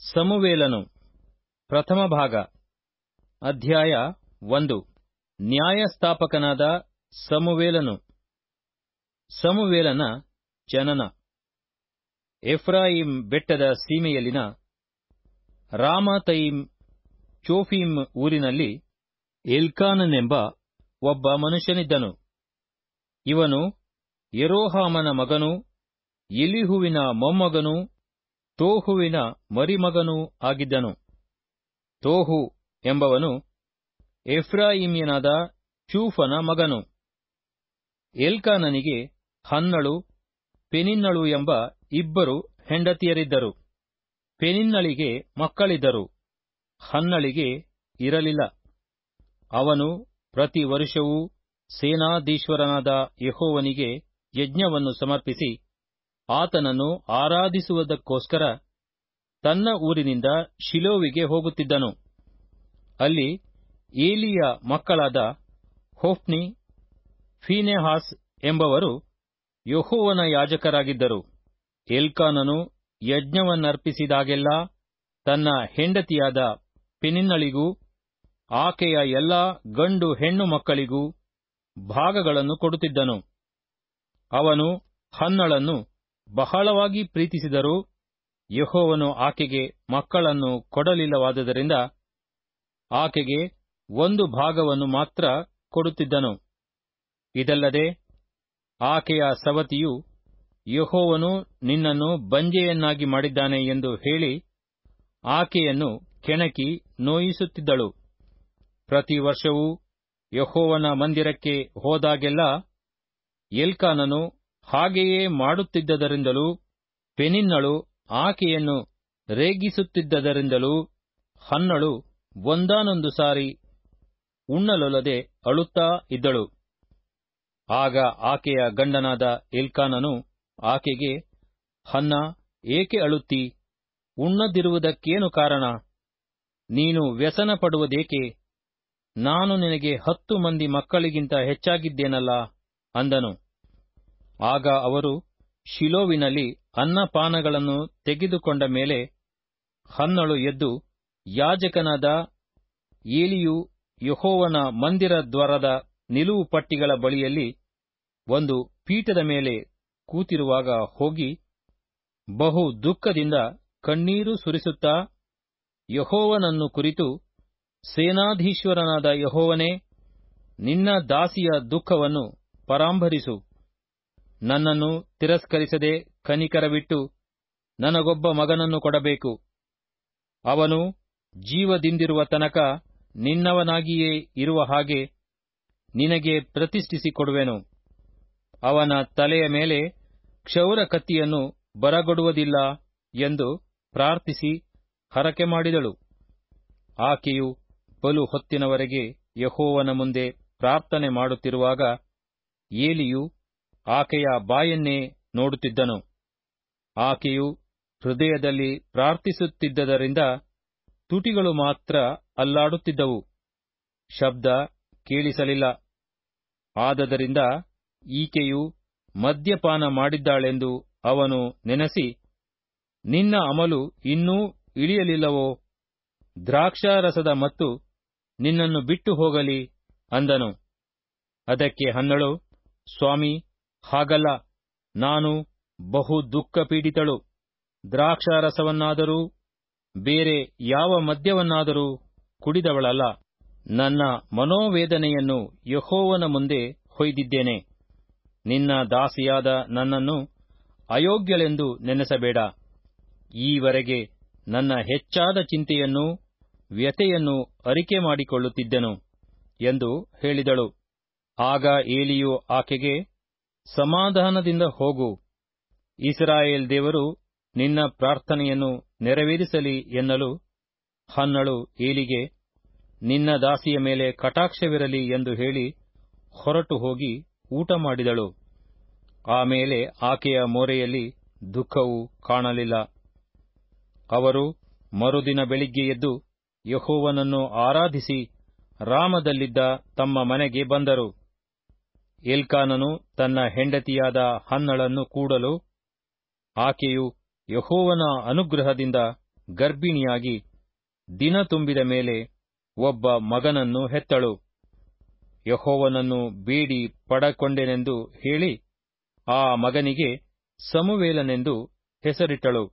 ಸಮುವೇಲನು ಪ್ರಥಮ ಭಾಗ ಅಧ್ಯಾಯ ಒಂದು ನ್ಯಾಯಸ್ಥಾಪಕನಾದ ಸಮುವೇಲನು ಸಮುವೇಲನ ಜನನ ಎಫ್ರಾಯಿಮ್ ಬೆಟ್ಟದ ಸೀಮೆಯಲ್ಲಿನ ರಾಮತಯಿಮ್ ಚೋಫೀಮ್ ಊರಿನಲ್ಲಿ ಎಲ್ಕಾನನೆಂಬ ಒಬ್ಬ ಮನುಷ್ಯನಿದ್ದನು ಇವನು ಯೆರೋಹಾಮನ ಮಗನೂ ಎಲಿಹುವಿನ ಮೊಮ್ಮಗನೂ ತೋಹುವಿನ ಮರಿಮಗನೂ ಆಗಿದ್ದನು ತೋಹು ಎಂಬವನು ಎಫ್ರಾಯಿಮ್ಯನಾದ ಚೂಫನ ಮಗನು ಎಲ್ಕಾನನಿಗೆ ಹನ್ನಳು ಪೆನಿನ್ನಳು ಎಂಬ ಇಬ್ಬರು ಹೆಂಡತಿಯರಿದ್ದರು ಪೆನಿನ್ನಳಿಗೆ ಮಕ್ಕಳಿದ್ದರು ಹನ್ನಳಿಗೆ ಇರಲಿಲ್ಲ ಅವನು ಪ್ರತಿ ವರುಷವೂ ಸೇನಾಧೀಶ್ವರನಾದ ಯೆಹೋವನಿಗೆ ಯಜ್ಞವನ್ನು ಸಮರ್ಪಿಸಿ ಆತನನ್ನು ಆರಾಧಿಸುವುದಕ್ಕೋಸ್ಕರ ತನ್ನ ಊರಿನಿಂದ ಶಿಲೋವಿಗೆ ಹೋಗುತ್ತಿದ್ದನು ಅಲ್ಲಿ ಏಲಿಯ ಮಕ್ಕಳಾದ ಹೊಫ್ನಿ ಫೀನೆಹಾಸ್ ಎಂಬವರು ಯೆಹೋವನ ಯಾಜಕರಾಗಿದ್ದರು ಎಲ್ಕಾನನು ಯಜ್ಞವನ್ನರ್ಪಿಸಿದಾಗೆಲ್ಲ ತನ್ನ ಹೆಂಡತಿಯಾದ ಪೆನಿನ್ನಳಿಗೂ ಆಕೆಯ ಎಲ್ಲಾ ಗಂಡು ಹೆಣ್ಣು ಮಕ್ಕಳಿಗೂ ಭಾಗಗಳನ್ನು ಕೊಡುತ್ತಿದ್ದನು ಅವನು ಹನ್ನಳನ್ನು ಬಹಳವಾಗಿ ಪ್ರೀತಿಸಿದರೂ ಯೆಹೋವನು ಆಕೆಗೆ ಮಕ್ಕಳನ್ನು ಕೊಡಲಿಲ್ಲವಾದ್ದರಿಂದ ಆಕೆಗೆ ಒಂದು ಭಾಗವನ್ನು ಮಾತ್ರ ಕೊಡುತ್ತಿದ್ದನು ಇದಲ್ಲದೆ ಆಕೆಯ ಸವತಿಯು ಯೆಹೋವನು ನಿನ್ನನ್ನು ಬಂಜೆಯನ್ನಾಗಿ ಮಾಡಿದ್ದಾನೆ ಎಂದು ಹೇಳಿ ಆಕೆಯನ್ನು ಕೆಣಕಿ ನೋಯಿಸುತ್ತಿದ್ದಳು ಪ್ರತಿ ವರ್ಷವೂ ಯೆಹೋವನ ಮಂದಿರಕ್ಕೆ ಹೋದಾಗೆಲ್ಲ ಎಲ್ಕಾನನು ಹಾಗೆಯೇ ಮಾಡುತ್ತಿದ್ದದರಿಂದಲೂ ಪೆನಿನ್ನಳು ಆಕೆಯನ್ನು ರೇಗಿಸುತ್ತಿದ್ದದರಿಂದಲೂ ಹನ್ನಳು ಒಂದಾನೊಂದು ಸಾರಿ ಉಣ್ಣಲೊಲ್ಲದೆ ಅಳುತ್ತಾ ಇದ್ದಳು ಆಗ ಆಕೆಯ ಗಂಡನಾದ ಎಲ್ಕಾನನು ಆಕೆಗೆ ಹನ್ನ ಏಕೆ ಅಳುತ್ತಿ ಉಣ್ಣದಿರುವುದಕ್ಕೇನು ಕಾರಣ ನೀನು ವ್ಯಸನ ಪಡುವುದೇಕೆ ನಾನು ನಿನಗೆ ಹತ್ತು ಮಂದಿ ಮಕ್ಕಳಿಗಿಂತ ಹೆಚ್ಚಾಗಿದ್ದೇನಲ್ಲ ಅಂದನು ಆಗ ಅವರು ಶಿಲೋವಿನಲ್ಲಿ ಅನ್ನಪಾನಗಳನ್ನು ತೆಗೆದುಕೊಂಡ ಮೇಲೆ ಹನ್ನಳು ಎದ್ದು ಯಾಜಕನಾದ ಏಲಿಯು ಯೆಹೋವನ ಮಂದಿರ ದ್ವಾರದ ನಿಲುವು ಪಟ್ಟಿಗಳ ಬಳಿಯಲ್ಲಿ ಒಂದು ಪೀಠದ ಮೇಲೆ ಕೂತಿರುವಾಗ ಹೋಗಿ ಬಹು ದುಃಖದಿಂದ ಕಣ್ಣೀರು ಸುರಿಸುತ್ತಾ ಯೆಹೋವನನ್ನು ಕುರಿತು ಸೇನಾಧೀಶ್ವರನಾದ ಯೆಹೋವನೇ ನಿನ್ನ ದಾಸಿಯ ದುಃಖವನ್ನು ಪರಾಂಭರಿಸು ನನ್ನನ್ನು ತಿರಸ್ಕರಿಸದೆ ಕನಿಕರವಿಟ್ಟು ನನಗೊಬ್ಬ ಮಗನನ್ನು ಕೊಡಬೇಕು ಅವನು ಜೀವದಿಂದಿರುವ ತನಕ ನಿನ್ನವನಾಗಿಯೇ ಇರುವ ಹಾಗೆ ನಿನಗೆ ಪ್ರತಿಷ್ಠಿಸಿ ಕೊಡುವೆನು ಅವನ ತಲೆಯ ಮೇಲೆ ಕ್ಷೌರ ಕತ್ತಿಯನ್ನು ಬರಗೊಡುವುದಿಲ್ಲ ಎಂದು ಪ್ರಾರ್ಥಿಸಿ ಹರಕೆ ಮಾಡಿದಳು ಆಕೆಯು ಬಲು ಹೊತ್ತಿನವರೆಗೆ ಯೆಹೋವನ ಮುಂದೆ ಪ್ರಾರ್ಥನೆ ಮಾಡುತ್ತಿರುವಾಗ ಏಲಿಯು ಆಕೆಯ ಬಾಯನ್ನೇ ನೋಡುತ್ತಿದ್ದನು ಆಕೆಯು ಹೃದಯದಲ್ಲಿ ಪ್ರಾರ್ಥಿಸುತ್ತಿದ್ದರಿಂದ ತುಟಿಗಳು ಮಾತ್ರ ಅಲ್ಲಾಡುತ್ತಿದ್ದವು ಶಬ್ದ ಕೇಳಿಸಲಿಲ್ಲ ಆದದರಿಂದ ಈಕೆಯು ಮದ್ಯಪಾನ ಮಾಡಿದ್ದಾಳೆಂದು ಅವನು ನೆನೆಸಿ ನಿನ್ನ ಅಮಲು ಇನ್ನೂ ಇಳಿಯಲಿಲ್ಲವೋ ದ್ರಾಕ್ಷಾರಸದ ಮತ್ತು ನಿನ್ನನ್ನು ಬಿಟ್ಟು ಹೋಗಲಿ ಅಂದನು ಅದಕ್ಕೆ ಹನ್ನಳು ಸ್ವಾಮಿ ಹಾಗಲ್ಲ ನಾನು ಬಹು ದುಃಖ ಪೀಡಿತಳು ದ್ರಾಕ್ಷಾರಸವನ್ನಾದರೂ ಬೇರೆ ಯಾವ ಮದ್ಯವನ್ನಾದರೂ ಕುಡಿದವಳಲ್ಲ ನನ್ನ ಮನೋವೇದನೆಯನ್ನು ಯಹೋವನ ಮುಂದೆ ಹೊಯ್ದಿದ್ದೇನೆ ನಿನ್ನ ದಾಸಿಯಾದ ನನ್ನನ್ನು ಅಯೋಗ್ಯಳೆಂದು ನೆನೆಸಬೇಡ ಈವರೆಗೆ ನನ್ನ ಹೆಚ್ಚಾದ ಚಿಂತೆಯನ್ನೂ ವ್ಯತೆಯನ್ನು ಅರಿಕೆ ಮಾಡಿಕೊಳ್ಳುತ್ತಿದ್ದೆನು ಎಂದು ಹೇಳಿದಳು ಆಗ ಏಲಿಯು ಆಕೆಗೆ ಸಮಾಧಾನದಿಂದ ಹೋಗು ಇಸ್ರಾಯೇಲ್ ದೇವರು ನಿನ್ನ ಪ್ರಾರ್ಥನೆಯನ್ನು ನೆರವೇರಿಸಲಿ ಎನ್ನಲು ಹನ್ನಳು ಏಲಿಗೆ ನಿನ್ನ ದಾಸಿಯ ಮೇಲೆ ಕಟಾಕ್ಷವಿರಲಿ ಎಂದು ಹೇಳಿ ಹೊರಟು ಹೋಗಿ ಊಟ ಮಾಡಿದಳು ಆಮೇಲೆ ಆಕೆಯ ಮೋರೆಯಲ್ಲಿ ದುಃಖವು ಕಾಣಲಿಲ್ಲ ಅವರು ಮರುದಿನ ಬೆಳಿಗ್ಗೆ ಎದ್ದು ಯಹೋವನನ್ನು ಆರಾಧಿಸಿ ರಾಮದಲ್ಲಿದ್ದ ತಮ್ಮ ಮನೆಗೆ ಬಂದರು ಎಲ್ಕಾನನು ತನ್ನ ಹೆಂಡತಿಯಾದ ಹನ್ನಳನ್ನು ಕೂಡಲು ಆಕೆಯು ಯಹೋವನ ಅನುಗ್ರಹದಿಂದ ಗರ್ಭಿಣಿಯಾಗಿ ದಿನ ತುಂಬಿದ ಮೇಲೆ ಒಬ್ಬ ಮಗನನ್ನು ಹೆತ್ತಳು ಯಹೋವನನ್ನು ಬೇಡಿ ಪಡಕೊಂಡೆನೆಂದು ಹೇಳಿ ಆ ಮಗನಿಗೆ ಸಮುವೇಲನೆಂದು ಹೆಸರಿಟ್ಟಳು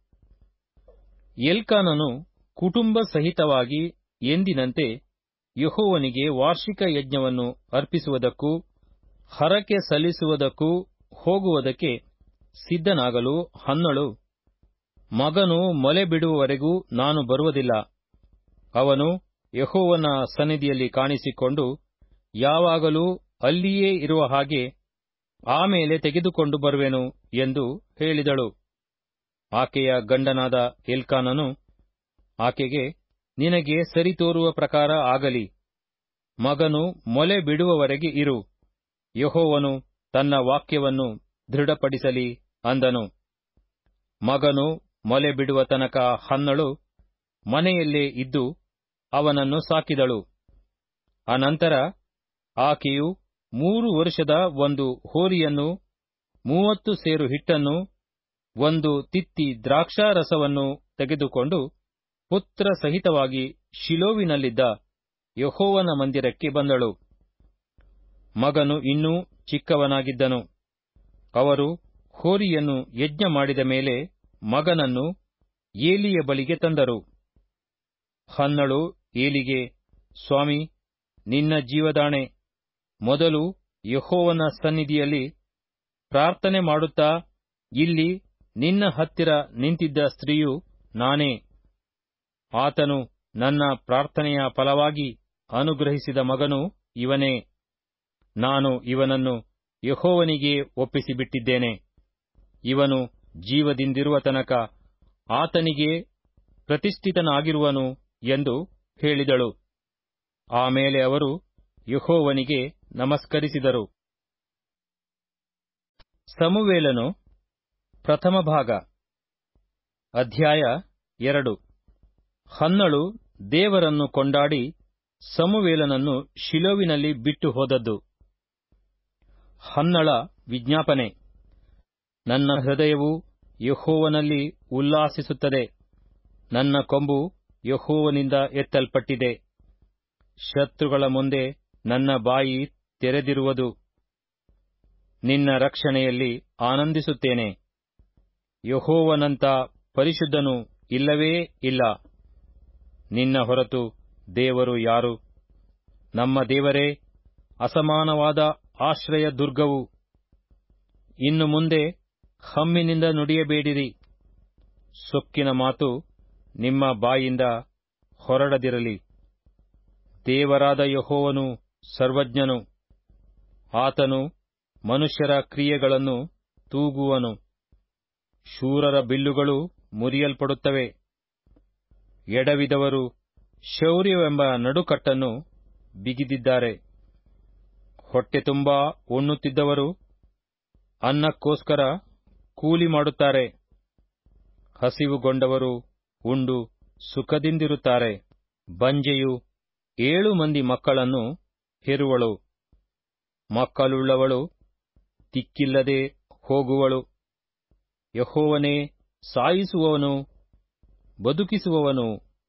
ಎಲ್ಕಾನನು ಕುಟುಂಬ ಸಹಿತವಾಗಿ ಎಂದಿನಂತೆ ಯಹೋವನಿಗೆ ವಾರ್ಷಿಕ ಯಜ್ಞವನ್ನು ಅರ್ಪಿಸುವುದಕ್ಕೂ ಹರಕೆ ಸಲ್ಲಿಸುವುದಕ್ಕೂ ಹೋಗುವುದಕ್ಕೆ ಸಿದ್ಧನಾಗಲು ಹನ್ನಳು ಮಗನು ಮೊಲೆ ಬಿಡುವವರೆಗೂ ನಾನು ಬರುವುದಿಲ್ಲ ಅವನು ಯಹೋವನ ಸನ್ನಿಧಿಯಲ್ಲಿ ಕಾಣಿಸಿಕೊಂಡು ಯಾವಾಗಲೂ ಅಲ್ಲಿಯೇ ಇರುವ ಹಾಗೆ ಆಮೇಲೆ ತೆಗೆದುಕೊಂಡು ಬರುವೆನು ಎಂದು ಹೇಳಿದಳು ಆಕೆಯ ಗಂಡನಾದ ಎಲ್ಕಾನನು ಆಕೆಗೆ ನಿನಗೆ ಸರಿತೋರುವ ಪ್ರಕಾರ ಆಗಲಿ ಮಗನು ಮೊಲೆ ಬಿಡುವವರೆಗೆ ಇರು ಯಹೋವನು ತನ್ನ ವಾಕ್ಯವನ್ನು ದೃಢಪಡಿಸಲಿ ಅಂದನು ಮಗನು ಮೊಲೆ ಬಿಡುವ ತನಕ ಹನ್ನಳು ಮನೆಯಲ್ಲೇ ಇದ್ದು ಅವನನ್ನು ಸಾಕಿದಳು ಅನಂತರ ಆಕೆಯು ಮೂರು ವರ್ಷದ ಒಂದು ಹೋರಿಯನ್ನು ಮೂವತ್ತು ಸೇರು ಹಿಟ್ಟನ್ನು ಒಂದು ತಿತ್ತಿ ದ್ರಾಕ್ಷಾರಸವನ್ನು ತೆಗೆದುಕೊಂಡು ಪುತ್ರ ಸಹಿತವಾಗಿ ಶಿಲೋವಿನಲ್ಲಿದ್ದ ಯಹೋವನ ಮಂದಿರಕ್ಕೆ ಬಂದಳು ಮಗನು ಇನ್ನೂ ಚಿಕ್ಕವನಾಗಿದ್ದನು ಅವರು ಹೋರಿಯನ್ನು ಯಜ್ಞ ಮಾಡಿದ ಮೇಲೆ ಮಗನನ್ನು ಏಲಿಯ ಬಳಿಗೆ ತಂದರು ಹನ್ನಳು ಏಲಿಗೆ ಸ್ವಾಮಿ ನಿನ್ನ ಜೀವದಾಣೆ ಮೊದಲು ಯಹೋವನ ಸನ್ನಿಧಿಯಲ್ಲಿ ಪ್ರಾರ್ಥನೆ ಮಾಡುತ್ತಾ ಇಲ್ಲಿ ನಿನ್ನ ಹತ್ತಿರ ನಿಂತಿದ್ದ ಸ್ತ್ರೀಯು ನಾನೇ ಆತನು ನನ್ನ ಪ್ರಾರ್ಥನೆಯ ಫಲವಾಗಿ ಅನುಗ್ರಹಿಸಿದ ಮಗನು ಇವನೇ ನಾನು ಇವನನ್ನು ಯಹೋವನಿಗೆ ಒಪ್ಪಿಸಿಬಿಟ್ಟಿದ್ದೇನೆ ಇವನು ಜೀವದಿಂದಿರುವ ತನಕ ಆತನಿಗೆ ಪ್ರತಿಷ್ಠಿತನಾಗಿರುವನು ಎಂದು ಹೇಳಿದಳು ಆಮೇಲೆ ಅವರು ಯಹೋವನಿಗೆ ನಮಸ್ಕರಿಸಿದರು ಸಮುವೇಲನು ಪ್ರಥಮ ಭಾಗ ಅಧ್ಯಾಯ ಎರಡು ಹನ್ನಳು ದೇವರನ್ನು ಕೊಂಡಾಡಿ ಸಮುವೇಲನನ್ನು ಶಿಲೋವಿನಲ್ಲಿ ಬಿಟ್ಟು ಹೋದದ್ದು ಹನ್ನಳ ವಿಜ್ಞಾಪನೆ ನನ್ನ ಹೃದಯವು ಯಹೋವನಲ್ಲಿ ಉಲ್ಲಾಸಿಸುತ್ತದೆ ನನ್ನ ಕೊಂಬು ಯಹೋವನಿಂದ ಎತ್ತಲ್ಪಟ್ಟಿದೆ ಶತ್ರುಗಳ ಮುಂದೆ ನನ್ನ ಬಾಯಿ ತೆರೆದಿರುವುದು ನಿನ್ನ ರಕ್ಷಣೆಯಲ್ಲಿ ಆನಂದಿಸುತ್ತೇನೆ ಯಹೋವನಂತ ಪರಿಶುದ್ಧನು ಇಲ್ಲವೇ ಇಲ್ಲ ನಿನ್ನ ಹೊರತು ದೇವರು ಯಾರು ನಮ್ಮ ದೇವರೇ ಅಸಮಾನವಾದ ಆಶ್ರಯ ದುರ್ಗವು ಇನ್ನು ಮುಂದೆ ಹಮ್ಮಿನಿಂದ ನುಡಿಯಬೇಡಿರಿ ಸೊಕ್ಕಿನ ಮಾತು ನಿಮ್ಮ ಬಾಯಿಂದ ಹೊರಡದಿರಲಿ ದೇವರಾದ ಯಹೋವನು ಸರ್ವಜ್ಞನು ಆತನು ಮನುಷ್ಯರ ಕ್ರಿಯೆಗಳನ್ನು ತೂಗುವನು ಶೂರರ ಬಿಲ್ಲುಗಳು ಮುರಿಯಲ್ಪಡುತ್ತವೆ ಎಡವಿದವರು ಶೌರ್ಯವೆಂಬ ನಡುಕಟ್ಟನ್ನು ಬಿಗಿದಿದ್ದಾರೆ ಹೊಟ್ಟೆ ತುಂಬಾ ಉಣ್ಣುತ್ತಿದ್ದವರು ಅನ್ನಕ್ಕೋಸ್ಕರ ಕೂಲಿ ಮಾಡುತ್ತಾರೆ ಹಸಿವುಗೊಂಡವರು ಉಂಡು ಸುಖದಿಂದಿರುತ್ತಾರೆ ಬಂಜೆಯು ಏಳು ಮಂದಿ ಮಕ್ಕಳನ್ನು ಹೆರುವಳು ಮಕ್ಕಳುಳ್ಳವಳು ದಿಕ್ಕಿಲ್ಲದೆ ಹೋಗುವಳು ಯಹೋವನೇ ಸಾಯಿಸುವವನು ಬದುಕಿಸುವವನು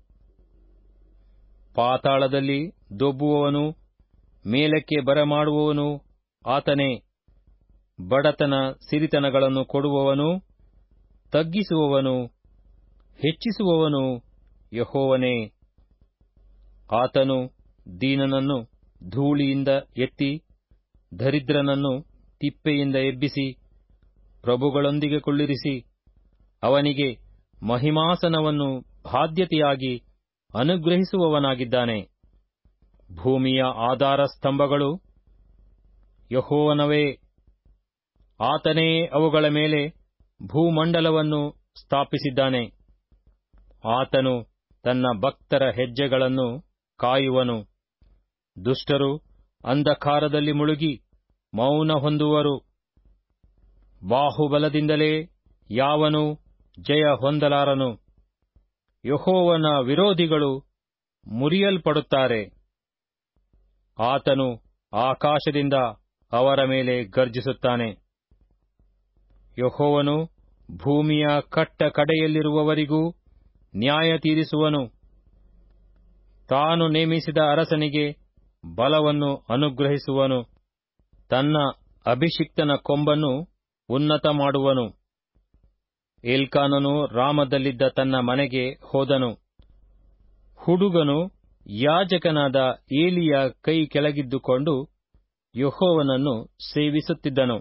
ಪಾತಾಳದಲ್ಲಿ ದೊಬ್ಬುವವನು ಮೇಲಕ್ಕೆ ಬರಮಾಡುವವನು ಆತನೇ ಬಡತನ ಸಿರಿತನಗಳನ್ನು ಕೊಡುವವನು ತಗ್ಗಿಸುವವನು ಹೆಚ್ಚಿಸುವವನು ಯಹೋವನೇ ಆತನು ದೀನನನ್ನು ಧೂಳಿಯಿಂದ ಎತ್ತಿ ದರಿದ್ರನನ್ನು ತಿಪ್ಪೆಯಿಂದ ಎಬ್ಬಿಸಿ ಪ್ರಭುಗಳೊಂದಿಗೆ ಕುಳ್ಳಿರಿಸಿ ಅವನಿಗೆ ಮಹಿಮಾಸನವನ್ನು ಬಾಧ್ಯತೆಯಾಗಿ ಅನುಗ್ರಹಿಸುವವನಾಗಿದ್ದಾನೆ ಭೂಮಿಯ ಆಧಾರ ಸ್ತಂಭಗಳು ಯಹೋವನವೇ ಆತನೇ ಅವುಗಳ ಮೇಲೆ ಭೂಮಂಡಲವನ್ನು ಸ್ಥಾಪಿಸಿದ್ದಾನೆ ಆತನು ತನ್ನ ಭಕ್ತರ ಹೆಜ್ಜೆಗಳನ್ನು ಕಾಯುವನು ದುಷ್ಟರು ಅಂಧಕಾರದಲ್ಲಿ ಮುಳುಗಿ ಮೌನ ಹೊಂದುವರು ಬಾಹುಬಲದಿಂದಲೇ ಯಾವನು ಜಯ ಹೊಂದಲಾರನು ಯಹೋವನ ವಿರೋಧಿಗಳು ಮುರಿಯಲ್ಪಡುತ್ತಾರೆ ಆತನು ಆಕಾಶದಿಂದ ಅವರ ಮೇಲೆ ಗರ್ಜಿಸುತ್ತಾನೆ ಯಹೋವನು ಭೂಮಿಯ ಕಟ್ಟ ಕಡೆಯಲ್ಲಿರುವವರಿಗೂ ನ್ಯಾಯ ತೀರಿಸುವನು ತಾನು ನೇಮಿಸಿದ ಅರಸನಿಗೆ ಬಲವನ್ನು ಅನುಗ್ರಹಿಸುವನು ತನ್ನ ಅಭಿಷಿಕ್ತನ ಕೊಂಬನ್ನು ಉನ್ನತ ಮಾಡುವನು ಏಲ್ಕಾನನು ರಾಮದಲ್ಲಿದ್ದ ತನ್ನ ಮನೆಗೆ ಹೋದನು ಹುಡುಗನು ಯಾಜಕನಾದ ಏಲಿಯ ಕೈ ಕೆಳಗಿದ್ದುಕೊಂಡು ಯಹೋವನನ್ನು ಸೇವಿಸುತ್ತಿದ್ದನು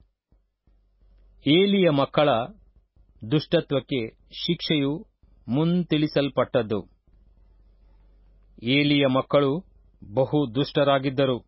ಏಲಿಯ ಮಕ್ಕಳ ದುಷ್ಟತ್ವಕ್ಕೆ ಶಿಕ್ಷೆಯು ಮುಂತಿಳಿಸಲ್ಪಟ್ಟದ್ದು ಏಲಿಯ ಮಕ್ಕಳು ಬಹು ದುಷ್ಟರಾಗಿದ್ದರು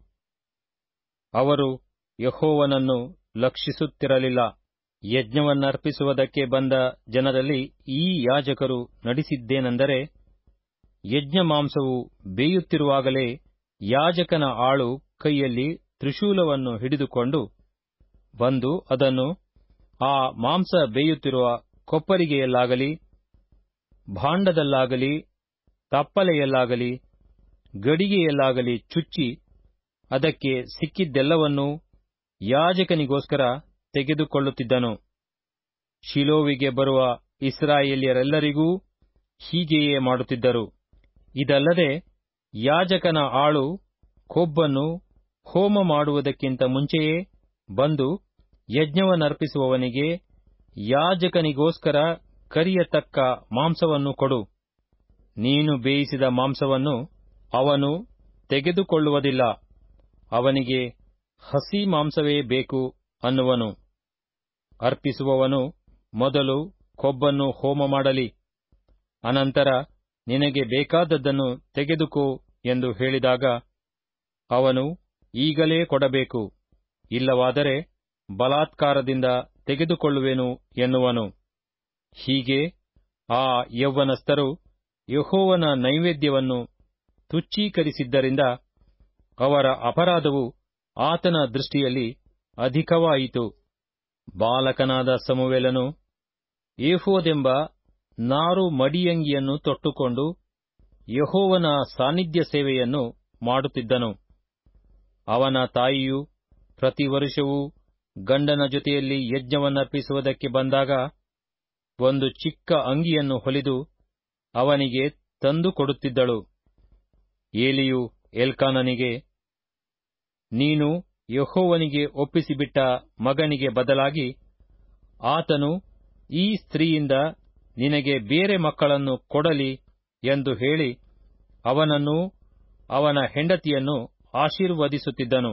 ಅವರು ಯಹೋವನನ್ನು ಲಕ್ಷಿಸುತ್ತಿರಲಿಲ್ಲ ಯಜ್ಞವನ್ನರ್ಪಿಸುವುದಕ್ಕೆ ಬಂದ ಜನರಲ್ಲಿ ಈ ಯಾಜಕರು ನಡೆಸಿದ್ದೇನೆಂದರೆ ಯಜ್ಞ ಮಾಂಸವು ಬೇಯುತ್ತಿರುವಾಗಲೇ ಯಾಜಕನ ಆಳು ಕೈಯಲ್ಲಿ ತ್ರಿಶೂಲವನ್ನು ಹಿಡಿದುಕೊಂಡು ಬಂದು ಅದನ್ನು ಆ ಮಾಂಸ ಬೇಯುತ್ತಿರುವ ಕೊಪ್ಪರಿಗೆಯಲ್ಲಾಗಲಿ ಭಾಂಡದಲ್ಲಾಗಲಿ ತಪ್ಪಲೆಯಲ್ಲಾಗಲಿ ಗಡಿಗೆಯಲ್ಲಾಗಲಿ ಚುಚ್ಚಿ ಅದಕ್ಕೆ ಸಿಕ್ಕಿದ್ದೆಲ್ಲವನ್ನೂ ಯಾಜಕನಿಗೋಸ್ಕರ ತೆಗೆದುಕೊಳ್ಳುತ್ತಿದ್ದನು ಶಿಲೋವಿಗೆ ಬರುವ ಇಸ್ರಾಯೇಲ್ಯರೆಲ್ಲರಿಗೂ ಹೀಗೆಯೇ ಮಾಡುತ್ತಿದ್ದರು ಇದಲ್ಲದೆ ಯಾಜಕನ ಆಳು ಕೊಬ್ಬನ್ನು ಹೋಮ ಮಾಡುವುದಕ್ಕಿಂತ ಮುಂಚೆಯೇ ಬಂದು ಯಜ್ಞವನ್ನರ್ಪಿಸುವವನಿಗೆ ಯಾಜಕನಿಗೋಸ್ಕರ ಕರಿಯತಕ್ಕ ಮಾಂಸವನ್ನು ಕೊಡು ನೀನು ಬೇಯಿಸಿದ ಮಾಂಸವನ್ನು ಅವನು ತೆಗೆದುಕೊಳ್ಳುವುದಿಲ್ಲ ಅವನಿಗೆ ಹಸಿ ಮಾಂಸವೇ ಬೇಕು ಅನ್ನುವನು ಅರ್ಪಿಸುವವನು ಮೊದಲು ಕೊಬ್ಬನ್ನು ಹೋಮ ಮಾಡಲಿ ಅನಂತರ ನಿನಗೆ ಬೇಕಾದದ್ದನ್ನು ತೆಗೆದುಕೋ ಎಂದು ಹೇಳಿದಾಗ ಅವನು ಈಗಲೇ ಕೊಡಬೇಕು ಇಲ್ಲವಾದರೆ ಬಲಾತ್ಕಾರದಿಂದ ತೆಗೆದುಕೊಳ್ಳುವೆನು ಎನ್ನುವನು ಹೀಗೆ ಆ ಯೌವನಸ್ಥರು ಯಹೋವನ ನೈವೇದ್ಯವನ್ನು ತುಚ್ಛೀಕರಿಸಿದ್ದರಿಂದ ಅವರ ಅಪರಾಧವು ಆತನ ದೃಷ್ಟಿಯಲ್ಲಿ ಅಧಿಕವಾಯಿತು ಬಾಲಕನಾದ ಸಮುವೇಲನು ಏಫೋದೆಂಬ ನಾರು ಮಡಿಯಂಗಿಯನ್ನು ತೊಟ್ಟುಕೊಂಡು ಯಹೋವನ ಸಾನ್ನಿಧ್ಯ ಸೇವೆಯನ್ನು ಮಾಡುತ್ತಿದ್ದನು ಅವನ ತಾಯಿಯು ಪ್ರತಿ ವರುಷವೂ ಗಂಡನ ಜೊತೆಯಲ್ಲಿ ಯಜ್ಞವನ್ನರ್ಪಿಸುವುದಕ್ಕೆ ಬಂದಾಗ ಒಂದು ಚಿಕ್ಕ ಅಂಗಿಯನ್ನು ಹೊಲಿದು ಅವನಿಗೆ ತಂದು ಕೊಡುತ್ತಿದ್ದಳು ಏಲಿಯು ಎಲ್ಕಾನನಿಗೆ ನೀನು ಯಹೋವನಿಗೆ ಒಪ್ಪಿಸಿಬಿಟ್ಟ ಮಗನಿಗೆ ಬದಲಾಗಿ ಆತನು ಈ ಸ್ತ್ರೀಯಿಂದ ನಿನಗೆ ಬೇರೆ ಮಕ್ಕಳನ್ನು ಕೊಡಲಿ ಎಂದು ಹೇಳಿ ಅವನನ್ನು ಅವನ ಹೆಂಡತಿಯನ್ನು ಆಶೀರ್ವದಿಸುತ್ತಿದ್ದನು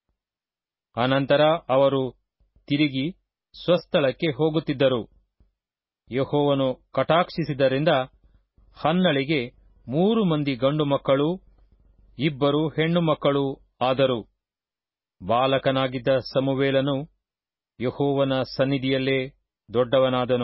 ಅನಂತರ ಅವರು ತಿರುಗಿ ಸ್ವಸ್ಥಳಕ್ಕೆ ಹೋಗುತ್ತಿದ್ದರು ಯಹೋವನು ಕಟಾಕ್ಷಿಸಿದರಿಂದ ಹನ್ನಳಿಗೆ ಮೂರು ಮಂದಿ ಗಂಡು ಮಕ್ಕಳು ಇಬ್ಬರು ಹೆಣ್ಣು ಮಕ್ಕಳು ಆದರು ಬಾಲಕನಾಗಿದ್ದ ಸಮುವೇಲನು ಯಹೋವನ ಸನ್ನಿಧಿಯಲ್ಲೇ ದೊಡ್ಡವನಾದನು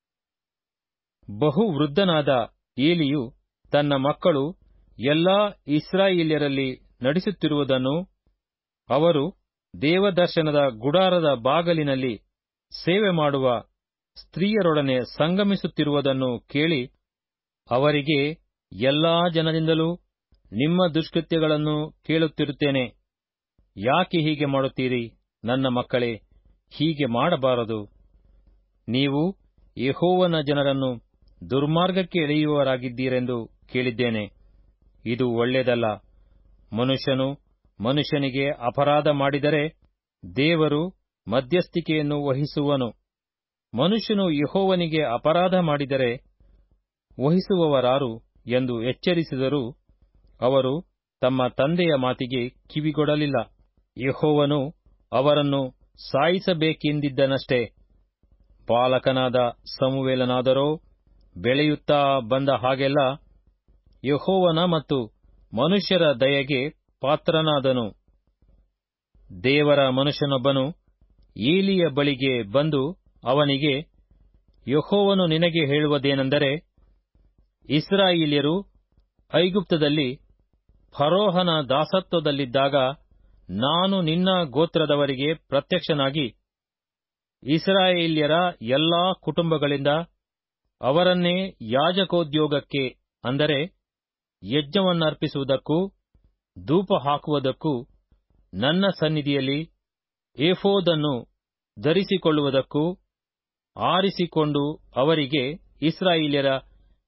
ಬಹು ವೃದ್ಧನಾದ ಏಲಿಯು ತನ್ನ ಮಕ್ಕಳು ಎಲ್ಲಾ ಇಸ್ರಾಯೇಲ್ಯರಲ್ಲಿ ನಡೆಸುತ್ತಿರುವುದನ್ನು ಅವರು ದೇವದರ್ಶನದ ಗುಡಾರದ ಬಾಗಲಿನಲ್ಲಿ ಸೇವೆ ಮಾಡುವ ಸ್ತ್ರೀಯರೊಡನೆ ಸಂಗಮಿಸುತ್ತಿರುವುದನ್ನು ಕೇಳಿ ಅವರಿಗೆ ಎಲ್ಲಾ ಜನರಿಂದಲೂ ನಿಮ್ಮ ದುಷ್ಕೃತ್ಯಗಳನ್ನು ಕೇಳುತ್ತಿರುತ್ತೇನೆ ಯಾಕೆ ಹೀಗೆ ಮಾಡುತ್ತೀರಿ ನನ್ನ ಮಕ್ಕಳೇ ಹೀಗೆ ಮಾಡಬಾರದು ನೀವು ಯಹೋವನ ಜನರನ್ನು ದುರ್ಮಾರ್ಗಕ್ಕೆ ಎಳೆಯುವವರಾಗಿದ್ದೀರೆಂದು ಕೇಳಿದ್ದೇನೆ ಇದು ಒಳ್ಳೆಯದಲ್ಲ ಮನುಷ್ಯನು ಮನುಷ್ಯನಿಗೆ ಅಪರಾಧ ಮಾಡಿದರೆ ದೇವರು ಮಧ್ಯಸ್ಥಿಕೆಯನ್ನು ವಹಿಸುವನು ಮನುಷ್ಯನು ಯಹೋವನಿಗೆ ಅಪರಾಧ ಮಾಡಿದರೆ ವಹಿಸುವವರಾರು ಎಂದು ಎಚ್ಚರಿಸಿದರೂ ಅವರು ತಮ್ಮ ತಂದೆಯ ಮಾತಿಗೆ ಕಿವಿಗೊಡಲಿಲ್ಲ ಯಹೋವನು ಅವರನ್ನು ಸಾಯಿಸಬೇಕೆಂದಿದ್ದನಷ್ಟೇ ಬಾಲಕನಾದ ಸಮುವೇಲನಾದರೋ ಬೆಳೆಯುತ್ತಾ ಬಂದ ಹಾಗೆಲ್ಲ ಯಹೋವನ ಮತ್ತು ಮನುಷ್ಯರ ದಯೆಗೆ ಪಾತ್ರನಾದನು ದೇವರ ಮನುಷ್ಯನೊಬ್ಬನು ಏಲಿಯ ಬಳಿಗೆ ಬಂದು ಅವನಿಗೆ ಯಹೋವನು ನಿನಗೆ ಹೇಳುವುದೇನೆಂದರೆ ಇಸ್ರಾಯೇಲ್ಯರು ಐಗುಪ್ತದಲ್ಲಿ ಫರೋಹನ ದಾಸತ್ವದಲ್ಲಿದ್ದಾಗ ನಾನು ನಿನ್ನ ಗೋತ್ರದವರಿಗೆ ಪ್ರತ್ಯಕ್ಷನಾಗಿ ಇಸ್ರಾಯೇಲ್ಯರ ಎಲ್ಲಾ ಕುಟುಂಬಗಳಿಂದ ಅವರನ್ನೇ ಯಾಜಕೋದ್ಯೋಗಕ್ಕೆ ಅಂದರೆ ಯಜ್ಞವನ್ನರ್ಪಿಸುವುದಕ್ಕೂ ಧೂಪ ಹಾಕುವುದಕ್ಕೂ ನನ್ನ ಸನ್ನಿಧಿಯಲ್ಲಿ ಏಫೋದನ್ನು ಧರಿಸಿಕೊಳ್ಳುವುದಕ್ಕೂ ಆರಿಸಿಕೊಂಡು ಅವರಿಗೆ ಇಸ್ರಾಯೇಲ್ಯರ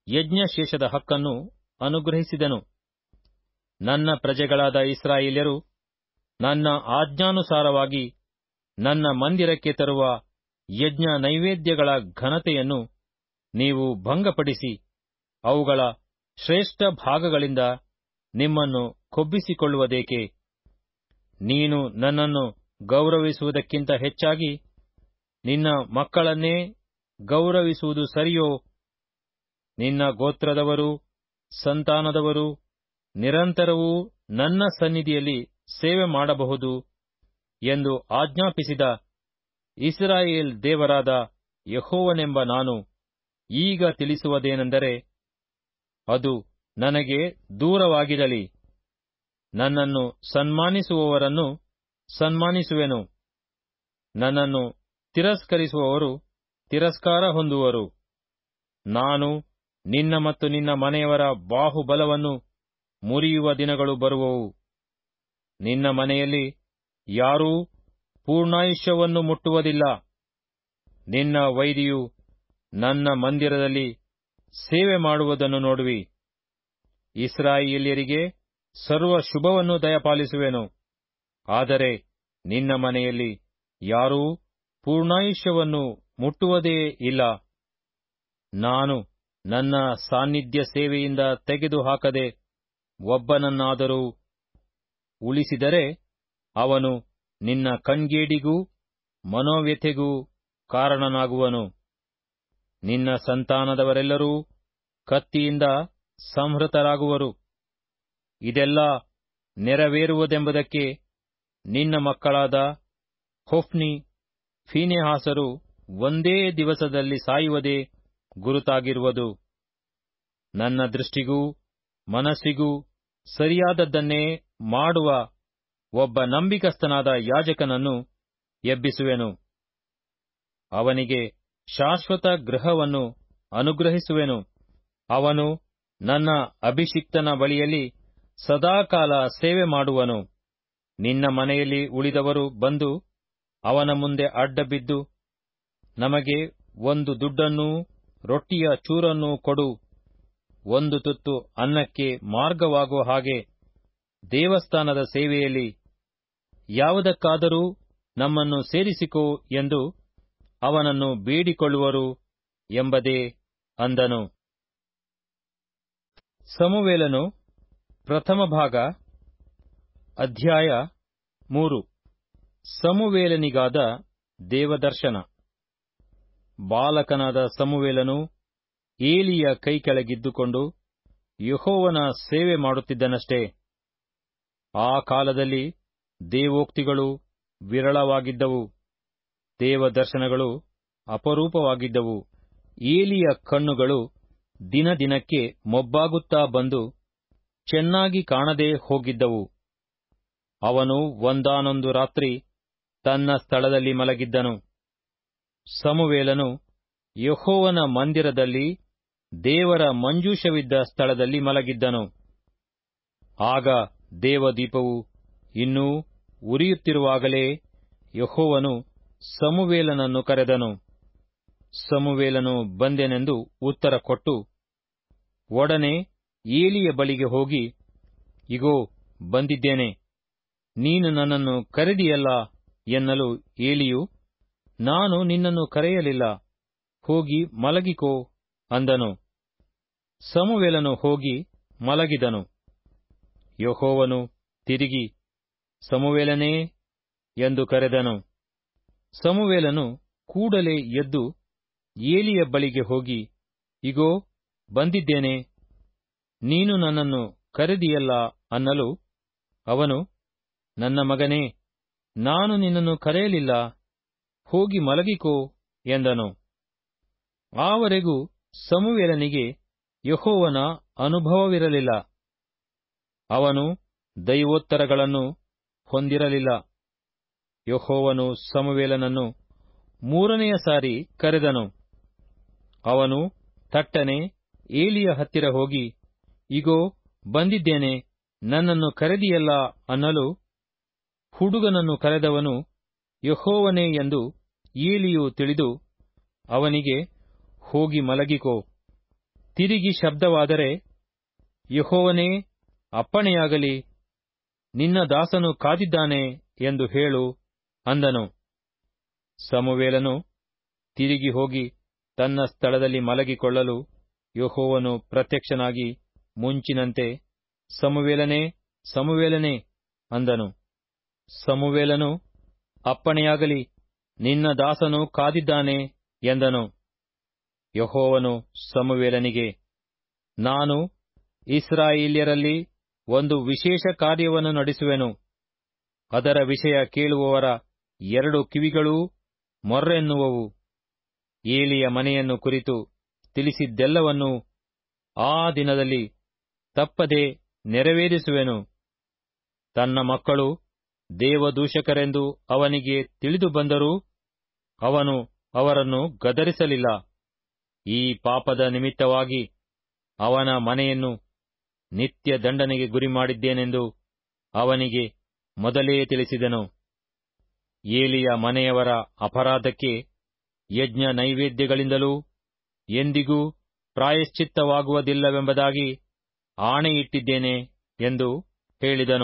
ಯಜ್ಞಶೇಷದ ಹಕ್ಕನ್ನು ಅನುಗ್ರಹಿಸಿದನು ನನ್ನ ಪ್ರಜೆಗಳಾದ ಇಸ್ರಾಯೇಲ್ಯರು ನನ್ನ ಆಜ್ಞಾನುಸಾರವಾಗಿ ನನ್ನ ಮಂದಿರಕ್ಕೆ ತರುವ ಯಜ್ಞ ನೈವೇದ್ಯಗಳ ಘನತೆಯನ್ನು ನೀವು ಭಂಗಪಡಿಸಿ ಅವುಗಳ ಶ್ರೇಷ್ಠ ಭಾಗಗಳಿಂದ ನಿಮ್ಮನ್ನು ಕೊಬ್ಬಿಸಿಕೊಳ್ಳುವುದೇಕೆ ನೀನು ನನ್ನನ್ನು ಗೌರವಿಸುವುದಕ್ಕಿಂತ ಹೆಚ್ಚಾಗಿ ನಿನ್ನ ಮಕ್ಕಳನ್ನೇ ಗೌರವಿಸುವುದು ಸರಿಯೋ ನಿನ್ನ ಗೋತ್ರದವರು ಸಂತಾನದವರು ನಿರಂತರವೂ ನನ್ನ ಸನ್ನಿಧಿಯಲ್ಲಿ ಸೇವೆ ಮಾಡಬಹುದು ಎಂದು ಆಜ್ಞಾಪಿಸಿದ ಇಸ್ರಾಯೇಲ್ ದೇವರಾದ ಯಹೋವನೆಂಬ ನಾನು ಈಗ ತಿಳಿಸುವುದೇನೆಂದರೆ ಅದು ನನಗೆ ದೂರವಾಗಿರಲಿ ನನ್ನನ್ನು ಸನ್ಮಾನಿಸುವವರನ್ನು ಸನ್ಮಾನಿಸುವೆನು ನನ್ನನ್ನು ತಿರಸ್ಕರಿಸುವವರು ತಿರಸ್ಕಾರ ಹೊಂದುವರು ನಾನು ನಿನ್ನ ಮತ್ತು ನಿನ್ನ ಮನೆಯವರ ಬಾಹುಬಲವನ್ನು ಮುರಿಯುವ ದಿನಗಳು ಬರುವವು ನಿನ್ನ ಮನೆಯಲ್ಲಿ ಯಾರೂ ಪೂರ್ಣಾಯುಷ್ಯವನ್ನು ಮುಟ್ಟುವುದಿಲ್ಲ ನಿನ್ನ ವೈದಿಯು ನನ್ನ ಮಂದಿರದಲ್ಲಿ ಸೇವೆ ಮಾಡುವುದನ್ನು ನೋಡುವಿ ಇಸ್ರಾಯೇಲ್ಯರಿಗೆ ಸರ್ವ ಶುಭವನ್ನು ದಯಪಾಲಿಸುವೆನು ಆದರೆ ನಿನ್ನ ಮನೆಯಲ್ಲಿ ಯಾರೂ ಪೂರ್ಣಾಯುಷ್ಯವನ್ನು ಮುಟ್ಟುವುದೇ ಇಲ್ಲ ನಾನು ನನ್ನ ಸಾನ್ನಿಧ್ಯ ಸೇವೆಯಿಂದ ತೆಗೆದುಹಾಕದೆ ಒಬ್ಬನನ್ನಾದರೂ ಉಳಿಸಿದರೆ ಅವನು ನಿನ್ನ ಕಣ್ಗೇಡಿಗೂ ಮನೋವ್ಯಥೆಗೂ ಕಾರಣನಾಗುವನು ನಿನ್ನ ಸಂತಾನದವರೆಲ್ಲರೂ ಕತ್ತಿಯಿಂದ ಸಂಹೃತರಾಗುವರು ಇದೆಲ್ಲ ನೆರವೇರುವುದೆಂಬುದಕ್ಕೆ ನಿನ್ನ ಮಕ್ಕಳಾದ ಹೊಫ್ನಿ ಫೀನೆಹಾಸರು ಒಂದೇ ದಿವಸದಲ್ಲಿ ಸಾಯುವುದೇ ಗುರುತಾಗಿರುವುದು ನನ್ನ ದೃಷ್ಟಿಗೂ ಮನಸ್ಸಿಗೂ ಸರಿಯಾದದ್ದನ್ನೇ ಮಾಡುವ ಒಬ್ಬ ನಂಬಿಕಸ್ಥನಾದ ಯಾಜಕನನ್ನು ಎಬ್ಬಿಸುವೆನು ಅವನಿಗೆ ಶಾಶ್ವತ ಗೃಹವನ್ನು ಅನುಗ್ರಹಿಸುವೆನು ಅವನು ನನ್ನ ಅಭಿಷಿಕ್ತನ ಬಳಿಯಲ್ಲಿ ಸದಾಕಾಲ ಸೇವೆ ಮಾಡುವನು ನಿನ್ನ ಮನೆಯಲ್ಲಿ ಉಳಿದವರು ಬಂದು ಅವನ ಮುಂದೆ ಅಡ್ಡಬಿದ್ದು ನಮಗೆ ಒಂದು ದುಡ್ಡನ್ನೂ ರೊಟ್ಟಿಯ ಚೂರನ್ನೂ ಕೊಡು ಒಂದು ತುತ್ತು ಅನ್ನಕ್ಕೆ ಮಾರ್ಗವಾಗುವ ಹಾಗೆ ದೇವಸ್ಥಾನದ ಸೇವೆಯಲ್ಲಿ ಯಾವುದಕ್ಕಾದರೂ ನಮ್ಮನ್ನು ಸೇರಿಸಿಕೋ ಎಂದು ಅವನನ್ನು ಬೇಡಿಕೊಳ್ಳುವರು ಎಂಬುದೇ ಅಂದನು ಸಮುವೇಲನು ಪ್ರಥಮ ಭಾಗ ಅಧ್ಯಾಯ ಮೂರು ಸಮುವೇಲನಿಗಾದ ದೇವದರ್ಶನ ಬಾಲಕನಾದ ಸಮುವೇಲನು ಏಲಿಯ ಕೈ ಕೆಳಗಿದ್ದುಕೊಂಡು ಯಹೋವನ ಸೇವೆ ಮಾಡುತ್ತಿದ್ದನಷ್ಟೇ ಆ ಕಾಲದಲ್ಲಿ ದೇವೋಕ್ತಿಗಳು ವಿರಳವಾಗಿದ್ದವು ದೇವದರ್ಶನಗಳು ಅಪರೂಪವಾಗಿದ್ದವು ಏಲಿಯ ಕಣ್ಣುಗಳು ದಿನ ದಿನಕ್ಕೆ ಮೊಬ್ಬಾಗುತ್ತಾ ಬಂದು ಚೆನ್ನಾಗಿ ಕಾಣದೆ ಹೋಗಿದ್ದವು ಅವನು ಒಂದಾನೊಂದು ರಾತ್ರಿ ತನ್ನ ಸ್ಥಳದಲ್ಲಿ ಮಲಗಿದ್ದನು ಸಮುವೇಲನು ಯಹೋವನ ಮಂದಿರದಲ್ಲಿ ದೇವರ ಮಂಜೂಷವಿದ್ದ ಸ್ಥಳದಲ್ಲಿ ಮಲಗಿದ್ದನು ಆಗ ದೇವದೀಪವು ಇನ್ನೂ ಉರಿಯುತ್ತಿರುವಾಗಲೇ ಯಹೋವನು ಸಮುವೇಲನನ್ನು ಕರೆದನು ಸಮುವೇಲನು ಬಂದೆನೆಂದು ಉತ್ತರ ಕೊಟ್ಟು ಒಡನೆ ಏಲಿಯ ಬಳಿಗೆ ಹೋಗಿ ಇಗೋ ಬಂದಿದ್ದೇನೆ ನೀನು ನನ್ನನ್ನು ಕರೆದಿಯಲ್ಲ ಎನ್ನಲು ಏಲಿಯು ನಾನು ನಿನ್ನನ್ನು ಕರೆಯಲಿಲ್ಲ ಹೋಗಿ ಮಲಗಿಕೋ ಅಂದನು ಸಮುವೇಲನು ಹೋಗಿ ಮಲಗಿದನು ಯಹೋವನು ತಿರುಗಿ ಸಮುವೇಲನೇ ಎಂದು ಕರೆದನು ಸಮುವೇಲನು ಕೂಡಲೇ ಎದ್ದು ಏಲಿಯ ಬಳಿಗೆ ಹೋಗಿ ಇಗೋ ಬಂದಿದ್ದೇನೆ ನೀನು ನನ್ನನ್ನು ಕರೆದಿಯಲ್ಲ ಅನ್ನಲು ಅವನು ನನ್ನ ಮಗನೇ ನಾನು ನಿನ್ನನ್ನು ಕರೆಯಲಿಲ್ಲ ಹೋಗಿ ಮಲಗಿಕೋ ಎಂದನು ಆವರೆಗೂ ಸಮುವೇಲನಿಗೆ ಯಹೋವನ ಅನುಭವವಿರಲಿಲ್ಲ ಅವನು ದೈವೋತ್ತರಗಳನ್ನು ಹೊಂದಿರಲಿಲ್ಲ ಯಹೋವನು ಸಮುವೇಲನನ್ನು ಮೂರನೆಯ ಸಾರಿ ಕರೆದನು ಅವನು ತಟ್ಟನೆ ಏಲಿಯ ಹತ್ತಿರ ಹೋಗಿ ಇಗೋ ಬಂದಿದ್ದೇನೆ ನನ್ನನ್ನು ಕರೆದಿಯಲ್ಲ ಅನ್ನಲು ಹುಡುಗನನ್ನು ಕರೆದವನು ಯಹೋವನೇ ಎಂದು ಏಲಿಯು ತಿಳಿದು ಅವನಿಗೆ ಹೋಗಿ ಮಲಗಿಕೋ ತಿರುಗಿ ಶಬ್ದವಾದರೆ ಯಹೋವನೇ ಅಪ್ಪಣೆಯಾಗಲಿ ನಿನ್ನ ದಾಸನು ಕಾದಿದ್ದಾನೆ ಎಂದು ಹೇಳು ಅಂದನು ಸಮುವೇಲನು ತಿರುಗಿ ಹೋಗಿ ತನ್ನ ಸ್ಥಳದಲ್ಲಿ ಮಲಗಿಕೊಳ್ಳಲು ಯಹೋವನು ಪ್ರತ್ಯಕ್ಷನಾಗಿ ಮುಂಚಿನಂತೆ ಸಮುವೇಲನೇ ಸಮುವೇಲನೇ ಅಂದನು ಸಮುವೇಲನು ಅಪ್ಪಣೆಯಾಗಲಿ ನಿನ್ನ ದಾಸನು ಕಾದಿದ್ದಾನೆ ಎಂದನು ಯಹೋವನು ಸಮುವೇಲನಿಗೆ ನಾನು ಇಸ್ರಾಯೇಲ್ಯರಲ್ಲಿ ಒಂದು ವಿಶೇಷ ಕಾರ್ಯವನ್ನು ನಡೆಸುವೆನು ಅದರ ವಿಷಯ ಕೇಳುವವರ ಎರಡು ಕಿವಿಗಳೂ ಮೊರ್ರೆನ್ನುವವು ಏಲಿಯ ಮನೆಯನ್ನು ಕುರಿತು ತಿಳಿಸಿದ್ದೆಲ್ಲವನ್ನೂ ಆ ದಿನದಲ್ಲಿ ತಪ್ಪದೆ ನೆರವೇರಿಸುವೆನು ತನ್ನ ಮಕ್ಕಳು ದೇವದೂಷಕರೆಂದು ಅವನಿಗೆ ತಿಳಿದು ಬಂದರೂ ಅವನು ಅವರನ್ನು ಗದರಿಸಲಿಲ್ಲ ಈ ಪಾಪದ ನಿಮಿತ್ತವಾಗಿ ಅವನ ಮನೆಯನ್ನು ನಿತ್ಯ ದಂಡನೆಗೆ ಗುರಿ ಮಾಡಿದ್ದೇನೆಂದು ಅವನಿಗೆ ಮೊದಲೇ ತಿಳಿಸಿದನು ಏಲಿಯ ಮನೆಯವರ ಅಪರಾಧಕ್ಕೆ ಯಜ್ಞ ನೈವೇದ್ಯಗಳಿಂದಲೂ ಎಂದಿಗೂ ಪ್ರಾಯಶ್ಚಿತ್ತವಾಗುವುದಿಲ್ಲವೆಂಬುದಾಗಿ ಆಣೆಯಿಟ್ಟಿದ್ದೇನೆ ಎಂದು ಹೇಳಿದನು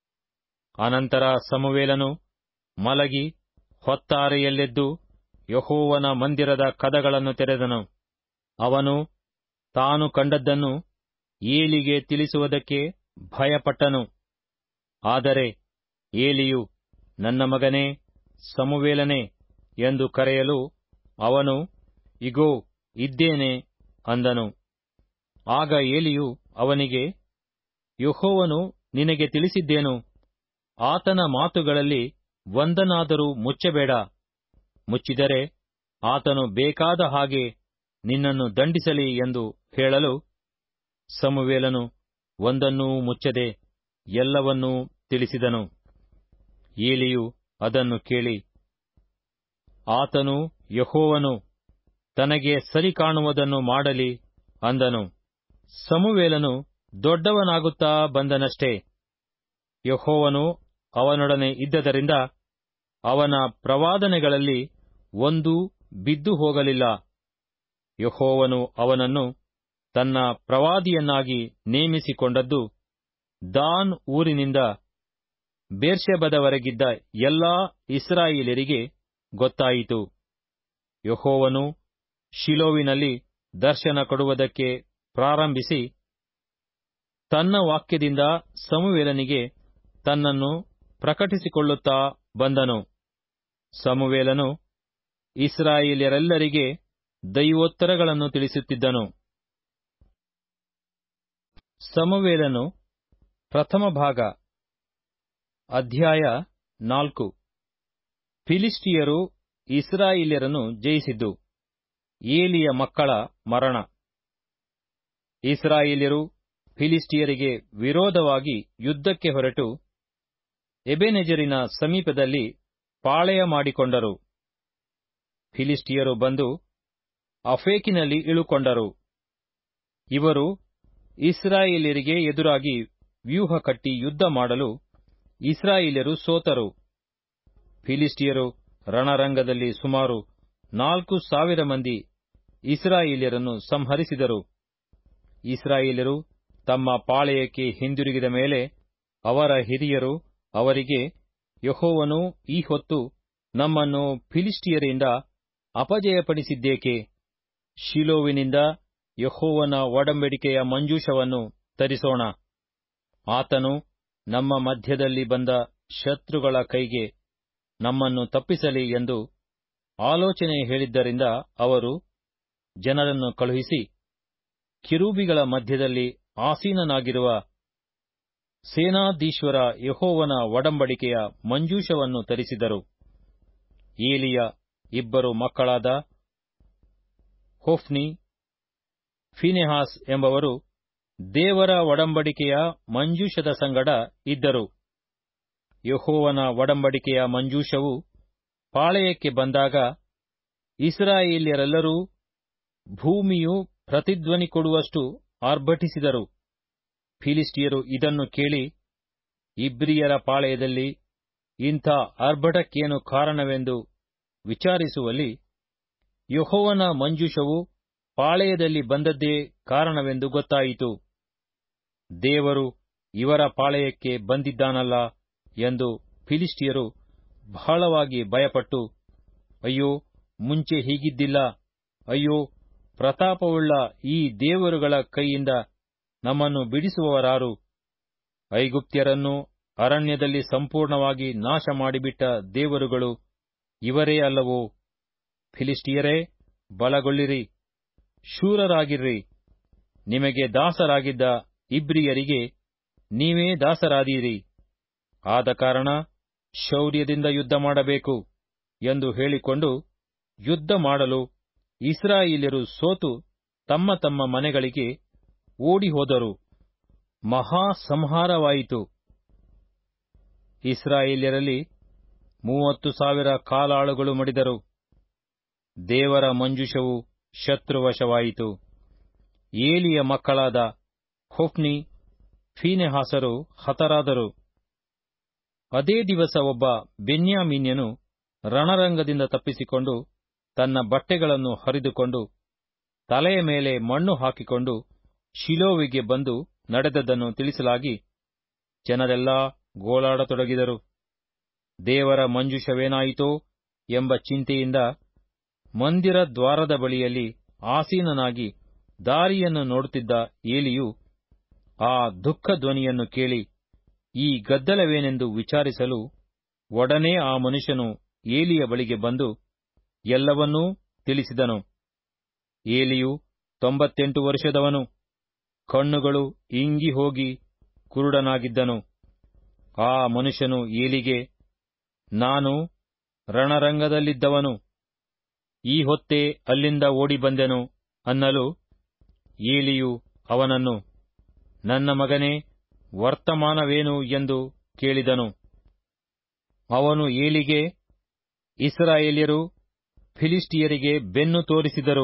ಅನಂತರ ಸಮುವೇಲನು ಮಲಗಿ ಹೊತ್ತಾರೆಯಲ್ಲೆದ್ದು ಯಹೋವನ ಮಂದಿರದ ಕದಗಳನ್ನು ತೆರೆದನು ಅವನು ತಾನು ಕಂಡದ್ದನ್ನು ಏಲಿಗೆ ತಿಳಿಸುವುದಕ್ಕೆ ಭಯಪಟ್ಟನು ಆದರೆ ಏಲಿಯು ನನ್ನ ಮಗನೇ ಸಮುವೇಲನೆ ಎಂದು ಕರೆಯಲು ಅವನು ಇಗೋ ಇದ್ದೇನೆ ಅಂದನು ಆಗ ಏಲಿಯು ಅವನಿಗೆ ಯಹೋವನು ನಿನಗೆ ತಿಳಿಸಿದ್ದೇನು ಆತನ ಮಾತುಗಳಲ್ಲಿ ಒಂದನಾದರೂ ಮುಚ್ಚಬೇಡ ಮುಚ್ಚಿದರೆ ಆತನು ಬೇಕಾದ ಹಾಗೆ ನಿನ್ನನ್ನು ದಂಡಿಸಲಿ ಎಂದು ಹೇಳಲು ಸಮುವೇಲನು ಒಂದನ್ನೂ ಮುಚ್ಚದೆ ಎಲ್ಲವನ್ನೂ ತಿಳಿಸಿದನು ಏಲಿಯು ಅದನ್ನು ಕೇಳಿ ಆತನು ಯಹೋವನು ತನಗೆ ಸರಿ ಕಾಣುವುದನ್ನು ಮಾಡಲಿ ಅಂದನು ಸಮುವೇಲನು ದೊಡ್ಡವನಾಗುತ್ತಾ ಬಂದನಷ್ಟೇ ಯಹೋವನು ಅವನೊಡನೆ ಇದ್ದದರಿಂದ ಅವನ ಪ್ರವಾದನೆಗಳಲ್ಲಿ ಒಂದೂ ಬಿದ್ದು ಹೋಗಲಿಲ್ಲ ಯಹೋವನು ಅವನನ್ನು ತನ್ನ ಪ್ರವಾದಿಯನ್ನಾಗಿ ನೇಮಿಸಿಕೊಂಡದ್ದು ದಾನ್ ಊರಿನಿಂದ ಬೇರ್ಷೆಬದವರೆಗಿದ್ದ ಎಲ್ಲಾ ಇಸ್ರಾಯೇಲರಿಗೆ ಗೊತ್ತಾಯಿತು ಯಹೋವನು ಶಿಲೋವಿನಲ್ಲಿ ದರ್ಶನ ಕೊಡುವುದಕ್ಕೆ ಪ್ರಾರಂಭಿಸಿ ತನ್ನ ವಾಕ್ಯದಿಂದ ಸಮುವೇಲನಿಗೆ ತನ್ನನ್ನು ಪ್ರಕಟಿಸಿಕೊಳ್ಳುತ್ತಾ ಬಂದನು ಸಮುವೇಲನು ಇಸ್ರಾಯೇಲ್ಯರೆಲ್ಲರಿಗೆ ದೈವೋತ್ತರಗಳನ್ನು ತಿಳಿಸುತ್ತಿದ್ದನು ಸಮುವೇಲನು ಪ್ರಥಮ ಭಾಗ ಅಧ್ಯಾಯ ನಾಲ್ಕು ಫಿಲಿಸ್ಟಿಯರು ಇಸ್ರಾಯೇಲ್ಯರನ್ನು ಜಯಿಸಿದ್ದು ಏಲಿಯ ಮಕ್ಕಳ ಮರಣ ಇಸ್ರಾಯೇಲ್ಯರು ಫಿಲಿಸ್ಟಿಯರಿಗೆ ವಿರೋಧವಾಗಿ ಯುದ್ಧಕ್ಕೆ ಹೊರಟು ಎಬೆನೆಜರಿನ ಸಮೀಪದಲ್ಲಿ ಪಾಳೆಯ ಮಾಡಿಕೊಂಡರು ಫಿಲಿಸ್ಟಿಯರು ಬಂದು ಅಫೇಕಿನಲ್ಲಿ ಇಳುಕೊಂಡರು ಇವರು ಇಸ್ರಾಯೇಲ್ಯರಿಗೆ ಎದುರಾಗಿ ವ್ಯೂಹ ಕಟ್ಟಿ ಯುದ್ಧ ಮಾಡಲು ಇಸ್ರಾಯೇಲ್ಯರು ಸೋತರು ಫಿಲಿಸ್ಟಿಯರು ರಣರಂಗದಲ್ಲಿ ಸುಮಾರು ನಾಲ್ಕು ಸಾವಿರ ಮಂದಿ ಇಸ್ರಾಯೇಲ್ಯರನ್ನು ಸಂಹರಿಸಿದರು ಇಸ್ರಾಯೇಲ್ಯರು ತಮ್ಮ ಪಾಳೆಯಕ್ಕೆ ಹಿಂದಿರುಗಿದ ಮೇಲೆ ಅವರ ಹಿರಿಯರು ಅವರಿಗೆ ಯಹೋವನು ಈ ಹೊತ್ತು ನಮ್ಮನ್ನು ಫಿಲಿಸ್ಟಿಯರಿಂದ ಅಪಜಯಪಡಿಸಿದ್ದೇಕೆ ಶಿಲೋವಿನಿಂದ ಯಹೋವನ ಒಡಂಬಡಿಕೆಯ ಮಂಜೂಷವನ್ನು ತರಿಸೋಣ ಆತನು ನಮ್ಮ ಮಧ್ಯದಲ್ಲಿ ಬಂದ ಶತ್ರುಗಳ ಕೈಗೆ ನಮ್ಮನ್ನು ತಪ್ಪಿಸಲಿ ಎಂದು ಆಲೋಚನೆ ಹೇಳಿದ್ದರಿಂದ ಅವರು ಜನರನ್ನು ಕಳುಹಿಸಿ ಕಿರೂಬಿಗಳ ಮಧ್ಯದಲ್ಲಿ ಆಸೀನನಾಗಿರುವ ಸೇನಾಧೀಶ್ವರ ಯಹೋವನ ಒಡಂಬಡಿಕೆಯ ಮಂಜೂಷವನ್ನು ತರಿಸಿದರು ಏಲಿಯ ಇಬ್ಬರು ಮಕ್ಕಳಾದ ಹೊಫ್ನಿ ಫಿನೆಹಾಸ್ ಎಂಬವರು ದೇವರ ಒಡಂಬಡಿಕೆಯ ಮಂಜೂಷದ ಸಂಗಡ ಇದ್ದರು ಯಹೋವನ ಒಡಂಬಡಿಕೆಯ ಮಂಜೂಷವು ಪಾಳೆಯಕ್ಕೆ ಬಂದಾಗ ಇಸ್ರಾಯೇಲ್ಯರೆಲ್ಲರೂ ಭೂಮಿಯು ಪ್ರತಿಧ್ವನಿ ಕೊಡುವಷ್ಟು ಆರ್ಭಟಿಸಿದರು ಫಿಲಿಸ್ಟಿಯರು ಇದನ್ನು ಕೇಳಿ ಇಬ್ರಿಯರ ಪಾಳೆಯದಲ್ಲಿ ಇಂಥ ಆರ್ಭಟಕ್ಕೇನು ಕಾರಣವೆಂದು ವಿಚಾರಿಸುವಲ್ಲಿ ಯಹೋವನ ಮಂಜೂಷವು ಪಾಳೆಯದಲ್ಲಿ ಬಂದದ್ದೇ ಕಾರಣವೆಂದು ಗೊತ್ತಾಯಿತು ದೇವರು ಇವರ ಪಾಳೆಯಕ್ಕೆ ಬಂದಿದ್ದಾನಲ್ಲ ಎಂದು ಫಿಲಿಸ್ಟಿಯರು ಬಹಳವಾಗಿ ಭಯಪಟ್ಟು ಅಯ್ಯೋ ಮುಂಚೆ ಹೀಗಿದ್ದಿಲ್ಲ ಅಯ್ಯೋ ಪ್ರತಾಪವುಳ್ಳ ಈ ದೇವರುಗಳ ಕೈಯಿಂದ ನಮ್ಮನ್ನು ಬಿಡಿಸುವವರಾರು ಐಗುಪ್ತ್ಯರನ್ನು ಅರಣ್ಯದಲ್ಲಿ ಸಂಪೂರ್ಣವಾಗಿ ನಾಶ ಮಾಡಿಬಿಟ್ಟ ದೇವರುಗಳು ಇವರೇ ಅಲ್ಲವೋ ಫಿಲಿಸ್ಟಿಯರೇ ಬಲಗೊಳ್ಳಿರಿ ಶೂರರಾಗಿರ್ರಿ ನಿಮಗೆ ದಾಸರಾಗಿದ್ದ ಇಬ್ರಿಯರಿಗೆ ನೀವೇ ದಾಸರಾದೀರಿ ಆದ ಕಾರಣ ಶೌರ್ಯದಿಂದ ಯುದ್ಧ ಮಾಡಬೇಕು ಎಂದು ಹೇಳಿಕೊಂಡು ಯುದ್ಧ ಮಾಡಲು ಇಸ್ರಾಯೇಲ್ಯರು ಸೋತು ತಮ್ಮ ತಮ್ಮ ಮನೆಗಳಿಗೆ ಓಡಿಹೋದರು ಮಹಾ ಸಂಹಾರವಾಯಿತು ಇಸ್ರಾಯೇಲ್ಯರಲ್ಲಿ ಮೂವತ್ತು ಸಾವಿರ ಕಾಲಾಳುಗಳು ಮಡಿದರು ದೇವರ ಮಂಜುಷವು ಶತ್ರುವಶವಾಯಿತು ಏಲಿಯ ಮಕ್ಕಳಾದ ಹೊಫ್ನಿ ಫೀನೆಹಾಸರು ಹತರಾದರು ಅದೇ ದಿವಸ ಒಬ್ಬ ಬೆನ್ಯಾಮೀನ್ಯನು ರಣರಂಗದಿಂದ ತಪ್ಪಿಸಿಕೊಂಡು ತನ್ನ ಬಟ್ಟೆಗಳನ್ನು ಹರಿದುಕೊಂಡು ತಲೆಯ ಮೇಲೆ ಮಣ್ಣು ಹಾಕಿಕೊಂಡು ಶಿಲೋವಿಗೆ ಬಂದು ನಡೆದದ್ದನ್ನು ತಿಳಿಸಲಾಗಿ ಜನರೆಲ್ಲಾ ಗೋಳಾಡತೊಡಗಿದರು ದೇವರ ಮಂಜುಷವೇನಾಯಿತೋ ಎಂಬ ಚಿಂತೆಯಿಂದ ಮಂದಿರ ದ್ವಾರದ ಬಳಿಯಲ್ಲಿ ಆಸೀನನಾಗಿ ದಾರಿಯನ್ನು ನೋಡುತ್ತಿದ್ದ ಏಲಿಯು ಆ ದುಃಖ ಧ್ವನಿಯನ್ನು ಕೇಳಿ ಈ ಗದ್ದಲವೇನೆಂದು ವಿಚಾರಿಸಲು ಒಡನೆ ಆ ಮನುಷ್ಯನು ಏಲಿಯ ಬಳಿಗೆ ಬಂದು ಎಲ್ಲವನ್ನೂ ತಿಳಿಸಿದನು ಏಲಿಯು ತೊಂಬತ್ತೆಂಟು ವರ್ಷದವನು ಕಣ್ಣುಗಳು ಇಂಗಿ ಹೋಗಿ ಕುರುಡನಾಗಿದ್ದನು ಆ ಮನುಷ್ಯನು ಏಲಿಗೆ ನಾನು ರಣರಂಗದಲ್ಲಿದ್ದವನು ಈ ಹೊತ್ತೇ ಅಲ್ಲಿಂದ ಓಡಿ ಬಂದೆನು ಅನ್ನಲು ಏಲಿಯು ಅವನನ್ನು ನನ್ನ ಮಗನೇ ವರ್ತಮಾನವೇನು ಎಂದು ಕೇಳಿದನು ಅವನು ಏಲಿಗೆ ಇಸ್ರಾಯೇಲ್ಯರು ಫಿಲಿಸ್ಟಿಯರಿಗೆ ಬೆನ್ನು ತೋರಿಸಿದರು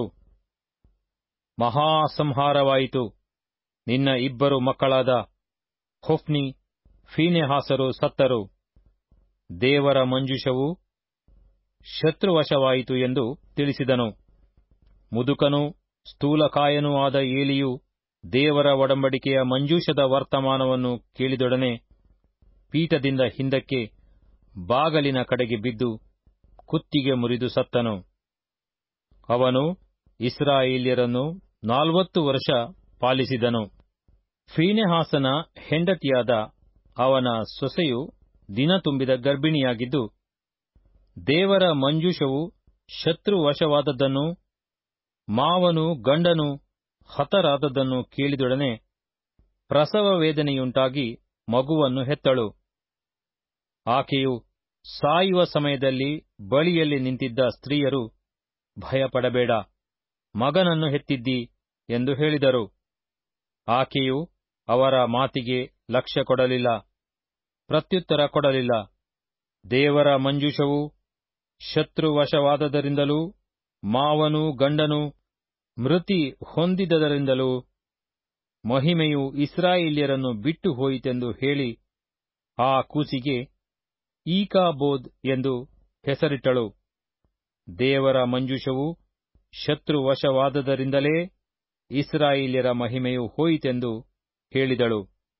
ಮಹಾಸಂಹಾರವಾಯಿತು ನಿನ್ನ ಇಬ್ಬರು ಮಕ್ಕಳಾದ ಹೊಫ್ನಿ ಫೀನೆಹಾಸರು ಸತ್ತರು ದೇವರ ಮಂಜುಷವು ಶತ್ರುವಶವಾಯಿತು ಎಂದು ತಿಳಿಸಿದನು ಮುದುಕನೂ ಸ್ಥೂಲಕಾಯನೂ ಆದ ಏಲಿಯು ದೇವರ ಒಡಂಬಡಿಕೆಯ ಮಂಜೂಷದ ವರ್ತಮಾನವನ್ನು ಕೇಳಿದೊಡನೆ ಪೀಠದಿಂದ ಹಿಂದಕ್ಕೆ ಬಾಗಲಿನ ಕಡೆಗೆ ಬಿದ್ದು ಕುತ್ತಿಗೆ ಮುರಿದು ಸತ್ತನು ಅವನು ಇಸ್ರಾಯೇಲ್ಯರನ್ನು ನಾಲ್ವತ್ತು ವರ್ಷ ಪಾಲಿಸಿದನು ಫೀನೆಹಾಸನ ಹೆಂಡತಿಯಾದ ಅವನ ಸೊಸೆಯು ದಿನ ತುಂಬಿದ ಗರ್ಭಿಣಿಯಾಗಿದ್ದು ದೇವರ ಮಂಜೂಷವು ಶತ್ರುವಶವಾದದ್ದನ್ನು ಮಾವನು ಗಂಡನು ಹತರಾದದ್ದನ್ನು ಕೇಳಿದೊಡನೆ ಪ್ರಸವ ವೇದನೆಯುಂಟಾಗಿ ಮಗುವನ್ನು ಹೆತ್ತಳು ಆಕೆಯು ಸಾಯುವ ಸಮಯದಲ್ಲಿ ಬಳಿಯಲ್ಲಿ ನಿಂತಿದ್ದ ಸ್ತ್ರೀಯರು ಭಯಪಡಬೇಡ ಮಗನನ್ನು ಹೆತ್ತಿದ್ದಿ ಎಂದು ಹೇಳಿದರು ಆಕೆಯು ಅವರ ಮಾತಿಗೆ ಲಕ್ಷ್ಯ ಕೊಡಲಿಲ್ಲ ಪ್ರತ್ಯುತ್ತರ ಕೊಡಲಿಲ್ಲ ದೇವರ ಮಂಜೂಷವು ಶತ್ರುವಶವಾದದರಿಂದಲೂ ಮಾವನು ಗಂಡನು ಮೃತಿ ಹೊಂದಿದದರಿಂದಲೂ ಮಹಿಮೆಯು ಇಸ್ರಾಯೇಲ್ಯರನ್ನು ಬಿಟ್ಟು ಹೋಯಿತೆಂದು ಹೇಳಿ ಆ ಕೂಸಿಗೆ ಈಕಾಬೋದ್ ಎಂದು ಹೆಸರಿಟ್ಟಳು ದೇವರ ಮಂಜೂಷವು ಶತ್ರುವಶವಾದದರಿಂದಲೇ ಇಸ್ರಾಯೇಲ್ಯರ ಮಹಿಮೆಯು ಹೋಯಿತೆಂದು ಹೇಳಿದಳು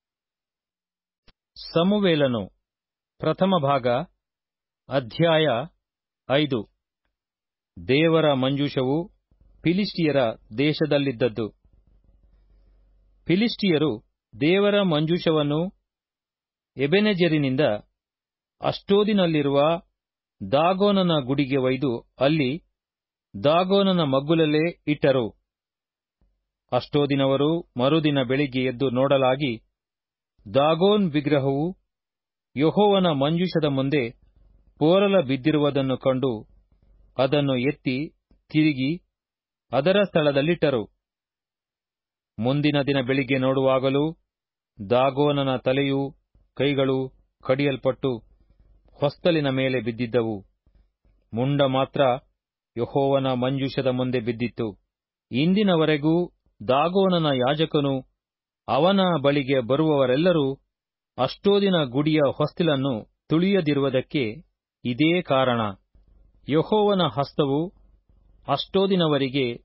ಸಮುವೇಲನು ಪ್ರಥಮ ಭಾಗ ಅಧ್ಯಾಯ ಐದು ದೇವರ ಮಂಜೂಷವು ಫಿಲಿಸ್ಟಿಯರ ದೇಶದಲ್ಲಿದ್ದದ್ದು ಫಿಲಿಸ್ಟಿಯರು ದೇವರ ಮಂಜೂಷವನ್ನು ಎಬೆನೆಜೆರಿನಿಂದ ಅಷ್ಟೋದಿನಲ್ಲಿರುವ ದಾಗೋನನ ಗುಡಿಗೆ ಒಯ್ದು ಅಲ್ಲಿ ದಾಗೋನನ ಮಗ್ಗುಲಲ್ಲೇ ಇಟ್ಟರು ಅಷ್ಟೋದಿನವರು ಮರುದಿನ ಬೆಳಿಗ್ಗೆ ಎದ್ದು ನೋಡಲಾಗಿ ದಾಗೋನ್ ವಿಗ್ರಹವು ಯಹೋವನ ಮಂಜೂಷದ ಮುಂದೆ ಪೋರಲ ಬಿದ್ದಿರುವುದನ್ನು ಕಂಡು ಅದನ್ನು ಎತ್ತಿ ತಿರುಗಿ ಅದರ ಸ್ಥಳದಲ್ಲಿಟ್ಟರು ಮುಂದಿನ ದಿನ ಬೆಳಿಗ್ಗೆ ನೋಡುವಾಗಲೂ ದಾಗೋನನ ತಲೆಯೂ ಕೈಗಳು ಕಡಿಯಲ್ಪಟ್ಟು ಹೊಸ್ತಲಿನ ಮೇಲೆ ಬಿದ್ದಿದ್ದವು ಮುಂಡ ಮಾತ್ರ ಯಹೋವನ ಮಂಜೂಷದ ಮುಂದೆ ಬಿದ್ದಿತ್ತು ಇಂದಿನವರೆಗೂ ದಾಗೋನನ ಯಾಜಕನು ಅವನ ಬಳಿಗೆ ಬರುವವರೆಲ್ಲರೂ ಅಷ್ಟೋದಿನ ಗುಡಿಯ ಹೊಸ್ತಿಲನ್ನು ತುಳಿಯದಿರುವುದಕ್ಕೆ ಇದೇ ಕಾರಣ ಯಹೋವನ ಹಸ್ತವು ಅಷ್ಟೋದಿನವರಿಗೆ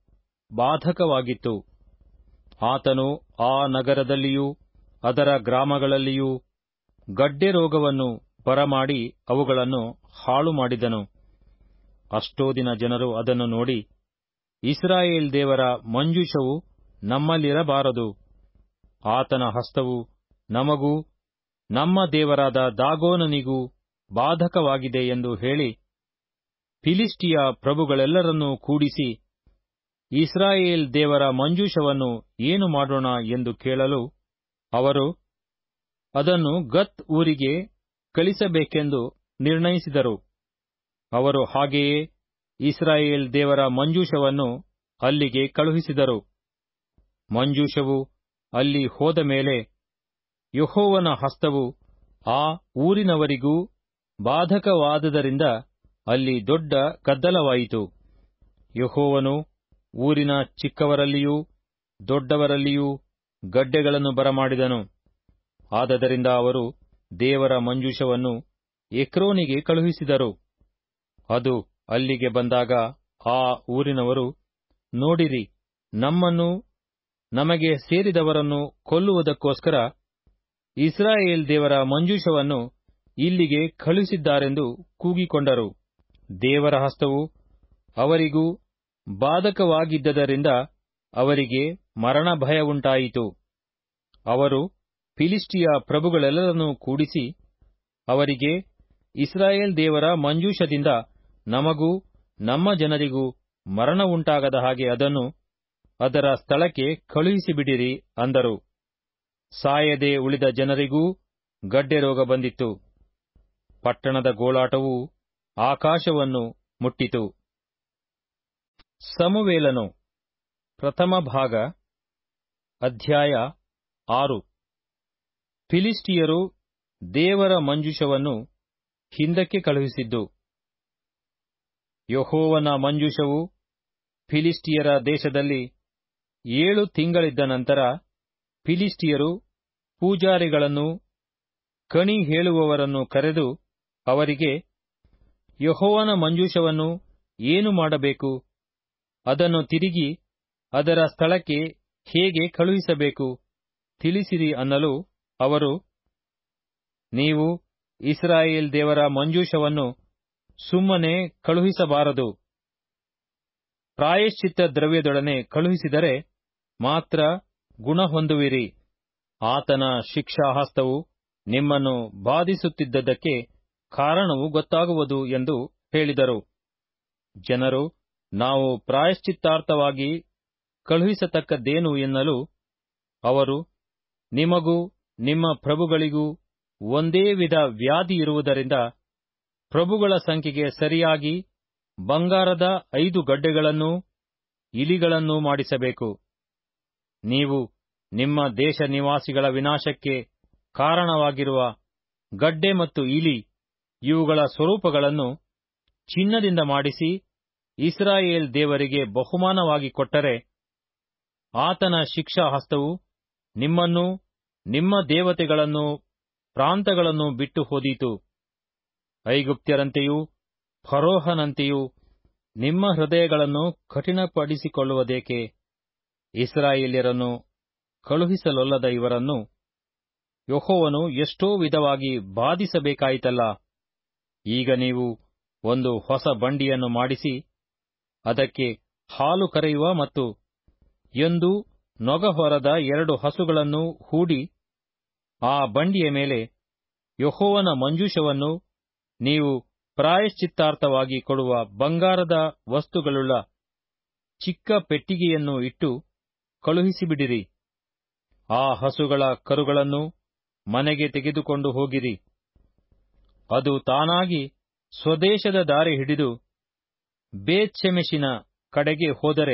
ಬಾಧಕವಾಗಿತ್ತು ಆತನು ಆ ನಗರದಲ್ಲಿಯೂ ಅದರ ಗ್ರಾಮಗಳಲ್ಲಿಯೂ ಗಡ್ಡೆ ರೋಗವನ್ನು ಬರಮಾಡಿ ಅವುಗಳನ್ನು ಹಾಳು ಮಾಡಿದನು ಅಷ್ಟೋದಿನ ಜನರು ಅದನ್ನು ನೋಡಿ ಇಸ್ರಾಯೇಲ್ ದೇವರ ಮಂಜೂಷವು ನಮ್ಮಲ್ಲಿರಬಾರದು ಆತನ ಹಸ್ತವು ನಮಗೂ ನಮ್ಮ ದೇವರಾದ ದಾಗೋನನಿಗೂ ಬಾಧಕವಾಗಿದೆ ಎಂದು ಹೇಳಿ ಫಿಲಿಸ್ಟಿಯ ಪ್ರಭುಗಳೆಲ್ಲರನ್ನೂ ಕೂಡಿಸಿ ಇಸ್ರಾಯೇಲ್ ದೇವರ ಮಂಜೂಷವನ್ನು ಏನು ಮಾಡೋಣ ಎಂದು ಕೇಳಲು ಅವರು ಅದನ್ನು ಗತ್ ಊರಿಗೆ ಕಳಿಸಬೇಕೆಂದು ನಿರ್ಣಯಿಸಿದರು ಅವರು ಹಾಗೆಯೇ ಇಸ್ರಾಯೇಲ್ ದೇವರ ಮಂಜೂಷವನ್ನು ಅಲ್ಲಿಗೆ ಕಳುಹಿಸಿದರು ಮಂಜೂಷವು ಅಲ್ಲಿ ಹೋದ ಮೇಲೆ ಯಹೋವನ ಹಸ್ತವು ಆ ಊರಿನವರಿಗೂ ಬಾಧಕವಾದದರಿಂದ ಅಲ್ಲಿ ದೊಡ್ಡ ಗದ್ದಲವಾಯಿತು ಯಹೋವನು ಊರಿನ ಚಿಕ್ಕವರಲ್ಲಿಯೂ ದೊಡ್ಡವರಲ್ಲಿಯೂ ಗಡ್ಡೆಗಳನ್ನು ಬರಮಾಡಿದನು ಆದದರಿಂದ ಅವರು ದೇವರ ಮಂಜೂಷವನ್ನು ಎಕ್ರೋನಿಗೆ ಕಳುಹಿಸಿದರು ಅದು ಅಲ್ಲಿಗೆ ಬಂದಾಗ ಆ ಊರಿನವರು ನೋಡಿರಿ ನಮ್ಮನ್ನು ನಮಗೆ ಸೇರಿದವರನ್ನು ಕೊಲ್ಲುವುದಕ್ಕೋಸ್ಕರ ಇಸ್ರಾಯೇಲ್ ದೇವರ ಮಂಜೂಷವನ್ನು ಇಲ್ಲಿಗೆ ಕಳುಹಿಸಿದ್ದಾರೆಂದು ಕೂಗಿಕೊಂಡರು ದೇವರ ಹಸ್ತವು ಅವರಿಗೂ ಬಾಧಕವಾಗಿದ್ದರಿಂದ ಅವರಿಗೆ ಮರಣ ಭಯವುಂಟಾಯಿತು ಅವರು ಫಿಲಿಸ್ಟಿಯ ಪ್ರಭುಗಳೆಲ್ಲರನ್ನೂ ಕೂಡಿಸಿ ಅವರಿಗೆ ಇಸ್ರಾಯೇಲ್ ದೇವರ ಮಂಜೂಷದಿಂದ ನಮಗೂ ನಮ್ಮ ಜನರಿಗೂ ಮರಣವುಂಟಾಗದ ಹಾಗೆ ಅದನ್ನು ಅದರ ಸ್ಥಳಕ್ಕೆ ಕಳುಹಿಸಿಬಿಡಿರಿ ಅಂದರು ಸಾಯದೆ ಉಳಿದ ಜನರಿಗೂ ಗಡ್ಡೆ ರೋಗ ಬಂದಿತ್ತು ಪಟ್ಟಣದ ಗೋಳಾಟವು ಆಕಾಶವನ್ನು ಮುಟ್ಟಿತು ಸಮುವೇಲನು ಪ್ರಥಮ ಭಾಗ ಅಧ್ಯಾಯ ಆರು ಫಿಲಿಸ್ಟಿಯರು ದೇವರ ಮಂಜುಷವನ್ನು ಹಿಂದಕ್ಕೆ ಕಳುಹಿಸಿದ್ದು ಯಹೋವನ ಮಂಜೂಷವು ಫಿಲಿಸ್ಟಿಯರ ದೇಶದಲ್ಲಿ ಏಳು ತಿಂಗಳಿದ್ದ ನಂತರ ಫಿಲಿಸ್ಟಿಯರು ಪೂಜಾರಿಗಳನ್ನು ಕಣಿ ಹೇಳುವವರನ್ನು ಕರೆದು ಅವರಿಗೆ ಯಹೋವನ ಮಂಜೂಷವನ್ನು ಏನು ಮಾಡಬೇಕು ಅದನ್ನು ತಿರುಗಿ ಅದರ ಸ್ಥಳಕ್ಕೆ ಹೇಗೆ ಕಳುಹಿಸಬೇಕು ತಿಳಿಸಿರಿ ಅನ್ನಲು ಅವರು ನೀವು ಇಸ್ರಾಯೇಲ್ ದೇವರ ಮಂಜೂಷವನ್ನು ಸುಮ್ಮನೆ ಕಳುಹಿಸಬಾರದು ಪ್ರಾಯಶ್ಚಿತ್ತ ದ್ರವ್ಯದೊಡನೆ ಕಳುಹಿಸಿದರೆ ಮಾತ್ರ ಗುಣ ಹೊಂದುವಿರಿ ಆತನ ಶಿಕ್ಷಾಹಸ್ತವು ನಿಮ್ಮನ್ನು ಬಾಧಿಸುತ್ತಿದ್ದದಕ್ಕೆ ಕಾರಣವು ಗೊತ್ತಾಗುವುದು ಎಂದು ಹೇಳಿದರು ಜನರು ನಾವು ಪ್ರಾಯಶ್ಚಿತ್ತಾರ್ಥವಾಗಿ ಕಳುಹಿಸತಕ್ಕದ್ದೇನು ಎನ್ನಲು ಅವರು ನಿಮಗೂ ನಿಮ್ಮ ಪ್ರಭುಗಳಿಗೂ ಒಂದೇ ವಿಧ ವ್ಯಾಧಿ ಇರುವುದರಿಂದ ಪ್ರಭುಗಳ ಸಂಖ್ಯೆಗೆ ಸರಿಯಾಗಿ ಬಂಗಾರದ ಐದು ಗಡ್ಡೆಗಳನ್ನೂ ಇಲಿಗಳನ್ನೂ ಮಾಡಿಸಬೇಕು ನೀವು ನಿಮ್ಮ ದೇಶ ನಿವಾಸಿಗಳ ವಿನಾಶಕ್ಕೆ ಕಾರಣವಾಗಿರುವ ಗಡ್ಡೆ ಮತ್ತು ಇಲಿ ಇವುಗಳ ಸ್ವರೂಪಗಳನ್ನು ಚಿನ್ನದಿಂದ ಮಾಡಿಸಿ ಇಸ್ರಾಯೇಲ್ ದೇವರಿಗೆ ಬಹುಮಾನವಾಗಿ ಕೊಟ್ಟರೆ ಆತನ ಶಿಕ್ಷಾ ಹಸ್ತವು ನಿಮ್ಮನ್ನೂ ನಿಮ್ಮ ದೇವತೆಗಳನ್ನು ಪ್ರಾಂತಗಳನ್ನು ಬಿಟ್ಟು ಹೋದೀತು ಐಗುಪ್ತ್ಯರಂತೆಯೂ ಫರೋಹನಂತೆಯೂ ನಿಮ್ಮ ಹೃದಯಗಳನ್ನು ಕಠಿಣಪಡಿಸಿಕೊಳ್ಳುವುದೇಕೆ ಇಸ್ರಾಯೇಲ್ಯರನ್ನು ಕಳುಹಿಸಲೊಲ್ಲದ ಇವರನ್ನು ಯಹೋವನು ಎಷ್ಟೋ ವಿಧವಾಗಿ ಬಾಧಿಸಬೇಕಾಯಿತಲ್ಲ ಈಗ ನೀವು ಒಂದು ಹೊಸ ಬಂಡಿಯನ್ನು ಮಾಡಿಸಿ ಅದಕ್ಕೆ ಹಾಲು ಕರೆಯುವ ಮತ್ತು ಎಂದು ನೊಗ ಹೊರದ ಎರಡು ಹಸುಗಳನ್ನು ಹೂಡಿ ಆ ಬಂಡಿಯ ಮೇಲೆ ಯಹೋವನ ಮಂಜೂಷವನ್ನು ನೀವು ಪ್ರಾಯಶ್ಚಿತ್ತಾರ್ಥವಾಗಿ ಕೊಡುವ ಬಂಗಾರದ ವಸ್ತುಗಳುಳ್ಳ ಚಿಕ್ಕ ಪೆಟ್ಟಿಗೆಯನ್ನು ಇಟ್ಟು ಕಳುಹಿಸಿಬಿಡಿರಿ ಆ ಹಸುಗಳ ಕರುಗಳನ್ನು ಮನೆಗೆ ತೆಗೆದುಕೊಂಡು ಹೋಗಿರಿ ಅದು ತಾನಾಗಿ ಸ್ವದೇಶದ ದಾರಿ ಹಿಡಿದು ಬೇತ್ಷೆಮೆಷಿನ ಕಡೆಗೆ ಹೋದರೆ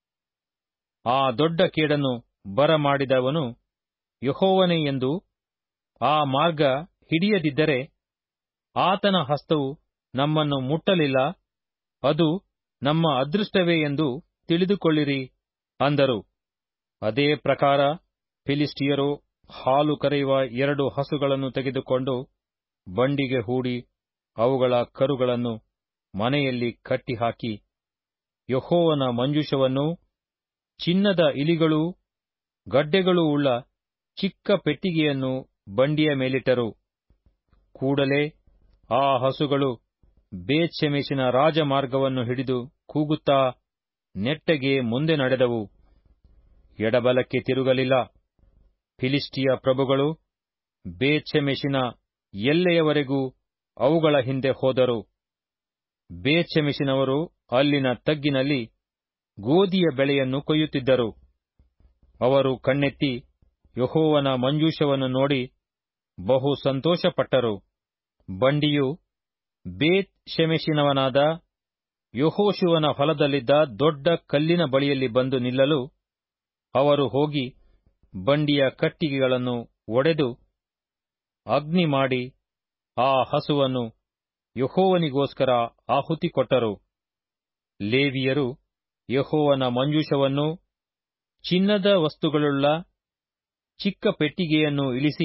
ಆ ದೊಡ್ಡ ಕೇಡನ್ನು ಬರಮಾಡಿದವನು ಯಹೋವನೇ ಎಂದು ಆ ಮಾರ್ಗ ಹಿಡಿಯದಿದ್ದರೆ ಆತನ ಹಸ್ತವು ನಮ್ಮನ್ನು ಮುಟ್ಟಲಿಲ್ಲ ಅದು ನಮ್ಮ ಅದೃಷ್ಟವೇ ಎಂದು ತಿಳಿದುಕೊಳ್ಳಿರಿ ಅಂದರು ಅದೇ ಪ್ರಕಾರ ಫಿಲಿಸ್ಟಿಯರು ಹಾಲು ಕರೆಯುವ ಎರಡು ಹಸುಗಳನ್ನು ತೆಗೆದುಕೊಂಡು ಬಂಡಿಗೆ ಹೂಡಿ ಅವುಗಳ ಕರುಗಳನ್ನು ಮನೆಯಲ್ಲಿ ಕಟ್ಟಿಹಾಕಿ ಯಹೋವನ ಮಂಜೂಷವನ್ನೂ ಚಿನ್ನದ ಇಲಿಗಳೂ ಗಡ್ಡೆಗಳೂ ಉಳ್ಳ ಚಿಕ್ಕ ಪೆಟ್ಟಿಗೆಯನ್ನು ಬಂಡಿಯ ಮೇಲಿಟ್ಟರು ಕೂಡಲೇ ಆ ಹಸುಗಳು ಬೇತ್ಷೆಮೆಷಿನ ರಾಜಮಾರ್ಗವನ್ನು ಹಿಡಿದು ಕೂಗುತ್ತಾ ನೆಟ್ಟಗೆ ಮುಂದೆ ನಡೆದವು ಎಡಬಲಕ್ಕೆ ತಿರುಗಲಿಲ್ಲ ಫಿಲಿಸ್ಟಿಯ ಪ್ರಭುಗಳು ಬೇತ್ಷೆಮೆಷಿನ ಎಲ್ಲೆಯವರೆಗೂ ಅವುಗಳ ಹಿಂದೆ ಹೋದರು ಬೇತ್ಷೆಮೆಷಿನವರು ಅಲ್ಲಿನ ತಗ್ಗಿನಲ್ಲಿ ಗೋಧಿಯ ಬೆಳೆಯನ್ನು ಕೊಯ್ಯುತ್ತಿದ್ದರು ಅವರು ಕಣ್ಣೆತ್ತಿ ಯಹೋವನ ಮಂಜೂಷವನ್ನು ನೋಡಿ ಬಹು ಸಂತೋಷಪಟ್ಟರು ಬಂಡಿಯು ಬೇತ್ ಶೆಮೆಷಿನವನಾದ ಯಹೋಶುವನ ಹೊಲದಲ್ಲಿದ್ದ ದೊಡ್ಡ ಕಲ್ಲಿನ ಬಳಿಯಲ್ಲಿ ಬಂದು ನಿಲ್ಲಲು ಅವರು ಹೋಗಿ ಬಂಡಿಯ ಕಟ್ಟಿಗೆಗಳನ್ನು ಒಡೆದು ಅಗ್ನಿ ಮಾಡಿ ಆ ಹಸುವನ್ನು ಯಹೋವನಿಗೋಸ್ಕರ ಆಹುತಿ ಕೊಟ್ಟರು ಲೇವಿಯರು ಯಹೋವನ ಮಂಜೂಷವನ್ನು ಚಿನ್ನದ ವಸ್ತುಗಳುಳ್ಳ ಚಿಕ್ಕ ಪೆಟ್ಟಿಗೆಯನ್ನು ಇಳಿಸಿ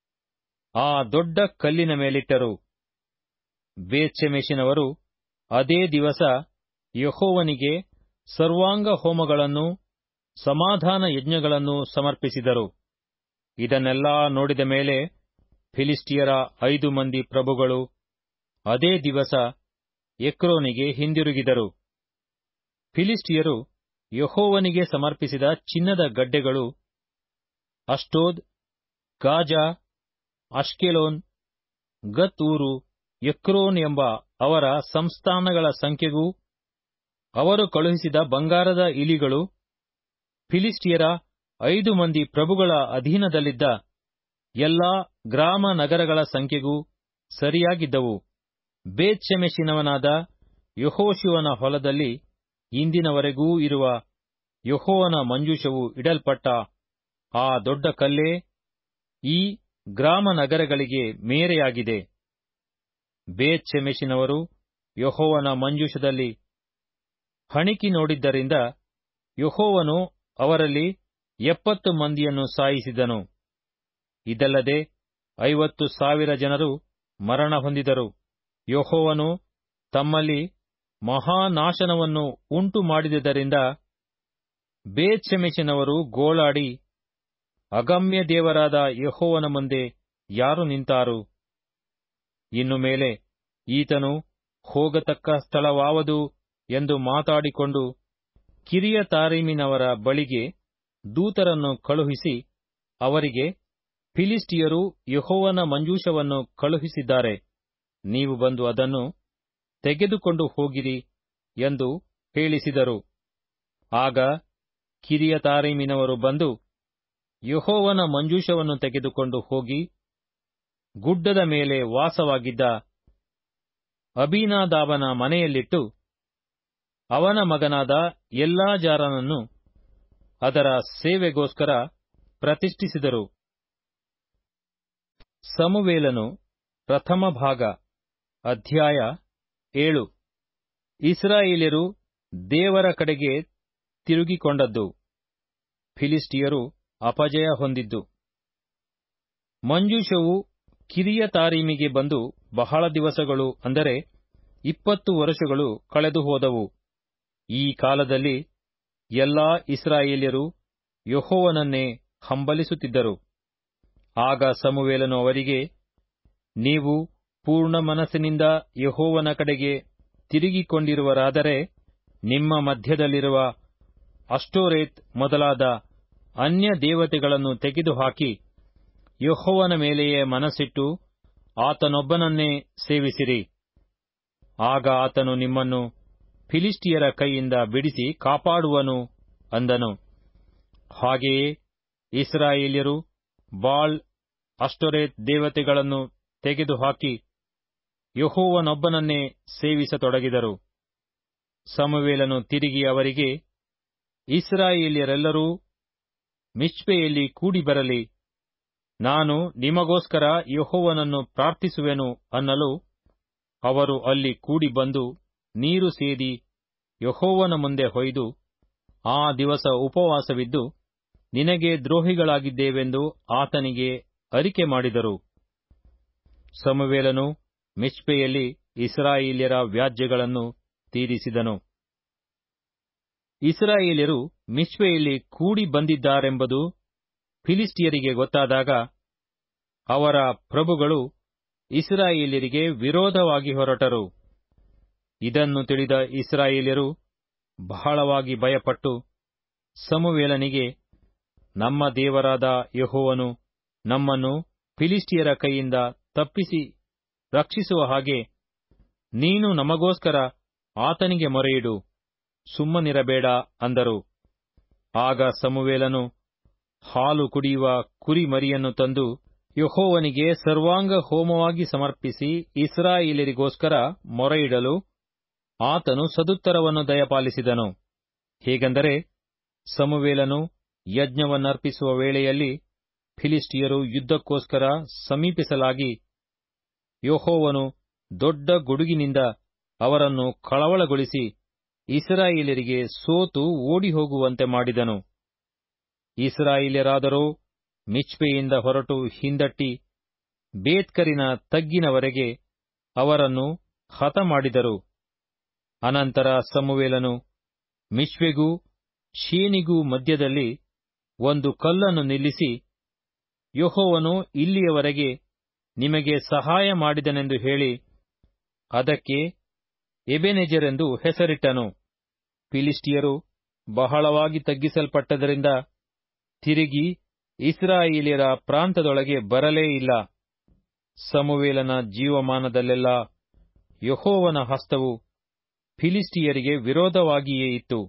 ಆ ದೊಡ್ಡ ಕಲ್ಲಿನ ಮೇಲಿಟ್ಟರು ಬೇತ್ಷೆಮೆಷಿನವರು ಅದೇ ದಿವಸ ಯಹೋವನಿಗೆ ಸರ್ವಾಂಗ ಹೋಮಗಳನ್ನು ಸಮಾಧಾನ ಯಜ್ಞಗಳನ್ನು ಸಮರ್ಪಿಸಿದರು ಇದನ್ನೆಲ್ಲಾ ನೋಡಿದ ಮೇಲೆ ಫಿಲಿಸ್ಟಿಯರ ಐದು ಮಂದಿ ಪ್ರಭುಗಳು ಅದೇ ದಿವಸ ಎಕ್ರೋನಿಗೆ ಹಿಂದಿರುಗಿದರು ಫಿಲಿಸ್ಟಿಯರು ಯಹೋವನಿಗೆ ಸಮರ್ಪಿಸಿದ ಚಿನ್ನದ ಗಡ್ಡೆಗಳು ಅಷ್ಟೋದ್ ಗಾಜಾ ಅಷ್ಕೆಲೋನ್ ಗತ್ ಊರು ಎಕ್ರೋನ್ ಎಂಬ ಅವರ ಸಂಸ್ಥಾನಗಳ ಸಂಖ್ಯೆಗೂ ಅವರು ಕಳುಹಿಸಿದ ಬಂಗಾರದ ಇಲಿಗಳು ಫಿಲಿಸ್ಟಿಯರ ಐದು ಮಂದಿ ಪ್ರಭುಗಳ ಅಧೀನದಲ್ಲಿದ್ದ ಎಲ್ಲಾ ಗ್ರಾಮ ನಗರಗಳ ಸಂಖ್ಯೆಗೂ ಸರಿಯಾಗಿದ್ದವು ಬೇತ್ಷೆಮೆಷಿನವನಾದ ಯಹೋಶುವನ ಹೊಲದಲ್ಲಿ ಇಂದಿನವರೆಗೂ ಇರುವ ಯಹೋವನ ಮಂಜೂಷವು ಇಡಲ್ಪಟ್ಟ ಆ ದೊಡ್ಡ ಕಲ್ಲೇ ಈ ಗ್ರಾಮ ನಗರಗಳಿಗೆ ಮೇರೆಯಾಗಿದೆ ಬೇತ್ಷೆಮೆಷಿನವರು ಯಹೋವನ ಮಂಜೂಷದಲ್ಲಿ ಹಣಿಕಿ ನೋಡಿದ್ದರಿಂದ ಯಹೋವನು ಅವರಲ್ಲಿ ಎಪ್ಪತ್ತು ಮಂದಿಯನ್ನು ಸಾಯಿಸಿದನು ಇದಲ್ಲದೆ ಐವತ್ತು ಸಾವಿರ ಜನರು ಮರಣ ಹೊಂದಿದರು ಯಹೋವನು ತಮ್ಮಲ್ಲಿ ಮಹಾನಾಶನವನ್ನು ಉಂಟು ಮಾಡಿದುದರಿಂದ ಬೇತ್ಷೆಮೆಷಿನವರು ಗೋಳಾಡಿ ಅಗಮ್ಯ ದೇವರಾದ ಯಹೋವನ ಮುಂದೆ ಯಾರು ನಿಂತಾರು ಇನ್ನು ಮೇಲೆ ಈತನು ಹೋಗತಕ್ಕ ಸ್ಥಳವಾವದು ಎಂದು ಮಾತಾಡಿಕೊಂಡು ಕಿರಿಯ ತಾರೀಮಿನವರ ಬಳಿಗೆ ದೂತರನ್ನು ಕಳುಹಿಸಿ ಅವರಿಗೆ ಫಿಲಿಸ್ಟಿಯರು ಯಹೋವನ ಮಂಜೂಷವನ್ನು ಕಳುಹಿಸಿದ್ದಾರೆ ನೀವು ಬಂದು ಅದನ್ನು ತೆಗೆದುಕೊಂಡು ಹೋಗಿರಿ ಎಂದು ಹೇಳಿಸಿದರು ಆಗ ಕಿರಿಯ ತಾರೀಮಿನವರು ಬಂದು ಯಹೋವನ ಮಂಜೂಷವನ್ನು ತೆಗೆದುಕೊಂಡು ಹೋಗಿ ಗುಡ್ಡದ ಮೇಲೆ ವಾಸವಾಗಿದ್ದ ಅಬೀನಾದಾಬನ ಮನೆಯಲ್ಲಿಟ್ಟು ಅವನ ಮಗನಾದ ಎಲ್ಲಾಜಾರನನ್ನು ಅದರ ಸೇವೆಗೋಸ್ಕರ ಪ್ರತಿಷ್ಠಿಸಿದರು ಸಮುವೇಲನು ಪ್ರಥಮ ಭಾಗ ಅಧ್ಯಾಯ ಏಳು ಇಸ್ರಾಯೇಲ್ಯರು ದೇವರ ಕಡೆಗೆ ತಿರುಗಿಕೊಂಡದ್ದು ಫಿಲಿಸ್ಟಿಯರು ಅಪಜಯ ಹೊಂದಿದ್ದು ಮಂಜೂಷವು ಕಿರಿಯ ತಾರೀಮಿಗೆ ಬಂದು ಬಹಳ ದಿವಸಗಳು ಅಂದರೆ ಇಪ್ಪತ್ತು ವರ್ಷಗಳು ಕಳೆದು ಹೋದವು ಈ ಕಾಲದಲ್ಲಿ ಎಲ್ಲಾ ಇಸ್ರಾಯೇಲ್ಯರು ಯಹೋವನನ್ನೇ ಹಂಬಲಿಸುತ್ತಿದ್ದರು ಆಗ ಸಮುವೇಲನು ಅವರಿಗೆ ನೀವು ಪೂರ್ಣ ಮನಸ್ಸಿನಿಂದ ಯಹೋವನ ಕಡೆಗೆ ತಿರುಗಿಕೊಂಡಿರುವರಾದರೆ ನಿಮ್ಮ ಮಧ್ಯದಲ್ಲಿರುವ ಅಷ್ಟೋರೇತ್ ಮೊದಲಾದ ಅನ್ಯ ದೇವತೆಗಳನ್ನು ತೆಗೆದುಹಾಕಿ ಯಹೋವನ ಮೇಲೆಯೇ ಮನಸ್ಸಿಟ್ಟು ಆತನೊಬ್ಬನನ್ನೇ ಸೇವಿಸಿರಿ ಆಗ ಆತನು ನಿಮ್ಮನ್ನು ಫಿಲಿಸ್ಟಿಯರ ಕೈಯಿಂದ ಬಿಡಿಸಿ ಕಾಪಾಡುವನು ಅಂದನು ಹಾಗೆಯೇ ಇಸ್ರಾಯೇಲ್ಯರು ಬಾಳ್ ಅಷ್ಟೊರೇತ್ ದೇವತೆಗಳನ್ನು ತೆಗೆದುಹಾಕಿ ಯಹೋವನೊಬ್ಬನನ್ನೇ ಸೇವಿಸತೊಡಗಿದರು ಸಮುವೇಲನು ತಿರುಗಿ ಅವರಿಗೆ ಇಸ್ರಾಯೇಲ್ಯರೆಲ್ಲರೂ ಮಿಚ್ಪೆಯಲ್ಲಿ ಕೂಡಿ ಬರಲಿ ನಾನು ನಿಮಗೋಸ್ಕರ ಯಹೋವನನ್ನು ಪ್ರಾರ್ಥಿಸುವೆನು ಅನ್ನಲು ಅವರು ಅಲ್ಲಿ ಕೂಡಿ ಬಂದು ನೀರು ಸೇದಿ ಯಹೋವನ ಮುಂದೆ ಹೊಯ್ದು ಆ ದಿವಸ ಉಪವಾಸವಿದ್ದು ನಿನಗೆ ದ್ರೋಹಿಗಳಾಗಿದ್ದೇವೆಂದು ಆತನಿಗೆ ಅರಿಕೆ ಮಾಡಿದರು ಸಮುವೇಲನು ಮಿಚ್ಪೆಯಲ್ಲಿ ಇಸ್ರಾಯೇಲ್ಯರ ವ್ಯಾಜ್ಯಗಳನ್ನು ತೀರಿಸಿದನು ಇಸ್ರಾಯೇಲ್ಯರು ಮಿಚ್ಪೆಯಲ್ಲಿ ಕೂಡಿ ಬಂದಿದ್ದಾರೆಂಬುದು ಫಿಲಿಸ್ಟಿಯರಿಗೆ ಗೊತ್ತಾದಾಗ ಅವರ ಪ್ರಭುಗಳು ಇಸ್ರಾಯೇಲ್ಯರಿಗೆ ವಿರೋಧವಾಗಿ ಹೊರಟರು ಇದನ್ನು ತಿಳಿದ ಇಸ್ರಾಯೇಲ್ಯರು ಬಹಳವಾಗಿ ಭಯಪಟ್ಟು ಸಮುವೇಲನಿಗೆ ನಮ್ಮ ದೇವರಾದ ಯೆಹೋವನು ನಮ್ಮನ್ನು ಫಿಲಿಸ್ಟಿಯರ ಕೈಯಿಂದ ತಪ್ಪಿಸಿ ರಕ್ಷಿಸುವ ಹಾಗೆ ನೀನು ನಮಗೋಸ್ಕರ ಆತನಿಗೆ ಮೊರೆಯಿಡು ಸುಮ್ಮನಿರಬೇಡ ಅಂದರು ಆಗ ಸಮುವೇಲನು ಹಾಲು ಕುಡಿಯುವ ಕುರಿ ಮರಿಯನ್ನು ತಂದು ಯೆಹೋವನಿಗೆ ಸರ್ವಾಂಗ ಹೋಮವಾಗಿ ಸಮರ್ಪಿಸಿ ಇಸ್ರಾಯೇಲರಿಗೋಸ್ಕರ ಮೊರೆಯಿಡಲು ಆತನು ಸದುತ್ತರವನ್ನು ದಯಪಾಲಿಸಿದನು ಹೇಗೆಂದರೆ ಸಮುವೇಲನು ಯಜ್ಞವನ್ನರ್ಪಿಸುವ ವೇಳೆಯಲ್ಲಿ ಫಿಲಿಸ್ಟಿಯರು ಯುದ್ಧಕ್ಕೋಸ್ಕರ ಸಮೀಪಿಸಲಾಗಿ ಯೆಹೋವನು ದೊಡ್ಡ ಗುಡುಗಿನಿಂದ ಅವರನ್ನು ಕಳವಳಗೊಳಿಸಿ ಇಸ್ರಾಯೇಲರಿಗೆ ಸೋತು ಓಡಿಹೋಗುವಂತೆ ಮಾಡಿದನು ಇಸ್ರಾಯೇಲ್ಯರಾದರೋ ಮಿಚ್ಪೆಯಿಂದ ಹೊರಟು ಹಿಂದಟ್ಟಿ ಬೇತ್ಕರಿನ ತಗ್ಗಿನವರೆಗೆ ಅವರನ್ನು ಹತಮಾಡಿದರು ಅನಂತರ ಸಮುವೇಲನು ಮಿಚ್ವೆಗೂ ಶೇನಿಗೂ ಮಧ್ಯದಲ್ಲಿ ಒಂದು ಕಲ್ಲನ್ನು ನಿಲ್ಲಿಸಿ ಯೆಹೋವನು ಇಲ್ಲಿಯವರೆಗೆ ನಿಮಗೆ ಸಹಾಯ ಮಾಡಿದನೆಂದು ಹೇಳಿ ಅದಕ್ಕೆ ಎಬೆನೆಜರೆಂದು ಹೆಸರಿಟ್ಟನು ಫಿಲಿಸ್ಟಿಯರು ಬಹಳವಾಗಿ ತಗ್ಗಿಸಲ್ಪಟ್ಟದರಿಂದ ತಿರುಗಿ ಇಸ್ರಾಯೇಲ್ಯರ ಪ್ರಾಂತದೊಳಗೆ ಬರಲೇ ಇಲ್ಲ ಸಮುವೇಲನ ಜೀವಮಾನದಲ್ಲೆಲ್ಲ ಯೆಹೋವನ ಹಸ್ತವು ಫಿಲಿಸ್ಟಿಯರಿಗೆ ವಿರೋಧವಾಗಿಯೇ ಇತ್ತು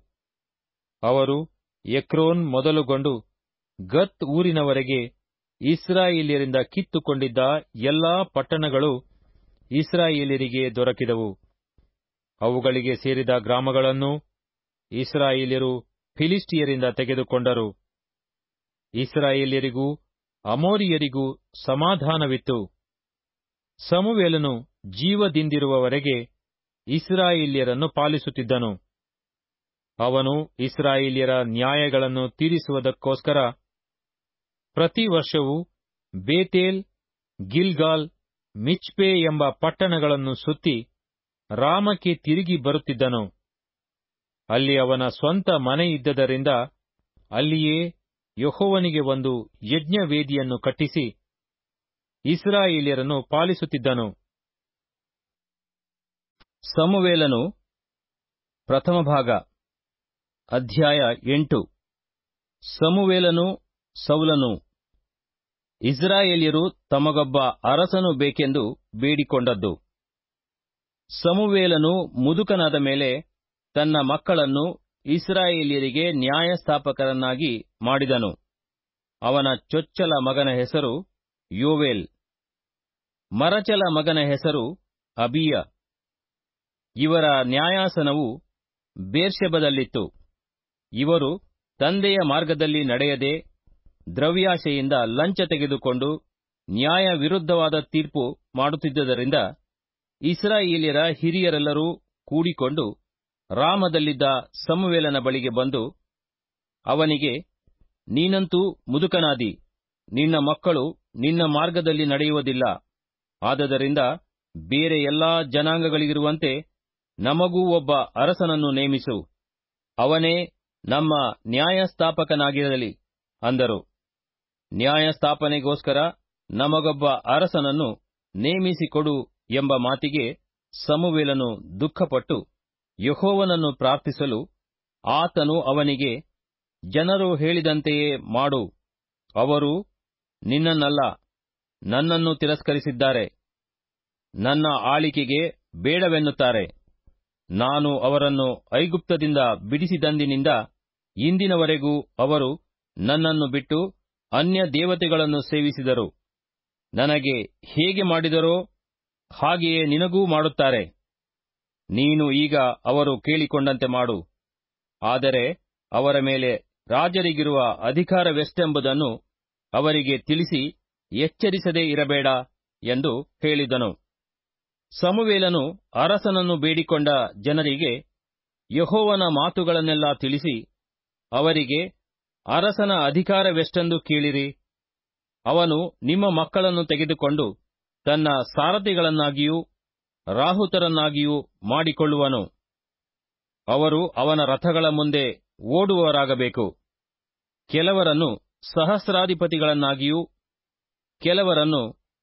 ಅವರು ಎಕ್ರೋನ್ ಮೊದಲುಗೊಂಡು ಗತ್ ಊರಿನವರೆಗೆ ಇಸ್ರಾಯೇಲ್ಯರಿಂದ ಕಿತ್ತುಕೊಂಡಿದ್ದ ಎಲ್ಲಾ ಪಟ್ಟಣಗಳು ಇಸ್ರಾಯೇಲ್ಯರಿಗೆ ದೊರಕಿದವು ಅವುಗಳಿಗೆ ಸೇರಿದ ಗ್ರಾಮಗಳನ್ನು ಇಸ್ರಾಯೇಲ್ಯರು ಫಿಲಿಸ್ಟಿಯರಿಂದ ತೆಗೆದುಕೊಂಡರು ಇಸ್ರಾಯೇಲ್ಯರಿಗೂ ಅಮೋರಿಯರಿಗೂ ಸಮಾಧಾನವಿತ್ತು ಸಮುವೇಲನು ಜೀವದಿಂದಿರುವವರೆಗೆ ಇಸ್ರಾಯೇಲ್ಯರನ್ನು ಪಾಲಿಸುತ್ತಿದ್ದನು ಅವನು ಇಸ್ರಾಯೇಲ್ಯರ ನ್ಯಾಯಗಳನ್ನು ತೀರಿಸುವುದಕ್ಕೋಸ್ಕರ ಪ್ರತಿ ವರ್ಷವೂ ಬೇತೇಲ್ ಗಿಲ್ಗಾಲ್ ಮಿಚ್ಪೆ ಎಂಬ ಪಟ್ಟಣಗಳನ್ನು ಸುತ್ತಿ ರಾಮಕ್ಕೆ ತಿರುಗಿ ಬರುತ್ತಿದ್ದನು ಅಲ್ಲಿ ಅವನ ಸ್ವಂತ ಮನೆ ಇದ್ದದರಿಂದ ಅಲ್ಲಿಯೇ ಯೆಹೋವನಿಗೆ ಒಂದು ಯಜ್ಞವೇದಿಯನ್ನು ಕಟ್ಟಿಸಿ ಇಸ್ರಾಯೇಲ್ಯರನ್ನು ಪಾಲಿಸುತ್ತಿದ್ದನು ಸಮುವೇಲನು ಪ್ರಥಮ ಭಾಗ ಅಧ್ಯಾಯ ಎಂಟು ಸಮುವೇಲನು ಸೌಲನು ಇಸ್ರಾಯೇಲ್ಯರು ತಮಗೊಬ್ಬ ಅರಸನು ಬೇಕೆಂದು ಬೇಡಿಕೊಂಡದ್ದು ಸಮುವೇಲನು ಮುದುಕನಾದ ಮೇಲೆ ತನ್ನ ಮಕ್ಕಳನ್ನು ಇಸ್ರಾಯೇಲ್ಯರಿಗೆ ನ್ಯಾಯಸ್ಥಾಪಕರನ್ನಾಗಿ ಮಾಡಿದನು ಅವನ ಚೊಚ್ಚಲ ಮಗನ ಹೆಸರು ಯೋವೇಲ್ ಮರಚಲ ಮಗನ ಹೆಸರು ಅಬೀಯ ಇವರ ನ್ಯಾಯಾಸನವು ಬೇರ್ಷೆಬದಲ್ಲಿತ್ತು ಇವರು ತಂದೆಯ ಮಾರ್ಗದಲ್ಲಿ ನಡೆಯದೆ ದ್ರವ್ಯಾಶೆಯಿಂದ ಲಂಚ ತೆಗೆದುಕೊಂಡು ನ್ಯಾಯ ವಿರುದ್ಧವಾದ ತೀರ್ಪು ಮಾಡುತ್ತಿದ್ದರಿಂದ ಇಸ್ರಾಯೇಲ್ಯರ ಹಿರಿಯರೆಲ್ಲರೂ ಕೂಡಿಕೊಂಡು ರಾಮದಲ್ಲಿದ್ದ ಸಮುವೇಲನ ಬಳಿಗೆ ಬಂದು ಅವನಿಗೆ ನೀನಂತೂ ಮುದುಕನಾದಿ ನಿನ್ನ ಮಕ್ಕಳು ನಿನ್ನ ಮಾರ್ಗದಲ್ಲಿ ನಡೆಯುವುದಿಲ್ಲ ಆದದರಿಂದ ಬೇರೆ ಎಲ್ಲಾ ಜನಾಂಗಗಳಿಗಿರುವಂತೆ ನಮಗೂ ಒಬ್ಬ ಅರಸನನ್ನು ನೇಮಿಸು ಅವನೇ ನಮ್ಮ ನ್ಯಾಯಸ್ಥಾಪಕನಾಗಿರಲಿ ಅಂದರು ನ್ಯಾಯಸ್ಥಾಪನೆಗೋಸ್ಕರ ನಮಗೊಬ್ಬ ಅರಸನನ್ನು ನೇಮಿಸಿಕೊಡು ಎಂಬ ಮಾತಿಗೆ ಸಮುವೇಲನು ದುಃಖಪಟ್ಟು ಯೆಹೋವನನ್ನು ಪ್ರಾರ್ಥಿಸಲು ಆತನು ಅವನಿಗೆ ಜನರು ಹೇಳಿದಂತೆಯೇ ಮಾಡು ಅವರು ನಿನ್ನನ್ನಲ್ಲ ನನ್ನನ್ನು ತಿರಸ್ಕರಿಸಿದ್ದಾರೆ ನನ್ನ ಆಳಿಕೆಗೆ ಬೇಡವೆನ್ನುತ್ತಾರೆ ನಾನು ಅವರನ್ನು ಐಗುಪ್ತದಿಂದ ಬಿಡಿಸಿದಂದಿನಿಂದ ಇಂದಿನವರೆಗೂ ಅವರು ನನ್ನನ್ನು ಬಿಟ್ಟು ಅನ್ಯ ದೇವತೆಗಳನ್ನು ಸೇವಿಸಿದರು ನನಗೆ ಹೇಗೆ ಮಾಡಿದರೋ ಹಾಗೆಯೇ ನಿನಗೂ ಮಾಡುತ್ತಾರೆ ನೀನು ಈಗ ಅವರು ಕೇಳಿಕೊಂಡಂತೆ ಮಾಡು ಆದರೆ ಅವರ ಮೇಲೆ ರಾಜರಿಗಿರುವ ಅಧಿಕಾರವೆಷ್ಟೆಂಬುದನ್ನು ಅವರಿಗೆ ತಿಳಿಸಿ ಎಚ್ಚರಿಸದೇ ಇರಬೇಡ ಎಂದು ಹೇಳಿದನು ಸಮುವೇಲನು ಅರಸನನ್ನು ಬೇಡಿಕೊಂಡ ಜನರಿಗೆ ಯೆಹೋವನ ಮಾತುಗಳನ್ನೆಲ್ಲ ತಿಳಿಸಿ ಅವರಿಗೆ ಅರಸನ ಅಧಿಕಾರವೆಷ್ಟೆಂದು ಕೇಳಿರಿ ಅವನು ನಿಮ್ಮ ಮಕ್ಕಳನ್ನು ತೆಗೆದುಕೊಂಡು ತನ್ನ ಸಾರಥಿಗಳನ್ನಾಗಿಯೂ ರಾಹುತರನ್ನಾಗಿಯೂ ಮಾಡಿಕೊಳ್ಳುವನು ಅವರು ಅವನ ರಥಗಳ ಮುಂದೆ ಓಡುವವರಾಗಬೇಕು ಕೆಲವರನ್ನು ಸಹಸ್ರಾಧಿಪತಿಗಳನ್ನಾಗಿಯೂ ಕೆಲವರನ್ನು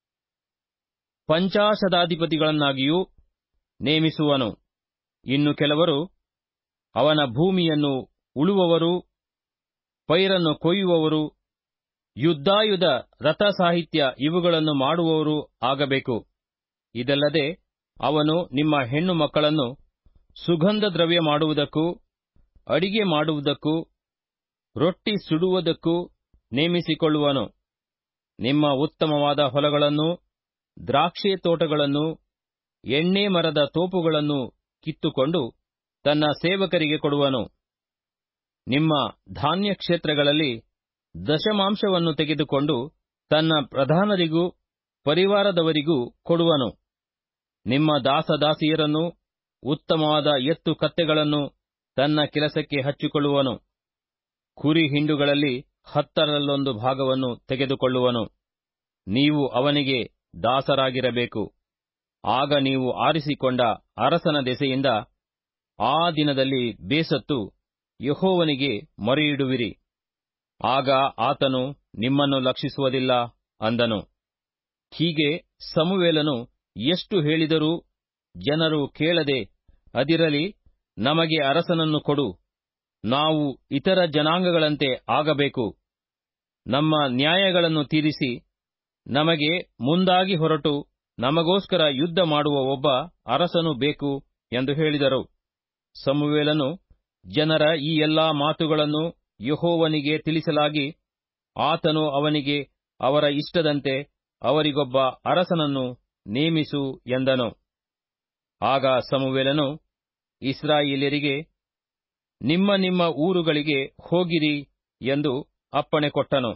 ಪಂಚಾಶದಾಧಿಪತಿಗಳನ್ನಾಗಿಯೂ ನೇಮಿಸುವನು ಇನ್ನು ಕೆಲವರು ಅವನ ಭೂಮಿಯನ್ನು ಉಳುವವರು ಪೈರನ್ನು ಕೊಯ್ಯುವವರು ಯುದ್ಧಾಯುಧ ರಥ ಸಾಹಿತ್ಯ ಇವುಗಳನ್ನು ಮಾಡುವವರು ಆಗಬೇಕು ಇದಲ್ಲದೆ ಅವನು ನಿಮ್ಮ ಹೆಣ್ಣು ಮಕ್ಕಳನ್ನು ಸುಗಂಧ ದ್ರವ್ಯ ಮಾಡುವುದಕ್ಕೂ ಅಡಿಗೆ ಮಾಡುವುದಕ್ಕೂ ರೊಟ್ಟಿ ಸುಡುವುದಕ್ಕೂ ನೇಮಿಸಿಕೊಳ್ಳುವನು ನಿಮ್ಮ ಉತ್ತಮವಾದ ಹೊಲಗಳನ್ನು ದ್ರಾಕ್ಷೆ ತೋಟಗಳನ್ನು ಎಣ್ಣೆ ಮರದ ತೋಪುಗಳನ್ನು ಕಿತ್ತುಕೊಂಡು ತನ್ನ ಸೇವಕರಿಗೆ ಕೊಡುವನು ನಿಮ್ಮ ಧಾನ್ಯ ಕ್ಷೇತ್ರಗಳಲ್ಲಿ ದಶಮಾಂಶವನ್ನು ತೆಗೆದುಕೊಂಡು ತನ್ನ ಪ್ರಧಾನರಿಗೂ ಪರಿವಾರದವರಿಗೂ ಕೊಡುವನು ನಿಮ್ಮ ದಾಸದಾಸಿಯರನ್ನು ಉತ್ತಮವಾದ ಎತ್ತು ಕತ್ತೆಗಳನ್ನು ತನ್ನ ಕೆಲಸಕ್ಕೆ ಹಚ್ಚಿಕೊಳ್ಳುವನು ಕುರಿ ಹಿಂಡುಗಳಲ್ಲಿ ಹತ್ತರಲ್ಲೊಂದು ಭಾಗವನ್ನು ತೆಗೆದುಕೊಳ್ಳುವನು ನೀವು ಅವನಿಗೆ ದಾಸರಾಗಿರಬೇಕು ಆಗ ನೀವು ಆರಿಸಿಕೊಂಡ ಅರಸನ ದೆಸೆಯಿಂದ ಆ ದಿನದಲ್ಲಿ ಬೇಸತ್ತು ಯಹೋವನಿಗೆ ಮೊರೆಯಿಡುವಿರಿ ಆಗ ಆತನು ನಿಮ್ಮನ್ನು ಲಕ್ಷಿಸುವುದಿಲ್ಲ ಅಂದನು ಹೀಗೆ ಸಮುವೇಲನು ಎಷ್ಟು ಹೇಳಿದರೂ ಜನರು ಕೇಳದೆ ಅದಿರಲಿ ನಮಗೆ ಅರಸನನ್ನು ಕೊಡು ನಾವು ಇತರ ಜನಾಂಗಗಳಂತೆ ಆಗಬೇಕು ನಮ್ಮ ನ್ಯಾಯಗಳನ್ನು ತೀರಿಸಿ ನಮಗೆ ಮುಂದಾಗಿ ಹೊರಟು ನಮಗೋಸ್ಕರ ಯುದ್ಧ ಮಾಡುವ ಒಬ್ಬ ಅರಸನು ಬೇಕು ಎಂದು ಹೇಳಿದರು ಸಮುವೇಲನು ಜನರ ಈ ಎಲ್ಲಾ ಮಾತುಗಳನ್ನು ಯಹೋವನಿಗೆ ತಿಳಿಸಲಾಗಿ ಆತನು ಅವನಿಗೆ ಅವರ ಇಷ್ಟದಂತೆ ಅವರಿಗೊಬ್ಬ ಅರಸನನ್ನು ನೇಮಿಸು ಎಂದನು ಆಗ ಸಮುವೇಲನು ಇಸ್ರಾಯೇಲ್ಯರಿಗೆ ನಿಮ್ಮ ನಿಮ್ಮ ಊರುಗಳಿಗೆ ಹೋಗಿರಿ ಎಂದು ಅಪ್ಪಣೆ ಕೊಟ್ಟನು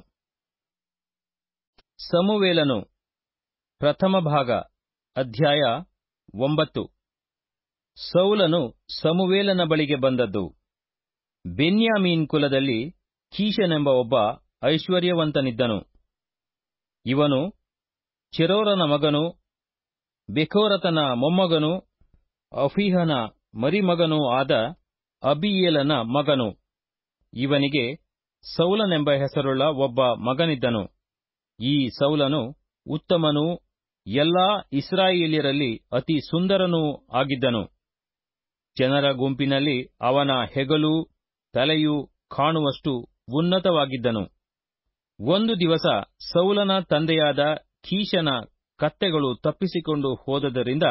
ಸಮುವೇಲನು ಪ್ರಥಮ ಭಾಗ ಅಧ್ಯಾಯ ಒಂಬತ್ತು ಸೌಲನು ಸಮುವೇಲನ ಬಳಿಗೆ ಬಂದದ್ದು ಬೆನ್ಯಾಮೀನ್ ಕುಲದಲ್ಲಿ ಕೀಶನೆಂಬ ಒಬ್ಬ ಐಶ್ವರ್ಯವಂತನಿದ್ದನು ಇವನು ಚೆರೋರನ ಮಗನು ಬೆಕೋರತನ ಮೊಮ್ಮಗನು ಅಫೀಹನ ಮರಿಮಗನೂ ಆದ ಅಬಿಯೇಲನ ಮಗನು ಇವನಿಗೆ ಸೌಲನೆಂಬ ಹೆಸರುಳ್ಳ ಒಬ್ಬ ಮಗನಿದ್ದನು ಈ ಸೌಲನು ಉತ್ತಮನೂ ಎಲ್ಲಾ ಇಸ್ರಾಯೇಲ್ಯರಲ್ಲಿ ಅತಿ ಸುಂದರನೂ ಆಗಿದ್ದನು ಜನರ ಗುಂಪಿನಲ್ಲಿ ಅವನ ಹೆಗಲೂ ತಲೆಯೂ ಕಾಣುವಷ್ಟು ಉನ್ನತವಾಗಿದ್ದನು ಒಂದು ದಿವಸ ಸೌಲನ ತಂದೆಯಾದ ಕೀಶನ ಕತ್ತೆಗಳು ತಪ್ಪಿಸಿಕೊಂಡು ಹೋದದರಿಂದ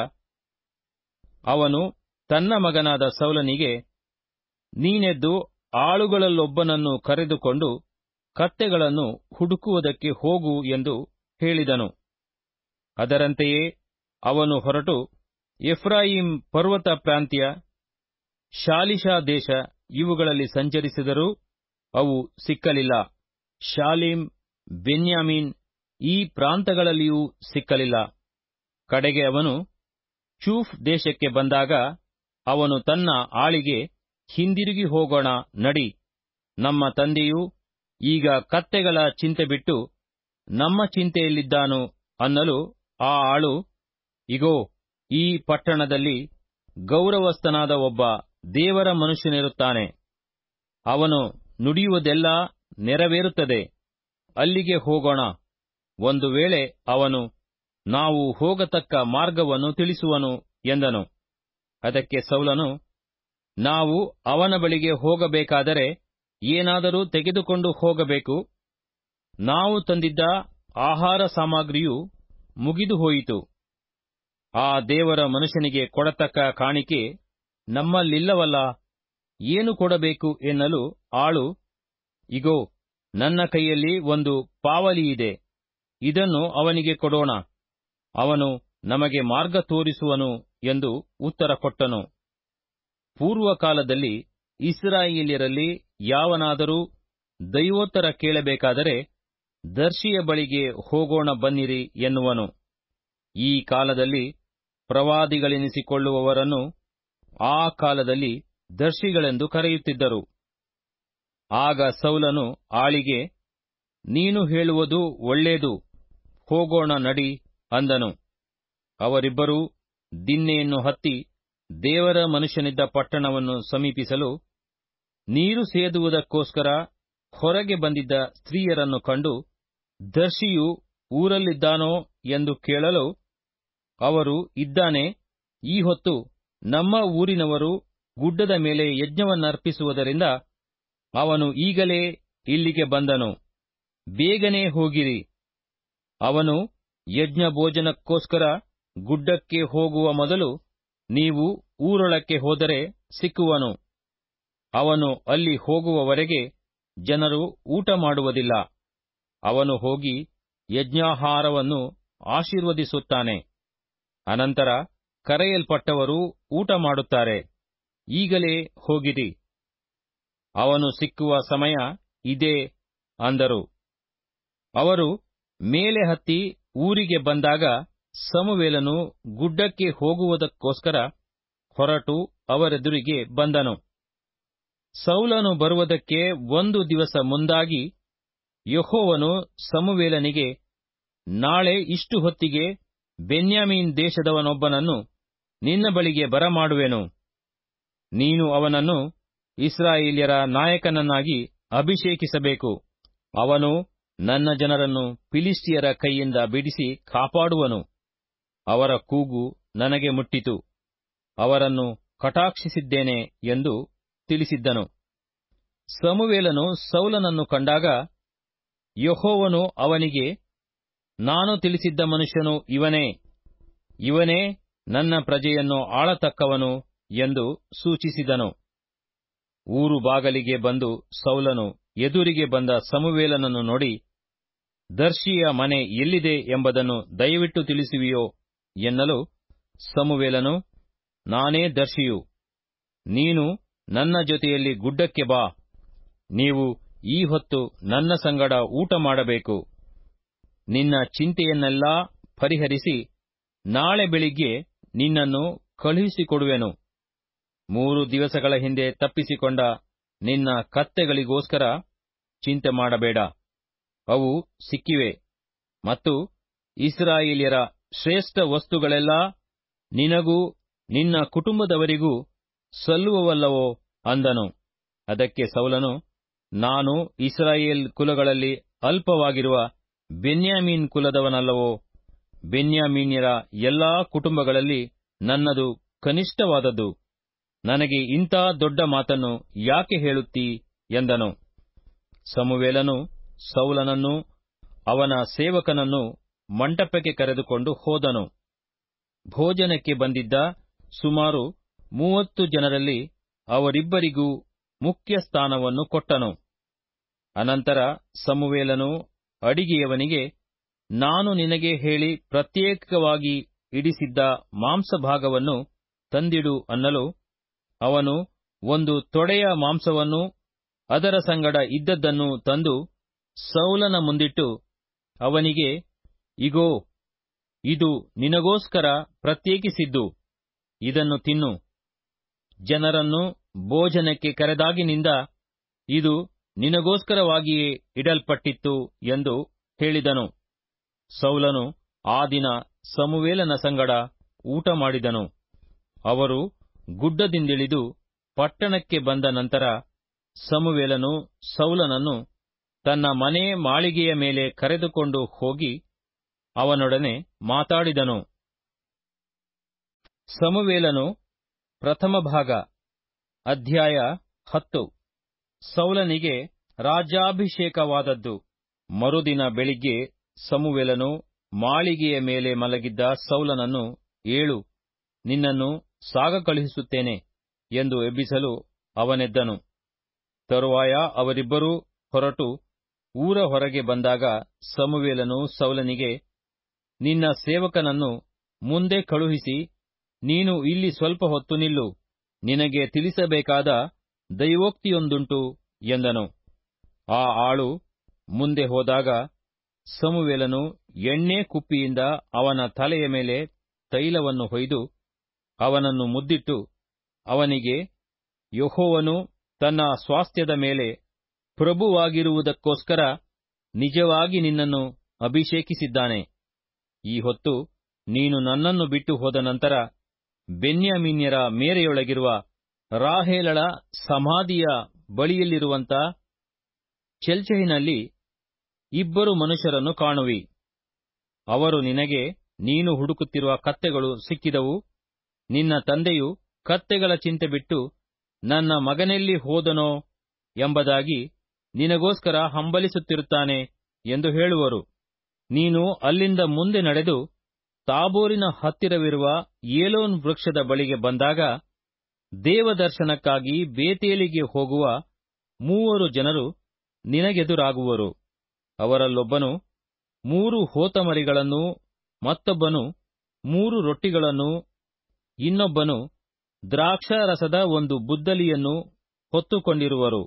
ಅವನು ತನ್ನ ಮಗನಾದ ಸೌಲನಿಗೆ ನೀನೆದ್ದು ಆಳುಗಳಲ್ಲೊಬ್ಬನನ್ನು ಕರೆದುಕೊಂಡು ಕತ್ತೆಗಳನ್ನು ಹುಡುಕುವುದಕ್ಕೆ ಹೋಗು ಎಂದು ಹೇಳಿದನು ಅದರಂತೆಯೇ ಅವನು ಹೊರಟು ಎಫ್ರಾಯಿಂ ಪರ್ವತ ಪ್ರಾಂತ್ಯ ಶಾಲಿಶಾ ದೇಶ ಇವುಗಳಲ್ಲಿ ಸಂಚರಿಸಿದರೂ ಅವು ಸಿಕ್ಕಲಿಲ್ಲ ಶಾಲಿಂ ಬೆನ್ಯಾಮೀನ್ ಈ ಪ್ರಾಂತಗಳಲ್ಲಿಯೂ ಸಿಕ್ಕಲಿಲ್ಲ ಕಡೆಗೆ ಅವನು ಚೂಫ್ ದೇಶಕ್ಕೆ ಬಂದಾಗ ಅವನು ತನ್ನ ಆಳಿಗೆ ಹಿಂದಿರುಗಿ ಹೋಗೋಣ ನಡಿ ನಮ್ಮ ತಂದೆಯು ಈಗ ಕತ್ತೆಗಳ ಚಿಂತೆ ಬಿಟ್ಟು ನಮ್ಮ ಚಿಂತೆಯಲ್ಲಿದ್ದಾನು ಅನ್ನಲು ಆ ಆಳು ಇಗೋ ಈ ಪಟ್ಟಣದಲ್ಲಿ ಗೌರವಸ್ಥನಾದ ಒಬ್ಬ ದೇವರ ಮನುಷ್ಯನಿರುತ್ತಾನೆ ಅವನು ನುಡಿಯುವುದೆಲ್ಲ ನೆರವೇರುತ್ತದೆ ಅಲ್ಲಿಗೆ ಹೋಗೋಣ ಒಂದು ವೇಳೆ ಅವನು ನಾವು ಹೋಗತಕ್ಕ ಮಾರ್ಗವನ್ನು ತಿಳಿಸುವನು ಎಂದನು ಅದಕ್ಕೆ ಸೌಲನು ನಾವು ಅವನ ಬಳಿಗೆ ಹೋಗಬೇಕಾದರೆ ಏನಾದರೂ ತೆಗೆದುಕೊಂಡು ಹೋಗಬೇಕು ನಾವು ತಂದಿದ್ದ ಆಹಾರ ಸಾಮಗ್ರಿಯು ಮುಗಿದು ಹೋಯಿತು ಆ ದೇವರ ಮನುಷ್ಯನಿಗೆ ಕೊಡತಕ್ಕ ಕಾಣಿಕೆ ನಮ್ಮಲ್ಲಿಲ್ಲವಲ್ಲ ಏನು ಕೊಡಬೇಕು ಎನ್ನಲು ಆಳು ಇಗೋ ನನ್ನ ಕೈಯಲ್ಲಿ ಒಂದು ಪಾವಲಿಯಿದೆ ಇದನ್ನು ಅವನಿಗೆ ಕೊಡೋಣ ಅವನು ನಮಗೆ ಮಾರ್ಗ ತೋರಿಸುವನು ಎಂದು ಉತ್ತರ ಕೊಟ್ಟನು ಪೂರ್ವಕಾಲದಲ್ಲಿ ಇಸ್ರಾಯೇಲ್ಯರಲ್ಲಿ ಯಾವನಾದರೂ ದೈವೋತ್ತರ ಕೇಳಬೇಕಾದರೆ ದರ್ಶಿಯ ಬಳಿಗೆ ಹೋಗೋಣ ಬನ್ನಿರಿ ಎನ್ನುವನು ಈ ಕಾಲದಲ್ಲಿ ಪ್ರವಾದಿಗಳೆನಿಸಿಕೊಳ್ಳುವವರನ್ನು ಆ ಕಾಲದಲ್ಲಿ ದರ್ಶಿಗಳೆಂದು ಕರೆಯುತ್ತಿದ್ದರು ಆಗ ಸೌಲನು ಆಳಿಗೆ ನೀನು ಹೇಳುವುದು ಒಳ್ಳೇದು ಹೋಗೋಣ ನಡಿ ಅಂದನು ಅವರಿಬ್ಬರೂ ದಿನ್ನೆಯನ್ನು ಹತ್ತಿ ದೇವರ ಮನುಷ್ಯನಿದ್ದ ಪಟ್ಟಣವನ್ನು ಸಮೀಪಿಸಲು ನೀರು ಸೇದುವುದಕ್ಕೋಸ್ಕರ ಹೊರಗೆ ಬಂದಿದ್ದ ಸ್ತ್ರೀಯರನ್ನು ಕಂಡು ದರ್ಶಿಯು ಊರಲ್ಲಿದ್ದಾನೋ ಎಂದು ಕೇಳಲು ಅವರು ಇದ್ದಾನೆ ಈ ಹೊತ್ತು ನಮ್ಮ ಊರಿನವರು ಗುಡ್ಡದ ಮೇಲೆ ಯಜ್ಞವನ್ನರ್ಪಿಸುವುದರಿಂದ ಅವನು ಈಗಲೇ ಇಲ್ಲಿಗೆ ಬಂದನು ಬೇಗನೆ ಹೋಗಿರಿ ಅವನು ಯಜ್ಞ ಭೋಜನಕ್ಕೋಸ್ಕರ ಗುಡ್ಡಕ್ಕೆ ಹೋಗುವ ಮೊದಲು ನೀವು ಊರೊಳಕ್ಕೆ ಹೋದರೆ ಸಿಕ್ಕುವನು ಅವನು ಅಲ್ಲಿ ಹೋಗುವವರೆಗೆ ಜನರು ಊಟ ಮಾಡುವುದಿಲ್ಲ ಅವನು ಹೋಗಿ ಯಜ್ಞಾಹಾರವನ್ನು ಆಶೀರ್ವದಿಸುತ್ತಾನೆ ಅನಂತರ ಕರೆಯಲ್ಪಟ್ಟವರು ಊಟ ಮಾಡುತ್ತಾರೆ ಈಗಲೇ ಹೋಗಿರಿ ಅವನು ಸಿಕ್ಕುವ ಸಮಯ ಇದೇ ಅಂದರು ಅವರು ಮೇಲೆ ಹತ್ತಿ ಊರಿಗೆ ಬಂದಾಗ ಸಮುವೇಲನು ಗುಡ್ಡಕ್ಕೆ ಹೋಗುವುದಕ್ಕೋಸ್ಕರ ಹೊರಟು ಅವರೆದುರಿಗೆ ಬಂದನು ಸೌಲನು ಬರುವುದಕ್ಕೆ ಒಂದು ದಿವಸ ಮುಂದಾಗಿ ಯಹೋವನು ಸಮುವೇಲನಿಗೆ ನಾಳೆ ಇಷ್ಟು ಹೊತ್ತಿಗೆ ಬೆನ್ಯಾಮೀನ್ ದೇಶದವನೊಬ್ಬನನ್ನು ನಿನ್ನ ಬಳಿಗೆ ಬರಮಾಡುವೆನು ನೀನು ಅವನನ್ನು ಇಸ್ರಾಯೇಲ್ಯರ ನಾಯಕನನ್ನಾಗಿ ಅಭಿಷೇಕಿಸಬೇಕು ಅವನು ನನ್ನ ಜನರನ್ನು ಫಿಲಿಸ್ಟಿಯರ ಕೈಯಿಂದ ಬಿಡಿಸಿ ಕಾಪಾಡುವನು ಅವರ ಕೂಗು ನನಗೆ ಮುಟ್ಟಿತು ಅವರನ್ನು ಕಟಾಕ್ಷಿಸಿದ್ದೇನೆ ಎಂದು ತಿಳಿಸಿದ್ದನು ಸಮುವೇಲನು ಸೌಲನನ್ನು ಕಂಡಾಗ ಯಹೋವನು ಅವನಿಗೆ ನಾನು ತಿಳಿಸಿದ್ದ ಮನುಷ್ಯನು ಇವನೇ ಇವನೇ ನನ್ನ ಪ್ರಜೆಯನ್ನು ಆಳತಕ್ಕವನು ಎಂದು ಸೂಚಿಸಿದನು ಊರು ಬಾಗಲಿಗೆ ಬಂದು ಸೌಲನು ಎದುರಿಗೆ ಬಂದ ಸಮುವೇಲನನ್ನು ನೋಡಿ ದರ್ಶಿಯ ಮನೆ ಎಲ್ಲಿದೆ ಎಂಬುದನ್ನು ದಯವಿಟ್ಟು ತಿಳಿಸುವಿಯೋ ಎನ್ನಲು ಸಮುವೇಲನು ನಾನೇ ದರ್ಶಿಯು ನೀನು ನನ್ನ ಜೊತೆಯಲ್ಲಿ ಗುಡ್ಡಕ್ಕೆ ಬಾ ನೀವು ಈ ಹೊತ್ತು ನನ್ನ ಸಂಗಡ ಊಟ ಮಾಡಬೇಕು ನಿನ್ನ ಚಿಂತೆಯನ್ನೆಲ್ಲಾ ಪರಿಹರಿಸಿ ನಾಳೆ ಬೆಳಿಗ್ಗೆ ನಿನ್ನನ್ನು ಕಳುಹಿಸಿಕೊಡುವೆನು ಮೂರು ದಿವಸಗಳ ಹಿಂದೆ ತಪ್ಪಿಸಿಕೊಂಡ ನಿನ್ನ ಕತ್ತೆಗಳಿಗೋಸ್ಕರ ಚಿಂತೆ ಮಾಡಬೇಡ ಅವು ಸಿಕ್ಕಿವೆ ಮತ್ತು ಇಸ್ರಾಯೇಲ್ಯರ ಶ್ರೇಷ್ಠ ವಸ್ತುಗಳೆಲ್ಲಾ ನಿನಗೂ ನಿನ್ನ ಕುಟುಂಬದವರಿಗೂ ಸಲ್ಲುವವಲ್ಲವೋ ಅಂದನು ಅದಕ್ಕೆ ಸೌಲನು ನಾನು ಇಸ್ರಾಯೇಲ್ ಕುಲಗಳಲ್ಲಿ ಅಲ್ಪವಾಗಿರುವ ಬೆನ್ಯಾಮೀನ್ ಕುಲದವನಲ್ಲವೋ ಬೆನ್ಯಾಮೀನ್ಯರ ಎಲ್ಲಾ ಕುಟುಂಬಗಳಲ್ಲಿ ನನ್ನದು ಕನಿಷ್ಠವಾದದ್ದು ನನಗೆ ಇಂಥ ದೊಡ್ಡ ಮಾತನ್ನು ಯಾಕೆ ಹೇಳುತ್ತೀ ಎಂದನು ಸಮುವೇಲನು ಸೌಲನನ್ನು ಅವನ ಸೇವಕನನ್ನು ಮಂಟಪಕ್ಕೆ ಕರೆದುಕೊಂಡು ಹೋದನು ಭೋಜನಕ್ಕೆ ಬಂದಿದ್ದ ಸುಮಾರು ಮೂವತ್ತು ಜನರಲ್ಲಿ ಅವರಿಬ್ಬರಿಗೂ ಮುಖ್ಯ ಸ್ಥಾನವನ್ನು ಕೊಟ್ಟನು ಅನಂತರ ಸಮುವೇಲನು ಅಡಿಗೆಯವನಿಗೆ ನಾನು ನಿನಗೆ ಹೇಳಿ ಪ್ರತ್ಯೇಕವಾಗಿ ಇಡಿಸಿದ್ದ ಮಾಂಸಭಾಗವನ್ನು ತಂದಿಡು ಅನ್ನಲು ಅವನು ಒಂದು ತೊಡೆಯ ಮಾಂಸವನ್ನು ಅದರ ಸಂಗಡ ಇದ್ದದ್ದನ್ನು ತಂದು ಸೌಲನ ಮುಂದಿಟ್ಟು ಅವನಿಗೆ ಇಗೋ ಇದು ನಿನಗೋಸ್ಕರ ಪ್ರತ್ಯೇಕಿಸಿದ್ದು ಇದನ್ನು ತಿನ್ನು ಜನರನ್ನು ಭೋಜನಕ್ಕೆ ಕರೆದಾಗಿನಿಂದ ಇದು ನಿನಗೋಸ್ಕರವಾಗಿಯೇ ಇಡಲ್ಪಟ್ಟಿತ್ತು ಎಂದು ಹೇಳಿದನು ಸೌಲನು ಆ ದಿನ ಸಮುವೇಲನ ಸಂಗಡ ಊಟ ಮಾಡಿದನು ಅವರು ಗುಡ್ಡದಿಂದಿಳಿದು ಪಟ್ಟಣಕ್ಕೆ ಬಂದ ನಂತರ ಸಮುವೇಲನು ಸೌಲನನ್ನು ತನ್ನ ಮನೆ ಮಾಳಿಗೆಯ ಮೇಲೆ ಕರೆದುಕೊಂಡು ಹೋಗಿ ಅವನೊಡನೆ ಮಾತಾಡಿದನು ಸಮುವೇಲನು ಪ್ರಥಮ ಭಾಗ ಅಧ್ಯಾಯ ಹತ್ತು ಸೌಲನಿಗೆ ರಾಜ್ಯಾಭಿಷೇಕವಾದದ್ದು ಮರುದಿನ ಬೆಳಿಗ್ಗೆ ಸಮುವೇಲನು ಮಾಳಿಗೆಯ ಮೇಲೆ ಮಲಗಿದ್ದ ಸೌಲನನ್ನು ಏಳು ನಿನ್ನನ್ನು ಸಾಗ ಕಳುಹಿಸುತ್ತೇನೆ ಎಂದು ಎಬ್ಬಿಸಲು ಅವನೆದ್ದನು ತರುವಾಯ ಅವರಿಬ್ಬರೂ ಹೊರಟು ಊರ ಹೊರಗೆ ಬಂದಾಗ ಸಮುವೇಲನು ಸೌಲನಿಗೆ ನಿನ್ನ ಸೇವಕನನ್ನು ಮುಂದೆ ಕಳುಹಿಸಿ ನೀನು ಇಲ್ಲಿ ಸ್ವಲ್ಪ ಹೊತ್ತು ನಿಲ್ಲು ನಿನಗೆ ತಿಳಿಸಬೇಕಾದ ದೈವೋಕ್ತಿಯೊಂದುಂಟು ಎಂದನು ಆ ಆಳು ಮುಂದೆ ಹೋದಾಗ ಸಮುವೇಲನು ಎಣ್ಣೆ ಕುಪ್ಪಿಯಿಂದ ಅವನ ತಲೆಯ ಮೇಲೆ ತೈಲವನ್ನು ಹೊಯ್ದು ಅವನನ್ನು ಮುದ್ದಿಟ್ಟು ಅವನಿಗೆ ಯಹೋವನು ತನ್ನ ಸ್ವಾಸ್ಥ್ಯದ ಮೇಲೆ ಪ್ರಭುವಾಗಿರುವುದಕ್ಕೋಸ್ಕರ ನಿಜವಾಗಿ ನಿನ್ನನ್ನು ಅಭಿಷೇಕಿಸಿದ್ದಾನೆ ಈ ಹೊತ್ತು ನೀನು ನನ್ನನ್ನು ಬಿಟ್ಟು ಹೋದ ನಂತರ ಬೆನ್ಯಾಮೀನ್ಯರ ಮೇರೆಯೊಳಗಿರುವ ರಾಹೇಲಳ ಸಮಾಧಿಯ ಬಳಿಯಲ್ಲಿರುವಂತ ಚೆಲ್ಚಹಿನಲ್ಲಿ ಇಬ್ಬರು ಮನುಷ್ಯರನ್ನು ಕಾಣುವಿ ಅವರು ನಿನಗೆ ನೀನು ಹುಡುಕುತ್ತಿರುವ ಕತ್ತೆಗಳು ಸಿಕ್ಕಿದವು ನಿನ್ನ ತಂದೆಯು ಕತ್ತೆಗಳ ಚಿಂತೆ ಬಿಟ್ಟು ನನ್ನ ಮಗನೆಲ್ಲಿ ಹೋದನೋ ಎಂಬುದಾಗಿ ನಿನಗೋಸ್ಕರ ಹಂಬಲಿಸುತ್ತಿರುತ್ತಾನೆ ಎಂದು ಹೇಳುವರು ನೀನು ಅಲ್ಲಿಂದ ಮುಂದೆ ನಡೆದು ತಾಬೋರಿನ ಹತ್ತಿರವಿರುವ ಏಲೋನ್ ವೃಕ್ಷದ ಬಳಿಗೆ ಬಂದಾಗ ದೇವದರ್ಶನಕ್ಕಾಗಿ ಬೇತೇಲಿಗೆ ಹೋಗುವ ಮೂವರು ಜನರು ನಿನಗೆದುರಾಗುವರು ಅವರಲ್ಲೊಬ್ಬನು ಮೂರು ಹೋತಮರಿಗಳನ್ನೂ ಮತ್ತೊಬ್ಬನು ಮೂರು ರೊಟ್ಟಿಗಳನ್ನು ಇನ್ನೊಬ್ಬನು ದ್ರಾಕ್ಷಾರಸದ ಒಂದು ಬುದ್ದಲಿಯನ್ನು ಹೊತ್ತುಕೊಂಡಿರುವರು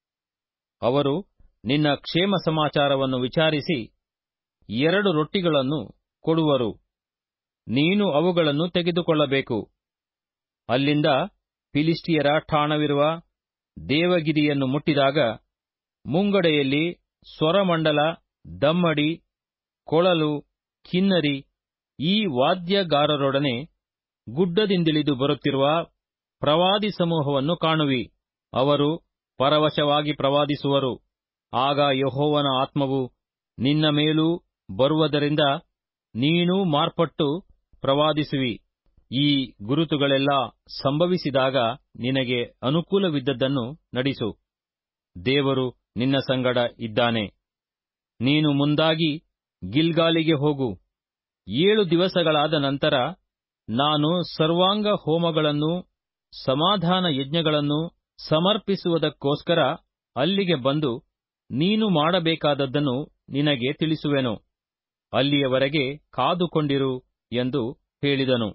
ಅವರು ನಿನ್ನ ಕ್ಷೇಮ ಸಮಾಚಾರವನ್ನು ವಿಚಾರಿಸಿ ಎರಡು ರೊಟ್ಟಿಗಳನ್ನು ಕೊಡುವರು ನೀನು ಅವುಗಳನ್ನು ತೆಗೆದುಕೊಳ್ಳಬೇಕು ಅಲ್ಲಿಂದ ಫಿಲಿಸ್ಟಿಯರ ಠಾಣವಿರುವ ದೇವಗಿರಿಯನ್ನು ಮುಟ್ಟಿದಾಗ ಮುಂಗಡೆಯಲ್ಲಿ ಸ್ವರಮಂಡಲ ದಮ್ಮಡಿ ಕೊಳಲು ಕಿನ್ನರಿ ಈ ವಾದ್ಯಗಾರರೊಡನೆ ಗುಡ್ಡದಿಂದಿಳಿದು ಬರುತ್ತಿರುವ ಪ್ರವಾದಿ ಸಮೂಹವನ್ನು ಕಾಣುವಿ ಅವರು ಪರವಶವಾಗಿ ಪ್ರವಾದಿಸುವರು ಆಗ ಯಹೋವನ ಆತ್ಮವು ನಿನ್ನ ಮೇಲೂ ಬರುವುದರಿಂದ ನೀನೂ ಮಾರ್ಪಟ್ಟು ಪ್ರವಾದಿಸುವಿ ಈ ಗುರುತುಗಳೆಲ್ಲ ಸಂಭವಿಸಿದಾಗ ನಿನಗೆ ಅನುಕೂಲವಿದ್ದದ್ದನ್ನು ನಡಿಸು ದೇವರು ನಿನ್ನ ಸಂಗಡ ಇದ್ದಾನೆ ನೀನು ಮುಂದಾಗಿ ಗಿಲ್ಗಾಲಿಗೆ ಹೋಗು ಏಳು ದಿವಸಗಳಾದ ನಂತರ ನಾನು ಸರ್ವಾಂಗ ಹೋಮಗಳನ್ನು ಸಮಾಧಾನ ಯಜ್ಞಗಳನ್ನು ಸಮರ್ಪಿಸುವುದಕ್ಕೋಸ್ಕರ ಅಲ್ಲಿಗೆ ಬಂದು ನೀನು ಮಾಡಬೇಕಾದದ್ದನ್ನು ನಿನಗೆ ತಿಳಿಸುವೆನು ಅಲ್ಲಿಯವರೆಗೆ ಕಾದುಕೊಂಡಿರು ಎಂದು ಹೇಳಿದನು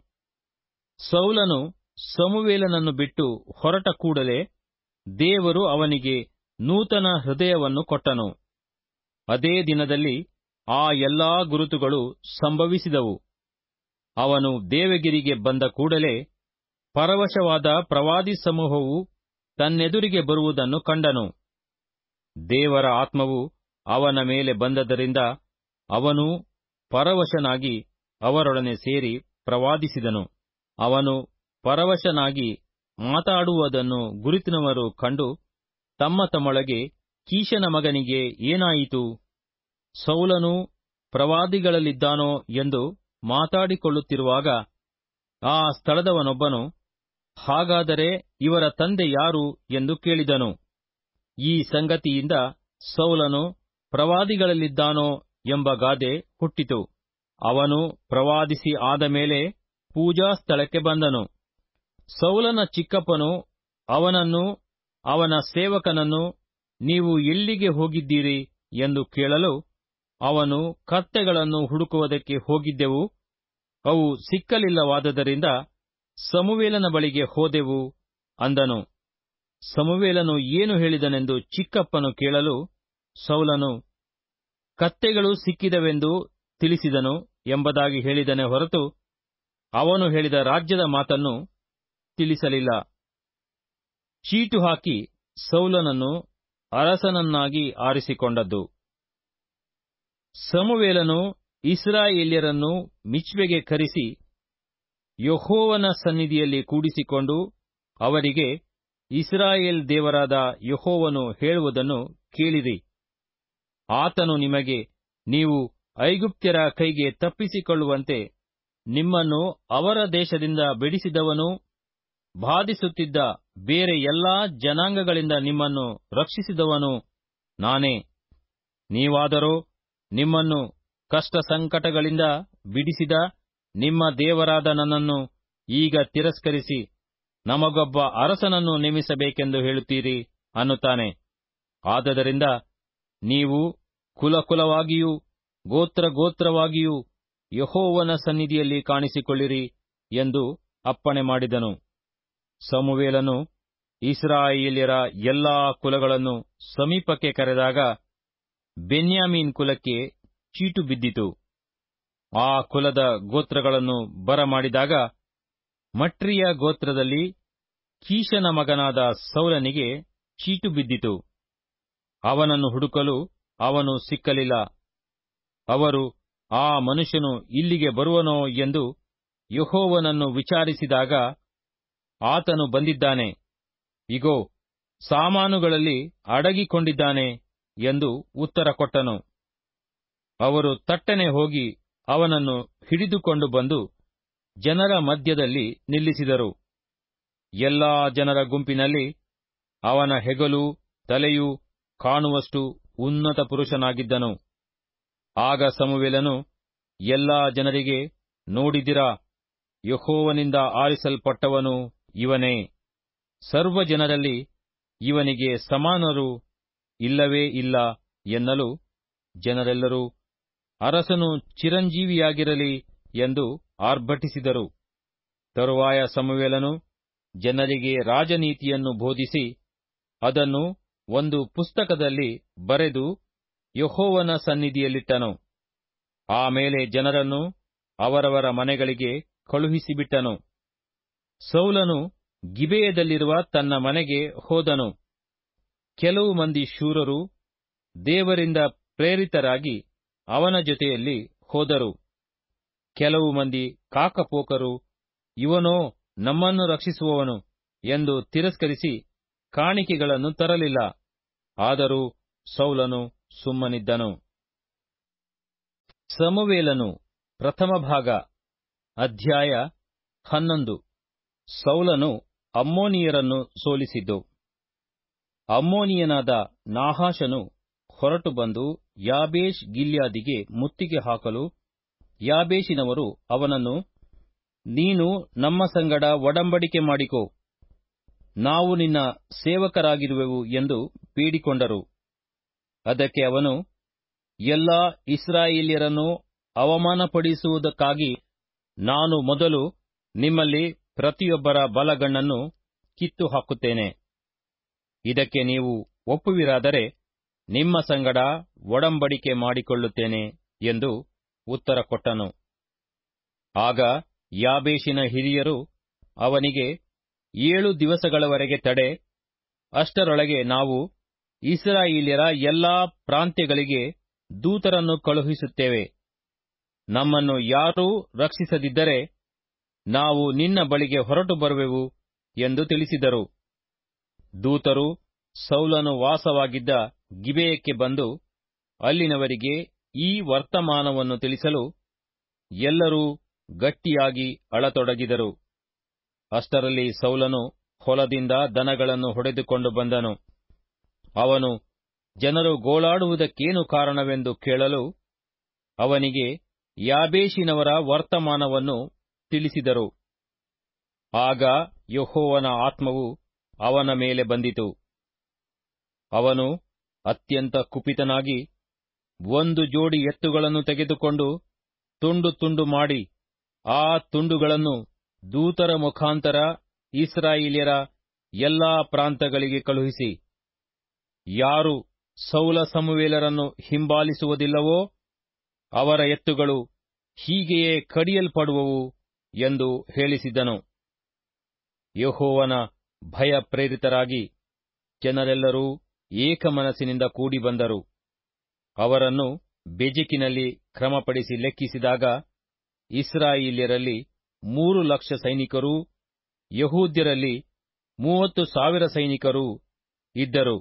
ಸೌಲನು ಸಮುವೇಲನನ್ನು ಬಿಟ್ಟು ಹೊರಟ ಕೂಡಲೇ ದೇವರು ಅವನಿಗೆ ನೂತನ ಹೃದಯವನ್ನು ಕೊಟ್ಟನು ಅದೇ ದಿನದಲ್ಲಿ ಆ ಎಲ್ಲಾ ಗುರುತುಗಳು ಸಂಭವಿಸಿದವು ಅವನು ದೇವಗಿರಿಗೆ ಬಂದ ಕೂಡಲೇ ಪರವಶವಾದ ಪ್ರವಾದಿ ಸಮೂಹವು ತನ್ನೆದುರಿಗೆ ಬರುವುದನ್ನು ಕಂಡನು ದೇವರ ಆತ್ಮವು ಅವನ ಮೇಲೆ ಬಂದದರಿಂದ ಅವನು ಪರವಶನಾಗಿ ಅವರೊಡನೆ ಸೇರಿ ಪ್ರವಾದಿಸಿದನು ಅವನು ಪರವಶನಾಗಿ ಮಾತಾಡುವುದನ್ನು ಗುರುತಿನವರು ಕಂಡು ತಮ್ಮ ತಮ್ಮೊಳಗೆ ಕೀಶನ ಮಗನಿಗೆ ಏನಾಯಿತು ಸೌಲನು ಪ್ರವಾದಿಗಳಲ್ಲಿದ್ದಾನೋ ಎಂದು ಮಾತಾಡಿಕೊಳ್ಳುತ್ತಿರುವಾಗ ಆ ಸ್ಥಳದವನೊಬ್ಬನು ಹಾಗಾದರೆ ಇವರ ತಂದೆ ಯಾರು ಎಂದು ಕೇಳಿದನು ಈ ಸಂಗತಿಯಿಂದ ಸೌಲನು ಪ್ರವಾದಿಗಳಲ್ಲಿದ್ದಾನೋ ಎಂಬ ಗಾದೆ ಹುಟ್ಟಿತು ಅವನು ಪ್ರವಾದಿಸಿ ಆದ ಮೇಲೆ ಪೂಜಾ ಸ್ಥಳಕ್ಕೆ ಬಂದನು ಸೌಲನ ಚಿಕ್ಕಪ್ಪನು ಅವನನ್ನು ಅವನ ಸೇವಕನನ್ನು ನೀವು ಎಲ್ಲಿಗೆ ಹೋಗಿದ್ದೀರಿ ಎಂದು ಕೇಳಲು ಅವನು ಕತ್ತೆಗಳನ್ನು ಹುಡುಕುವುದಕ್ಕೆ ಹೋಗಿದ್ದೆವು ಅವು ಸಿಕ್ಕಲಿಲ್ಲವಾದದರಿಂದ ಸಮುವೇಲನ ಬಳಿಗೆ ಹೋದೆವು ಅಂದನು ಸಮುವೇಲನು ಏನು ಹೇಳಿದನೆಂದು ಚಿಕ್ಕಪ್ಪನು ಕೇಳಲು ಸೌಲನು ಕತ್ತೆಗಳು ಸಿಕ್ಕಿದವೆಂದು ತಿಳಿಸಿದನು ಎಂಬುದಾಗಿ ಹೇಳಿದನೆ ಹೊರತು ಅವನು ಹೇಳಿದ ರಾಜ್ಯದ ಮಾತನ್ನು ತಿಳಿಸಲಿಲ್ಲ ಚೀಟು ಹಾಕಿ ಸೌಲನನ್ನು ಅರಸನನ್ನಾಗಿ ಆರಿಸಿಕೊಂಡದ್ದು ಸಮುವೇಲನು ಇಸ್ರಾಯೇಲ್ಯರನ್ನು ಮಿಚ್ವೆಗೆ ಕರೆಸಿ ಯಹೋವನ ಸನ್ನಿಧಿಯಲ್ಲಿ ಕೂಡಿಸಿಕೊಂಡು ಅವರಿಗೆ ಇಸ್ರಾಯೇಲ್ ದೇವರಾದ ಯಹೋವನು ಹೇಳುವುದನ್ನು ಕೇಳಿರಿ ಆತನು ನಿಮಗೆ ನೀವು ಐಗುಪ್ತ್ಯರ ಕೈಗೆ ತಪ್ಪಿಸಿಕೊಳ್ಳುವಂತೆ ನಿಮ್ಮನ್ನು ಅವರ ದೇಶದಿಂದ ಬಿಡಿಸಿದವನು ಬಾಧಿಸುತ್ತಿದ್ದ ಬೇರೆ ಎಲ್ಲಾ ಜನಾಂಗಗಳಿಂದ ನಿಮ್ಮನ್ನು ರಕ್ಷಿಸಿದವನು ನಾನೇ ನೀವಾದರೋ ನಿಮ್ಮನ್ನು ಕಷ್ಟ ಸಂಕಟಗಳಿಂದ ಬಿಡಿಸಿದ ನಿಮ್ಮ ದೇವರಾದ ನನ್ನನ್ನು ಈಗ ತಿರಸ್ಕರಿಸಿ ನಮಗೊಬ್ಬ ಅರಸನನ್ನು ನೇಮಿಸಬೇಕೆಂದು ಹೇಳುತ್ತೀರಿ ಅನ್ನುತ್ತಾನೆ ಆದದರಿಂದ ನೀವು ಕುಲಕುಲವಾಗಿಯೂ ಗೋತ್ರ ಗೋತ್ರವಾಗಿಯೂ ಯಹೋವನ ಸನ್ನಿಧಿಯಲ್ಲಿ ಕಾಣಿಸಿಕೊಳ್ಳಿರಿ ಎಂದು ಅಪ್ಪಣೆ ಮಾಡಿದನು ಸಮುವೇಲನು ಇಸ್ರಾಯೇಲ್ಯರ ಎಲ್ಲಾ ಕುಲಗಳನ್ನು ಸಮೀಪಕ್ಕೆ ಕರೆದಾಗ ಬೆನ್ಯಾಮೀನ್ ಕುಲಕ್ಕೆ ಚೀಟು ಬಿದ್ದಿತು ಆ ಕುಲದ ಗೋತ್ರಗಳನ್ನು ಬರಮಾಡಿದಾಗ ಮಟ್ರಿಯ ಗೋತ್ರದಲ್ಲಿ ಕೀಶನ ಮಗನಾದ ಸೌಲನಿಗೆ ಚೀಟು ಬಿದ್ದಿತು ಅವನನ್ನು ಹುಡುಕಲು ಅವನು ಸಿಕ್ಕಲಿಲ್ಲ ಅವರು ಆ ಮನುಷ್ಯನು ಇಲ್ಲಿಗೆ ಬರುವನೋ ಎಂದು ಯೆಹೋವನನ್ನು ವಿಚಾರಿಸಿದಾಗ ಆತನು ಬಂದಿದ್ದಾನೆ ಇಗೋ ಸಾಮಾನುಗಳಲ್ಲಿ ಅಡಗಿಕೊಂಡಿದ್ದಾನೆ ಎಂದು ಉತ್ತರ ಕೊಟ್ಟನು ಅವರು ತಟ್ಟನೆ ಹೋಗಿ ಅವನನ್ನು ಹಿಡಿದುಕೊಂಡು ಬಂದು ಜನರ ಮಧ್ಯದಲ್ಲಿ ನಿಲ್ಲಿಸಿದರು ಎಲ್ಲಾ ಜನರ ಗುಂಪಿನಲ್ಲಿ ಅವನ ಹೆಗಲು ತಲೆಯು ಕಾಣುವಷ್ಟು ಉನ್ನತ ಪುರುಷನಾಗಿದ್ದನು ಆಗ ಸಮುವೇಲನು ಎಲ್ಲಾ ಜನರಿಗೆ ನೋಡಿದಿರಾ ಯಹೋವನಿಂದ ಆರಿಸಲ್ಪಟ್ಟವನು ಇವನೇ ಸರ್ವ ಜನರಲ್ಲಿ ಇವನಿಗೆ ಸಮಾನರು ಇಲ್ಲವೇ ಇಲ್ಲ ಎನ್ನಲು ಜನರೆಲ್ಲರೂ ಅರಸನು ಚಿರಂಜೀವಿಯಾಗಿರಲಿ ಎಂದು ಆರ್ಭಟಿಸಿದರು ತರುವಾಯ ಸಮುವೇಲನು ಜನರಿಗೆ ರಾಜನೀತಿಯನ್ನು ಬೋಧಿಸಿ ಅದನ್ನು ಒಂದು ಪುಸ್ತಕದಲ್ಲಿ ಬರೆದು ಯಹೋವನ ಸನ್ನಿಧಿಯಲ್ಲಿಟ್ಟನು ಆಮೇಲೆ ಜನರನ್ನು ಅವರವರ ಮನೆಗಳಿಗೆ ಕಳುಹಿಸಿಬಿಟ್ಟನು ಸೌಲನು ಗಿಬೆಯದಲ್ಲಿರುವ ತನ್ನ ಮನೆಗೆ ಹೋದನು ಕೆಲವು ಮಂದಿ ಶೂರರು ದೇವರಿಂದ ಪ್ರೇರಿತರಾಗಿ ಅವನ ಜೊತೆಯಲ್ಲಿ ಹೋದರು ಕೆಲವು ಮಂದಿ ಕಾಕಪೋಕರು ಇವನೋ ನಮ್ಮನ್ನು ರಕ್ಷಿಸುವವನು ಎಂದು ತಿರಸ್ಕರಿಸಿ ಕಾಣಿಕೆಗಳನ್ನು ತರಲಿಲ್ಲ ಆದರೂ ಸೌಲನು ಸುಮ್ಮನಿದ್ದನು ಸಮುವೇಲನು ಪ್ರಥಮ ಭಾಗ ಅಧ್ಯಾಯ ಹನ್ನೊಂದು ಸೌಲನು ಅಮ್ಮೋನಿಯರನ್ನು ಸೋಲಿಸಿದ್ದು ಅಮ್ಮೋನಿಯನಾದ ನಾಹಾಶನು ಹೊರಟು ಬಂದು ಯಾಬೇಷ್ ಗಿಲ್ಯಾದಿಗೆ ಮುತ್ತಿಗೆ ಹಾಕಲು ಯಾಬೇಷಿನವರು ಅವನನ್ನು ನೀನು ನಮ್ಮ ಸಂಗಡ ಒಡಂಬಡಿಕೆ ಮಾಡಿಕೋ ನಾವು ನಿನ್ನ ಸೇವಕರಾಗಿರುವೆವು ಎಂದು ಬೇಡಿಕೊಂಡರು ಅದಕ್ಕೆ ಅವನು ಎಲ್ಲಾ ಇಸ್ರಾಯೇಲ್ಯರನ್ನು ಅವಮಾನಪಡಿಸುವುದಕ್ಕಾಗಿ ನಾನು ಮೊದಲು ನಿಮ್ಮಲ್ಲಿ ಪ್ರತಿಯೊಬ್ಬರ ಬಲಗಣ್ಣನ್ನು ಕಿತ್ತು ಹಾಕುತ್ತೇನೆ ಇದಕ್ಕೆ ನೀವು ಒಪ್ಪುವಿರಾದರೆ ನಿಮ್ಮ ಸಂಗಡ ಒಡಂಬಡಿಕೆ ಮಾಡಿಕೊಳ್ಳುತ್ತೇನೆ ಎಂದು ಉತ್ತರ ಕೊಟ್ಟನು ಆಗ ಯಾಬೇಷಿನ ಹಿರಿಯರು ಅವನಿಗೆ ಏಳು ದಿವಸಗಳವರೆಗೆ ತಡೆ ಅಷ್ಟರೊಳಗೆ ನಾವು ಇಸ್ರಾಯೇಲ್ಯರ ಎಲ್ಲಾ ಪ್ರಾಂತ್ಯಗಳಿಗೆ ದೂತರನ್ನು ಕಳುಹಿಸುತ್ತೇವೆ ನಮ್ಮನ್ನು ಯಾರೂ ರಕ್ಷಿಸದಿದ್ದರೆ ನಾವು ನಿನ್ನ ಬಳಿಗೆ ಹೊರಟು ಬರುವೆವು ಎಂದು ತಿಳಿಸಿದರು ದೂತರು ಸೌಲನು ವಾಸವಾಗಿದ್ದ ಗಿಬೆಯಕ್ಕೆ ಬಂದು ಅಲ್ಲಿನವರಿಗೆ ಈ ವರ್ತಮಾನವನ್ನು ತಿಳಿಸಲು ಎಲ್ಲರೂ ಗಟ್ಟಿಯಾಗಿ ಅಳತೊಡಗಿದರು ಅಷ್ಟರಲ್ಲಿ ಸೌಲನು ಹೊಲದಿಂದ ದನಗಳನ್ನು ಹೊಡೆದುಕೊಂಡು ಬಂದನು ಅವನು ಜನರು ಗೋಳಾಡುವುದಕ್ಕೇನು ಕಾರಣವೆಂದು ಕೇಳಲು ಅವನಿಗೆ ಯಾಬೇಷಿನವರ ವರ್ತಮಾನವನ್ನು ತಿಳಿಸಿದರು ಆಗ ಯಹೋವನ ಆತ್ಮವು ಅವನ ಮೇಲೆ ಬಂದಿತು ಅವನು ಅತ್ಯಂತ ಕುಪಿತನಾಗಿ ಒಂದು ಜೋಡಿ ಎತ್ತುಗಳನ್ನು ತೆಗೆದುಕೊಂಡು ತುಂಡು ತುಂಡು ಮಾಡಿ ಆ ತುಂಡುಗಳನ್ನು ದೂತರ ಮುಖಾಂತರ ಇಸ್ರಾಯೇಲ್ಯರ ಎಲ್ಲಾ ಪ್ರಾಂತಗಳಿಗೆ ಕಳುಹಿಸಿ ಯಾರು ಸೌಲ ಸಮುವೇಲರನ್ನು ಹಿಂಬಾಲಿಸುವುದಿಲ್ಲವೋ ಅವರ ಎತ್ತುಗಳು ಹೀಗೆಯೇ ಕಡಿಯಲ್ಪಡುವವು ಎಂದು ಹೇಳಿಸಿದ್ದನು ಯಹೋವನ ಭಯ ಪ್ರೇರಿತರಾಗಿ ಜನರೆಲ್ಲರೂ ಏಕಮನಸ್ಸಿನಿಂದ ಕೂಡಿ ಬಂದರು ಅವರನ್ನು ಬೆಜಿಕಿನಲ್ಲಿ ಕ್ರಮಪಡಿಸಿ ಲೆಕ್ಕಿಸಿದಾಗ ಇಸ್ರಾಯೇಲ್ಯರಲ್ಲಿ ಮೂರು ಲಕ್ಷ ಸೈನಿಕರೂ ಯಹೂದ್ಯರಲ್ಲಿ ಮೂವತ್ತು ಸಾವಿರ ಸೈನಿಕರೂ ಇದ್ದರು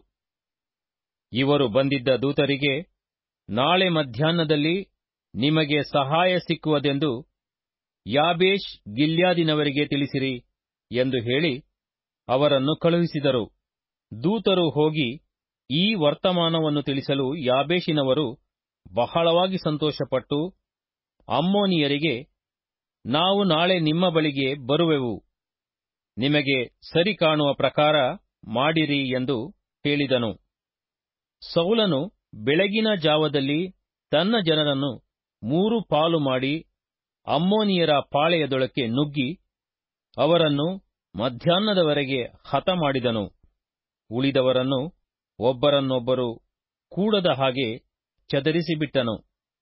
ಇವರು ಬಂದಿದ್ದ ದೂತರಿಗೆ ನಾಳೆ ಮಧ್ಯಾಹ್ನದಲ್ಲಿ ನಿಮಗೆ ಸಹಾಯ ಸಿಕ್ಕುವುದೆಂದು ಯಾಬೇಷ್ ಗಿಲ್ಯಾದಿನವರಿಗೆ ತಿಳಿಸಿರಿ ಎಂದು ಹೇಳಿ ಅವರನ್ನು ಕಳುಹಿಸಿದರು ದೂತರು ಹೋಗಿ ಈ ವರ್ತಮಾನವನ್ನು ತಿಳಿಸಲು ಯಾಬೇಷಿನವರು ಬಹಳವಾಗಿ ಸಂತೋಷಪಟ್ಟು ಅಮ್ಮೋನಿಯರಿಗೆ ನಾವು ನಾಳೆ ನಿಮ್ಮ ಬಳಿಗೆ ಬರುವೆವು ನಿಮಗೆ ಸರಿ ಕಾಣುವ ಪ್ರಕಾರ ಮಾಡಿರಿ ಎಂದು ಹೇಳಿದನು ಸೌಲನು ಬೆಳಗಿನ ಜಾವದಲ್ಲಿ ತನ್ನ ಜನರನ್ನು ಮೂರು ಪಾಲು ಮಾಡಿ ಅಮ್ಮೋನಿಯರ ಪಾಳೆಯದೊಳಕ್ಕೆ ನುಗ್ಗಿ ಅವರನ್ನು ಮಧ್ಯಾಹ್ನದವರೆಗೆ ಹತ ಮಾಡಿದನು ಉಳಿದವರನ್ನು ಒಬ್ಬರನ್ನೊಬ್ಬರು ಕೂಡದ ಹಾಗೆ ಚದರಿಸಿಬಿಟ್ಟನು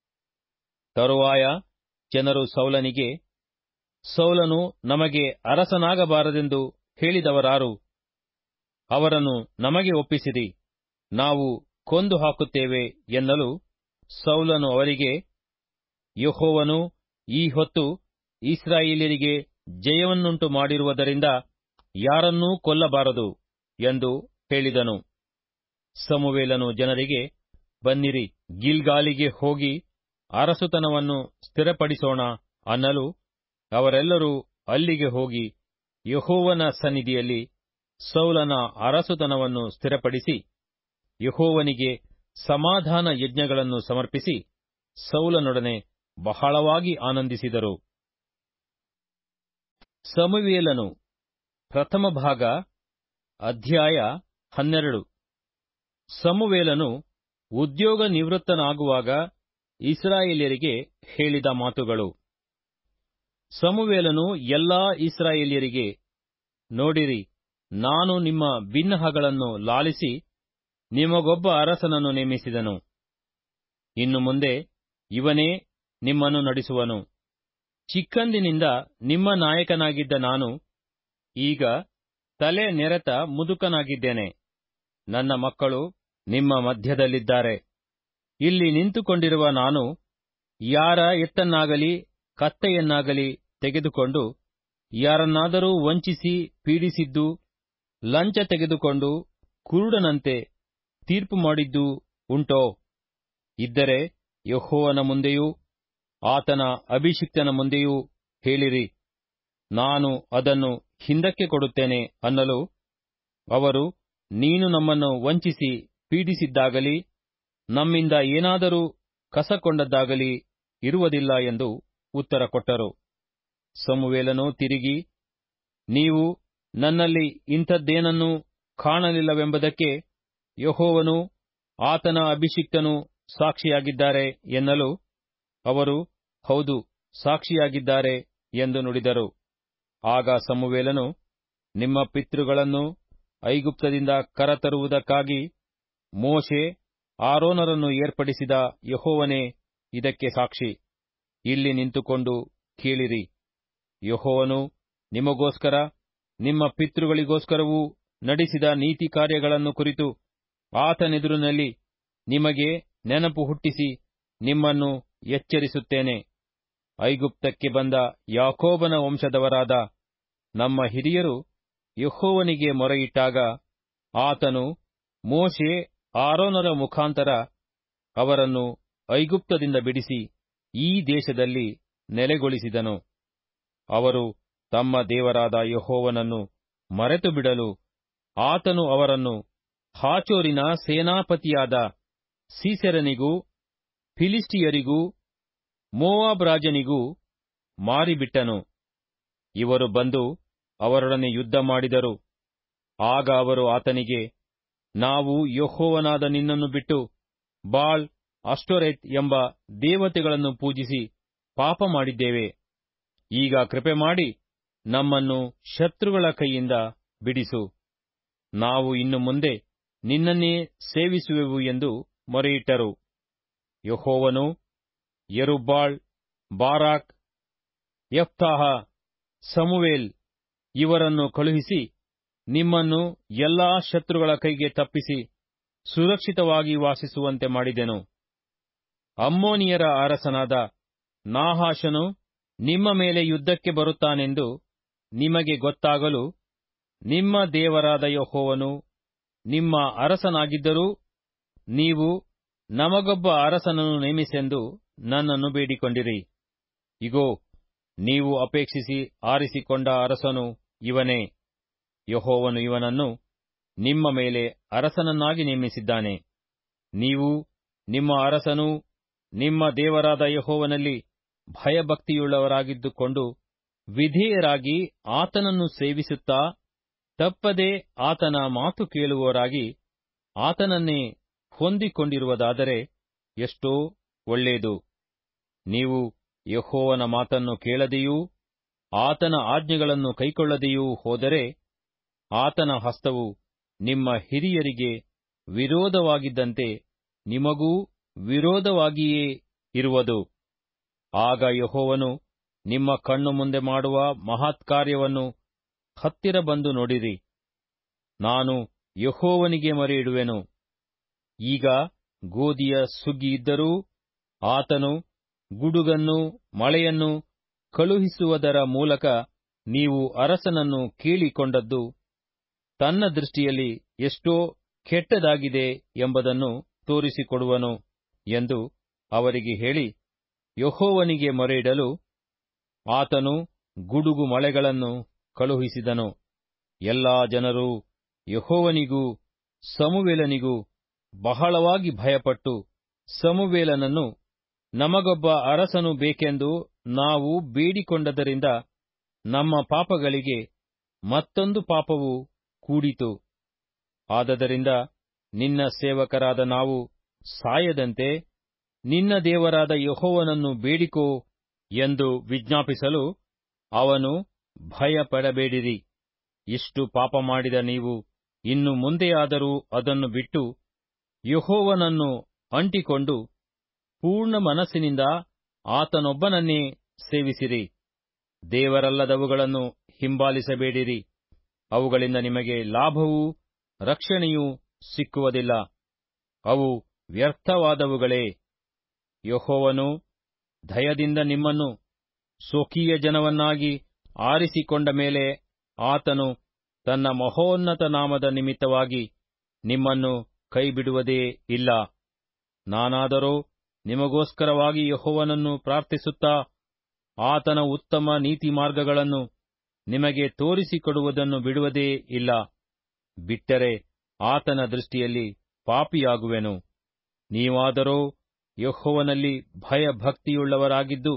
ತರುವಾಯ ಜನರು ಸೌಲನಿಗೆ ಸೌಲನು ನಮಗೆ ಅರಸನಾಗಬಾರದೆಂದು ಹೇಳಿದವರಾರು ಅವರನ್ನು ನಮಗೆ ಒಪ್ಪಿಸಿರಿ ನಾವು ಕೊಂದು ಹಾಕುತ್ತೇವೆ ಎನ್ನಲು ಸೌಲನು ಅವರಿಗೆ ಯಹೋವನು ಈ ಹೊತ್ತು ಇಸ್ರಾಯೇಲ್ಯರಿಗೆ ಜಯವನ್ನುಂಟು ಮಾಡಿರುವುದರಿಂದ ಯಾರನ್ನೂ ಕೊಲ್ಲಬಾರದು ಎಂದು ಹೇಳಿದನು ಸಮುವೇಲನು ಜನರಿಗೆ ಬನ್ನಿರಿ ಗಿಲ್ಗಾಲಿಗೆ ಹೋಗಿ ಅರಸುತನವನ್ನು ಸ್ಥಿರಪಡಿಸೋಣ ಅನ್ನಲು ಅವರೆಲ್ಲರೂ ಅಲ್ಲಿಗೆ ಹೋಗಿ ಯಹೋವನ ಸನ್ನಿಧಿಯಲ್ಲಿ ಸೌಲನ ಅರಸುತನವನ್ನು ಸ್ಥಿರಪಡಿಸಿ ಯಹೋವನಿಗೆ ಸಮಾಧಾನ ಯಜ್ಞಗಳನ್ನು ಸಮರ್ಪಿಸಿ ಸೌಲನೊಡನೆ ಬಹಳವಾಗಿ ಆನಂದಿಸಿದರು ಸಮುವೇಲನು ಪ್ರಥಮ ಭಾಗ ಅಧ್ಯಾಯ ಹನ್ನೆರಡು ಸಮುವೇಲನು ಉದ್ಯೋಗ ನಿವೃತ್ತನಾಗುವಾಗ ಇಸ್ರಾಯೇಲ್ಯರಿಗೆ ಹೇಳಿದ ಮಾತುಗಳು ಸಮುವೇಲನು ಎಲ್ಲಾ ಇಸ್ರಾಯೇಲ್ಯರಿಗೆ ನೋಡಿರಿ ನಾನು ನಿಮ್ಮ ಬಿನ್ನಹಗಳನ್ನು ಲಾಲಿಸಿ ನಿಮಗೊಬ್ಬ ಅರಸನನ್ನು ನೇಮಿಸಿದನು ಇನ್ನು ಮುಂದೆ ಇವನೇ ನಿಮ್ಮನ್ನು ನಡೆಸುವನು ಚಿಕ್ಕಂದಿನಿಂದ ನಿಮ್ಮ ನಾಯಕನಾಗಿದ್ದ ನಾನು ಈಗ ತಲೆ ನೆರೆತ ಮುದುಕನಾಗಿದ್ದೇನೆ ನನ್ನ ಮಕ್ಕಳು ನಿಮ್ಮ ಮಧ್ಯದಲ್ಲಿದ್ದಾರೆ ಇಲ್ಲಿ ನಿಂತುಕೊಂಡಿರುವ ನಾನು ಯಾರ ಎತ್ತನ್ನಾಗಲಿ ಕತ್ತೆಯನ್ನಾಗಲಿ ತೆಗೆದುಕೊಂಡು ಯಾರನ್ನಾದರೂ ವಂಚಿಸಿ ಪೀಡಿಸಿದ್ದು ಲಂಚ ತೆಗೆದುಕೊಂಡು ಕುರುಡನಂತೆ ತೀರ್ಪು ಮಾಡಿದ್ದು ಉಂಟೋ ಇದ್ದರೆ ಯಹೋವನ ಮುಂದೆಯೂ ಆತನ ಅಭಿಷಿಕ್ತನ ಮುಂದೆಯೂ ಹೇಳಿರಿ ನಾನು ಅದನ್ನು ಹಿಂದಕ್ಕೆ ಕೊಡುತ್ತೇನೆ ಅನ್ನಲು ಅವರು ನೀನು ನಮ್ಮನ್ನು ವಂಚಿಸಿ ಪೀಡಿಸಿದ್ದಾಗಲಿ ನಮ್ಮಿಂದ ಏನಾದರೂ ಕಸಕೊಂಡದ್ದಾಗಲಿ ಇರುವುದಿಲ್ಲ ಎಂದು ಉತ್ತರ ಕೊಟ್ಟರು ಸಮುವೇಲನು ತಿರುಗಿ ನೀವು ನನ್ನಲ್ಲಿ ಇಂಥದ್ದೇನನ್ನೂ ಕಾಣಲಿಲ್ಲವೆಂಬುದಕ್ಕೆ ಯಹೋವನು ಆತನ ಅಭಿಷಿಕ್ತನು ಸಾಕ್ಷಿಯಾಗಿದ್ದಾರೆ ಎನ್ನಲು ಅವರು ಹೌದು ಸಾಕ್ಷಿಯಾಗಿದ್ದಾರೆ ಎಂದು ನುಡಿದರು ಆಗ ಸಮುವೇಲನು ನಿಮ್ಮ ಪಿತೃಗಳನ್ನು ಐಗುಪ್ತದಿಂದ ಕರತರುವುದಕ್ಕಾಗಿ ಮೋಶೆ ಆರೋನರನ್ನು ಏರ್ಪಡಿಸಿದ ಯಹೋವನೇ ಇದಕ್ಕೆ ಸಾಕ್ಷಿ ಇಲ್ಲಿ ನಿಂತುಕೊಂಡು ಕೇಳಿರಿ ಯಹೋವನು ನಿಮಗೋಸ್ಕರ ನಿಮ್ಮ ಪಿತೃಗಳಿಗೋಸ್ಕರವೂ ನಡೆಸಿದ ನೀತಿ ಕಾರ್ಯಗಳನ್ನು ಕುರಿತು ಆತನೆದುರಿನಲ್ಲಿ ನಿಮಗೆ ನೆನಪು ಹುಟ್ಟಿಸಿ ನಿಮ್ಮನ್ನು ಎಚ್ಚರಿಸುತ್ತೇನೆ ಐಗುಪ್ತಕ್ಕೆ ಬಂದ ಯಾಕೋಬನ ವಂಶದವರಾದ ನಮ್ಮ ಹಿರಿಯರು ಯಹೋವನಿಗೆ ಮೊರೆಯಿಟ್ಟಾಗ ಆತನು ಮೋಶೆ ಆರೋನರ ಮುಖಾಂತರ ಅವರನ್ನು ಐಗುಪ್ತದಿಂದ ಬಿಡಿಸಿ ಈ ದೇಶದಲ್ಲಿ ನೆಲೆಗೊಳಿಸಿದನು ಅವರು ತಮ್ಮ ದೇವರಾದ ಯಹೋವನನ್ನು ಮರೆತು ಬಿಡಲು ಆತನು ಅವರನ್ನು ಹಾಚೋರಿನ ಸೇನಾಪತಿಯಾದ ಸೀಸೆರನಿಗೂ ಫಿಲಿಸ್ಟಿಯರಿಗೂ ಮೋವಾಬ್ ರಾಜನಿಗೂ ಮಾರಿಬಿಟ್ಟನು ಇವರು ಬಂದು ಅವರೊಡನೆ ಯುದ್ಧ ಮಾಡಿದರು ಆಗ ಅವರು ಆತನಿಗೆ ನಾವು ಯಹೋವನಾದ ನಿನ್ನನ್ನು ಬಿಟ್ಟು ಬಾಳ್ ಅಷ್ಟೋರೆತ್ ಎಂಬ ದೇವತೆಗಳನ್ನು ಪೂಜಿಸಿ ಪಾಪ ಮಾಡಿದ್ದೇವೆ ಈಗ ಕೃಪೆ ಮಾಡಿ ನಮ್ಮನ್ನು ಶತ್ರುಗಳ ಕೈಯಿಂದ ಬಿಡಿಸು ನಾವು ಇನ್ನು ಮುಂದೆ ನಿನ್ನನ್ನೇ ಸೇವಿಸುವೆವು ಎಂದು ಮೊರೆಯಿಟ್ಟರು ಯಹೋವನು ಯರುಬ್ಬಾಳ್ ಬಾರಾಕ್ ಯಫ್ತಾಹ ಸಮುವೇಲ್ ಇವರನ್ನು ಕಳುಹಿಸಿ ನಿಮ್ಮನ್ನು ಎಲ್ಲಾ ಶತ್ರುಗಳ ಕೈಗೆ ತಪ್ಪಿಸಿ ಸುರಕ್ಷಿತವಾಗಿ ವಾಸಿಸುವಂತೆ ಮಾಡಿದೆನು ಅಮ್ಮೋನಿಯರ ಅರಸನಾದ ನಾಹಾಶನು ನಿಮ್ಮ ಮೇಲೆ ಯುದ್ಧಕ್ಕೆ ಬರುತ್ತಾನೆಂದು ನಿಮಗೆ ಗೊತ್ತಾಗಲು ನಿಮ್ಮ ದೇವರಾದ ಯಹೋವನು ನಿಮ್ಮ ಅರಸನಾಗಿದ್ದರೂ ನೀವು ನಮಗೊಬ್ಬ ಅರಸನನ್ನು ನೇಮಿಸೆಂದು ನನ್ನನ್ನು ಬೇಡಿಕೊಂಡಿರಿ ಇಗೋ ನೀವು ಅಪೇಕ್ಷಿಸಿ ಆರಿಸಿಕೊಂಡ ಅರಸನು ಇವನೇ ಯಹೋವನು ಇವನನ್ನು ನಿಮ್ಮ ಮೇಲೆ ಅರಸನನ್ನಾಗಿ ನೇಮಿಸಿದ್ದಾನೆ ನೀವು ನಿಮ್ಮ ಅರಸನೂ ನಿಮ್ಮ ದೇವರಾದ ಯಹೋವನಲ್ಲಿ ಭಯಭಕ್ತಿಯುಳ್ಳವರಾಗಿದ್ದುಕೊಂಡು ವಿಧೇಯರಾಗಿ ಆತನನ್ನು ಸೇವಿಸುತ್ತಾ ತಪ್ಪದೆ ಆತನ ಮಾತು ಕೇಳುವವರಾಗಿ ಆತನನ್ನೇ ಹೊಂದಿಕೊಂಡಿರುವುದಾದರೆ ಎಷ್ಟೋ ಒಳ್ಳೆಯದು ನೀವು ಯಹೋವನ ಮಾತನ್ನು ಕೇಳದೆಯೂ ಆತನ ಆಜ್ಞೆಗಳನ್ನು ಕೈಕೊಳ್ಳದೆಯೂ ಹೋದರೆ ಆತನ ಹಸ್ತವು ನಿಮ್ಮ ಹಿರಿಯರಿಗೆ ವಿರೋಧವಾಗಿದ್ದಂತೆ ನಿಮಗೂ ವಿರೋಧವಾಗಿಯೇ ಇರುವುದು ಆಗ ಯಹೋವನು ನಿಮ್ಮ ಕಣ್ಣು ಮುಂದೆ ಮಾಡುವ ಮಹತ್ಕಾರ್ಯವನ್ನು ಹತ್ತಿರ ಬಂದು ನೋಡಿರಿ ನಾನು ಯಹೋವನಿಗೆ ಮೊರೆಯಿಡುವೆನು ಈಗ ಗೋಧಿಯ ಸುಗ್ಗಿ ಇದ್ದರೂ ಆತನು ಗುಡುಗನ್ನು ಮಳೆಯನ್ನು ಕಳುಹಿಸುವುದರ ಮೂಲಕ ನೀವು ಅರಸನನ್ನು ಕೇಳಿಕೊಂಡದ್ದು ತನ್ನ ದೃಷ್ಟಿಯಲ್ಲಿ ಎಷ್ಟೋ ಕೆಟ್ಟದಾಗಿದೆ ಎಂಬುದನ್ನು ತೋರಿಸಿಕೊಡುವನು ಎಂದು ಅವರಿಗೆ ಹೇಳಿ ಯಹೋವನಿಗೆ ಮೊರೆಯಿಡಲು ಆತನು ಗುಡುಗು ಮಳೆಗಳನ್ನು ಕಳುಹಿಸಿದನು ಎಲ್ಲಾ ಜನರು ಯಹೋವನಿಗೂ ಸಮುವೇಲನಿಗೂ ಬಹಳವಾಗಿ ಭಯಪಟ್ಟು ಸಮುವೇಲನನ್ನು ನಮಗೊಬ್ಬ ಅರಸನು ಬೇಕೆಂದು ನಾವು ಬೇಡಿಕೊಂಡದರಿಂದ ನಮ್ಮ ಪಾಪಗಳಿಗೆ ಮತ್ತೊಂದು ಪಾಪವು ಕೂಡಿತು ಆದದರಿಂದ ನಿನ್ನ ಸೇವಕರಾದ ನಾವು ಸಾಯದಂತೆ ನಿನ್ನ ದೇವರಾದ ಯಹೋವನನ್ನು ಬೇಡಿಕೋ ಎಂದು ವಿಜ್ಞಾಪಿಸಲು ಅವನು ಭಯಪಡಬೇಡಿರಿ ಇಷ್ಟು ಪಾಪ ಮಾಡಿದ ನೀವು ಇನ್ನು ಮುಂದೆಯಾದರೂ ಅದನ್ನು ಬಿಟ್ಟು ಯಹೋವನನ್ನು ಅಂಟಿಕೊಂಡು ಪೂರ್ಣ ಮನಸ್ಸಿನಿಂದ ಆತನೊಬ್ಬನನ್ನೇ ಸೇವಿಸಿರಿ ದೇವರಲ್ಲದವುಗಳನ್ನು ಹಿಂಬಾಲಿಸಬೇಡಿರಿ ಅವುಗಳಿಂದ ನಿಮಗೆ ಲಾಭವೂ ರಕ್ಷಣೆಯೂ ಸಿಕ್ಕುವುದಿಲ್ಲ ಅವು ವ್ಯರ್ಥವಾದವುಗಳೇ ಯಹೋವನು ದಯದಿಂದ ನಿಮ್ಮನ್ನು ಸ್ವಕೀಯ ಜನವನ್ನಾಗಿ ಆರಿಸಿಕೊಂಡ ಮೇಲೆ ಆತನು ತನ್ನ ಮಹೋನ್ನತ ನಾಮದ ನಿಮಿತ್ತವಾಗಿ ನಿಮ್ಮನ್ನು ಕೈಬಿಡುವುದೇ ಇಲ್ಲ ನಾನಾದರೋ ನಿಮಗೋಸ್ಕರವಾಗಿ ಯಹೋವನನ್ನು ಪ್ರಾರ್ಥಿಸುತ್ತಾ ಆತನ ಉತ್ತಮ ನೀತಿ ಮಾರ್ಗಗಳನ್ನು ನಿಮಗೆ ತೋರಿಸಿಕೊಡುವುದನ್ನು ಬಿಡುವುದೇ ಇಲ್ಲ ಬಿಟ್ಟರೆ ಆತನ ದೃಷ್ಟಿಯಲ್ಲಿ ಪಾಪಿಯಾಗುವೆನು ನೀವಾದರೋ ಯಹೋವನಲ್ಲಿ ಭಯಭಕ್ತಿಯುಳ್ಳವರಾಗಿದ್ದು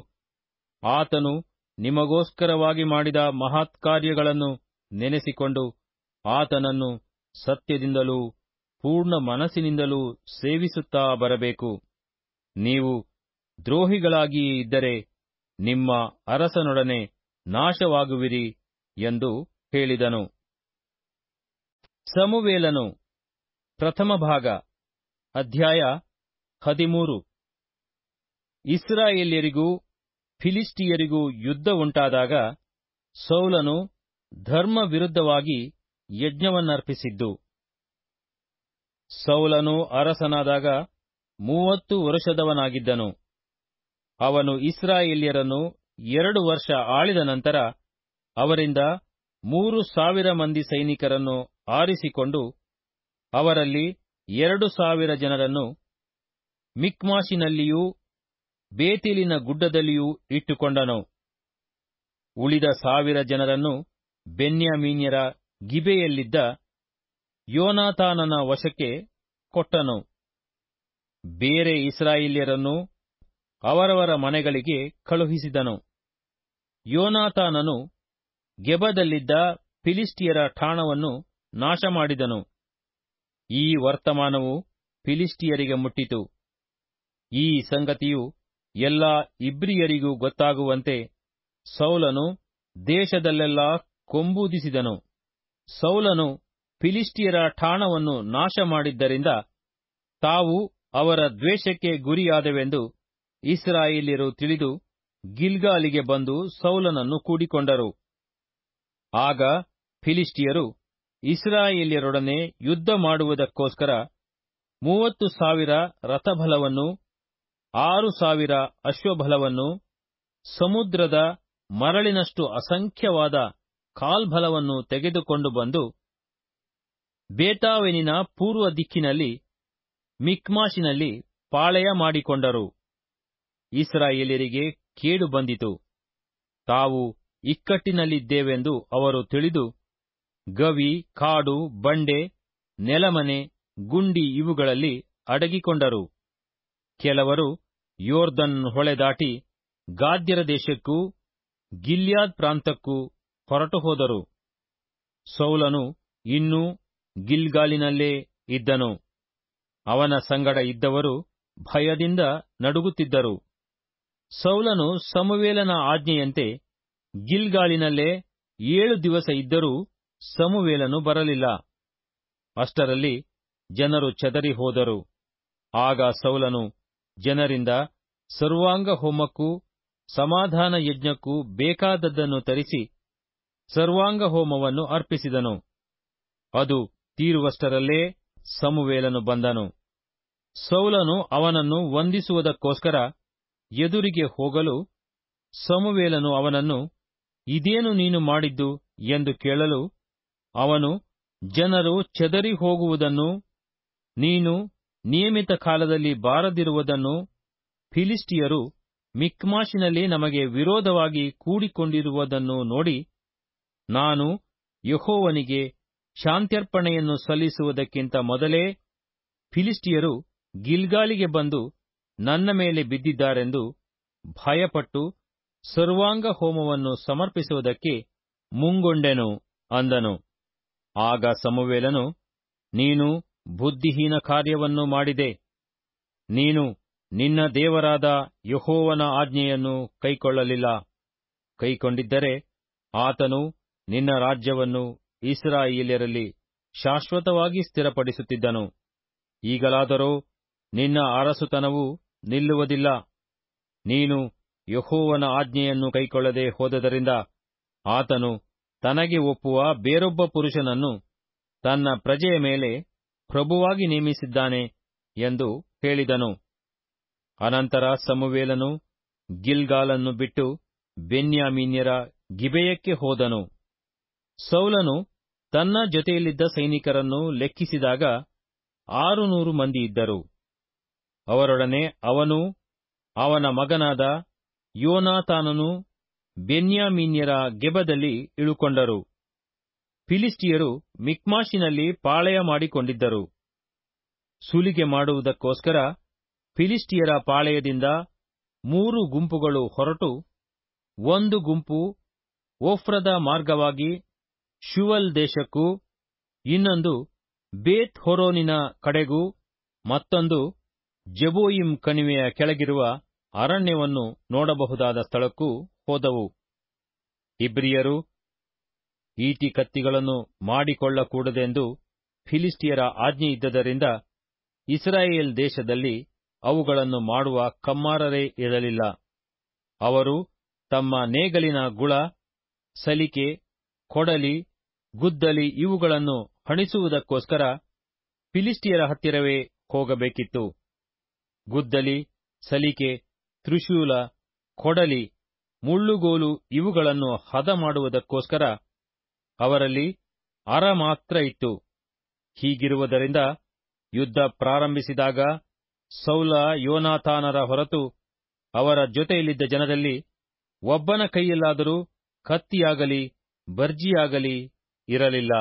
ಆತನು ನಿಮಗೋಸ್ಕರವಾಗಿ ಮಾಡಿದ ಮಹತ್ಕಾರ್ಯಗಳನ್ನು ನೆನೆಸಿಕೊಂಡು ಆತನನ್ನು ಸತ್ಯದಿಂದಲೂ ಪೂರ್ಣ ಮನಸ್ಸಿನಿಂದಲೂ ಸೇವಿಸುತ್ತಾ ಬರಬೇಕು ನೀವು ದ್ರೋಹಿಗಳಾಗಿಯೇ ಇದ್ದರೆ ನಿಮ್ಮ ಅರಸನೊಡನೆ ನಾಶವಾಗುವಿರಿ ಎಂದು ಹೇಳಿದನು ಸಮುವೇಲನು ಪ್ರಥಮ ಭಾಗ ಅಧ್ಯಾಯ ಹದಿಮೂರು ಇಸ್ರಾಯೇಲ್ಯರಿಗೂ ಫಿಲಿಸ್ಟಿಯರಿಗೂ ಯುದ್ಧ ಉಂಟಾದಾಗ ಸೌಲನು ಧರ್ಮ ವಿರುದ್ಧವಾಗಿ ಯಜ್ಞವನ್ನರ್ಪಿಸಿದ್ದು ಸೌಲನು ಅರಸನಾದಾಗ ಮೂವತ್ತು ವರುಷದವನಾಗಿದ್ದನು ಅವನು ಇಸ್ರಾಯೇಲ್ಯರನ್ನು ಎರಡು ವರ್ಷ ಆಳಿದ ನಂತರ ಅವರಿಂದ ಮೂರು ಸಾವಿರ ಮಂದಿ ಸೈನಿಕರನ್ನು ಆರಿಸಿಕೊಂಡು ಅವರಲ್ಲಿ ಎರಡು ಸಾವಿರ ಜನರನ್ನು ಮಿಕ್ಮಾಷಿನಲ್ಲಿಯೂ ಬೇತಿಲಿನ ಗುಡ್ಡದಲ್ಲಿಯೂ ಇಟ್ಟುಕೊಂಡನು ಉಳಿದ ಸಾವಿರ ಜನರನ್ನು ಬೆನ್ಯಾಮೀನ್ಯರ ಗಿಬೆಯಲ್ಲಿದ್ದ ಯೋನಾತಾನನ ವಶಕ್ಕೆ ಕೊಟ್ಟನು ಬೇರೆ ಇಸ್ರಾಯೇಲ್ಯರನ್ನು ಅವರವರ ಮನೆಗಳಿಗೆ ಕಳುಹಿಸಿದನು ಯೋನಾತಾನನು ಗೆಬದಲ್ಲಿದ್ದ ಫಿಲಿಸ್ಟಿಯರ ಠಾಣವನ್ನು ನಾಶ ಮಾಡಿದನು ಈ ವರ್ತಮಾನವು ಫಿಲಿಸ್ಟಿಯರಿಗೆ ಮುಟ್ಟಿತು ಈ ಸಂಗತಿಯು ಎಲ್ಲಾ ಇಬ್ರಿಯರಿಗೂ ಗೊತ್ತಾಗುವಂತೆ ಸೌಲನು ದೇಶದಲ್ಲೆಲ್ಲಾ ಕೊಂಬೂದಿಸಿದನು ಸೌಲನು ಫಿಲಿಸ್ಟಿಯರ ಠಾಣವನ್ನು ನಾಶ ಮಾಡಿದ್ದರಿಂದ ತಾವು ಅವರ ದ್ವೇಷಕ್ಕೆ ಗುರಿಯಾದವೆಂದು ಇಸ್ರಾಯೇಲ್ಯರು ತಿಳಿದು ಗಿಲ್ಗಾಲಿಗೆ ಬಂದು ಸೌಲನನ್ನು ಕೂಡಿಕೊಂಡರು ಆಗ ಫಿಲಿಸ್ಟಿಯರು ಇಸ್ರಾಯೇಲ್ಯರೊಡನೆ ಯುದ್ಧ ಮಾಡುವುದಕ್ಕೋಸ್ಕರ ಮೂವತ್ತು ಸಾವಿರ ರಥಬಲವನ್ನು ಆರು ಸಾವಿರ ಅಶ್ವಬಲವನ್ನು ಸಮುದ್ರದ ಮರಳಿನಷ್ಟು ಅಸಂಖ್ಯವಾದ ಕಾಲ್ಬಲವನ್ನು ತೆಗೆದುಕೊಂಡು ಬಂದು ಬೇತಾವೆನಿನ ಪೂರ್ವ ದಿಕ್ಕಿನಲ್ಲಿ ಮಿಕ್ಮಾಷಿನಲ್ಲಿ ಪಾಳೆಯ ಮಾಡಿಕೊಂಡರು ಇಸ್ರಾಯೇಲ್ಯರಿಗೆ ಕೇಡು ಬಂದಿತು ತಾವು ಇಕ್ಕಟ್ಟಿನಲ್ಲಿದ್ದೇವೆಂದು ಅವರು ತಿಳಿದು ಗವಿ ಕಾಡು ಬಂಡೆ ನೆಲಮನೆ ಗುಂಡಿ ಇವುಗಳಲ್ಲಿ ಅಡಗಿಕೊಂಡರು ಕೆಲವರು ಯೋರ್ದನ್ ಹೊಳೆ ದಾಟಿ ಗಾದ್ಯರ ದೇಶಕ್ಕೂ ಗಿಲ್ಯಾದ್ ಪ್ರಾಂತಕ್ಕೂ ಹೊರಟು ಹೋದರು ಸೌಲನು ಇನ್ನೂ ಗಿಲ್ಗಾಲಿನಲ್ಲೇ ಇದ್ದನು ಅವನ ಸಂಗಡ ಇದ್ದವರು ಭಯದಿಂದ ನಡುಗುತ್ತಿದ್ದರು ಸೌಲನು ಸಮುವೇಲನ ಆಜ್ಞೆಯಂತೆ ಗಿಲ್ಗಾಲಿನಲ್ಲೇ ಏಳು ದಿವಸ ಇದ್ದರೂ ಸಮುವೇಲನು ಬರಲಿಲ್ಲ ಅಷ್ಟರಲ್ಲಿ ಜನರು ಚದರಿ ಹೋದರು ಆಗ ಸೌಲನು ಜನರಿಂದ ಸರ್ವಾಂಗ ಹೋಮಕ್ಕೂ ಸಮಾಧಾನ ಯಜ್ಞಕ್ಕೂ ಬೇಕಾದದ್ದನ್ನು ತರಿಸಿ ಸರ್ವಾಂಗ ಹೋಮವನ್ನು ಅರ್ಪಿಸಿದನು ಅದು ತೀರುವಷ್ಟರಲ್ಲೇ ಸಮುವೇಲನು ಬಂದನು ಸೌಲನು ಅವನನ್ನು ವಂದಿಸುವುದಕ್ಕೋಸ್ಕರ ಎದುರಿಗೆ ಹೋಗಲು ಸಮುವೇಲನು ಅವನನ್ನು ಇದೇನು ನೀನು ಮಾಡಿದ್ದು ಎಂದು ಕೇಳಲು ಅವನು ಜನರು ಚೆದರಿ ಹೋಗುವುದನ್ನು ನೀನು ನಿಯಮಿತ ಕಾಲದಲ್ಲಿ ಬಾರದಿರುವುದನ್ನು ಫಿಲಿಸ್ಟಿಯರು ಮಿಕ್ಮಾಷಿನಲ್ಲಿ ನಮಗೆ ವಿರೋಧವಾಗಿ ಕೂಡಿಕೊಂಡಿರುವುದನ್ನು ನೋಡಿ ನಾನು ಯಹೋವನಿಗೆ ಶಾಂತ್ಯರ್ಪಣೆಯನ್ನು ಸಲ್ಲಿಸುವುದಕ್ಕಿಂತ ಮೊದಲೇ ಫಿಲಿಸ್ಟಿಯರು ಗಿಲ್ಗಾಲಿಗೆ ಬಂದು ನನ್ನ ಮೇಲೆ ಬಿದ್ದಿದ್ದಾರೆಂದು ಭಯಪಟ್ಟು ಸರ್ವಾಂಗ ಹೋಮವನ್ನು ಸಮರ್ಪಿಸುವುದಕ್ಕೆ ಮುಂಗೊಂಡೆನು ಅಂದನು ಆಗ ಸಮುವೇಲನು ನೀನು ಬುದ್ಧಿಹೀನ ಕಾರ್ಯವನ್ನು ಮಾಡಿದೆ ನೀನು ನಿನ್ನ ದೇವರಾದ ಯಹೋವನ ಆಜ್ಞೆಯನ್ನು ಕೈಕೊಳ್ಳಲಿಲ್ಲ ಕೈಕೊಂಡಿದ್ದರೆ ಆತನು ನಿನ್ನ ರಾಜ್ಯವನ್ನು ಇಸ್ರಾಯೇಲ್ಯರಲ್ಲಿ ಶಾಶ್ವತವಾಗಿ ಸ್ಥಿರಪಡಿಸುತ್ತಿದ್ದನು ಈಗಲಾದರೋ ನಿನ್ನ ಅರಸುತನವು ನಿಲ್ಲುವುದಿಲ್ಲ ನೀನು ಯಹೋವನ ಆಜ್ಞೆಯನ್ನು ಕೈಕೊಳ್ಳದೆ ಹೋದದರಿಂದ ಆತನು ತನಗೆ ಒಪ್ಪುವ ಬೇರೊಬ್ಬ ಪುರುಷನನ್ನು ತನ್ನ ಪ್ರಜೆಯ ಮೇಲೆ ಪ್ರಭುವಾಗಿ ನೇಮಿಸಿದ್ದಾನೆ ಎಂದು ಹೇಳಿದನು ಅನಂತರ ಸಮುವೇಲನು ಗಿಲ್ಗಾಲನ್ನು ಬಿಟ್ಟು ಬೆನ್ಯಾಮೀನ್ಯರ ಗಿಬೆಯಕ್ಕೆ ಹೋದನು ಸೌಲನು ತನ್ನ ಜೊತೆಯಲ್ಲಿದ್ದ ಸೈನಿಕರನ್ನು ಲೆಕ್ಕಿಸಿದಾಗ ಆರು ನೂರು ಮಂದಿ ಇದ್ದರು ಅವರೊಡನೆ ಅವನು ಅವನ ಮಗನಾದ ಯೋನಾತಾನನು ಬೆನ್ಯಾಮೀನ್ಯರ ಗೆಬದಲ್ಲಿ ಇಳುಕೊಂಡರು ಫಿಲಿಸ್ಟಿಯರು ಮಿಕ್ಮಾಷಿನಲ್ಲಿ ಪಾಳೆಯ ಮಾಡಿಕೊಂಡಿದ್ದರು ಸುಲಿಗೆ ಮಾಡುವುದಕ್ಕೋಸ್ಕರ ಫಿಲಿಸ್ಟಿಯರ ಪಾಳೆಯದಿಂದ ಮೂರು ಗುಂಪುಗಳು ಹೊರಟು ಒಂದು ಗುಂಪು ಓಫ್ರದ ಮಾರ್ಗವಾಗಿ ಶುವಲ್ ದೇಶಕ್ಕೂ ಇನ್ನೊಂದು ಬೇತ್ ಹೊರೋನಿನ ಕಡೆಗೂ ಮತ್ತೊಂದು ಜಬೋಯಿಮ್ ಕಣಿವೆಯ ಕೆಳಗಿರುವ ಅರಣ್ಯವನ್ನು ನೋಡಬಹುದಾದ ಸ್ಥಳಕ್ಕೂ ಹೋದವು ಇಬ್ರಿಯರು ಈಟಿ ಕತ್ತಿಗಳನ್ನು ಮಾಡಿಕೊಳ್ಳಕೂಡದೆಂದು ಫಿಲಿಸ್ಟಿಯರ ಆಜ್ಞೆ ಇದ್ದದರಿಂದ ಇಸ್ರಾಯೇಲ್ ದೇಶದಲ್ಲಿ ಅವುಗಳನ್ನು ಮಾಡುವ ಕಮ್ಮಾರರೇ ಇರಲಿಲ್ಲ ಅವರು ತಮ್ಮ ನೇಗಲಿನ ಗುಳ ಸಲಿಕೆ ಕೊಡಲಿ ಗುದ್ದಲಿ ಇವುಗಳನ್ನು ಹಣಿಸುವುದಕ್ಕೋಸ್ಕರ ಫಿಲಿಸ್ಟಿಯರ ಹತ್ತಿರವೇ ಹೋಗಬೇಕಿತ್ತು ಗುದ್ದಲಿ ಸಲಿಕೆ ತ್ರಿಶೂಲ ಕೊಡಲಿ ಮುಳ್ಳುಗೋಲು ಇವುಗಳನ್ನು ಹದ ಮಾಡುವುದಕ್ಕೋಸ್ಕರ ಅವರಲ್ಲಿ ಅರ ಮಾತ್ರ ಇತ್ತು ಹೀಗಿರುವುದರಿಂದ ಯುದ್ಧ ಪ್ರಾರಂಭಿಸಿದಾಗ ಸೌಲ ಯೋನಾಥಾನರ ಹೊರತು ಅವರ ಜೊತೆಯಲ್ಲಿದ್ದ ಜನರಲ್ಲಿ ಒಬ್ಬನ ಕೈಯಲ್ಲಾದರೂ ಕತ್ತಿಯಾಗಲಿ ಬರ್ಜಿಯಾಗಲಿ ಇರಲಿಲ್ಲ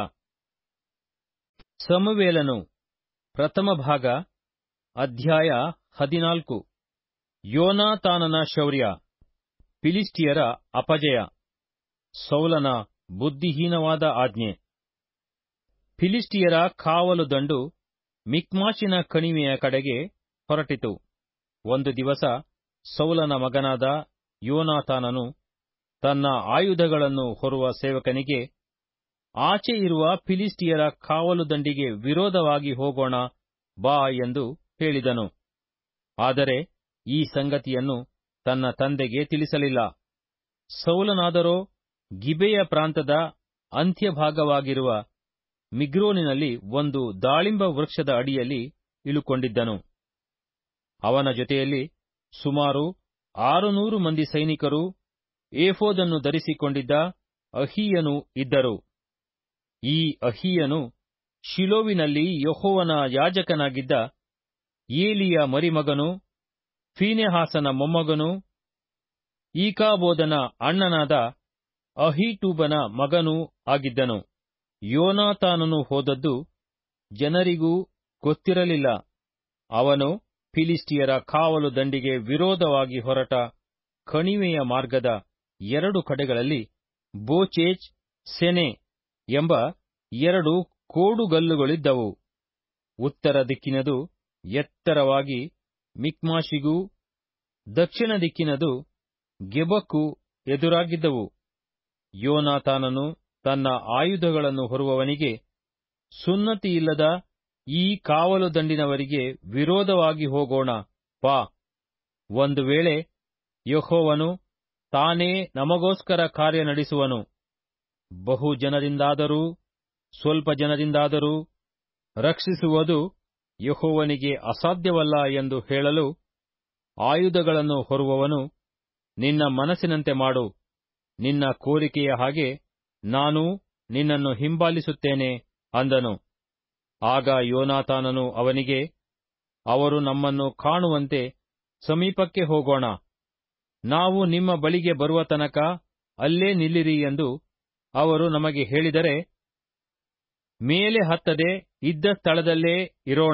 ಸಮುವೇಲನು ಪ್ರಥಮ ಭಾಗ ಅಧ್ಯಾಯ ಹದಿನಾಲ್ಕು ಯೋನಾತಾನನ ಶೌರ್ಯ ಫಿಲಿಸ್ಟಿಯರ ಅಪಜಯ ಸೌಲನ ಬುದ್ಧಿಹೀನವಾದ ಆಜ್ಞೆ ಫಿಲಿಸ್ಟಿಯರ ಕಾವಲು ದಂಡು ಮಿಕ್ಮಾಚಿನ ಕಣಿವೆಯ ಕಡೆಗೆ ಹೊರಟಿತು ಒಂದು ದಿವಸ ಸೌಲನ ಮಗನಾದ ಯೋನಾತಾನನು ತನ್ನ ಆಯುಧಗಳನ್ನು ಹೊರುವ ಸೇವಕನಿಗೆ ಆಚೆ ಇರುವ ಫಿಲಿಸ್ಟಿಯರ ಕಾವಲು ದಂಡಿಗೆ ವಿರೋಧವಾಗಿ ಹೋಗೋಣ ಬಾ ಎಂದು ಹೇಳಿದನು ಆದರೆ ಈ ಸಂಗತಿಯನ್ನು ತನ್ನ ತಂದೆಗೆ ತಿಳಿಸಲಿಲ್ಲ ಸೌಲನಾದರೋ ಗಿಬೆಯ ಪ್ರಾಂತದ ಅಂತ್ಯಭಾಗವಾಗಿರುವ ಮಿಗ್ರೋನಿನಲ್ಲಿ ಒಂದು ದಾಳಿಂಬ ವೃಕ್ಷದ ಅಡಿಯಲ್ಲಿ ಇಳುಕೊಂಡಿದ್ದನು ಅವನ ಜೊತೆಯಲ್ಲಿ ಸುಮಾರು ಆರುನೂರು ಮಂದಿ ಸೈನಿಕರು ಏಫೋದನ್ನು ಧರಿಸಿಕೊಂಡಿದ್ದ ಅಹೀಯನು ಇದ್ದರು ಈ ಅಹೀಯನು ಶಿಲೋವಿನಲ್ಲಿ ಯಹೋವನ ಯಾಜಕನಾಗಿದ್ದ ಏಲಿಯ ಮರಿಮಗನು ಫೀನೆಹಾಸನ ಮೊಮ್ಮಗನು ಈಕಾಬೋದನ ಅಣ್ಣನಾದ ಅಹೀಟೂಬನ ಮಗನೂ ಆಗಿದ್ದನು ಯೋನಾತಾನನು ಹೋದದ್ದು ಜನರಿಗೂ ಗೊತ್ತಿರಲಿಲ್ಲ ಅವನು ಫಿಲಿಸ್ಟಿಯರ ಕಾವಲು ದಂಡಿಗೆ ವಿರೋಧವಾಗಿ ಹೊರಟ ಕಣಿವೆಯ ಮಾರ್ಗದ ಎರಡು ಕಡೆಗಳಲ್ಲಿ ಬೋಚೇಚ್ ಸೆನೆ ಎಂಬ ಎರಡು ಕೋಡುಗಲ್ಲುಗಳಿದ್ದವು ಉತ್ತರ ದಿಕ್ಕಿನದು ಎತ್ತರವಾಗಿ ಮಿಕ್ಮಾಷಿಗೂ ದಕ್ಷಿಣ ದಿಕ್ಕಿನದು ಗೆಬಕ್ಕೂ ಎದುರಾಗಿದ್ದವು ಯೋನಾತಾನನು ತನ್ನ ಆಯುಧಗಳನ್ನು ಹೊರುವವನಿಗೆ ಸುನ್ನತಿಯಿಲ್ಲದ ಈ ಕಾವಲು ದಂಡಿನವರಿಗೆ ವಿರೋಧವಾಗಿ ಹೋಗೋಣ ಬಾ ಒಂದು ವೇಳೆ ಯಹೋವನು ತಾನೇ ನಮಗೋಸ್ಕರ ಕಾರ್ಯ ನಡೆಸುವನು ಬಹು ಜನರಿಂದಾದರೂ ಸ್ವಲ್ಪ ಜನರಿಂದಾದರೂ ರಕ್ಷಿಸುವುದು ಯಹೋವನಿಗೆ ಅಸಾಧ್ಯವಲ್ಲ ಎಂದು ಹೇಳಲು ಆಯುಧಗಳನ್ನು ಹೊರುವವನು ನಿನ್ನ ಮನಸ್ಸಿನಂತೆ ಮಾಡು ನಿನ್ನ ಕೋರಿಕೆಯ ಹಾಗೆ ನಾನು ನಿನ್ನನ್ನು ಹಿಂಬಾಲಿಸುತ್ತೇನೆ ಅಂದನು ಆಗ ಯೋನಾತಾನನು ಅವನಿಗೆ ಅವರು ನಮ್ಮನ್ನು ಕಾಣುವಂತೆ ಸಮೀಪಕ್ಕೆ ಹೋಗೋಣ ನಾವು ನಿಮ್ಮ ಬಳಿಗೆ ಬರುವ ತನಕ ಅಲ್ಲೇ ನಿಲ್ಲಿರಿ ಎಂದು ಅವರು ನಮಗೆ ಹೇಳಿದರೆ ಮೇಲೆ ಹತ್ತದೆ ಇದ್ದ ಸ್ಥಳದಲ್ಲೇ ಇರೋಣ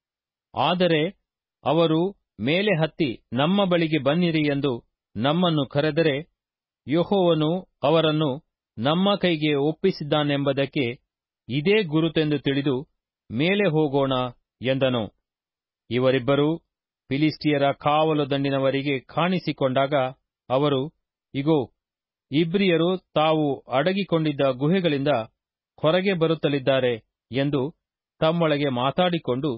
ಆದರೆ ಅವರು ಮೇಲೆ ಹತ್ತಿ ನಮ್ಮ ಬಳಿಗೆ ಬನ್ನಿರಿ ಎಂದು ನಮ್ಮನ್ನು ಕರೆದರೆ ಯೆಹೋವನು ಅವರನ್ನು ನಮ್ಮ ಕೈಗೆ ಒಪ್ಪಿಸಿದ್ದಾನೆಂಬುದಕ್ಕೆ ಇದೇ ಗುರುತೆಂದು ತಿಳಿದು ಮೇಲೆ ಹೋಗೋಣ ಎಂದನು ಇವರಿಬ್ಬರೂ ಫಿಲಿಸ್ಟಿಯರ ಕಾವಲು ದಂಡಿನವರಿಗೆ ಕಾಣಿಸಿಕೊಂಡಾಗ ಅವರು ಇಗೋ ಇಬ್ರಿಯರು ತಾವು ಅಡಗಿಕೊಂಡಿದ್ದ ಗುಹೆಗಳಿಂದ ಹೊರಗೆ ಬರುತ್ತಲಿದ್ದಾರೆ ಎಂದು ತಮ್ಮೊಳಗೆ ಮಾತಾಡಿಕೊಂಡು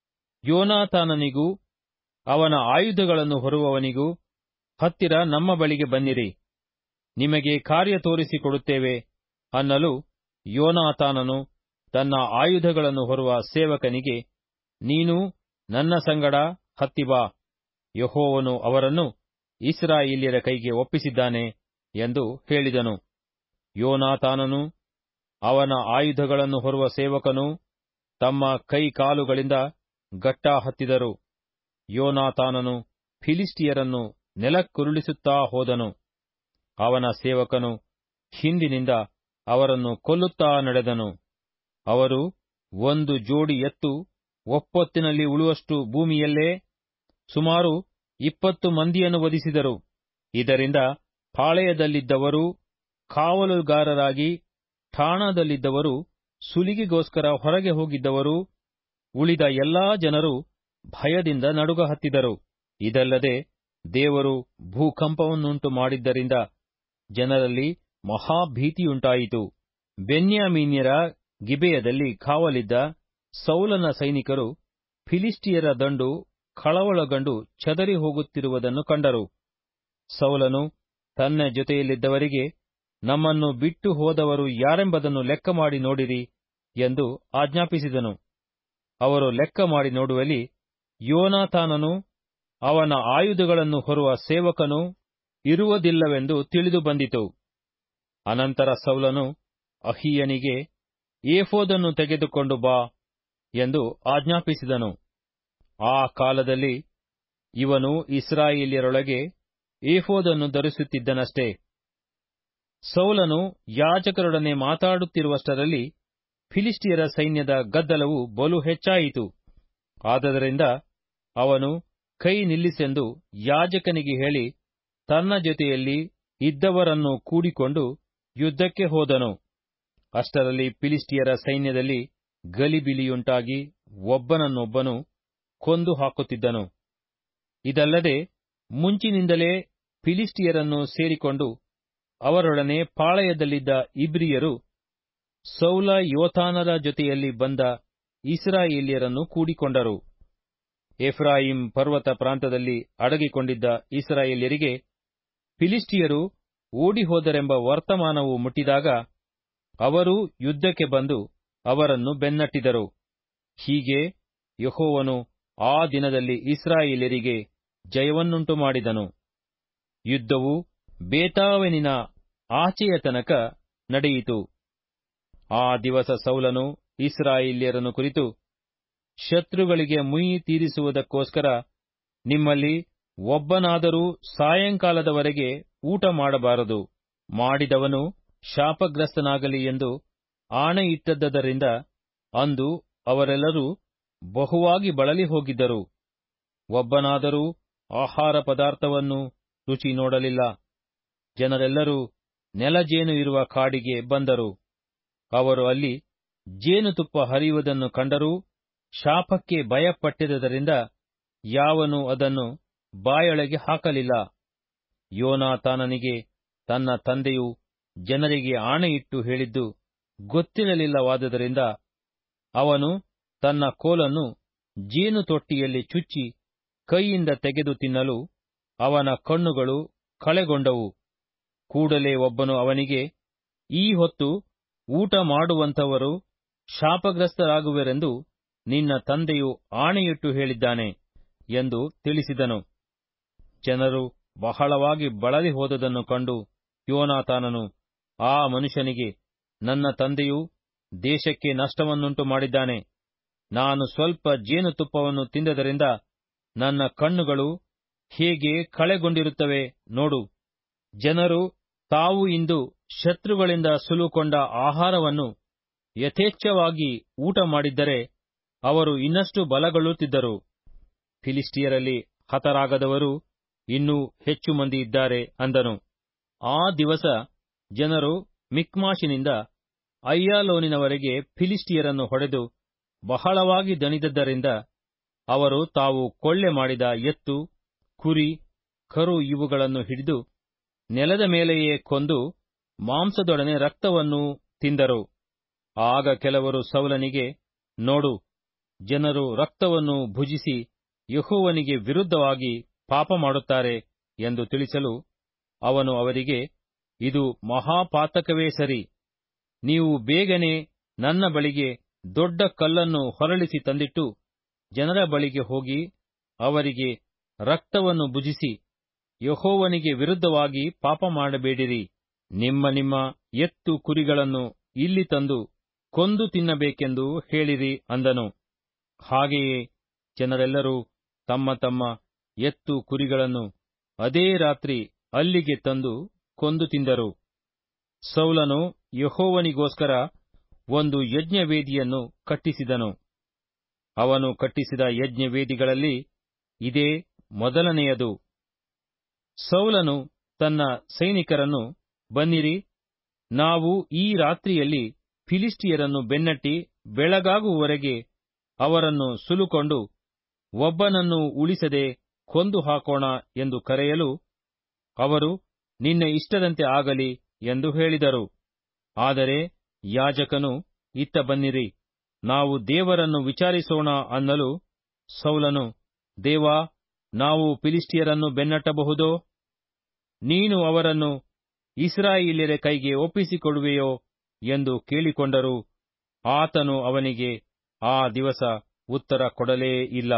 ಯೋನಾತಾನನಿಗೂ ಅವನ ಆಯುಧಗಳನ್ನು ಹೊರುವವನಿಗೂ ಹತ್ತಿರ ನಮ್ಮ ಬಳಿಗೆ ಬನ್ನಿರಿ ನಿಮಗೆ ಕಾರ್ಯ ತೋರಿಸಿಕೊಡುತ್ತೇವೆ ಅನ್ನಲು ಯೋನಾತಾನನು ತನ್ನ ಆಯುಧಗಳನ್ನು ಹೊರುವ ಸೇವಕನಿಗೆ ನೀನು ನನ್ನ ಸಂಗಡ ಹತ್ತಿ ಬಾ ಯೆಹೋವನು ಅವರನ್ನು ಇಸ್ರಾಯೇಲ್ಯರ ಕೈಗೆ ಒಪ್ಪಿಸಿದ್ದಾನೆ ಎಂದು ಹೇಳಿದನು ಯೋನಾತಾನನು ಅವನ ಆಯುಧಗಳನ್ನು ಹೊರುವ ಸೇವಕನು ತಮ್ಮ ಕೈ ಕಾಲುಗಳಿಂದ ಗಟ್ಟಾ ಹತ್ತಿದರು ಯೋನಾತಾನನು ಫಿಲಿಸ್ಟಿಯರನ್ನು ನೆಲಕ್ಕುರುಳಿಸುತ್ತಾ ಹೋದನು ಅವನ ಸೇವಕನು ಹಿಂದಿನಿಂದ ಅವರನ್ನು ಕೊಲ್ಲುತ್ತಾ ನಡೆದನು ಅವರು ಒಂದು ಜೋಡಿ ಎತ್ತು ಒಪ್ಪೊತ್ತಿನಲ್ಲಿ ಉಳುವಷ್ಟು ಭೂಮಿಯಲ್ಲೇ ಸುಮಾರು ಇಪ್ಪತ್ತು ಮಂದಿಯನ್ನು ವಧಿಸಿದರು ಇದರಿಂದ ಪಾಳೆಯದಲ್ಲಿದ್ದವರು ಕಾವಲುಗಾರರಾಗಿ ಠಾಣದಲ್ಲಿದ್ದವರು ಸುಲಿಗೆಗೋಸ್ಕರ ಹೊರಗೆ ಹೋಗಿದ್ದವರು ಉಳಿದ ಎಲ್ಲಾ ಜನರು ಭಯದಿಂದ ನಡುಗ ಹತ್ತಿದರು ಇದಲ್ಲದೆ ದೇವರು ಭೂಕಂಪವನ್ನುಂಟು ಮಾಡಿದ್ದರಿಂದ ಜನರಲ್ಲಿ ಮಹಾಭೀತಿಯುಂಟಾಯಿತು ಬೆನ್ಯಾಮೀನ್ಯರ ಗಿಬೆಯದಲ್ಲಿ ಕಾವಲಿದ್ದ ಸೌಲನ ಸೈನಿಕರು ಫಿಲಿಸ್ಟಿಯರ ದಂಡು ಕಳವಳಗಂಡು ಚದರಿ ಹೋಗುತ್ತಿರುವುದನ್ನು ಕಂಡರು ಸೌಲನು ತನ್ನ ಜೊತೆಯಲ್ಲಿದ್ದವರಿಗೆ ನಮ್ಮನ್ನು ಬಿಟ್ಟು ಹೋದವರು ಯಾರೆಂಬುದನ್ನು ಲೆಕ್ಕ ಮಾಡಿ ನೋಡಿರಿ ಎಂದು ಆಜ್ಞಾಪಿಸಿದನು ಅವರು ಲೆಕ್ಕ ಮಾಡಿ ನೋಡುವಲ್ಲಿ ಯೋನಾತಾನನು ಅವನ ಆಯುಧಗಳನ್ನು ಹೊರುವ ಸೇವಕನು ಇರುವುದಿಲ್ಲವೆಂದು ತಿಳಿದು ಬಂದಿತು ಅನಂತರ ಸೌಲನು ಅಹಿಯನಿಗೆ ಏಫೋದನ್ನು ತೆಗೆದುಕೊಂಡು ಬಾ ಎಂದು ಆಜ್ಞಾಪಿಸಿದನು ಆ ಕಾಲದಲ್ಲಿ ಇವನು ಇಸ್ರಾಯೇಲ್ಯರೊಳಗೆ ಏಫೋದನ್ನು ಧರಿಸುತ್ತಿದ್ದನಷ್ಟೇ ಸೌಲನು ಯಾಜಕರೊಡನೆ ಮಾತಾಡುತ್ತಿರುವಷ್ಟರಲ್ಲಿ ಫಿಲಿಸ್ಟಿಯರ ಸೈನ್ಯದ ಗದ್ದಲವು ಬಲು ಹೆಚ್ಚಾಯಿತು ಆದದರಿಂದ ಅವನು ಕೈ ನಿಲ್ಲಿಸೆಂದು ಯಾಜಕನಿಗೆ ಹೇಳಿ ತನ್ನ ಜೊತೆಯಲ್ಲಿ ಇದ್ದವರನ್ನು ಕೂಡಿಕೊಂಡು ಯುದ್ಧಕ್ಕೆ ಹೋದನು ಅಷ್ಟರಲ್ಲಿ ಫಿಲಿಸ್ಟಿಯರ ಸೈನ್ಯದಲ್ಲಿ ಗಲಿಬಿಲಿಯುಂಟಾಗಿ ಒಬ್ಬನನ್ನೊಬ್ಬನು ಕೊಂದು ಹಾಕುತ್ತಿದ್ದನು ಇದಲ್ಲದೆ ಮುಂಚಿನಿಂದಲೇ ಫಿಲಿಸ್ಟಿಯರನ್ನು ಸೇರಿಕೊಂಡು ಅವರೊಡನೆ ಪಾಳೆಯದಲ್ಲಿದ್ದ ಇಬ್ರಿಯರು ಸೌಲ ಯೋತಾನರ ಜೊತೆಯಲ್ಲಿ ಬಂದ ಇಸ್ರಾಯೇಲ್ಯರನ್ನು ಕೂಡಿಕೊಂಡರು ಎಫ್ರಾಯಿಂ ಪರ್ವತ ಪ್ರಾಂತದಲ್ಲಿ ಅಡಗಿಕೊಂಡಿದ್ದ ಇಸ್ರಾಯೇಲ್ಯರಿಗೆ ಫಿಲಿಸ್ಟಿಯರು ಓಡಿಹೋದರೆಂಬ ವರ್ತಮಾನವು ಮುಟ್ಟಿದಾಗ ಅವರೂ ಯುದ್ಧಕ್ಕೆ ಬಂದು ಅವರನ್ನು ಬೆನ್ನಟ್ಟಿದರು ಹೀಗೆ ಯೆಹೋವನು ಆ ದಿನದಲ್ಲಿ ಇಸ್ರಾಯೇಲ್ಯರಿಗೆ ಜಯವನ್ನುಂಟು ಮಾಡಿದನು ಯುದ್ಧವು ಬೇತಾವೆನಿನ ಆಚೆಯ ತನಕ ನಡೆಯಿತು ಆ ದಿವಸ ಸೌಲನು ಇಸ್ರಾಯೇಲ್ಯರನ್ನು ಕುರಿತು ಶತ್ರುಗಳಿಗೆ ಮುಯಿ ತೀರಿಸುವುದಕ್ಕೋಸ್ಕರ ನಿಮ್ಮಲ್ಲಿ ಒಬ್ಬನಾದರೂ ಸಾಯಂಕಾಲದವರೆಗೆ ಊಟ ಮಾಡಬಾರದು ಮಾಡಿದವನು ಶಾಪಗ್ರಸ್ತನಾಗಲಿ ಎಂದು ಆಣೆಯಿಟ್ಟದ್ದರಿಂದ ಅಂದು ಅವರೆಲ್ಲರೂ ಬಹುವಾಗಿ ಬಳಲಿ ಹೋಗಿದ್ದರು ಒಬ್ಬನಾದರೂ ಆಹಾರ ಪದಾರ್ಥವನ್ನು ರುಚಿ ನೋಡಲಿಲ್ಲ ಜನರೆಲ್ಲರೂ ನೆಲಜೇನು ಇರುವ ಕಾಡಿಗೆ ಬಂದರು ಅವರು ಅಲ್ಲಿ ಜೇನುತುಪ್ಪ ಹರಿಯುವುದನ್ನು ಕಂಡರೂ ಶಾಪಕ್ಕೆ ಭಯಪಟ್ಟಿದ್ದರಿಂದ ಯಾವನು ಅದನ್ನು ಬಾಯೊಳಗೆ ಹಾಕಲಿಲ್ಲ ಯೋನಾತಾನನಿಗೆ ತನ್ನ ತಂದೆಯು ಜನರಿಗೆ ಆಣೆಯಿಟ್ಟು ಹೇಳಿದ್ದು ಗೊತ್ತಿರಲಿಲ್ಲವಾದುದರಿಂದ ಅವನು ತನ್ನ ಕೋಲನ್ನು ಜೇನು ತೊಟ್ಟಿಯಲ್ಲಿ ಚುಚ್ಚಿ ಕೈಯಿಂದ ತೆಗೆದು ತಿನ್ನಲು ಅವನ ಕಣ್ಣುಗಳು ಕಳೆಗೊಂಡವು ಕೂಡಲೇ ಒಬ್ಬನು ಅವನಿಗೆ ಈ ಹೊತ್ತು ಊಟ ಮಾಡುವಂಥವರು ಶಾಪಗ್ರಸ್ತರಾಗುವರೆಂದು ನಿನ್ನ ತಂದೆಯು ಆಣೆಯಿಟ್ಟು ಹೇಳಿದ್ದಾನೆ ಎಂದು ತಿಳಿಸಿದನು ಜನರು ಬಹಳವಾಗಿ ಬಳಲಿ ಹೋದುದನ್ನು ಕಂಡು ಯೋನಾತಾನನು ಆ ಮನುಷ್ಯನಿಗೆ ನನ್ನ ತಂದೆಯು ದೇಶಕ್ಕೆ ನಷ್ಟವನ್ನುಂಟು ಮಾಡಿದ್ದಾನೆ ನಾನು ಸ್ವಲ್ಪ ಜೇನುತುಪ್ಪವನ್ನು ತಿಂದದರಿಂದ ನನ್ನ ಕಣ್ಣುಗಳು ಹೇಗೆ ಕಳೆಗೊಂಡಿರುತ್ತವೆ ನೋಡು ಜನರು ತಾವು ಇಂದು ಶತ್ರುಗಳಿಂದ ಸುಲುಕೊಂಡ ಆಹಾರವನ್ನು ಯಥೇಚ್ಛವಾಗಿ ಊಟ ಮಾಡಿದ್ದರೆ ಅವರು ಇನ್ನಷ್ಟು ಬಲಗೊಳ್ಳುತ್ತಿದ್ದರು ಫಿಲಿಸ್ಟಿಯರಲ್ಲಿ ಹತರಾಗದವರು ಇನ್ನೂ ಹೆಚ್ಚು ಮಂದಿ ಇದ್ದಾರೆ ಅಂದನು ಆ ದಿವಸ ಜನರು ಮಿಕ್ಮಾಶಿನಿಂದ ಅಯ್ಯಾಲೋನಿನವರೆಗೆ ಫಿಲಿಸ್ಟಿಯರನ್ನು ಹೊಡೆದು ಬಹಳವಾಗಿ ದಣಿದದ್ದರಿಂದ ಅವರು ತಾವು ಕೊಳ್ಳೆ ಮಾಡಿದ ಎತ್ತು ಕುರಿ ಕರು ಇವುಗಳನ್ನು ಹಿಡಿದು ನೆಲದ ಮೇಲೆಯೇ ಕೊಂದು ಮಾಂಸದೊಡನೆ ರಕ್ತವನ್ನು ತಿಂದರು ಆಗ ಕೆಲವರು ಸೌಲನಿಗೆ ನೋಡು ಜನರು ರಕ್ತವನ್ನು ಭುಜಿಸಿ ಯಹೋವನಿಗೆ ವಿರುದ್ಧವಾಗಿ ಪಾಪ ಮಾಡುತ್ತಾರೆ ಎಂದು ತಿಳಿಸಲು ಅವನು ಅವರಿಗೆ ಇದು ಮಹಾಪಾತಕವೇ ಸರಿ ನೀವು ಬೇಗನೆ ನನ್ನ ಬಳಿಗೆ ದೊಡ್ಡ ಕಲ್ಲನ್ನು ಹೊರಳಿಸಿ ತಂದಿಟ್ಟು ಜನರ ಬಳಿಗೆ ಹೋಗಿ ಅವರಿಗೆ ರಕ್ತವನ್ನು ಭುಜಿಸಿ ಯಹೋವನಿಗೆ ವಿರುದ್ಧವಾಗಿ ಪಾಪ ಮಾಡಬೇಡಿರಿ ನಿಮ್ಮ ನಿಮ್ಮ ಎತ್ತು ಕುರಿಗಳನ್ನು ಇಲ್ಲಿ ತಂದು ಕೊಂದು ತಿನ್ನಬೇಕೆಂದು ಹೇಳಿರಿ ಅಂದನು ಹಾಗೆಯೇ ಜನರೆಲ್ಲರೂ ತಮ್ಮ ತಮ್ಮ ಎತ್ತು ಕುರಿಗಳನ್ನು ಅದೇ ರಾತ್ರಿ ಅಲ್ಲಿಗೆ ತಂದು ಕೊಂದು ತಿಂದರು ಸೌಲನು ಯಹೋವನಿಗೋಸ್ಕರ ಒಂದು ಯಜ್ಞವೇದಿಯನ್ನು ಕಟ್ಟಿಸಿದನು ಅವನು ಕಟ್ಟಿಸಿದ ಯಜ್ಞವೇದಿಗಳಲ್ಲಿ ಇದೇ ಮೊದಲನೆಯದು ಸೌಲನು ತನ್ನ ಸೈನಿಕರನ್ನು ಬನ್ನಿರಿ ನಾವು ಈ ರಾತ್ರಿಯಲ್ಲಿ ಫಿಲಿಸ್ಟಿಯರನ್ನು ಬೆನ್ನಟ್ಟಿ ಬೆಳಗಾಗುವವರೆಗೆ ಅವರನ್ನು ಸುಲುಕೊಂಡು ಒಬ್ಬನನ್ನು ಉಳಿಸದೆ ಕೊಂದು ಹಾಕೋಣ ಎಂದು ಕರೆಯಲು ಅವರು ನಿನ್ನ ಇಷ್ಟದಂತೆ ಆಗಲಿ ಎಂದು ಹೇಳಿದರು ಆದರೆ ಯಾಜಕನು ಇತ್ತ ಬನ್ನಿರಿ ನಾವು ದೇವರನ್ನು ವಿಚಾರಿಸೋಣ ಅನ್ನಲು ಸೌಲನು ದೇವಾ ನಾವು ಫಿಲಿಸ್ಟಿಯರನ್ನು ಬೆನ್ನಟ್ಟಬಹುದೋ ನೀನು ಅವರನ್ನು ಇಸ್ರಾಯೇಲ್ಯರ ಕೈಗೆ ಒಪ್ಪಿಸಿಕೊಡುವೆಯೋ ಎಂದು ಕೇಳಿಕೊಂಡರು ಆತನು ಅವನಿಗೆ ಆ ದಿವಸ ಉತ್ತರ ಕೊಡಲೇ ಇಲ್ಲ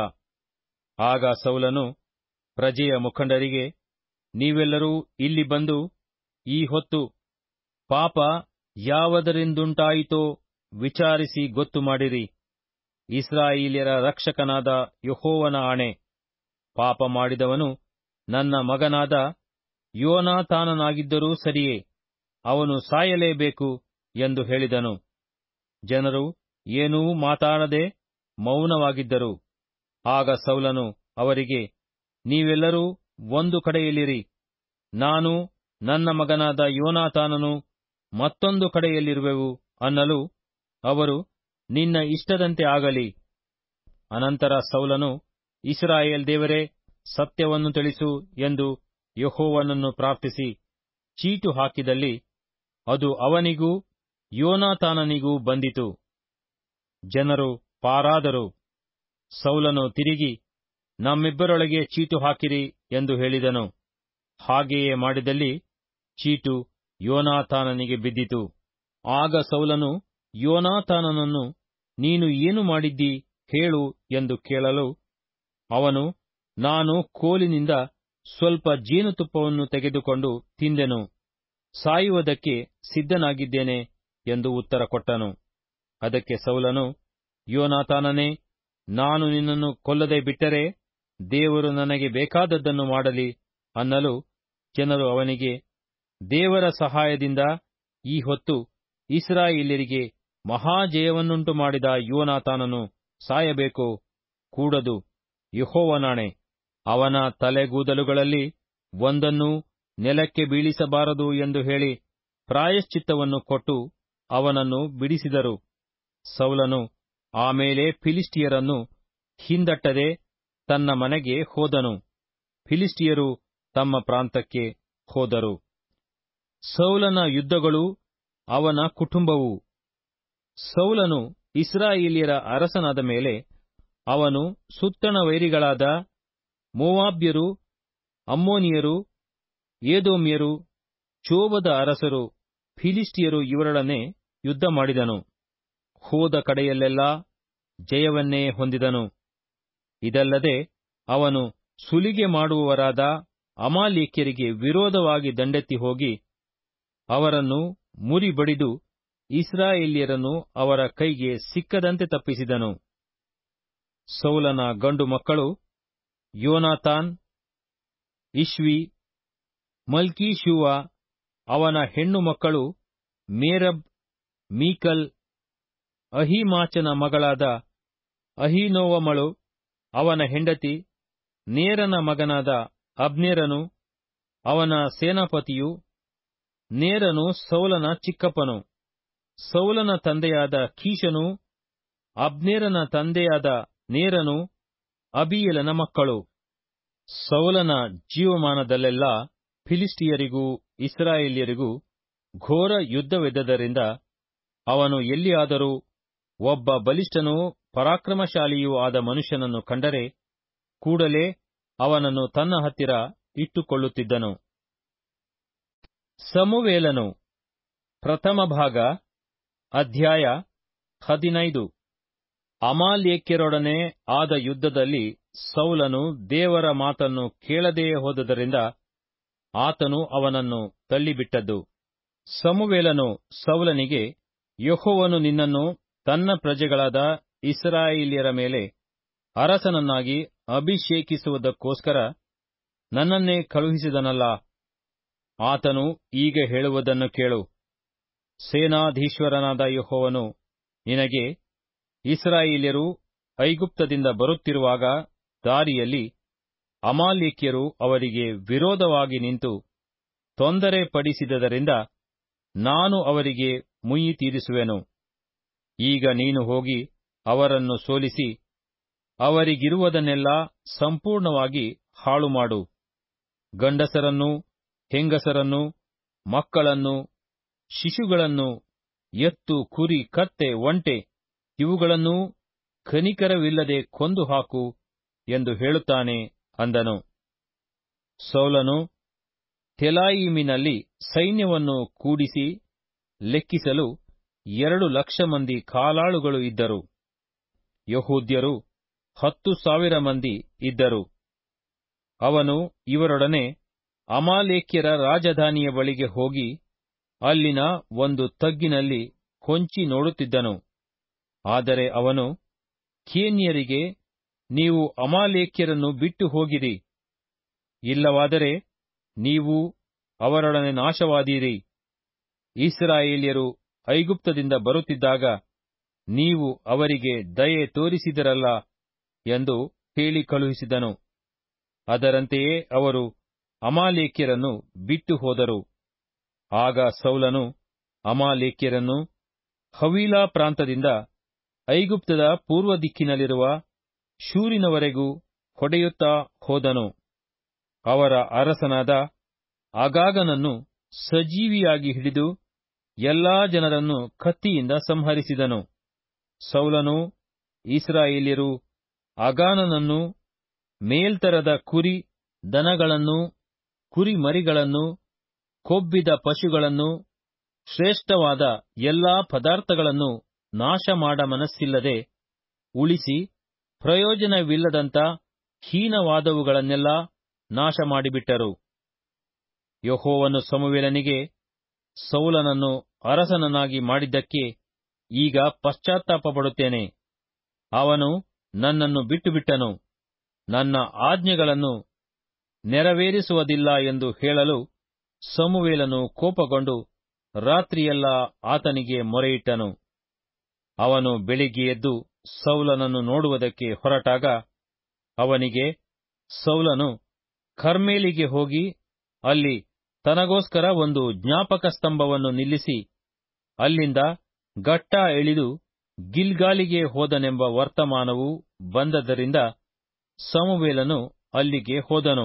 ಆಗ ಸೌಲನು ಪ್ರಜೆಯ ಮುಖಂಡರಿಗೆ ನೀವೆಲ್ಲರೂ ಇಲ್ಲಿ ಬಂದು ಈ ಹೊತ್ತು ಪಾಪ ಯಾವದರಿಂದುಂಟಾಯಿತೋ ವಿಚಾರಿಸಿ ಗೊತ್ತು ಮಾಡಿರಿ ಇಸ್ರಾಯೇಲ್ಯರ ರಕ್ಷಕನಾದ ಯಹೋವನ ಆಣೆ ಪಾಪ ಮಾಡಿದವನು ನನ್ನ ಮಗನಾದ ಯೋನಾತಾನನಾಗಿದ್ದರೂ ಸರಿಯೇ ಅವನು ಸಾಯಲೇಬೇಕು ಎಂದು ಹೇಳಿದನು ಜನರು ಏನೂ ಮಾತಾಡದೆ ಮೌನವಾಗಿದ್ದರು ಆಗ ಸೌಲನು ಅವರಿಗೆ ನೀವೆಲ್ಲರೂ ಒಂದು ಕಡೆಯಲ್ಲಿರಿ ನಾನು ನನ್ನ ಮಗನಾದ ಯೋನಾತಾನನು ಮತ್ತೊಂದು ಕಡೆಯಲ್ಲಿರುವೆವು ಅನ್ನಲು ಅವರು ನಿನ್ನ ಇಷ್ಟದಂತೆ ಆಗಲಿ ಅನಂತರ ಸೌಲನು ಇಸ್ರಾಯೇಲ್ ದೇವರೇ ಸತ್ಯವನ್ನು ತಿಳಿಸು ಎಂದು ಯಹೋವನನ್ನು ಪ್ರಾರ್ಥಿಸಿ ಚೀಟು ಹಾಕಿದಲ್ಲಿ ಅದು ಅವನಿಗೂ ಯೋನಾತಾನನಿಗೂ ಬಂದಿತು ಜನರು ಪಾರಾದರು ಸೌಲನು ತಿರುಗಿ ನಮ್ಮಿಬ್ಬರೊಳಗೆ ಚೀಟು ಹಾಕಿರಿ ಎಂದು ಹೇಳಿದನು ಹಾಗೆಯೇ ಮಾಡಿದಲ್ಲಿ ಚೀಟು ಯೋನಾತಾನನಿಗೆ ಬಿದ್ದಿತು ಆಗ ಸೌಲನು ಯೋನಾತಾನನನ್ನು ನೀನು ಏನು ಮಾಡಿದ್ದಿ ಹೇಳು ಎಂದು ಕೇಳಲು ಅವನು ನಾನು ಕೋಲಿನಿಂದ ಸ್ವಲ್ಪ ಜೇನುತುಪ್ಪವನ್ನು ತೆಗೆದುಕೊಂಡು ತಿಂದೆನು ಸಾಯುವುದಕ್ಕೆ ಸಿದ್ಧನಾಗಿದ್ದೇನೆ ಎಂದು ಉತ್ತರ ಕೊಟ್ಟನು ಅದಕ್ಕೆ ಸೌಲನು ಯೋನಾತಾನನೇ ನಾನು ನಿನ್ನನ್ನು ಕೊಲ್ಲದೆ ಬಿಟ್ಟರೆ ದೇವರು ನನಗೆ ಬೇಕಾದದ್ದನ್ನು ಮಾಡಲಿ ಅನ್ನಲು ಜನರು ಅವನಿಗೆ ದೇವರ ಸಹಾಯದಿಂದ ಈ ಹೊತ್ತು ಇಸ್ರಾಯೇಲ್ಯರಿಗೆ ಮಹಾಜಯವನ್ನುಂಟು ಮಾಡಿದ ಯೋನಾತಾನನು ಸಾಯಬೇಕು ಕೂಡದು ಯಹೋವನಾಣೆ ಅವನ ತಲೆಗೂದಲುಗಳಲ್ಲಿ ಒಂದನ್ನೂ ನೆಲಕ್ಕೆ ಬೀಳಿಸಬಾರದು ಎಂದು ಹೇಳಿ ಪ್ರಾಯಶ್ಚಿತ್ತವನ್ನು ಕೊಟ್ಟು ಅವನನ್ನು ಬಿಡಿಸಿದರು ಸೌಲನು ಆಮೇಲೆ ಫಿಲಿಸ್ಟಿಯರನ್ನು ಹಿಂದಟ್ಟದೆ ತನ್ನ ಮನೆಗೆ ಹೋದನು ಫಿಲಿಸ್ಟಿಯರು ತಮ್ಮ ಪ್ರಾಂತಕ್ಕೆ ಹೋದರು ಸೌಲನ ಯುದ್ಧಗಳು ಅವನ ಕುಟುಂಬವು ಸೌಲನು ಇಸ್ರಾಯೇಲ್ಯರ ಅರಸನಾದ ಮೇಲೆ ಅವನು ಸುತ್ತಣ ವೈರಿಗಳಾದ ಮೋವಾಬ್ಯರು ಅಮ್ಮೋನಿಯರು ಏದೋಮ್ಯರು ಚೋಬದ ಅರಸರು ಫಿಲಿಸ್ಟಿಯರು ಇವರೊಡನೆ ಯುದ್ಧ ಮಾಡಿದನು ಹೋದ ಕಡೆಯಲ್ಲೆಲ್ಲ ಜಯವನ್ನೇ ಹೊಂದಿದನು ಇದಲ್ಲದೆ ಅವನು ಸುಲಿಗೆ ಮಾಡುವವರಾದ ಅಮಾಲೇಕ್ಯರಿಗೆ ವಿರೋಧವಾಗಿ ದಂಡೆತ್ತಿ ಹೋಗಿ ಅವರನ್ನು ಮುರಿ ಬಡಿದು ಇಸ್ರಾಯೇಲ್ಯರನ್ನು ಅವರ ಕೈಗೆ ಸಿಕ್ಕದಂತೆ ತಪ್ಪಿಸಿದನು ಸೌಲನ ಗಂಡು ಮಕ್ಕಳು ಯೋನಾತಾನ್ ಇಶ್ವಿ ಮಲ್ಕೀಶೂವ ಅವನ ಹೆಣ್ಣು ಮಕ್ಕಳು ಮೇರಬ್ ಮೀಕಲ್ ಅಹಿಮಾಚನ ಮಗಳಾದ ಅಹಿನೋವಮಳು ಅವನ ಹೆಂಡತಿ ನೇರನ ಮಗನಾದ ಅಬ್ನೇರನು ಅವನ ಸೇನಾಪತಿಯು ನೇರನು ಸೌಲನ ಚಿಕ್ಕಪ್ಪನು ಸೌಲನ ತಂದೆಯಾದ ಕೀಶನು ಅಬ್ನೇರನ ತಂದೆಯಾದ ನೇರನು ಅಬಿಯಲನ ಮಕ್ಕಳು ಸೌಲನ ಜೀವಮಾನದಲ್ಲೆಲ್ಲ ಫಿಲಿಸ್ಟಿಯರಿಗೂ ಇಸ್ರಾಯೇಲ್ಯರಿಗೂ ಘೋರ ಯುದ್ಧವೆದ್ದದರಿಂದ ಅವನು ಎಲ್ಲಿಯಾದರೂ ಒಬ್ಬ ಬಲಿಷ್ಠನೂ ಪರಾಕ್ರಮಶಾಲಿಯೂ ಆದ ಮನುಷ್ಯನನ್ನು ಕಂಡರೆ ಕೂಡಲೇ ಅವನನ್ನು ತನ್ನ ಹತ್ತಿರ ಇಟ್ಟುಕೊಳ್ಳುತ್ತಿದ್ದನು ಸಮುವೇಲನು ಪ್ರಥಮ ಭಾಗ ಅಧ್ಯಾಯ ಹದಿನೈದು ಅಮಾಲೇಕ್ಯರೊಡನೆ ಆದ ಯುದ್ಧದಲ್ಲಿ ಸೌಲನು ದೇವರ ಮಾತನ್ನು ಕೇಳದೇ ಹೋದದರಿಂದ ಆತನು ಅವನನ್ನು ತಳ್ಳಿಬಿಟ್ಟದ್ದು ಸಮುವೇಲನು ಸೌಲನಿಗೆ ಯೆಹೋವನು ನಿನ್ನನ್ನು ತನ್ನ ಪ್ರಜೆಗಳಾದ ಇಸ್ರಾಯೇಲ್ಯರ ಮೇಲೆ ಅರಸನನ್ನಾಗಿ ಅಭಿಷೇಕಿಸುವುದಕ್ಕೋಸ್ಕರ ನನ್ನನ್ನೇ ಕಳುಹಿಸಿದನಲ್ಲ ಆತನು ಈಗ ಹೇಳುವುದನ್ನು ಕೇಳು ಸೇನಾಧೀಶ್ವರನಾದ ಯೆಹೋವನು ನಿನಗೆ ಇಸ್ರಾಯೇಲ್ಯರು ಐಗುಪ್ತದಿಂದ ಬರುತ್ತಿರುವಾಗ ದಾರಿಯಲ್ಲಿ ಅಮಾಲೇಕ್ಯರು ಅವರಿಗೆ ವಿರೋಧವಾಗಿ ನಿಂತು ತೊಂದರೆ ಪಡಿಸಿದದರಿಂದ ನಾನು ಅವರಿಗೆ ಮುಯ್ಯಿ ತೀರಿಸುವೆನು ಈಗ ನೀನು ಹೋಗಿ ಅವರನ್ನು ಸೋಲಿಸಿ ಅವರಿಗಿರುವುದನ್ನೆಲ್ಲ ಸಂಪೂರ್ಣವಾಗಿ ಹಾಳುಮಾಡು ಗಂಡಸರನ್ನೂ ಹೆಂಗಸರನ್ನೂ ಮಕ್ಕಳನ್ನು ಶಿಶುಗಳನ್ನು ಎತ್ತು ಕುರಿ ಕತ್ತೆ ಒಂಟೆ ಇವುಗಳನ್ನೂ ಕನಿಕರವಿಲ್ಲದೆ ಕೊಂದು ಹಾಕು ಎಂದು ಹೇಳುತ್ತಾನೆ ಅಂದನು ಸೌಲನು ತೆಲಾಯಿಮಿನಲ್ಲಿ ಸೈನ್ಯವನ್ನು ಕೂಡಿಸಿ ಲೆಕ್ಕಿಸಲು ಎರಡು ಲಕ್ಷ ಮಂದಿ ಕಾಲಾಳುಗಳು ಇದ್ದರು ಯಹೂದ್ಯರು ಹತ್ತು ಸಾವಿರ ಮಂದಿ ಇದ್ದರು ಅವನು ಇವರೊಡನೆ ಅಮಾಲೇಕ್ಯರ ರಾಜಧಾನಿಯ ಬಳಿಗೆ ಹೋಗಿ ಅಲ್ಲಿನ ಒಂದು ತಗ್ಗಿನಲ್ಲಿ ಹೊಂಚಿ ನೋಡುತ್ತಿದ್ದನು ಆದರೆ ಅವನು ಕೇನ್ಯರಿಗೆ ನೀವು ಅಮಾಲೇಕ್ಯರನ್ನು ಬಿಟ್ಟು ಹೋಗಿರಿ ಇಲ್ಲವಾದರೆ ನೀವು ಅವರೊಡನೆ ನಾಶವಾದೀರಿ ಇಸ್ರಾಯೇಲ್ಯರು ಐಗುಪ್ತದಿಂದ ಬರುತ್ತಿದ್ದಾಗ ನೀವು ಅವರಿಗೆ ದಯೆ ತೋರಿಸಿದರಲ್ಲ ಎಂದು ಹೇಳಿ ಕಳುಹಿಸಿದನು ಅದರಂತೆಯೇ ಅವರು ಅಮಾಲೇಕ್ಯರನ್ನು ಬಿಟ್ಟು ಹೋದರು ಆಗ ಸೌಲನು ಅಮಾಲೇಕ್ಯರನ್ನು ಹವೀಲಾ ಪ್ರಾಂತದಿಂದ ಐಗುಪ್ತದ ಪೂರ್ವ ದಿಕ್ಕಿನಲ್ಲಿರುವ ಶೂರಿನವರೆಗೂ ಹೊಡೆಯುತ್ತಾ ಹೋದನು ಅವರ ಅರಸನಾದ ಅಗಾಗನನ್ನು ಸಜೀವಿಯಾಗಿ ಹಿಡಿದು ಎಲ್ಲಾ ಜನರನ್ನು ಕತ್ತಿಯಿಂದ ಸಂಹರಿಸಿದನು ಸೌಲನು ಇಸ್ರಾಯೇಲ್ಯರು ಅಗಾನನನ್ನು ಮೇಲ್ತರದ ಕುರಿ ದನಗಳನ್ನು ಕುರಿಮರಿಗಳನ್ನು ಕೊಬ್ಬಿದ ಪಶುಗಳನ್ನು ಶ್ರೇಷ್ಠವಾದ ಎಲ್ಲಾ ಪದಾರ್ಥಗಳನ್ನು ನಾಶ ಮಾಡ ಮನಸ್ಸಿಲ್ಲದೆ ಉಳಿಸಿ ಪ್ರಯೋಜನವಿಲ್ಲದಂತ ಹೀನವಾದವುಗಳನ್ನೆಲ್ಲ ನಾಶ ಮಾಡಿಬಿಟ್ಟರು ಯಹೋವನು ಸಮುವೇಲನಿಗೆ ಸೌಲನನ್ನು ಅರಸನನ್ನಾಗಿ ಮಾಡಿದ್ದಕ್ಕೆ ಈಗ ಪಶ್ಚಾತ್ತಾಪಪಡುತ್ತೇನೆ ಅವನು ನನ್ನನ್ನು ಬಿಟ್ಟುಬಿಟ್ಟನು ನನ್ನ ಆಜ್ಞೆಗಳನ್ನು ನೆರವೇರಿಸುವುದಿಲ್ಲ ಎಂದು ಹೇಳಲು ಸಮುವೇಲನು ಕೋಪಗೊಂಡು ರಾತ್ರಿಯೆಲ್ಲ ಆತನಿಗೆ ಮೊರೆಯಿಟ್ಟನು ಅವನು ಬೆಳಿಗ್ಗೆ ಎದ್ದು ಸೌಲನನ್ನು ನೋಡುವುದಕ್ಕೆ ಹೊರಟಾಗ ಅವನಿಗೆ ಸೌಲನು ಕರ್ಮೇಲಿಗೆ ಹೋಗಿ ಅಲ್ಲಿ ತನಗೋಸ್ಕರ ಒಂದು ಜ್ಞಾಪಕ ಸ್ತಂಭವನ್ನು ನಿಲ್ಲಿಸಿ ಅಲ್ಲಿಂದ ಗಟ್ಟಾ ಇಳಿದು ಗಿಲ್ಗಾಲಿಗೆ ಹೋದನೆಂಬ ವರ್ತಮಾನವು ಬಂದದ್ದರಿಂದ ಸಮುವೇಲನು ಅಲ್ಲಿಗೆ ಹೋದನು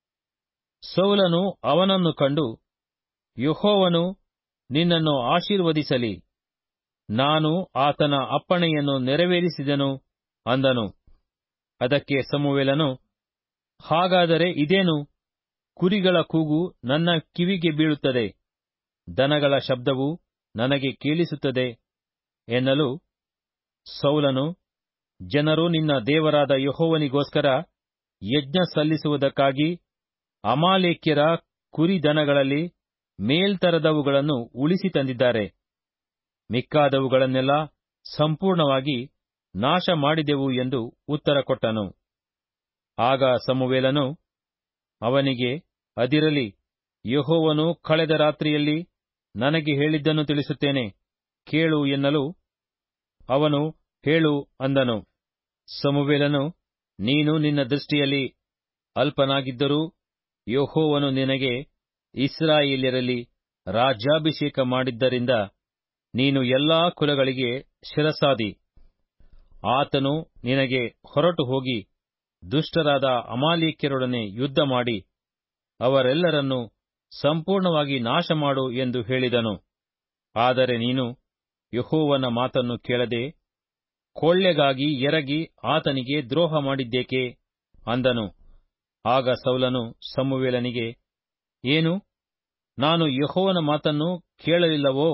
ಸೌಲನು ಅವನನ್ನು ಕಂಡು ಯೆಹೋವನು ನಿನ್ನನ್ನು ಆಶೀರ್ವದಿಸಲಿ ನಾನು ಆತನ ಅಪ್ಪಣೆಯನ್ನು ನೆರವೇರಿಸಿದೆನು ಅಂದನು ಅದಕ್ಕೆ ಸಮುವೇಲನು ಹಾಗಾದರೆ ಇದೇನು ಕುರಿಗಳ ಕೂಗು ನನ್ನ ಕಿವಿಗೆ ಬೀಳುತ್ತದೆ ದನಗಳ ಶಬ್ದವು ನನಗೆ ಕೇಳಿಸುತ್ತದೆ ಎನ್ನಲು ಸೌಲನು ಜನರು ನಿನ್ನ ದೇವರಾದ ಯೆಹೋವನಿಗೋಸ್ಕರ ಯಜ್ಞ ಸಲ್ಲಿಸುವುದಕ್ಕಾಗಿ ಅಮಾಲೇಕ್ಯರ ಕುರಿದನಗಳಲ್ಲಿ ಮೇಲ್ತರದವುಗಳನ್ನು ಉಳಿಸಿ ತಂದಿದ್ದಾರೆ ಮಿಕ್ಕಾದವುಗಳನ್ನೆಲ್ಲ ಸಂಪೂರ್ಣವಾಗಿ ನಾಶ ಮಾಡಿದೆವು ಎಂದು ಉತ್ತರ ಕೊಟ್ಟನು ಆಗ ಸಮುವೇಲನು ಅವನಿಗೆ ಅದಿರಲಿ ಯೆಹೋವನು ಕಳೆದ ರಾತ್ರಿಯಲ್ಲಿ ನನಗೆ ಹೇಳಿದ್ದನ್ನು ತಿಳಿಸುತ್ತೇನೆ ಕೇಳು ಎನ್ನಲು ಅವನು ಹೇಳು ಅಂದನು ಸಮುವೇಲನು ನೀನು ನಿನ್ನ ದೃಷ್ಟಿಯಲ್ಲಿ ಅಲ್ಪನಾಗಿದ್ದರೂ ಯೆಹೋವನು ನಿನಗೆ ಇಸ್ರಾಯೇಲ್ಯರಲ್ಲಿ ರಾಜ್ಯಾಭಿಷೇಕ ಮಾಡಿದ್ದರಿಂದ ನೀನು ಎಲ್ಲಾ ಕುಲಗಳಿಗೆ ಶಿರಸಾದಿ ಆತನು ನಿನಗೆ ಹೊರಟು ಹೋಗಿ ದುಷ್ಟರಾದ ಅಮಾಲೇಕ್ಯರೊಡನೆ ಯುದ್ಧ ಮಾಡಿ ಅವರೆಲ್ಲರನ್ನೂ ಸಂಪೂರ್ಣವಾಗಿ ನಾಶ ಮಾಡು ಎಂದು ಹೇಳಿದನು ಆದರೆ ನೀನು ಯೆಹೋವನ ಮಾತನ್ನು ಕೇಳದೆ ಕೊಳ್ಳೆಗಾಗಿ ಎರಗಿ ಆತನಿಗೆ ದ್ರೋಹ ಮಾಡಿದ್ದೇಕೆ ಅಂದನು ಆಗ ಸೌಲನು ಸಮುವೇಲನಿಗೆ ಏನು ನಾನು ಯೆಹೋವನ ಮಾತನ್ನು ಕೇಳಲಿಲ್ಲವೋ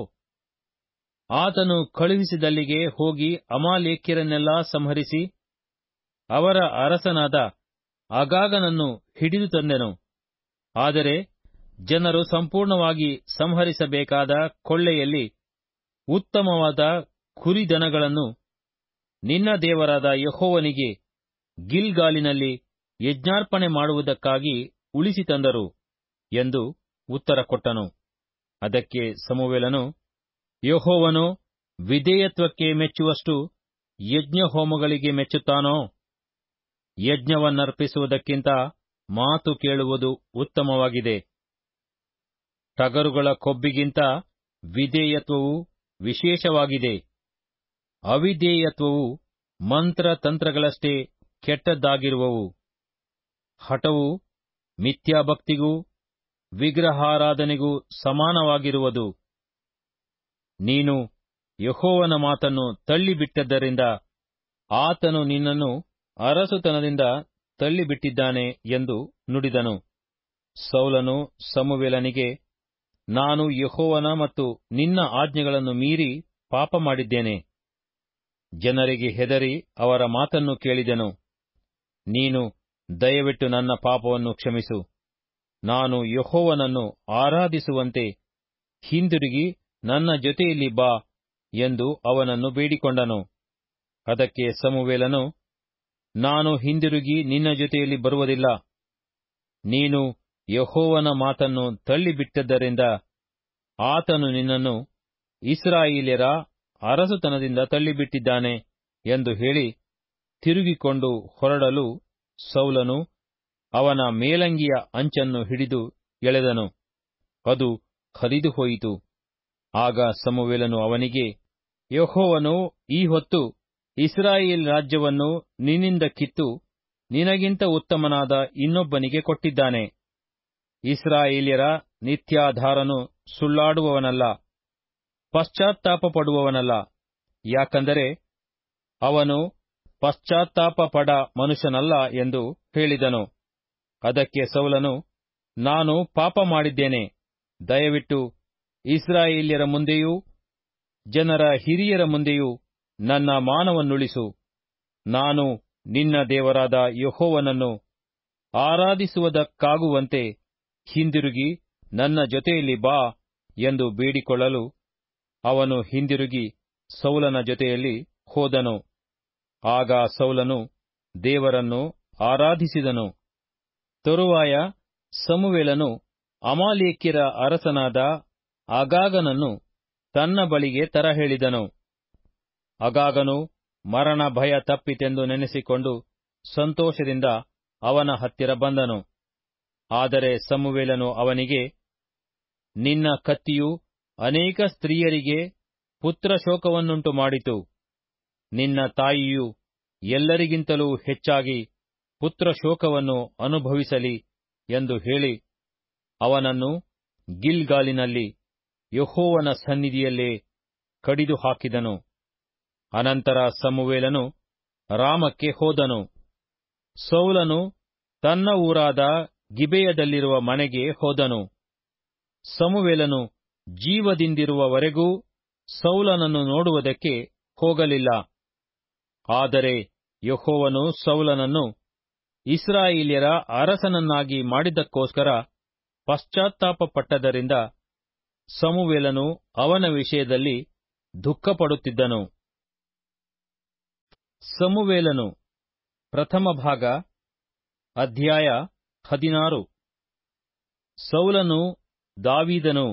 ಆತನು ಕಳುಹಿಸಿದಲ್ಲಿಗೆ ಹೋಗಿ ಅಮಾಲೇಕ್ಯರನ್ನೆಲ್ಲಾ ಸಂಹರಿಸಿ ಅವರ ಅರಸನಾದ ಅಗಾಗನನ್ನು ಹಿಡಿದು ತಂದೆನು ಆದರೆ ಜನರು ಸಂಪೂರ್ಣವಾಗಿ ಸಂಹರಿಸಬೇಕಾದ ಕೊಳ್ಳೆಯಲ್ಲಿ ಉತ್ತಮವಾದ ಕುರಿದನಗಳನ್ನು ನಿನ್ನ ದೇವರಾದ ಯೆಹೋವನಿಗೆ ಗಿಲ್ಗಾಲಿನಲ್ಲಿ ಯಜ್ಞಾರ್ಪಣೆ ಮಾಡುವುದಕ್ಕಾಗಿ ಉಳಿಸಿ ತಂದರು ಎಂದು ಉತ್ತರ ಕೊಟ್ಟನು ಅದಕ್ಕೆ ಸಮುವೇಲನು ಯೆಹೋವನು ವಿಧೇಯತ್ವಕ್ಕೆ ಮೆಚ್ಚುವಷ್ಟು ಯಜ್ಞಹೋಮಗಳಿಗೆ ಮೆಚ್ಚುತ್ತಾನೋ ಯಜ್ಞವನ್ನರ್ಪಿಸುವುದಕ್ಕಿಂತ ಮಾತು ಕೇಳುವುದು ಉತ್ತಮವಾಗಿದೆ ಟಗರುಗಳ ಕೊಬ್ಬಿಗಿಂತ ವಿಧೇಯತ್ವವು ವಿಶೇಷವಾಗಿದೆ ಅವಿಧೇಯತ್ವವು ಮಂತ್ರತಂತ್ರಗಳಷ್ಟೇ ಕೆಟ್ಟದ್ದಾಗಿರುವವು ಹಠವು ಮಿಥ್ಯಾಭಕ್ತಿಗೂ ವಿಗ್ರಹಾರಾಧನೆಗೂ ಸಮಾನವಾಗಿರುವುದು ನೀನು ಯೆಹೋವನ ಮಾತನ್ನು ತಳ್ಳಿಬಿಟ್ಟದ್ದರಿಂದ ಆತನು ನಿನ್ನನ್ನು ಅರಸುತನದಿಂದ ತಳ್ಳಿಬಿಟ್ಟಿದ್ದಾನೆ ಎಂದು ನುಡಿದನು ಸೌಲನು ಸಮುವೇಲನಿಗೆ ನಾನು ಯೆಹೋವನ ಮತ್ತು ನಿನ್ನ ಆಜ್ಞೆಗಳನ್ನು ಮೀರಿ ಪಾಪ ಮಾಡಿದ್ದೇನೆ ಜನರಿಗೆ ಹೆದರಿ ಅವರ ಮಾತನ್ನು ಕೇಳಿದೆನು ನೀನು ದಯವಿಟ್ಟು ನನ್ನ ಪಾಪವನ್ನು ಕ್ಷಮಿಸು ನಾನು ಯೆಹೋವನನ್ನು ಆರಾಧಿಸುವಂತೆ ಹಿಂದಿರುಗಿ ನನ್ನ ಜೊತೆಯಲ್ಲಿ ಬಾ ಎಂದು ಅವನನ್ನು ಬೇಡಿಕೊಂಡನು ಅದಕ್ಕೆ ಸಮುವೇಲನು ನಾನು ಹಿಂದಿರುಗಿ ನಿನ್ನ ಜೊತೆಯಲ್ಲಿ ಬರುವುದಿಲ್ಲ ನೀನು ಯೆಹೋವನ ಮಾತನ್ನು ತಳ್ಳಿಬಿಟ್ಟದ್ದರಿಂದ ಆತನು ನಿನ್ನನ್ನು ಇಸ್ರಾಯೇಲ್ಯರ ಅರಸುತನದಿಂದ ತಳ್ಳಿಬಿಟ್ಟಿದ್ದಾನೆ ಎಂದು ಹೇಳಿ ತಿರುಗಿಕೊಂಡು ಹೊರಡಲು ಸೌಲನು ಅವನ ಮೇಲಂಗಿಯ ಅಂಚನ್ನು ಹಿಡಿದು ಎಳೆದನು ಅದು ಹರಿದು ಹೋಯಿತು ಆಗ ಸಮುವೇಲನು ಅವನಿಗೆ ಯೆಹೋವನು ಈ ಹೊತ್ತು ಇಸ್ರಾಯೇಲ್ ರಾಜ್ಯವನ್ನು ನಿನ್ನಿಂದ ಕಿತ್ತು ನಿನಗಿಂತ ಉತ್ತಮನಾದ ಇನ್ನೊಬ್ಬನಿಗೆ ಕೊಟ್ಟಿದ್ದಾನೆ ಇಸ್ರಾಯೇಲ್ಯರ ನಿತ್ಯಾಧಾರನು ಸುಳ್ಳಾಡುವವನಲ್ಲ ಪಶ್ಚಾತ್ತಾಪ ಪಡುವವನಲ್ಲ ಯಾಕಂದರೆ ಅವನು ಪಶ್ಚಾತ್ತಾಪ ಪಡ ಮನುಷ್ಯನಲ್ಲ ಎಂದು ಹೇಳಿದನು ಅದಕ್ಕೆ ಸೌಲನು ನಾನು ಪಾಪ ಮಾಡಿದ್ದೇನೆ ದಯವಿಟ್ಟು ಇಸ್ರಾಯೇಲ್ಯರ ಮುಂದೆಯೂ ಜನರ ಹಿರಿಯರ ಮುಂದೆಯೂ ನನ್ನ ಮಾನವನ್ನುಳಿಸು ನಾನು ನಿನ್ನ ದೇವರಾದ ಯೆಹೋವನನ್ನು ಆರಾಧಿಸುವುದಕ್ಕಾಗುವಂತೆ ಹಿಂದಿರುಗಿ ನನ್ನ ಜೊತೆಯಲ್ಲಿ ಬಾ ಎಂದು ಬೇಡಿಕೊಳ್ಳಲು ಅವನು ಹಿಂದಿರುಗಿ ಸೌಲನ ಜೊತೆಯಲ್ಲಿ ಹೋದನು ಆಗ ಸೌಲನು ದೇವರನ್ನು ಆರಾಧಿಸಿದನು ತರುವಾಯ ಸಮುವೇಲನು ಅಮಾಲೇಕ್ಯರ ಅರಸನಾದ ಅಗಾಗನನ್ನು ತನ್ನ ಬಳಿಗೆ ತರಹೇಳಿದನು ಅಗಾಗನು ಮರಣ ಭಯ ತಪ್ಪಿತೆಂದು ನೆನೆಸಿಕೊಂಡು ಸಂತೋಷದಿಂದ ಅವನ ಹತ್ತಿರ ಬಂದನು ಆದರೆ ಸಮುವೇಲನು ಅವನಿಗೆ ನಿನ್ನ ಕತ್ತಿಯು ಅನೇಕ ಸ್ತ್ರೀಯರಿಗೆ ಪುತ್ರಶೋಕವನ್ನುಂಟು ಮಾಡಿತು ನಿನ್ನ ತಾಯಿಯು ಎಲ್ಲರಿಗಿಂತಲೂ ಹೆಚ್ಚಾಗಿ ಪುತ್ರಶೋಕವನ್ನು ಅನುಭವಿಸಲಿ ಎಂದು ಹೇಳಿ ಅವನನ್ನು ಗಿಲ್ಗಾಲಿನಲ್ಲಿ ಯೆಹೋವನ ಸನ್ನಿಧಿಯಲ್ಲೇ ಕಡಿದು ಹಾಕಿದನು ಅನಂತರ ಸಮುವೇಲನು ರಾಮಕ್ಕೆ ಹೋದನು ಸೌಲನು ತನ್ನ ಊರಾದ ಗಿಬೆಯದಲ್ಲಿರುವ ಮನೆಗೆ ಹೋದನು ಸಮುವೇಲನು ಜೀವದಿಂದಿರುವವರೆಗೂ ಸೌಲನನ್ನು ನೋಡುವುದಕ್ಕೆ ಹೋಗಲಿಲ್ಲ ಆದರೆ ಯೆಹೋವನು ಸೌಲನನ್ನು ಇಸ್ರಾಯೇಲ್ಯರ ಅರಸನನ್ನಾಗಿ ಮಾಡಿದ್ದಕ್ಕೋಸ್ಕರ ಪಶ್ಚಾತ್ತಾಪಪಟ್ಟದರಿಂದ ಸಮುವೇಲನು ಅವನ ವಿಷಯದಲ್ಲಿ ದುಃಖಪಡುತ್ತಿದ್ದನು ಸಮುವೇಲನು ಪ್ರಥಮ ಭಾಗ ಅಧ್ಯಾಯ ಹದಿನಾರು ಸೌಲನು ದಾವೀದನು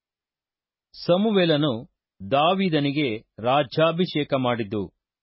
ಸಮುವೇಲನು ದಾವೀದನಿಗೆ ರಾಜ್ಯಾಭಿಷೇಕ ಮಾಡಿದ್ದು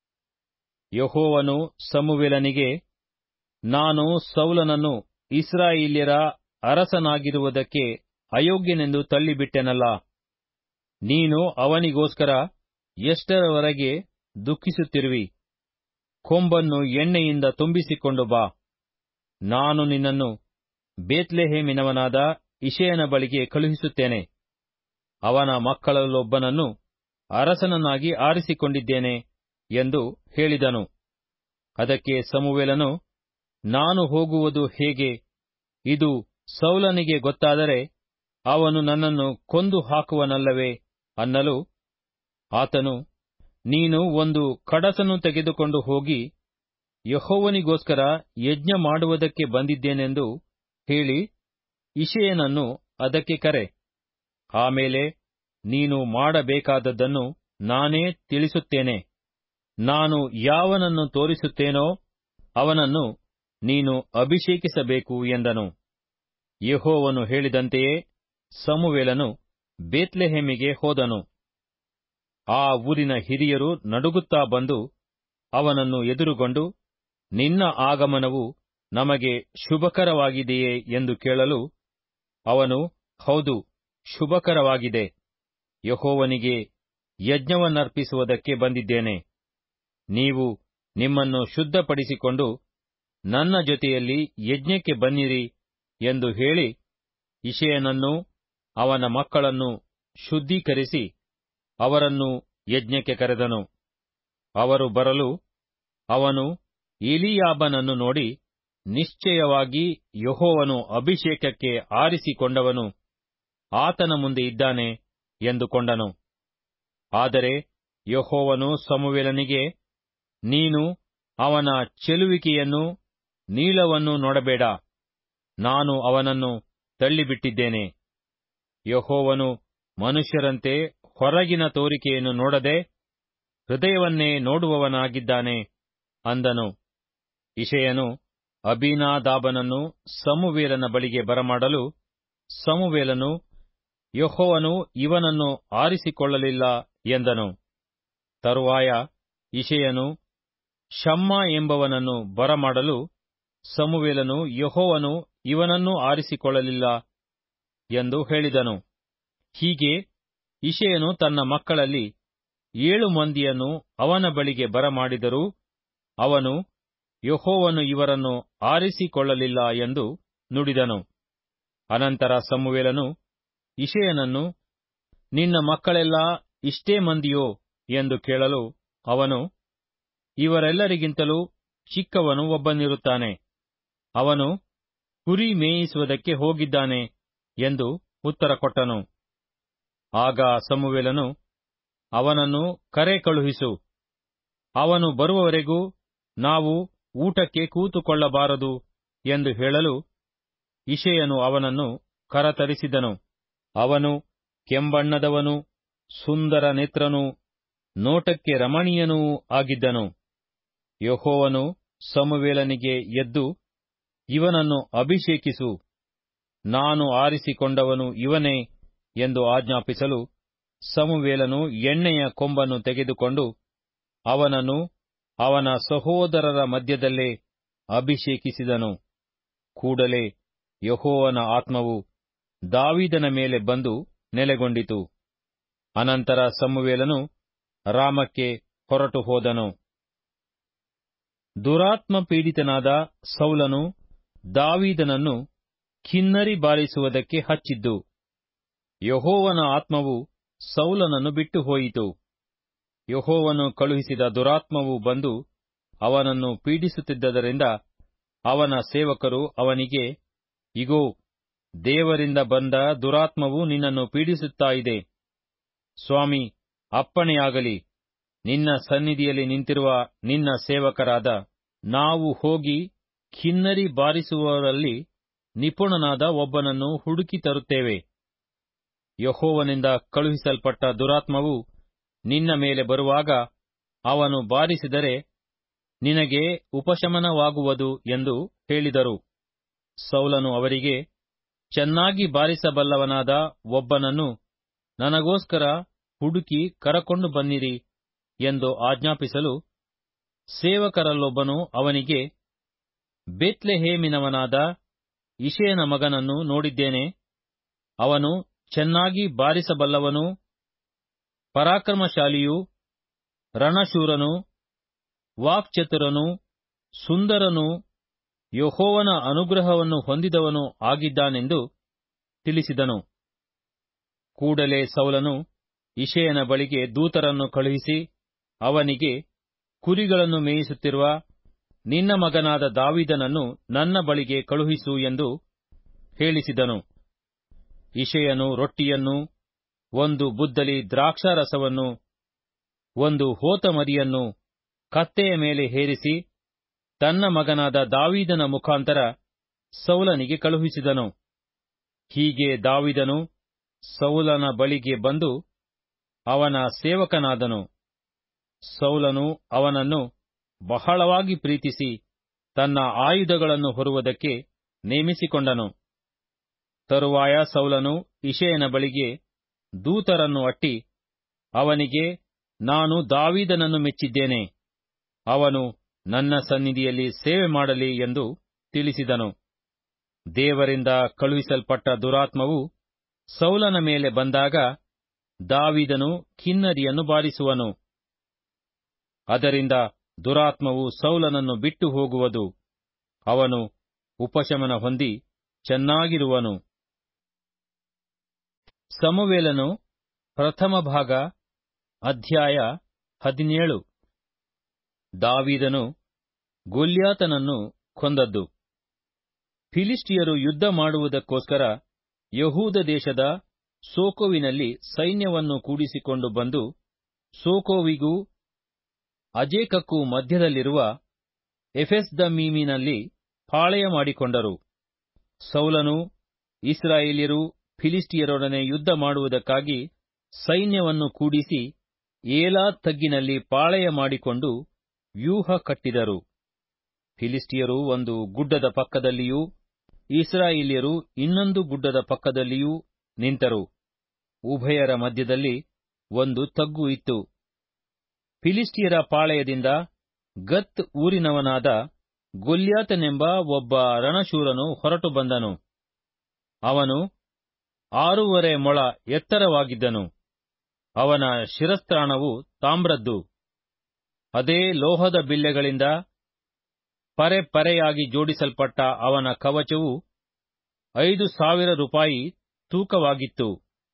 ಯಹೋವನು ಸಮುವೇಲನಿಗೆ ನಾನು ಸೌಲನನ್ನು ಇಸ್ರಾಯೇಲ್ಯರ ಅರಸನಾಗಿರುವುದಕ್ಕೆ ಅಯೋಗ್ಯನೆಂದು ತಳ್ಳಿಬಿಟ್ಟೆನಲ್ಲ ನೀನು ಅವನಿಗೋಸ್ಕರ ಎಷ್ಟರವರೆಗೆ ದುಃಖಿಸುತ್ತಿರುವಿ ಕೊಂಬನ್ನು ಎಣ್ಣೆಯಿಂದ ತುಂಬಿಸಿಕೊಂಡು ಬಾ ನಾನು ನಿನ್ನನ್ನು ಬೇತ್ಲೆಹೇಮಿನವನಾದ ಇಷಯನ ಬಳಿಗೆ ಕಳುಹಿಸುತ್ತೇನೆ ಅವನ ಮಕ್ಕಳಲ್ಲೊಬ್ಬನನ್ನು ಅರಸನನ್ನಾಗಿ ಆರಿಸಿಕೊಂಡಿದ್ದೇನೆ ಎಂದು ಹೇಳಿದನು ಅದಕ್ಕೆ ಸಮುವೇಲನು ನಾನು ಹೋಗುವುದು ಹೇಗೆ ಇದು ಸೌಲನಿಗೆ ಗೊತ್ತಾದರೆ ಅವನು ನನ್ನನ್ನು ಕೊಂದು ಹಾಕುವನಲ್ಲವೇ ಅನ್ನಲು ಆತನು ನೀನು ಒಂದು ಕಡಸನ್ನು ತೆಗೆದುಕೊಂಡು ಹೋಗಿ ಯಹೋವನಿಗೋಸ್ಕರ ಯಜ್ಞ ಮಾಡುವುದಕ್ಕೆ ಬಂದಿದ್ದೇನೆಂದು ಹೇಳಿ ಇಷಯನನ್ನು ಅದಕ್ಕೆ ಕರೆ ಆಮೇಲೆ ನೀನು ಮಾಡಬೇಕಾದದ್ದನ್ನು ನಾನೇ ತಿಳಿಸುತ್ತೇನೆ ನಾನು ಯಾವನನ್ನು ತೋರಿಸುತ್ತೇನೋ ಅವನನ್ನು ನೀನು ಅಭಿಷೇಕಿಸಬೇಕು ಎಂದನು ಯಹೋವನು ಹೇಳಿದಂತೆಯೇ ಸಮುವೇಲನು ಬೇತ್ಲೆಹೇಮಿಗೆ ಹೋದನು ಆ ಊರಿನ ಹಿರಿಯರು ನಡುಗುತ್ತಾ ಬಂದು ಅವನನ್ನು ಎದುರುಗೊಂಡು ನಿನ್ನ ಆಗಮನವು ನಮಗೆ ಶುಭಕರವಾಗಿದೆಯೇ ಎಂದು ಕೇಳಲು ಅವನು ಹೌದು ಶುಭಕರವಾಗಿದೆ ಯಹೋವನಿಗೆ ಯಜ್ಞವನ್ನರ್ಪಿಸುವುದಕ್ಕೆ ಬಂದಿದ್ದೇನೆ ನೀವು ನಿಮ್ಮನ್ನು ಶುದ್ಧಪಡಿಸಿಕೊಂಡು ನನ್ನ ಜೊತೆಯಲ್ಲಿ ಯಜ್ಞಕ್ಕೆ ಬನ್ನಿರಿ ಎಂದು ಹೇಳಿ ಇಷಯನನ್ನು ಅವನ ಮಕ್ಕಳನ್ನು ಶುದ್ಧೀಕರಿಸಿ ಅವರನ್ನು ಯಜ್ಞಕ್ಕೆ ಕರೆದನು ಅವರು ಬರಲು ಅವನು ಎಲೀಯಾಬನನ್ನು ನೋಡಿ ನಿಶ್ಚಯವಾಗಿ ಯಹೋವನು ಅಭಿಷೇಕಕ್ಕೆ ಆರಿಸಿಕೊಂಡವನು ಆತನ ಮುಂದೆ ಇದ್ದಾನೆ ಎಂದುಕೊಂಡನು ಆದರೆ ಯಹೋವನು ಸಮುವೇಲನಿಗೆ ನೀನು ಅವನ ಚೆಲುವಿಕೆಯನ್ನು ನೀಳವನ್ನು ನೋಡಬೇಡ ನಾನು ಅವನನ್ನು ತಳ್ಳಿಬಿಟ್ಟಿದ್ದೇನೆ ಯಹೋವನು ಮನುಷ್ಯರಂತೆ ಹೊರಗಿನ ತೋರಿಕೆಯನ್ನು ನೋಡದೆ ಹೃದಯವನ್ನೇ ನೋಡುವವನಾಗಿದ್ದಾನೆ ಅಂದನು ಇಷಯನು ಅಬೀನಾದಾಬನನ್ನು ಸಮುವೇಲನ ಬಳಿಗೆ ಬರಮಾಡಲು ಸಮುವೇಲನು ಯಹೋವನು ಇವನನ್ನು ಆರಿಸಿಕೊಳ್ಳಲಿಲ್ಲ ಎಂದನು ತರುವಾಯ ಇಷಯನು ಶಮ್ಮ ಎಂಬವನನ್ನು ಬರಮಾಡಲು ಸಮುವೇಲನು ಯಹೋವನು ಇವನನ್ನೂ ಆರಿಸಿಕೊಳ್ಳಲಿಲ್ಲ ಎಂದು ಹೇಳಿದನು ಹೀಗೆ ಇಷಯನು ತನ್ನ ಮಕ್ಕಳಲ್ಲಿ ಏಳು ಮಂದಿಯನ್ನು ಅವನ ಬಳಿಗೆ ಬರಮಾಡಿದರೂ ಅವನು ಯಹೋವನು ಇವರನ್ನು ಆರಿಸಿಕೊಳ್ಳಲಿಲ್ಲ ಎಂದು ನುಡಿದನು ಅನಂತರ ಸಮುವೇಲನು ಇಷಯನನ್ನು ನಿನ್ನ ಮಕ್ಕಳೆಲ್ಲ ಇಷ್ಟೇ ಮಂದಿಯೋ ಎಂದು ಕೇಳಲು ಅವನು ಇವರೆಲ್ಲರಿಗಿಂತಲೂ ಚಿಕ್ಕವನು ಒಬ್ಬನಿರುತ್ತಾನೆ ಅವನು ಕುರಿ ಮೇಯಿಸುವುದಕ್ಕೆ ಹೋಗಿದ್ದಾನೆ ಎಂದು ಉತ್ತರ ಕೊಟ್ಟನು ಆಗ ಸಮುವೇಲನು ಅವನನ್ನು ಕರೆ ಕಳುಹಿಸು ಅವನು ಬರುವವರೆಗೂ ನಾವು ಊಟಕ್ಕೆ ಕೂತುಕೊಳ್ಳಬಾರದು ಎಂದು ಹೇಳಲು ಇಷಯನು ಅವನನ್ನು ಕರತರಿಸಿದನು ಅವನು ಕೆಂಬಣ್ಣದವನು ಸುಂದರ ನೇತ್ರನೂ ನೋಟಕ್ಕೆ ರಮಣೀಯನೂ ಆಗಿದ್ದನು ಯಹೋವನು ಸಮುವೇಲನಿಗೆ ಎದ್ದು ಇವನನ್ನು ಅಭಿಷೇಕಿಸು ನಾನು ಆರಿಸಿಕೊಂಡವನು ಇವನೇ ಎಂದು ಆಜ್ಞಾಪಿಸಲು ಸಮುವೇಲನು ಎಣ್ಣೆಯ ಕೊಂಬನ್ನು ತೆಗೆದುಕೊಂಡು ಅವನನ್ನು ಅವನ ಸಹೋದರರ ಮಧ್ಯದಲ್ಲೇ ಅಭಿಷೇಕಿಸಿದನು ಕೂಡಲೇ ಯಹೋವನ ಆತ್ಮವು ದಾವಿದನ ಮೇಲೆ ಬಂದು ನೆಲೆಗೊಂಡಿತು ಅನಂತರ ಸಮುವೇಲನು ರಾಮಕ್ಕೆ ಹೊರಟು ಹೋದನು ದುರಾತ್ಮ ಪೀಡಿತನಾದ ಸೌಲನು ದಾವೀದನನ್ನು ಕಿನ್ನರಿ ಬಾರಿಸುವುದಕ್ಕೆ ಹಚ್ಚಿದ್ದು ಯಹೋವನ ಆತ್ಮವು ಸೌಲನನ್ನು ಬಿಟ್ಟು ಹೋಯಿತು ಯಹೋವನು ಕಳುಹಿಸಿದ ದುರಾತ್ಮವು ಬಂದು ಅವನನ್ನು ಪೀಡಿಸುತ್ತಿದ್ದರಿಂದ ಅವನ ಸೇವಕರು ಅವನಿಗೆ ಇಗೋ ದೇವರಿಂದ ಬಂದ ದುರಾತ್ಮವು ನಿನ್ನನ್ನು ಪೀಡಿಸುತ್ತಾ ಇದೆ ಸ್ವಾಮಿ ಅಪ್ಪಣೆಯಾಗಲಿ ನಿನ್ನ ಸನ್ನಿಧಿಯಲ್ಲಿ ನಿಂತಿರುವ ನಿನ್ನ ಸೇವಕರಾದ ನಾವು ಹೋಗಿ ಕಿನ್ನರಿ ಬಾರಿಸುವವರಲ್ಲಿ ನಿಪುಣನಾದ ಒಬ್ಬನನ್ನು ಹುಡುಕಿ ತರುತ್ತೇವೆ ಯಹೋವನಿಂದ ಕಳುಹಿಸಲ್ಪಟ್ಟ ದುರಾತ್ಮವು ನಿನ್ನ ಮೇಲೆ ಬರುವಾಗ ಅವನು ಬಾರಿಸಿದರೆ ನಿನಗೆ ಉಪಶಮನವಾಗುವುದು ಎಂದು ಹೇಳಿದರು ಸೌಲನು ಅವರಿಗೆ ಚೆನ್ನಾಗಿ ಬಾರಿಸಬಲ್ಲವನಾದ ಒಬ್ಬನನ್ನು ನನಗೋಸ್ಕರ ಹುಡುಕಿ ಕರಕೊಂಡು ಬನ್ನಿರಿ ಎಂದು ಆಜ್ಞಾಪಿಸಲು ಸೇವಕರಲ್ಲೊಬ್ಬನು ಅವನಿಗೆ ಬೇತ್ಲೆಹೇಮಿನವನಾದ ಇಷಯನ ಮಗನನ್ನು ನೋಡಿದ್ದೇನೆ ಅವನು ಚೆನ್ನಾಗಿ ಬಾರಿಸಬಲ್ಲವನೂ ಪರಾಕ್ರಮಶಾಲಿಯೂ ರಣಶೂರನೂ ವಾಕ್ಚತುರನೂ ಸುಂದರನೂ ಯಹೋವನ ಅನುಗ್ರಹವನ್ನು ಹೊಂದಿದವನು ಆಗಿದ್ದಾನೆಂದು ತಿಳಿಸಿದನು ಕೂಡಲೇ ಸೌಲನು ಇಷಯನ ಬಳಿಗೆ ದೂತರನ್ನು ಕಳುಹಿಸಿ ಅವನಿಗೆ ಕುರಿಗಳನ್ನು ಮೇಯಿಸುತ್ತಿರುವ ನಿನ್ನ ಮಗನಾದ ದಾವಿದನನ್ನು ನನ್ನ ಬಳಿಗೆ ಕಳುಹಿಸು ಎಂದು ಹೇಳಿಸಿದನು ಇಷಯನು ರೊಟ್ಟಿಯನ್ನು ಒಂದು ಬುದ್ದಲಿ ದ್ರಾಕ್ಷಾರಸವನ್ನು ಒಂದು ಹೋತಮರಿಯನ್ನು ಕತ್ತೆಯ ಮೇಲೆ ಹೇರಿಸಿ ತನ್ನ ಮಗನಾದ ದಾವೀದನ ಮುಖಾಂತರ ಸೌಲನಿಗೆ ಕಳುಹಿಸಿದನು ಹೀಗೆ ದಾವಿದನು ಸೌಲನ ಬಳಿಗೆ ಬಂದು ಅವನ ಸೇವಕನಾದನು ಸೌಲನು ಅವನನ್ನು ಬಹಳವಾಗಿ ಪ್ರೀತಿಸಿ ತನ್ನ ಆಯುಧಗಳನ್ನು ಹೊರುವುದಕ್ಕೆ ನೇಮಿಸಿಕೊಂಡನು ತರುವಾಯ ಸೌಲನು ಇಷಯನ ಬಳಿಗೆ ದೂತರನ್ನು ಅಟ್ಟಿ ಅವನಿಗೆ ನಾನು ದಾವೀದನನ್ನು ಮೆಚ್ಚಿದ್ದೇನೆ ಅವನು ನನ್ನ ಸನ್ನಿಧಿಯಲ್ಲಿ ಸೇವೆ ಮಾಡಲಿ ಎಂದು ತಿಳಿಸಿದನು ದೇವರಿಂದ ಕಳುಹಿಸಲ್ಪಟ್ಟ ದುರಾತ್ಮವು ಸೌಲನ ಮೇಲೆ ಬಂದಾಗ ದಾವಿದನು ಕಿನ್ನರಿಯನ್ನು ಬಾರಿಸುವನು ಅದರಿಂದ ದುರಾತ್ಮವು ಸೌಲನನ್ನು ಬಿಟ್ಟು ಹೋಗುವುದು ಅವನು ಉಪಶಮನ ಹೊಂದಿ ಚೆನ್ನಾಗಿರುವನು ಸಮುವೇಲನು ಪ್ರಥಮ ಭಾಗ ಅಧ್ಯಾಯ ಹದಿನೇಳು ದಾವೀದನು ಗೊಲ್ಯಾತನನ್ನು ಕೊಂದದ್ದು ಫಿಲಿಸ್ಟಿಯರು ಯುದ್ಧ ಮಾಡುವುದಕ್ಕೋಸ್ಕರ ಯಹೂದ ದೇಶದ ಸೋಕೋವಿನಲ್ಲಿ ಸೈನ್ಯವನ್ನು ಕೂಡಿಸಿಕೊಂಡು ಬಂದು ಸೋಕೋವಿಗೂ ಅಜೇಕಕ್ಕೂ ಮಧ್ಯದಲ್ಲಿರುವ ಎಫೆಸ್ದಮೀಮಿನಲ್ಲಿ ಪಾಳೆಯ ಮಾಡಿಕೊಂಡರು ಸೌಲನು ಇಸ್ರಾಯೇಲ್ಯರು ಫಿಲಿಸ್ಟಿಯರೊಡನೆ ಯುದ್ಧ ಮಾಡುವುದಕ್ಕಾಗಿ ಸೈನ್ಯವನ್ನು ಕೂಡಿಸಿ ಏಲಾ ತಗ್ಗಿನಲ್ಲಿ ಪಾಳೆಯ ಮಾಡಿಕೊಂಡು ವ್ಯೂಹ ಕಟ್ಟಿದರು ಫಿಲಿಸ್ಟಿಯರು ಒಂದು ಗುಡ್ಡದ ಪಕ್ಕದಲ್ಲಿಯೂ ಇಸ್ರಾಯೇಲ್ಯರು ಇನ್ನೊಂದು ಗುಡ್ಡದ ಪಕ್ಕದಲ್ಲಿಯೂ ನಿಂತರು ಉಭಯರ ಮಧ್ಯದಲ್ಲಿ ಒಂದು ತಗ್ಗು ಇತ್ತು ಫಿಲಿಸ್ಟಿಯರ ಪಾಳೆಯದಿಂದ ಗತ್ ಊರಿನವನಾದ ಗೊಲ್ಯಾತನೆಂಬ ಒಬ್ಬ ರಣಶೂರನು ಹೊರಟು ಬಂದನು ಅವನು ಆರೂವರೆ ಮೊಳ ಎತ್ತರವಾಗಿದ್ದನು ಅವನ ಶಿರಸ್ತ್ರಾಣವು ತಾಮ್ರದ್ದು ಅದೇ ಲೋಹದ ಬಿಲ್ಲೆಗಳಿಂದ ಪರೆ ಪರೆಯಾಗಿ ಜೋಡಿಸಲ್ಪಟ್ಟ ಅವನ ಕವಚವು ಐದು ಸಾವಿರ ರೂಪಾಯಿ ತೂಕವಾಗಿತ್ತು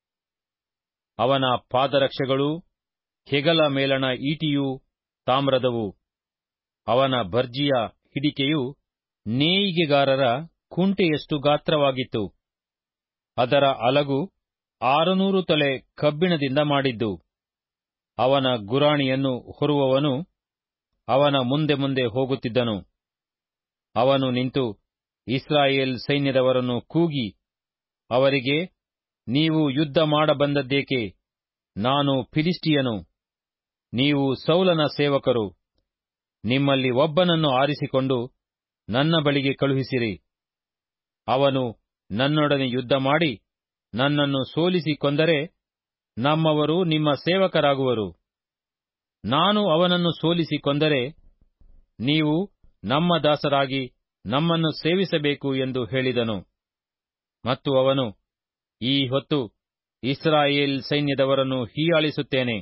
ಅವನ ಪಾದರಕ್ಷೆಗಳು ಹೆಗಲ ಮೇಲಣ ಈಟಿಯೂ ತಾಮ್ರದವು ಅವನ ಭರ್ಜಿಯ ಹಿಡಿಕೆಯು ನೇಯಿಗೆಗಾರರ ಕುಂಟೆಯಷ್ಟು ಗಾತ್ರವಾಗಿತ್ತು ಅದರ ಅಲಗು ಆರುನೂರು ತಲೆ ಕಬ್ಬಿಣದಿಂದ ಮಾಡಿದ್ದು ಅವನ ಗುರಾಣಿಯನ್ನು ಹೊರುವವನು ಅವನ ಮುಂದೆ ಮುಂದೆ ಹೋಗುತ್ತಿದ್ದನು ಅವನು ನಿಂತು ಇಸ್ರಾಯೇಲ್ ಸೈನ್ಯದವರನ್ನು ಕೂಗಿ ಅವರಿಗೆ ನೀವು ಯುದ್ಧ ಮಾಡಬಂದದ್ದೇಕೆ ನಾನು ಫಿಲಿಸ್ಟಿಯನು ನೀವು ಸೌಲನ ಸೇವಕರು ನಿಮ್ಮಲ್ಲಿ ಒಬ್ಬನನ್ನು ಆರಿಸಿಕೊಂಡು ನನ್ನ ಬಳಿಗೆ ಕಳುಹಿಸಿರಿ ಅವನು ನನ್ನೊಡನೆ ಯುದ್ಧ ಮಾಡಿ ನನ್ನನ್ನು ಸೋಲಿಸಿ ಕೊಂದರೆ ನಮ್ಮವರು ನಿಮ್ಮ ಸೇವಕರಾಗುವರು ನಾನು ಅವನನ್ನು ಸೋಲಿಸಿ ಕೊಂದರೆ ನೀವು ನಮ್ಮ ದಾಸರಾಗಿ ನಮ್ಮನ್ನು ಸೇವಿಸಬೇಕು ಎಂದು ಹೇಳಿದನು ಮತ್ತು ಅವನು ಈ ಹೊತ್ತು ಇಸ್ರಾಯೇಲ್ ಸೈನ್ಯದವರನ್ನು ಹೀಯಾಳಿಸುತ್ತೇನೆ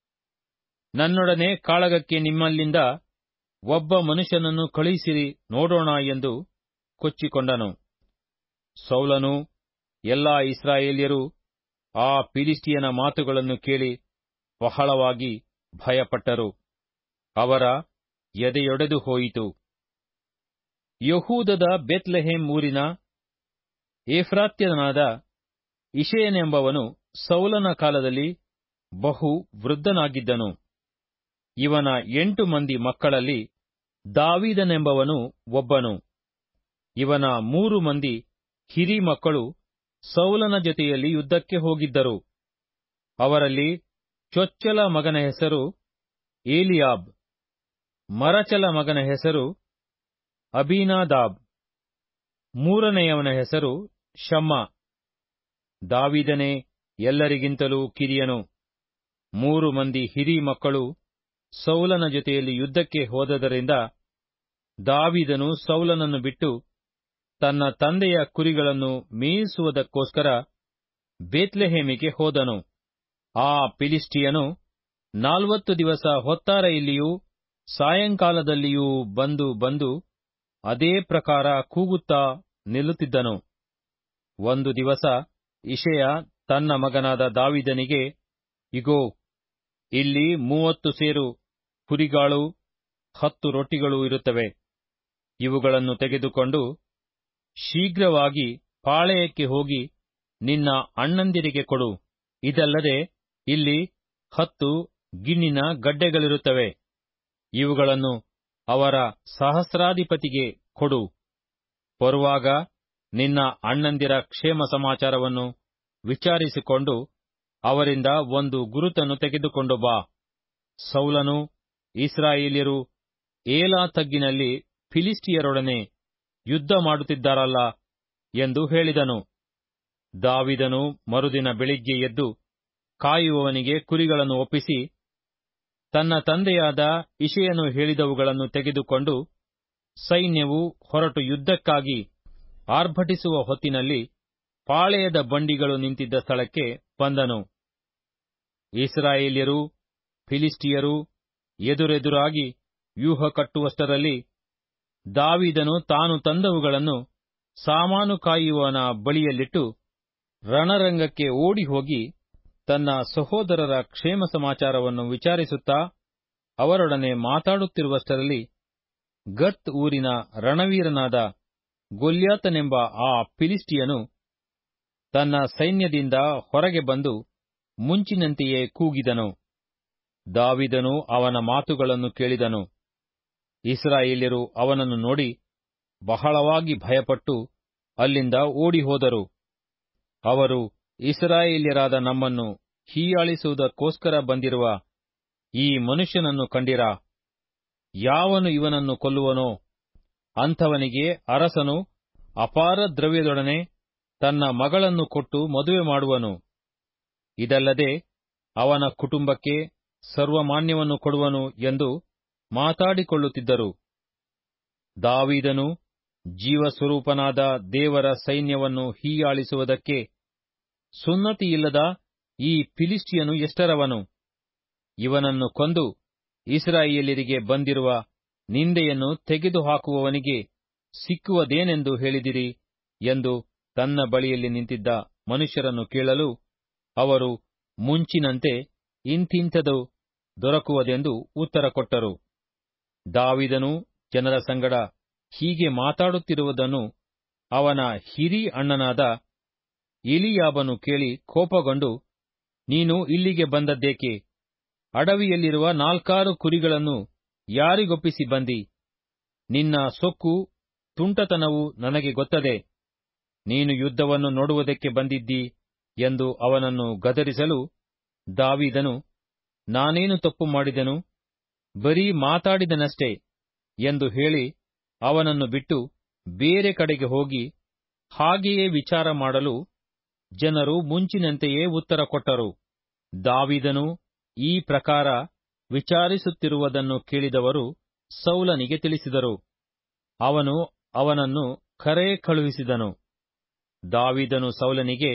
ನನ್ನೊಡನೆ ಕಾಳಗಕ್ಕೆ ನಿಮ್ಮಲ್ಲಿಂದ ಒಬ್ಬ ಮನುಷ್ಯನನ್ನು ಕಳುಹಿಸಿರಿ ನೋಡೋಣ ಎಂದು ಕೊಚ್ಚಿಕೊಂಡನು ಸೌಲನು ಎಲ್ಲಾ ಇಸ್ರಾಯೇಲ್ಯರು ಆ ಫಿಲಿಸ್ಟಿಯನ ಮಾತುಗಳನ್ನು ಕೇಳಿ ಬಹಳವಾಗಿ ಭಯಪಟ್ಟರು ಅವರ ಎದೆಯೊಡೆದು ಹೋಯಿತು ಯಹೂದದ ಬೆತ್ಲೆಹೇಮ್ ಊರಿನ ಏಫ್ರಾತ್ಯನಾದ ಇಷಯನೆಂಬವನು ಸೌಲನ ಕಾಲದಲ್ಲಿ ಬಹು ವೃದ್ಧನಾಗಿದ್ದನು ಇವನ ಎಂಟು ಮಂದಿ ಮಕ್ಕಳಲ್ಲಿ ದಾವೀದನೆಂಬವನು ಒಬ್ಬನು ಇವನ ಮೂರು ಮಂದಿ ಹಿರಿ ಮಕ್ಕಳು ಸೌಲನ ಜೊತೆಯಲ್ಲಿ ಯುದ್ಧಕ್ಕೆ ಹೋಗಿದ್ದರು ಅವರಲ್ಲಿ ಚೊಚ್ಚಲ ಮಗನ ಹೆಸರು ಏಲಿಯಾಬ್ ಮರಚಲ ಮಗನ ಹೆಸರು ಅಬೀನಾದಾಬ್ ಮೂರನೆಯವನ ಹೆಸರು ಶಮ್ಮ ದಾವಿದನೇ ಎಲ್ಲರಿಗಿಂತಲೂ ಕಿರಿಯನು ಮೂರು ಮಂದಿ ಹಿರಿ ಮಕ್ಕಳು ಸೌಲನ ಜೊತೆಯಲ್ಲಿ ಯುದ್ಧಕ್ಕೆ ಹೋದದರಿಂದ ದಾವಿದನು ಸೌಲನನ್ನು ಬಿಟ್ಟು ತನ್ನ ತಂದೆಯ ಕುರಿಗಳನ್ನು ಮೇಯಿಸುವುದಕ್ಕೋಸ್ಕರ ಬೇತ್ಲೆಹೇಮಿಗೆ ಹೋದನು ಆ ಫಿಲಿಸ್ಟಿಯನು ನಾಲ್ವತ್ತು ದಿವಸ ಹೊತ್ತಾರೆಯಲ್ಲಿಯೂ ಸಾಯಂಕಾಲದಲ್ಲಿಯೂ ಬಂದು ಬಂದು ಅದೇ ಪ್ರಕಾರ ಕೂಗುತ್ತಾ ನಿಲ್ಲುತ್ತಿದ್ದನು ಒಂದು ದಿವಸ ಇಷೆಯ ತನ್ನ ಮಗನಾದ ದಾವಿದನಿಗೆ ಇಗೋ ಇಲ್ಲಿ ಮೂವತ್ತು ಸೇರು ಕುರಿಗಾಳು ಹತ್ತು ರೊಟ್ಟಿಗಳು ಇರುತ್ತವೆ ಇವುಗಳನ್ನು ತೆಗೆದುಕೊಂಡು ಶೀಘ್ರವಾಗಿ ಪಾಳೆಯಕ್ಕೆ ಹೋಗಿ ನಿನ್ನ ಅಣ್ಣಂದಿರಿಗೆ ಕೊಡು ಇದಲ್ಲದೆ ಇಲ್ಲಿ ಹತ್ತು ಗಿಣ್ಣಿನ ಗಡ್ಡೆಗಳಿರುತ್ತವೆ ಇವುಗಳನ್ನು ಅವರ ಸಹಸ್ರಾಧಿಪತಿಗೆ ಕೊಡು ಬರುವಾಗ ನಿನ್ನ ಅಣ್ಣಂದಿರ ಕ್ಷೇಮ ಸಮಾಚಾರವನ್ನು ವಿಚಾರಿಸಿಕೊಂಡು ಅವರಿಂದ ಒಂದು ಗುರುತನ್ನು ತೆಗೆದುಕೊಂಡು ಬಾ ಸೌಲನು ಇಸ್ರಾಯೇಲ್ಯರು ಏಲಾ ತಗ್ಗಿನಲ್ಲಿ ಫಿಲಿಸ್ಟಿಯರೊಡನೆ ಯುದ್ಧ ಮಾಡುತ್ತಿದ್ದಾರಲ್ಲ ಎಂದು ಹೇಳಿದನು ದಾವಿದನು ಮರುದಿನ ಬೆಳಿಗ್ಗೆ ಎದ್ದು ಕಾಯುವವನಿಗೆ ಕುರಿಗಳನ್ನು ಒಪ್ಪಿಸಿ ತನ್ನ ತಂದೆಯಾದ ಇಷೆಯನು ಹೇಳಿದವುಗಳನ್ನು ತೆಗೆದುಕೊಂಡು ಸೈನ್ಯವು ಹೊರಟು ಯುದ್ಧಕ್ಕಾಗಿ ಆರ್ಭಟಿಸುವ ಹೊತ್ತಿನಲ್ಲಿ ಪಾಳೆಯದ ಬಂಡಿಗಳು ನಿಂತಿದ್ದ ಸ್ಥಳಕ್ಕೆ ಬಂದನು ಇಸ್ರಾಯೇಲ್ಯರು ಫಿಲಿಸ್ಟಿಯರು ಎದುರೆದುರಾಗಿ ವ್ಯೂಹ ಕಟ್ಟುವಷ್ಟರಲ್ಲಿ ದಾವಿದನು ತಾನು ತಂದವುಗಳನ್ನು ಸಾಮಾನು ಕಾಯುವವನ ಬಳಿಯಲ್ಲಿಟ್ಟು ರಣರಂಗಕ್ಕೆ ಓಡಿ ಹೋಗಿ ತನ್ನ ಸಹೋದರರ ಕ್ಷೇಮ ಸಮಾಚಾರವನ್ನು ವಿಚಾರಿಸುತ್ತಾ ಅವರೊಡನೆ ಮಾತಾಡುತ್ತಿರುವಷ್ಟರಲ್ಲಿ ಗತ್ ಊರಿನ ರಣವೀರನಾದ ಗೊಲ್ಯಾತನೆಂಬ ಆ ಫಿಲಿಸ್ಟಿಯನು ತನ್ನ ಸೈನ್ಯದಿಂದ ಹೊರಗೆ ಬಂದು ಮುಂಚಿನಂತೆಯೇ ಕೂಗಿದನು ದಾವಿದನು ಅವನ ಮಾತುಗಳನ್ನು ಕೇಳಿದನು ಇಸ್ರಾಯೇಲ್ಯರು ಅವನನ್ನು ನೋಡಿ ಬಹಳವಾಗಿ ಭಯಪಟ್ಟು ಅಲ್ಲಿಂದ ಓಡಿಹೋದರು ಅವರು ಇಸ್ರಾಯೇಲ್ಯರಾದ ನಮ್ಮನ್ನು ಹೀಯಾಳಿಸುವುದಕ್ಕೋಸ್ಕರ ಬಂದಿರುವ ಈ ಮನುಷ್ಯನನ್ನು ಕಂಡಿರಾ ಯಾವನು ಇವನನ್ನು ಕೊಲ್ಲುವನೋ ಅಂಥವನಿಗೆ ಅರಸನು ಅಪಾರ ದ್ರವ್ಯದೊಡನೆ ತನ್ನ ಮಗಳನ್ನು ಕೊಟ್ಟು ಮದುವೆ ಮಾಡುವನು ಇದಲ್ಲದೆ ಅವನ ಕುಟುಂಬಕ್ಕೆ ಸರ್ವಮಾನ್ಯವನ್ನು ಕೊಡುವನು ಎಂದು ಮಾತಾಡಿಕೊಳ್ಳುತ್ತಿದ್ದರು ದಾವೀದನು ಜೀವಸ್ವರೂಪನಾದ ದೇವರ ಸೈನ್ಯವನ್ನು ಹೀಯಾಳಿಸುವುದಕ್ಕೆ ಸುನ್ನತಿಯಿಲ್ಲದ ಈ ಫಿಲಿಸ್ಟಿಯನು ಎಷ್ಟರವನು ಇವನನ್ನು ಕೊಂದು ಇಸ್ರಾಯೇಲ್ಯರಿಗೆ ಬಂದಿರುವ ನಿಂದೆಯನ್ನು ತೆಗೆದುಹಾಕುವವನಿಗೆ ಸಿಕ್ಕುವುದೇನೆಂದು ಹೇಳಿದಿರಿ ಎಂದು ತನ್ನ ಬಳಿಯಲ್ಲಿ ನಿಂತಿದ್ದ ಮನುಷ್ಯರನ್ನು ಕೇಳಲು ಅವರು ಮುಂಚಿನಂತೆ ಇಂಥಿಂಥದು ದೊರಕುವುದೆಂದು ಉತ್ತರ ಕೊಟ್ಟರು ದಾವಿದನು ಜನರ ಸಂಗಡ ಹೀಗೆ ಮಾತಾಡುತ್ತಿರುವುದನ್ನು ಅವನ ಹಿರಿ ಅಣ್ಣನಾದ ಎಲಿಯಾಬನು ಕೇಳಿ ಕೋಪಗೊಂಡು ನೀನು ಇಲ್ಲಿಗೆ ಬಂದದ್ದೇಕೆ ಅಡವಿಯಲ್ಲಿರುವ ನಾಲ್ಕಾರು ಕುರಿಗಳನ್ನು ಯಾರಿಗೊಪ್ಪಿಸಿ ಬಂದಿ ನಿನ್ನ ಸೊಕ್ಕು ತುಂಟತನವು ನನಗೆ ಗೊತ್ತದೆ ನೀನು ಯುದ್ಧವನ್ನು ನೋಡುವುದಕ್ಕೆ ಬಂದಿದ್ದಿ ಎಂದು ಅವನನ್ನು ಗದರಿಸಲು ದಾವಿದನು ನಾನೇನು ತಪ್ಪು ಮಾಡಿದೆನು ಬರೀ ಮಾತಾಡಿದನಷ್ಟೇ ಎಂದು ಹೇಳಿ ಅವನನ್ನು ಬಿಟ್ಟು ಬೇರೆ ಕಡೆಗೆ ಹೋಗಿ ಹಾಗೆಯೇ ವಿಚಾರ ಮಾಡಲು ಜನರು ಮುಂಚಿನಂತೆಯೇ ಉತ್ತರ ಕೊಟ್ಟರು ದಾವಿದನು ಈ ಪ್ರಕಾರ ವಿಚಾರಿಸುತ್ತಿರುವುದನ್ನು ಕೇಳಿದವರು ಸೌಲನಿಗೆ ತಿಳಿಸಿದರು ಅವನು ಅವನನ್ನು ಕರೆ ಕಳುಹಿಸಿದನು ದಾವಿದನು ಸೌಲನಿಗೆ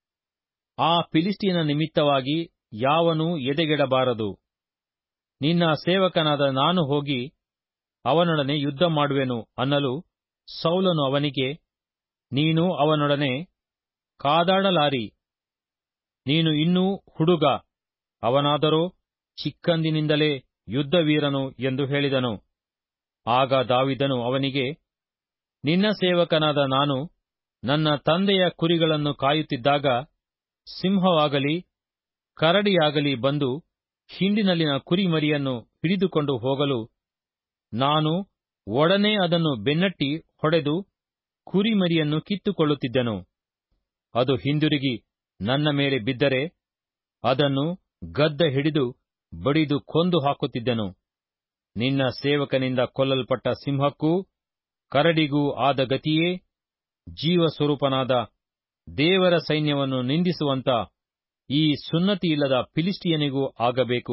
ಆ ಫಿಲಿಸ್ಟಿಯನ ನಿಮಿತ್ತವಾಗಿ ಯಾವನೂ ಎದೆಗೆಡಬಾರದು ನಿನ್ನ ಸೇವಕನಾದ ನಾನು ಹೋಗಿ ಅವನೊಡನೆ ಯುದ್ಧ ಮಾಡುವೆನು ಅನ್ನಲು ಸೌಲನು ಅವನಿಗೆ ನೀನು ಅವನೊಡನೆ ಕಾದಾಡಲಾರಿ ನೀನು ಇನ್ನೂ ಹುಡುಗ ಅವನಾದರೋ ಚಿಕ್ಕಂದಿನಿಂದಲೇ ಯುದ್ಧವೀರನು ಎಂದು ಹೇಳಿದನು ಆಗ ದಾವಿದನು ಅವನಿಗೆ ನಿನ್ನ ಸೇವಕನಾದ ನಾನು ನನ್ನ ತಂದೆಯ ಕುರಿಗಳನ್ನು ಕಾಯುತ್ತಿದ್ದಾಗ ಸಿಂಹವಾಗಲಿ ಕರಡಿಯಾಗಲಿ ಬಂದು ಹಿಂಡಿನಲ್ಲಿನ ಕುರಿಮರಿಯನ್ನು ಹಿಡಿದುಕೊಂಡು ಹೋಗಲು ನಾನು ಒಡನೆ ಅದನ್ನು ಬೆನ್ನಟ್ಟಿ ಹೊಡೆದು ಕುರಿಮರಿಯನ್ನು ಕಿತ್ತುಕೊಳ್ಳುತ್ತಿದ್ದೆನು ಅದು ಹಿಂದಿರುಗಿ ನನ್ನ ಮೇಲೆ ಬಿದ್ದರೆ ಅದನ್ನು ಗದ್ದ ಹಿಡಿದು ಬಡಿದು ಕೊಂದು ಹಾಕುತ್ತಿದ್ದೆನು ನಿನ್ನ ಸೇವಕನಿಂದ ಕೊಲ್ಲಲ್ಪಟ್ಟ ಸಿಂಹಕ್ಕೂ ಕರಡಿಗೂ ಆದ ಗತಿಯೇ ಜೀವಸ್ವರೂಪನಾದ ದೇವರ ಸೈನ್ಯವನ್ನು ನಿಂದಿಸುವಂತ ಈ ಸುನ್ನತಿಯಿಲ್ಲದ ಫಿಲಿಸ್ಟಿಯನಿಗೂ ಆಗಬೇಕು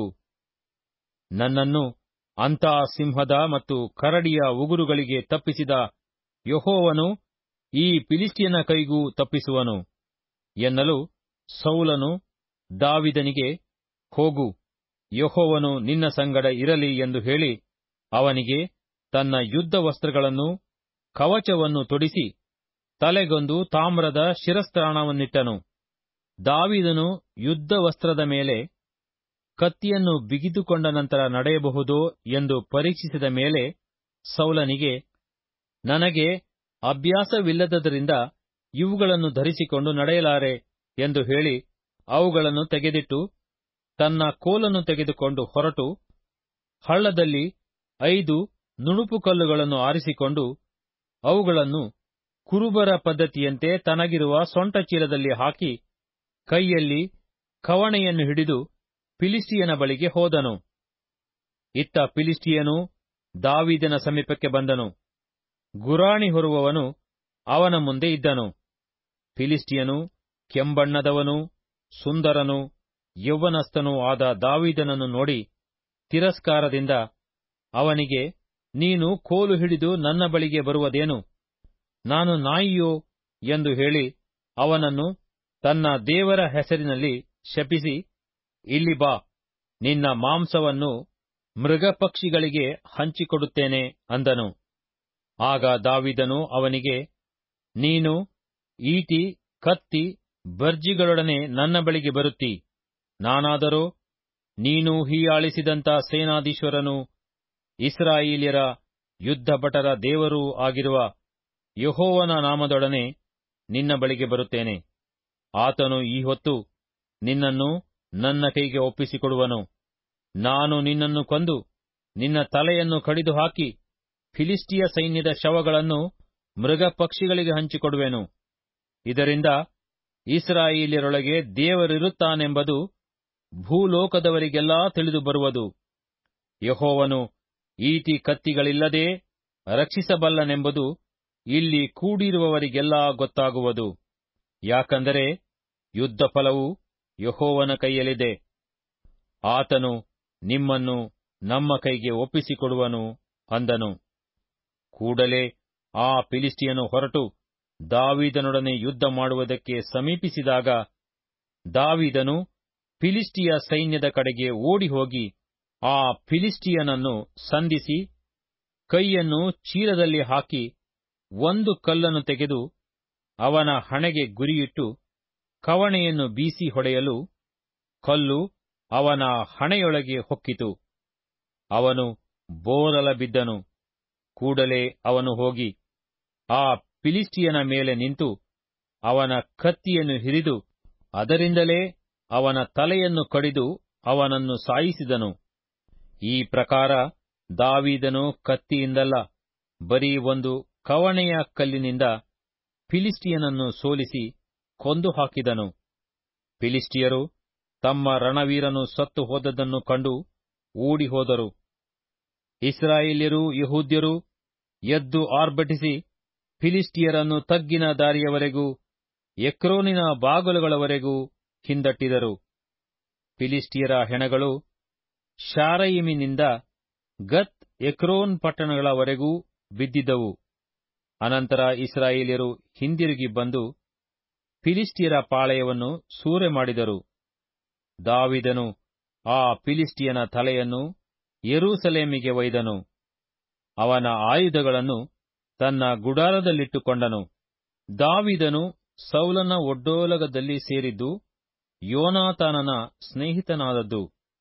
ನನ್ನನ್ನು ಅಂಥ ಸಿಂಹದ ಮತ್ತು ಕರಡಿಯ ಉಗುರುಗಳಿಗೆ ತಪ್ಪಿಸಿದ ಯಹೋವನು ಈ ಫಿಲಿಸ್ಟಿಯನ ಕೈಗೂ ತಪ್ಪಿಸುವನು ಎನ್ನಲು ಸೌಲನು ದಾವಿದನಿಗೆ ಹೋಗು ಯಹೋವನು ನಿನ್ನ ಸಂಗಡ ಇರಲಿ ಎಂದು ಹೇಳಿ ಅವನಿಗೆ ತನ್ನ ಯುದ್ಧ ವಸ್ತ್ರಗಳನ್ನು ಕವಚವನ್ನು ತೊಡಿಸಿ ತಲೆಗೊಂದು ತಾಮ್ರದ ಶಿರಸ್ತ್ರಾಣವನ್ನಿಟ್ಟನು ದಾವಿದನು ಯುದ್ಧ ವಸ್ತ್ರದ ಮೇಲೆ ಕತ್ತಿಯನ್ನು ಬಿಗಿದುಕೊಂಡ ನಂತರ ನಡೆಯಬಹುದೋ ಎಂದು ಪರೀಕ್ಷಿಸಿದ ಮೇಲೆ ಸೌಲನಿಗೆ ನನಗೆ ಅಭ್ಯಾಸವಿಲ್ಲದದರಿಂದ ಇವುಗಳನ್ನು ಧರಿಸಿಕೊಂಡು ನಡೆಯಲಾರೆ ಎಂದು ಹೇಳಿ ಅವುಗಳನ್ನು ತೆಗೆದಿಟ್ಟು ತನ್ನ ಕೋಲನ್ನು ತೆಗೆದುಕೊಂಡು ಹೊರಟು ಹಳ್ಳದಲ್ಲಿ ಐದು ನುಣುಪು ಕಲ್ಲುಗಳನ್ನು ಆರಿಸಿಕೊಂಡು ಅವುಗಳನ್ನು ಕುರುಬರ ಪದ್ಧತಿಯಂತೆ ತನಗಿರುವ ಸೊಂಟ ಚೀಲದಲ್ಲಿ ಹಾಕಿ ಕೈಯಲ್ಲಿ ಕವಣೆಯನ್ನು ಹಿಡಿದು ಫಿಲಿಸ್ಟಿಯನ ಬಳಿಗೆ ಹೋದನು ಇತ್ತ ಫಿಲಿಸ್ಟಿಯನು ದಾವಿದನ ಸಮೀಪಕ್ಕೆ ಬಂದನು ಗುರಾಣಿ ಹೊರುವವನು ಅವನ ಮುಂದೆ ಇದ್ದನು ಫಿಲಿಸ್ಟಿಯನು ಕೆಂಬಣ್ಣದವನೂ ಸುಂದರನೂ ಯೌವನಸ್ಥನೂ ಆದ ದಾವಿದನನ್ನು ನೋಡಿ ತಿರಸ್ಕಾರದಿಂದ ಅವನಿಗೆ ನೀನು ಕೋಲು ಹಿಡಿದು ನನ್ನ ಬಳಿಗೆ ಬರುವುದೇನು ನಾನು ನಾಯಿಯೋ ಎಂದು ಹೇಳಿ ಅವನನ್ನು ತನ್ನ ದೇವರ ಹೆಸರಿನಲ್ಲಿ ಶಪಿಸಿ ಇಲ್ಲಿ ಬಾ ನಿನ್ನ ಮಾಂಸವನ್ನು ಮೃಗಪಕ್ಷಿಗಳಿಗೆ ಹಂಚಿಕೊಡುತ್ತೇನೆ ಅಂದನು ಆಗ ದಾವಿದನು ಅವನಿಗೆ ನೀನು ಈಟಿ ಕತ್ತಿ ಬರ್ಜಿಗಳೊಡನೆ ನನ್ನ ಬಳಿಗೆ ಬರುತ್ತಿ ನಾನಾದರೋ ನೀನು ಹೀಯಾಳಿಸಿದಂಥ ಸೇನಾಧೀಶ್ವರನು ಇಸ್ರಾಯೇಲ್ಯರ ಯುದ್ಧಭಟರ ದೇವರೂ ಆಗಿರುವ ಯಹೋವನ ನಾಮದೊಡನೆ ನಿನ್ನ ಬಳಿಗೆ ಬರುತ್ತೇನೆ ಆತನು ಈ ಹೊತ್ತು ನಿನ್ನನ್ನು ನನ್ನ ಕೈಗೆ ಒಪ್ಪಿಸಿಕೊಡುವನು ನಾನು ನಿನ್ನನ್ನು ಕೊಂದು ನಿನ್ನ ತಲೆಯನ್ನು ಕಡಿದು ಹಾಕಿ ಫಿಲಿಸ್ಟಿಯ ಸೈನ್ಯದ ಶವಗಳನ್ನು ಮೃಗ ಪಕ್ಷಿಗಳಿಗೆ ಹಂಚಿಕೊಡುವೆನು ಇದರಿಂದ ಇಸ್ರಾಯೇಲ್ಯರೊಳಗೆ ದೇವರಿರುತ್ತಾನೆಂಬುದು ಭೂಲೋಕದವರಿಗೆಲ್ಲಾ ತಿಳಿದು ಬರುವುದು ಯಹೋವನು ಈಟಿ ಕತ್ತಿಗಳಿಲ್ಲದೆ ರಕ್ಷಿಸಬಲ್ಲನೆಂಬುದು ಇಲ್ಲಿ ಕೂಡಿರುವವರಿಗೆಲ್ಲಾ ಗೊತ್ತಾಗುವುದು ಯಾಕಂದರೆ ಯುದ್ಧ ಫಲವು ಯಹೋವನ ಕೈಯಲ್ಲಿದೆ ಆತನು ನಿಮ್ಮನ್ನು ನಮ್ಮ ಕೈಗೆ ಒಪ್ಪಿಸಿಕೊಡುವನು ಅಂದನು ಕೂಡಲೇ ಆ ಫಿಲಿಸ್ಟಿಯನು ಹೊರಟು ದಾವಿದನೊಡನೆ ಯುದ್ಧ ಮಾಡುವುದಕ್ಕೆ ಸಮೀಪಿಸಿದಾಗ ದಾವಿದನು ಫಿಲಿಸ್ಟಿಯ ಸೈನ್ಯದ ಕಡೆಗೆ ಓಡಿಹೋಗಿ ಆ ಫಿಲಿಸ್ಟಿಯನನ್ನು ಸಂಧಿಸಿ ಕೈಯನ್ನು ಚೀಲದಲ್ಲಿ ಹಾಕಿ ಒಂದು ಕಲ್ಲನ್ನು ತೆಗೆದು ಅವನ ಹಣೆಗೆ ಗುರಿಯಿಟ್ಟು ಕವಣೆಯನ್ನು ಬೀಸಿ ಹೊಡೆಯಲು ಕಲ್ಲು ಅವನ ಹಣೆಯೊಳಗೆ ಹೊಕ್ಕಿತು ಅವನು ಬೋರಲ ಬಿದ್ದನು ಕೂಡಲೇ ಅವನು ಹೋಗಿ ಆ ಫಿಲಿಸ್ಟಿಯನ ಮೇಲೆ ನಿಂತು ಅವನ ಕತ್ತಿಯನ್ನು ಹಿರಿದು ಅದರಿಂದಲೇ ಅವನ ತಲೆಯನ್ನು ಕಡಿದು ಅವನನ್ನು ಸಾಯಿಸಿದನು ಈ ಪ್ರಕಾರ ದಾವೀದನು ಕತ್ತಿಯಿಂದಲ್ಲ ಬರೀ ಒಂದು ಕವಣೆಯ ಕಲ್ಲಿನಿಂದ ಫಿಲಿಸ್ಟಿಯನನ್ನು ಸೋಲಿಸಿ ಕೊಂದು ಹಾಕಿದನು ಫಿಲಿಸ್ಟಿಯರು ತಮ್ಮ ರಣವೀರನು ಸತ್ತು ಹೋದದ್ದನ್ನು ಕಂಡು ಓಡಿಹೋದರು ಇಸ್ರಾಯೇಲ್ಯರೂ ಯಹೂದ್ಯರೂ ಎದ್ದು ಆರ್ಭಟಿಸಿ ಫಿಲಿಸ್ಟಿಯರನ್ನು ತಗ್ಗಿನ ದಾರಿಯವರೆಗೂ ಎಕ್ರೋನಿನ ಬಾಗಲುಗಳವರೆಗೂ ಹಿಂದಟ್ಟಿದರು ಫಿಲಿಸ್ಟಿಯರ ಹೆಣಗಳು ಶಾರಯಿಮಿನಿಂದ ಗತ್ ಎಕ್ರೋನ್ ಪಟ್ಟಣಗಳವರೆಗೂ ಬಿದ್ದಿದ್ದವು ಅನಂತರ ಇಸ್ರಾಯೇಲ್ಯರು ಹಿಂದಿರುಗಿ ಬಂದು ಫಿಲಿಸ್ಟಿಯರ ಪಾಳೆಯವನ್ನು ಸೂರೆ ಮಾಡಿದರು ದಾವಿದನು ಆ ಫಿಲಿಸ್ಟಿಯನ ತಲೆಯನ್ನು ಯೆರೂಸಲೇಮಿಗೆ ಒಯ್ದನು ಅವನ ಆಯುಧಗಳನ್ನು ತನ್ನ ಗುಡಾರದಲ್ಲಿಟ್ಟುಕೊಂಡನು ದಾವಿದನು ಸೌಲನ ಒಡ್ಡೋಲಗದಲ್ಲಿ ಸೇರಿದ್ದು ಯೋನಾತಾನನ ಸ್ನೇಹಿತನಾದದ್ದು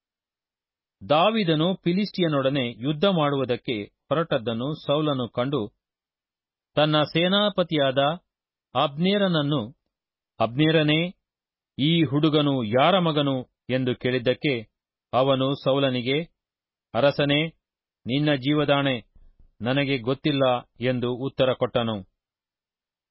ದಾವಿದನು ಫಿಲಿಸ್ಟಿಯನೊಡನೆ ಯುದ್ಧ ಮಾಡುವುದಕ್ಕೆ ಹೊರಟದ್ದನ್ನು ಸೌಲನು ಕಂಡು ತನ್ನ ಸೇನಾಪತಿಯಾದ ಅಬ್ನೇರನನ್ನು ಅಬ್ನೇರನೇ ಈ ಹುಡುಗನು ಯಾರ ಮಗನು ಎಂದು ಕೇಳಿದ್ದಕ್ಕೆ ಅವನು ಸೌಲನಿಗೆ ಅರಸನೇ ನಿನ್ನ ಜೀವದಾಣೆ ನನಗೆ ಗೊತ್ತಿಲ್ಲ ಎಂದು ಉತ್ತರ ಕೊಟ್ಟನು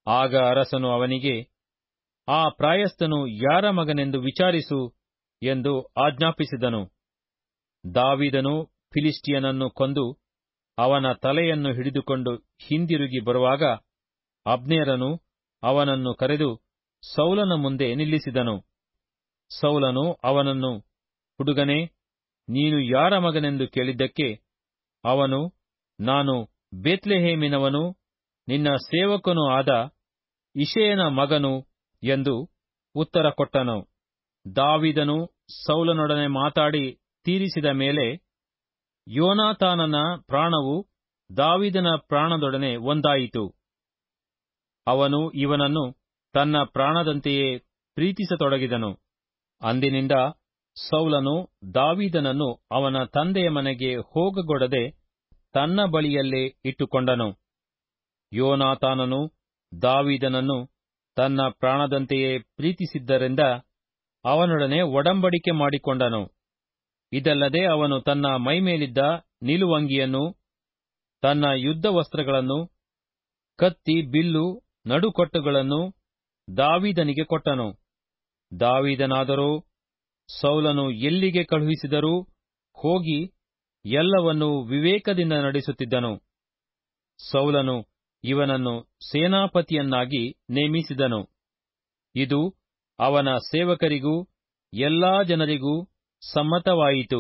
ಆಗ ಅರಸನು ಅವನಿಗೆ ಆ ಪ್ರಾಯಸ್ಥನು ಯಾರ ಮಗನೆಂದು ವಿಚಾರಿಸು ಎಂದು ಆಜ್ಞಾಪಿಸಿದನು ದಾವಿದನು ಫಿಲಿಸ್ಟಿಯನನ್ನು ಕೊಂದು ಅವನ ತಲೆಯನ್ನು ಹಿಡಿದುಕೊಂಡು ಹಿಂದಿರುಗಿ ಬರುವಾಗ ಅಬ್ನೇರನು ಅವನನ್ನು ಕರೆದು ಸೌಲನ ಮುಂದೆ ನಿಲ್ಲಿಸಿದನು ಸೌಲನು ಅವನನ್ನು ಹುಡುಗನೇ ನೀನು ಯಾರ ಮಗನೆಂದು ಕೇಳಿದ್ದಕ್ಕೆ ಅವನು ನಾನು ಬೇತ್ಲೆಹೇಮಿನವನು ನಿನ್ನ ಸೇವಕನೂ ಆದ ಇಷಯನ ಮಗನು ಎಂದು ಉತ್ತರ ಕೊಟ್ಟನು ದಾವಿದನು ಸೌಲನೊಡನೆ ಮಾತಾಡಿ ತೀರಿಸಿದ ಮೇಲೆ ಯೋನಾತಾನನ ಪ್ರಾಣವು ದಾವಿದನ ಪ್ರಾಣದೊಡನೆ ಒಂದಾಯಿತು ಅವನು ಇವನನ್ನು ತನ್ನ ಪ್ರಾಣದಂತೆಯೇ ಪ್ರೀತಿಸತೊಡಗಿದನು ಅಂದಿನಿಂದ ಸೌಲನು ದಾವಿದನನ್ನು ಅವನ ತಂದೆಯ ಮನೆಗೆ ಹೋಗಗೊಡದೆ ತನ್ನ ಬಳಿಯಲ್ಲೇ ಇಟ್ಟುಕೊಂಡನು ಯೋನಾತಾನನು ದಾವಿದನನ್ನು ತನ್ನ ಪ್ರಾಣದಂತೆಯೇ ಪ್ರೀತಿಸಿದ್ದರಿಂದ ಅವನೊಡನೆ ಒಡಂಬಡಿಕೆ ಮಾಡಿಕೊಂಡನು ಇದಲ್ಲದೆ ಅವನು ತನ್ನ ಮೈಮೇಲಿದ್ದ ನಿಲುವಂಗಿಯನ್ನು ತನ್ನ ಯುದ್ಧ ವಸ್ತ್ರಗಳನ್ನು ಕತ್ತಿ ಬಿಲ್ಲು ನಡುಕಟ್ಟುಗಳನ್ನು ದಾವಿದನಿಗೆ ಕೊಟ್ಟನು ದಾವಿದನಾದರೋ ಸೌಲನು ಎಲ್ಲಿಗೆ ಕಳುಹಿಸಿದರೂ ಹೋಗಿ ಎಲ್ಲವನ್ನೂ ವಿವೇಕದಿಂದ ನಡೆಸುತ್ತಿದ್ದನು ಸೌಲನು ಇವನನ್ನು ಸೇನಾಪತಿಯನ್ನಾಗಿ ನೇಮಿಸಿದನು ಇದು ಅವನ ಸೇವಕರಿಗೂ ಎಲ್ಲಾ ಜನರಿಗೂ ಸಮ್ಮತವಾಯಿತು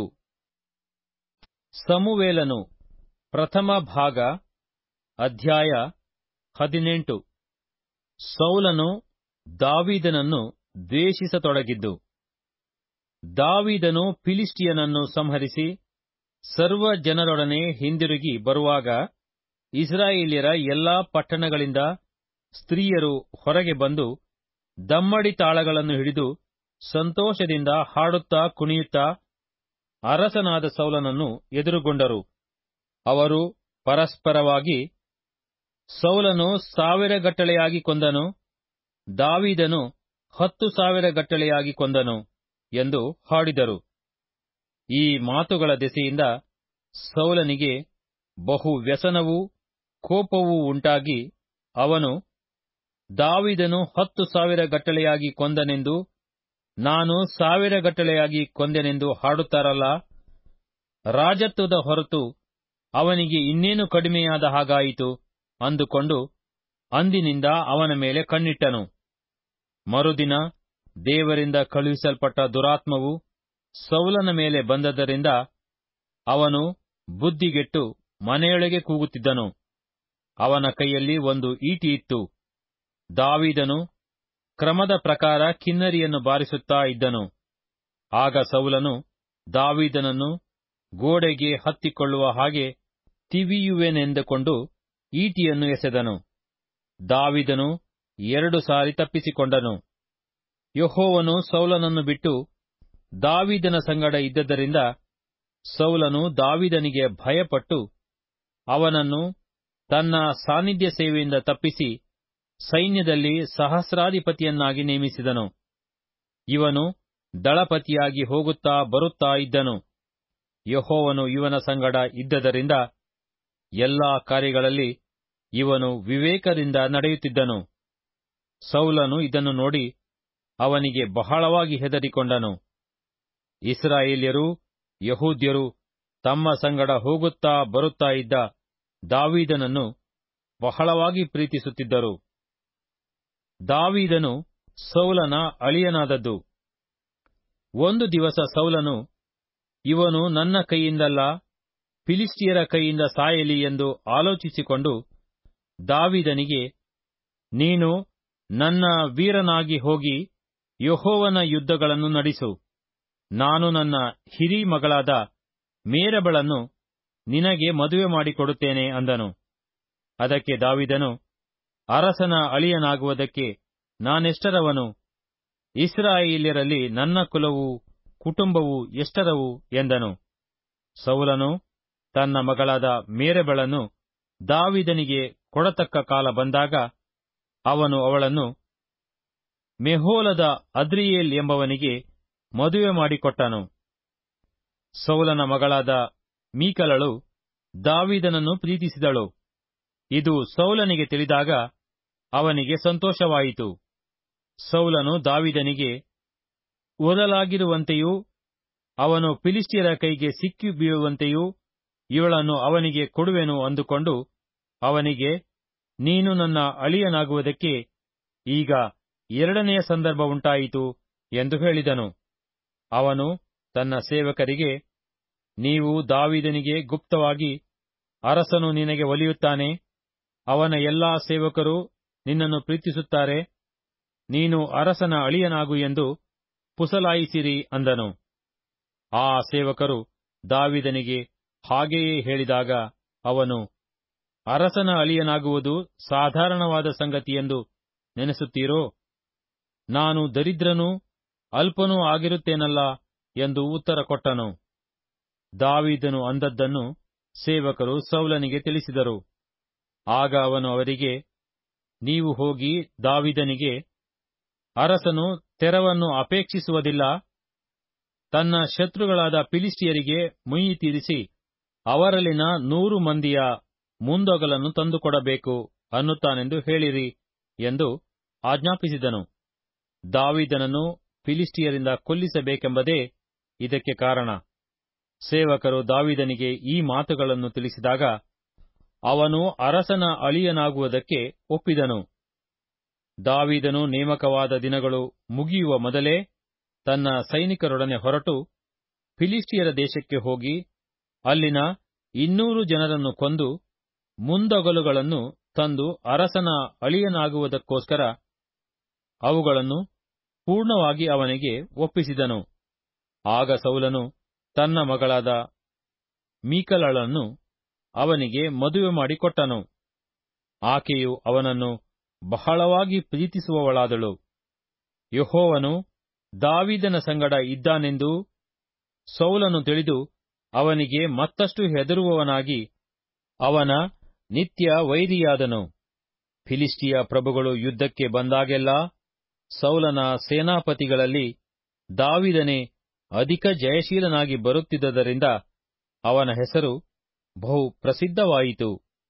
ಸಮುವೇಲನು ಪ್ರಥಮ ಭಾಗ ಅಧ್ಯಾಯ ಹದಿನೆಂಟು ಸೌಲನು ದಾವಿದನನ್ನು ದ್ವೇಷಿಸತೊಡಗಿದ್ದು ದಾವಿದನು ಫಿಲಿಸ್ಟಿಯನನ್ನು ಸಂಹರಿಸಿ ಸರ್ವ ಜನರೊಡನೆ ಹಿಂದಿರುಗಿ ಬರುವಾಗ ಇಸ್ರಾಯೇಲ್ಯರ ಎಲ್ಲಾ ಪಟ್ಟಣಗಳಿಂದ ಸ್ತ್ರೀಯರು ಹೊರಗೆ ಬಂದು ದಮ್ಮಡಿ ತಾಳಗಳನ್ನು ಹಿಡಿದು ಸಂತೋಷದಿಂದ ಹಾಡುತ್ತಾ ಕುಣಿಯುತ್ತಾ ಅರಸನಾದ ಸೌಲನನ್ನು ಎದುರುಗೊಂಡರು ಅವರು ಪರಸ್ಪರವಾಗಿ ಸೌಲನು ಸಾವಿರ ಗಟ್ಟಲೆಯಾಗಿ ಕೊಂದನು ದಾವಿದನು ಹತ್ತು ಸಾವಿರ ಗಟ್ಟಲೆಯಾಗಿ ಕೊಂದನು ಎಂದು ಹಾಡಿದರು ಈ ಮಾತುಗಳ ದೆಸೆಯಿಂದ ಸೌಲನಿಗೆ ಬಹು ವ್ಯಸನವೂ ಕೋಪವೂ ಉಂಟಾಗಿ ಅವನು ದಾವಿದನು ಹತ್ತು ಸಾವಿರ ಗಟ್ಟಲೆಯಾಗಿ ಕೊಂದನೆಂದು ನಾನು ಸಾವಿರ ಗಟ್ಟಲೆಯಾಗಿ ಕೊಂದೆನೆಂದು ಹಾಡುತ್ತಾರಲ್ಲ ರಾಜತ್ವದ ಹೊರತು ಅವನಿಗೆ ಇನ್ನೇನು ಕಡಿಮೆಯಾದ ಹಾಗಾಯಿತು ಅಂದುಕೊಂಡು ಅಂದಿನಿಂದ ಅವನ ಮೇಲೆ ಕಣ್ಣಿಟ್ಟನು ಮರುದಿನ ದೇವರಿಂದ ಕಳುಹಿಸಲ್ಪಟ್ಟ ದುರಾತ್ಮವು ಸೌಲನ ಮೇಲೆ ಬಂದದರಿಂದ ಅವನು ಬುದ್ಧಿಗೆಟ್ಟು ಮನೆಯೊಳಗೆ ಕೂಗುತ್ತಿದ್ದನು ಅವನ ಕೈಯಲ್ಲಿ ಒಂದು ಈಟಿ ಇತ್ತು ದಾವಿದನು ಕ್ರಮದ ಪ್ರಕಾರ ಕಿನ್ನರಿಯನ್ನು ಬಾರಿಸುತ್ತಾ ಇದ್ದನು ಆಗ ಸೌಲನು ದಾವಿದನನ್ನು ಗೋಡೆಗೆ ಹತ್ತಿಕೊಳ್ಳುವ ಹಾಗೆ ತಿವಿಯುವೆನೆಂದುಕೊಂಡು ಈಟಿಯನ್ನು ಎಸೆದನು ದಾವಿದನು ಎರಡು ಸಾರಿ ತಪ್ಪಿಸಿಕೊಂಡನು ಯಹೋವನು ಸೌಲನನ್ನು ಬಿಟ್ಟು ದಾವಿದನ ಸಂಗಡ ಇದ್ದದರಿಂದ ಸೌಲನು ದಾವಿದನಿಗೆ ಭಯಪಟ್ಟು ಅವನನ್ನು ತನ್ನ ಸಾನ್ನಿಧ್ಯ ಸೇವೆಯಿಂದ ತಪ್ಪಿಸಿ ಸೈನ್ಯದಲ್ಲಿ ಸಹಸ್ರಾಧಿಪತಿಯನ್ನಾಗಿ ನೇಮಿಸಿದನು ಇವನು ದಳಪತಿಯಾಗಿ ಹೋಗುತ್ತಾ ಬರುತ್ತಾ ಇದ್ದನು ಯಹೋವನು ಇವನ ಸಂಗಡ ಇದ್ದದರಿಂದ ಎಲ್ಲಾ ಕಾರ್ಯಗಳಲ್ಲಿ ಇವನು ವಿವೇಕದಿಂದ ನಡೆಯುತ್ತಿದ್ದನು ಸೌಲನು ಇದನ್ನು ನೋಡಿ ಅವನಿಗೆ ಬಹಳವಾಗಿ ಹೆದರಿಕೊಂಡನು ಇಸ್ರಾಯೇಲ್ಯರು ಯಹೂದ್ಯರು ತಮ್ಮ ಸಂಗಡ ಹೋಗುತ್ತಾ ಬರುತ್ತಾ ಇದ್ದ ದಾವೀದನನ್ನು ಬಹಳವಾಗಿ ಪ್ರೀತಿಸುತ್ತಿದ್ದರು ದಾವೀದನು ಸೌಲನ ಅಳಿಯನಾದದ್ದು ಒಂದು ದಿವಸ ಸೌಲನು ಇವನು ನನ್ನ ಕೈಯಿಂದಲ್ಲ ಫಿಲಿಸ್ಟಿಯರ ಕೈಯಿಂದ ಸಾಯಲಿ ಎಂದು ಆಲೋಚಿಸಿಕೊಂಡು ದಾವಿದನಿಗೆ ನೀನು ನನ್ನ ವೀರನಾಗಿ ಹೋಗಿ ಯಹೋವನ ಯುದ್ಧಗಳನ್ನು ನಡೆಸು ನಾನು ನನ್ನ ಹಿರಿ ಮಗಳಾದ ಮೇರಬಳನ್ನು ನಿನಗೆ ಮದುವೆ ಮಾಡಿಕೊಡುತ್ತೇನೆ ಅಂದನು ಅದಕ್ಕೆ ದಾವಿದನು ಅರಸನ ಅಳಿಯನಾಗುವುದಕ್ಕೆ ನಾನೆಷ್ಟರವನು ಇಸ್ರಾಯೇಲ್ಯರಲ್ಲಿ ನನ್ನ ಕುಲವು ಕುಟುಂಬವು ಎಷ್ಟರವು ಎಂದನು ಸೌಲನು ತನ್ನ ಮಗಳಾದ ಮೇರೆಬಳನ್ನು ದಾವಿದನಿಗೆ ಕೊಡತಕ್ಕ ಕಾಲ ಬಂದಾಗ ಅವನು ಅವಳನ್ನು ಮೆಹೋಲದ ಅದ್ರಿಯೇಲ್ ಎಂಬವನಿಗೆ ಮದುವೆ ಮಾಡಿಕೊಟ್ಟನು ಸೌಲನ ಮಗಳಾದ ಮೀಕಲಳು ದಾವಿದನನ್ನು ಪ್ರೀತಿಸಿದಳು ಇದು ಸೌಲನಿಗೆ ತಿಳಿದಾಗ ಅವನಿಗೆ ಸಂತೋಷವಾಯಿತು ಸೌಲನು ದಾವಿದನಿಗೆ ಓದಲಾಗಿರುವಂತೆಯೂ ಅವನು ಫಿಲಿಸ್ಟಿಯರ ಕೈಗೆ ಸಿಕ್ಕಿ ಬೀಳುವಂತೆಯೂ ಇವಳನ್ನು ಅವನಿಗೆ ಕೊಡುವೆನು ಅಂದುಕೊಂಡು ಅವನಿಗೆ ನೀನು ನನ್ನ ಅಳಿಯನಾಗುವುದಕ್ಕೆ ಈಗ ಎರಡನೆಯ ಸಂದರ್ಭ ಉಂಟಾಯಿತು ಎಂದು ಹೇಳಿದನು ಅವನು ತನ್ನ ಸೇವಕರಿಗೆ ನೀವು ದಾವಿದನಿಗೆ ಗುಪ್ತವಾಗಿ ಅರಸನು ನಿನಗೆ ಒಲಿಯುತ್ತಾನೆ ಅವನ ಎಲ್ಲಾ ಸೇವಕರು ನಿನ್ನನ್ನು ಪ್ರೀತಿಸುತ್ತಾರೆ ನೀನು ಅರಸನ ಅಳಿಯನಾಗು ಎಂದು ಪುಸಲಾಯಿಸಿರಿ ಅಂದನು ಆ ಸೇವಕರು ದಾವಿದನಿಗೆ ಹಾಗೆಯೇ ಹೇಳಿದಾಗ ಅವನು ಅರಸನ ಅಳಿಯನಾಗುವುದು ಸಾಧಾರಣವಾದ ಸಂಗತಿಯೆಂದು ನೆನೆಸುತ್ತೀರೋ ನಾನು ದರಿದ್ರನೂ ಅಲ್ಪನೂ ಆಗಿರುತ್ತೇನಲ್ಲ ಎಂದು ಉತ್ತರ ಕೊಟ್ಟನು ದಾವಿದನು ಅಂದದ್ದನ್ನು ಸೇವಕರು ಸೌಲನಿಗೆ ತಿಳಿಸಿದರು ಆಗ ಅವನು ಅವರಿಗೆ ನೀವು ಹೋಗಿ ದಾವಿದನಿಗೆ ಅರಸನು ತೆರವನ್ನು ಅಪೇಕ್ಷಿಸುವುದಿಲ್ಲ ತನ್ನ ಶತ್ರುಗಳಾದ ಫಿಲಿಸ್ಟಿಯರಿಗೆ ಮುಯ್ಯಿ ತೀರಿಸಿ ಅವರಲ್ಲಿನ ನೂರು ಮಂದಿಯ ಮುಂದೊಗಲನ್ನು ತಂದುಕೊಡಬೇಕು ಅನ್ನುತ್ತಾನೆಂದು ಹೇಳಿರಿ ಎಂದು ಆಜ್ಞಾಪಿಸಿದನು ದಾವಿದನನ್ನು ಫಿಲಿಸ್ಟಿಯರಿಂದ ಕೊಲ್ಲಿಸಬೇಕೆಂಬುದೇ ಇದಕ್ಕೆ ಕಾರಣ ಸೇವಕರು ದಾವಿದನಿಗೆ ಈ ಮಾತುಗಳನ್ನು ತಿಳಿಸಿದಾಗ ಅವನು ಅರಸನ ಅಳಿಯನಾಗುವುದಕ್ಕೆ ಒಪ್ಪಿದನು ದಾವಿದನು ನೇಮಕವಾದ ದಿನಗಳು ಮುಗಿಯುವ ಮೊದಲೇ ತನ್ನ ಸೈನಿಕರೊಡನೆ ಹೊರಟು ಫಿಲಿಸ್ಟಿಯರ ದೇಶಕ್ಕೆ ಹೋಗಿ ಅಲ್ಲಿನ ಇನ್ನೂರು ಜನರನ್ನು ಕೊಂದು ಮುಂದೊಗಲುಗಳನ್ನು ತಂದು ಅರಸನ ಅಳಿಯನಾಗುವುದಕ್ಕೋಸ್ಕರ ಅವುಗಳನ್ನು ಪೂರ್ಣವಾಗಿ ಅವನಿಗೆ ಒಪ್ಪಿಸಿದನು ಆಗ ಸೌಲನು ತನ್ನ ಮಗಳಾದ ಮೀಕಲಳನ್ನು ಅವನಿಗೆ ಮದುವೆ ಮಾಡಿಕೊಟ್ಟನು ಆಕೆಯು ಅವನನ್ನು ಬಹಳವಾಗಿ ಪ್ರೀತಿಸುವವಳಾದಳು ಯಹೋವನು ದಾವಿದನ ಸಂಗಡ ಇದ್ದಾನೆಂದು ಸೌಲನು ತಿಳಿದು ಅವನಿಗೆ ಮತ್ತಷ್ಟು ಹೆದರುವವನಾಗಿ ಅವನ ನಿತ್ಯ ವೈರಿಯಾದನು ಫಿಲಿಸ್ಟಿಯ ಪ್ರಭುಗಳು ಯುದ್ಧಕ್ಕೆ ಬಂದಾಗೆಲ್ಲಾ ಸೌಲನ ಸೇನಾಪತಿಗಳಲ್ಲಿ ದಾವಿದನೇ ಅಧಿಕ ಜಯಶೀಲನಾಗಿ ಬರುತ್ತಿದ್ದರಿಂದ ಅವನ ಹೆಸರು ಬಹು ಪ್ರಸಿದ್ಧವಾಯಿತು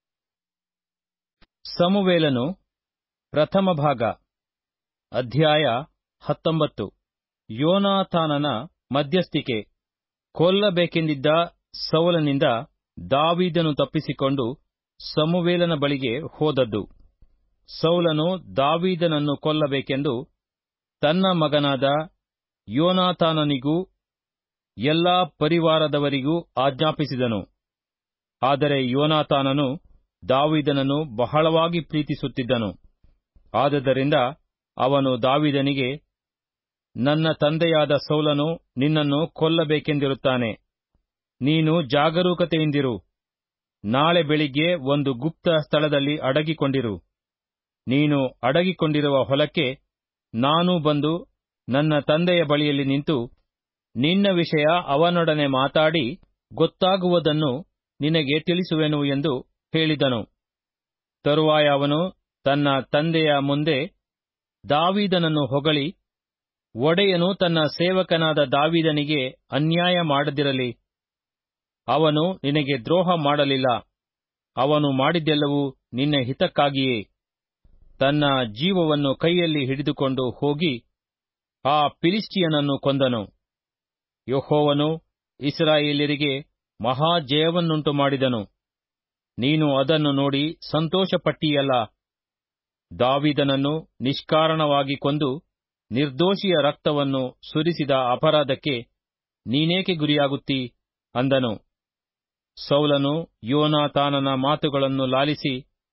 ಸಮುವೇಲನು ಪ್ರಥಮ ಭಾಗ ಅಧ್ಯಾಯ ಹತ್ತೊಂಬತ್ತು ಯೋನಾಥಾನನ ಮಧ್ಯಸ್ಥಿಕೆ ಕೊಲ್ಲಬೇಕೆಂದಿದ್ದ ಸೌಲನಿಂದ ದಾವೀದನು ತಪ್ಪಿಸಿಕೊಂಡು ಸಮುವೇಲನ ಬಳಿಗೆ ಹೋದದ್ದು ಸೌಲನು ದಾವೀದನನ್ನು ಕೊಲ್ಲಬೇಕೆಂದು ತನ್ನ ಮಗನಾದ ಯೋನಾಥಾನನಿಗೂ ಎಲ್ಲಾ ಪರಿವಾರದವರಿಗೂ ಆಜ್ಞಾಪಿಸಿದನು ಆದರೆ ಯೋನಾಥಾನನು ದಾವಿದನನ್ನು ಬಹಳವಾಗಿ ಪ್ರೀತಿಸುತ್ತಿದ್ದನು ಆದದರಿಂದ ಅವನು ದಾವಿದನಿಗೆ ನನ್ನ ತಂದೆಯಾದ ಸೌಲನು ನಿನ್ನನ್ನು ಕೊಲ್ಲಬೇಕೆಂದಿರುತ್ತಾನೆ ನೀನು ಜಾಗರೂಕತೆಯಿಂದಿರು ನಾಳೆ ಬೆಳಿಗ್ಗೆ ಒಂದು ಗುಪ್ತ ಸ್ಥಳದಲ್ಲಿ ಅಡಗಿಕೊಂಡಿರು ನೀನು ಅಡಗಿಕೊಂಡಿರುವ ಹೊಲಕ್ಕೆ ನಾನು ಬಂದು ನನ್ನ ತಂದೆಯ ಬಳಿಯಲ್ಲಿ ನಿಂತು ನಿನ್ನ ವಿಷಯ ಅವನೊಡನೆ ಮಾತಾಡಿ ಗೊತ್ತಾಗುವುದನ್ನು ನಿನಗೆ ತಿಳಿಸುವೆನು ಎಂದು ಹೇಳಿದನು ತರುವಾಯ ಅವನು ತನ್ನ ತಂದೆಯ ಮುಂದೆ ದಾವೀದನನ್ನು ಹೊಗಳಿ ಒಡೆಯನು ತನ್ನ ಸೇವಕನಾದ ದಾವೀದನಿಗೆ ಅನ್ಯಾಯ ಮಾಡದಿರಲಿ ಅವನು ನಿನಗೆ ದ್ರೋಹ ಮಾಡಲಿಲ್ಲ ಅವನು ಮಾಡಿದ್ದೆಲ್ಲವೂ ನಿನ್ನ ಹಿತಕ್ಕಾಗಿಯೇ ತನ್ನ ಜೀವವನ್ನು ಕೈಯಲ್ಲಿ ಹಿಡಿದುಕೊಂಡು ಹೋಗಿ ಆ ಫಿಲಿಸ್ಟಿಯನನ್ನು ಕೊಂದನು ಯಹೋವನು ಇಸ್ರಾಯೇಲ್ಯರಿಗೆ ಮಹಾಜಯವನ್ನುಂಟು ಮಾಡಿದನು ನೀನು ಅದನ್ನು ನೋಡಿ ಸಂತೋಷಪಟ್ಟೀಯಲ್ಲ ದಾವಿದನನ್ನು ನಿಷ್ಕಾರಣವಾಗಿ ಕೊಂದು ನಿರ್ದೋಷಿಯ ರಕ್ತವನ್ನು ಸುರಿಸಿದ ಅಪರಾಧಕ್ಕೆ ನೀನೇಕೆ ಗುರಿಯಾಗುತ್ತೀ ಅಂದನು ಸೌಲನು ಯೋನಾತಾನನ ಮಾತುಗಳನ್ನು ಲಾಲಿಸಿ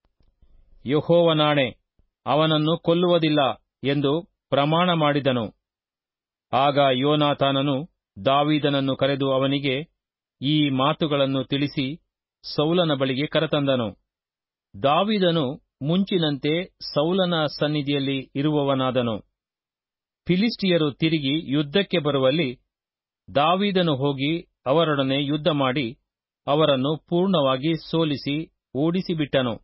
ಯಹೋವನಾಣೆ ಅವನನ್ನು ಕೊಲ್ಲುವುದಿಲ್ಲ ಎಂದು ಪ್ರಮಾಣ ಮಾಡಿದನು ಆಗ ಯೋನಾತಾನನು ದಾವೀದನನ್ನು ಕರೆದು ಅವನಿಗೆ ಈ ಮಾತುಗಳನ್ನು ತಿಳಿಸಿ ಸೌಲನ ಬಳಿಗೆ ಕರೆತಂದನು ದಾವಿದನು ಮುಂಚಿನಂತೆ ಸೌಲನ ಸನ್ನಿಧಿಯಲ್ಲಿ ಇರುವವನಾದನು ಫಿಲಿಸ್ಟಿಯರು ತಿರುಗಿ ಯುದ್ಧಕ್ಕೆ ಬರುವಲ್ಲಿ ದಾವೀದನು ಹೋಗಿ ಅವರೊಡನೆ ಯುದ್ಧ ಮಾಡಿ ಅವರನ್ನು ಪೂರ್ಣವಾಗಿ ಸೋಲಿಸಿ ಓಡಿಸಿಬಿಟ್ಟನು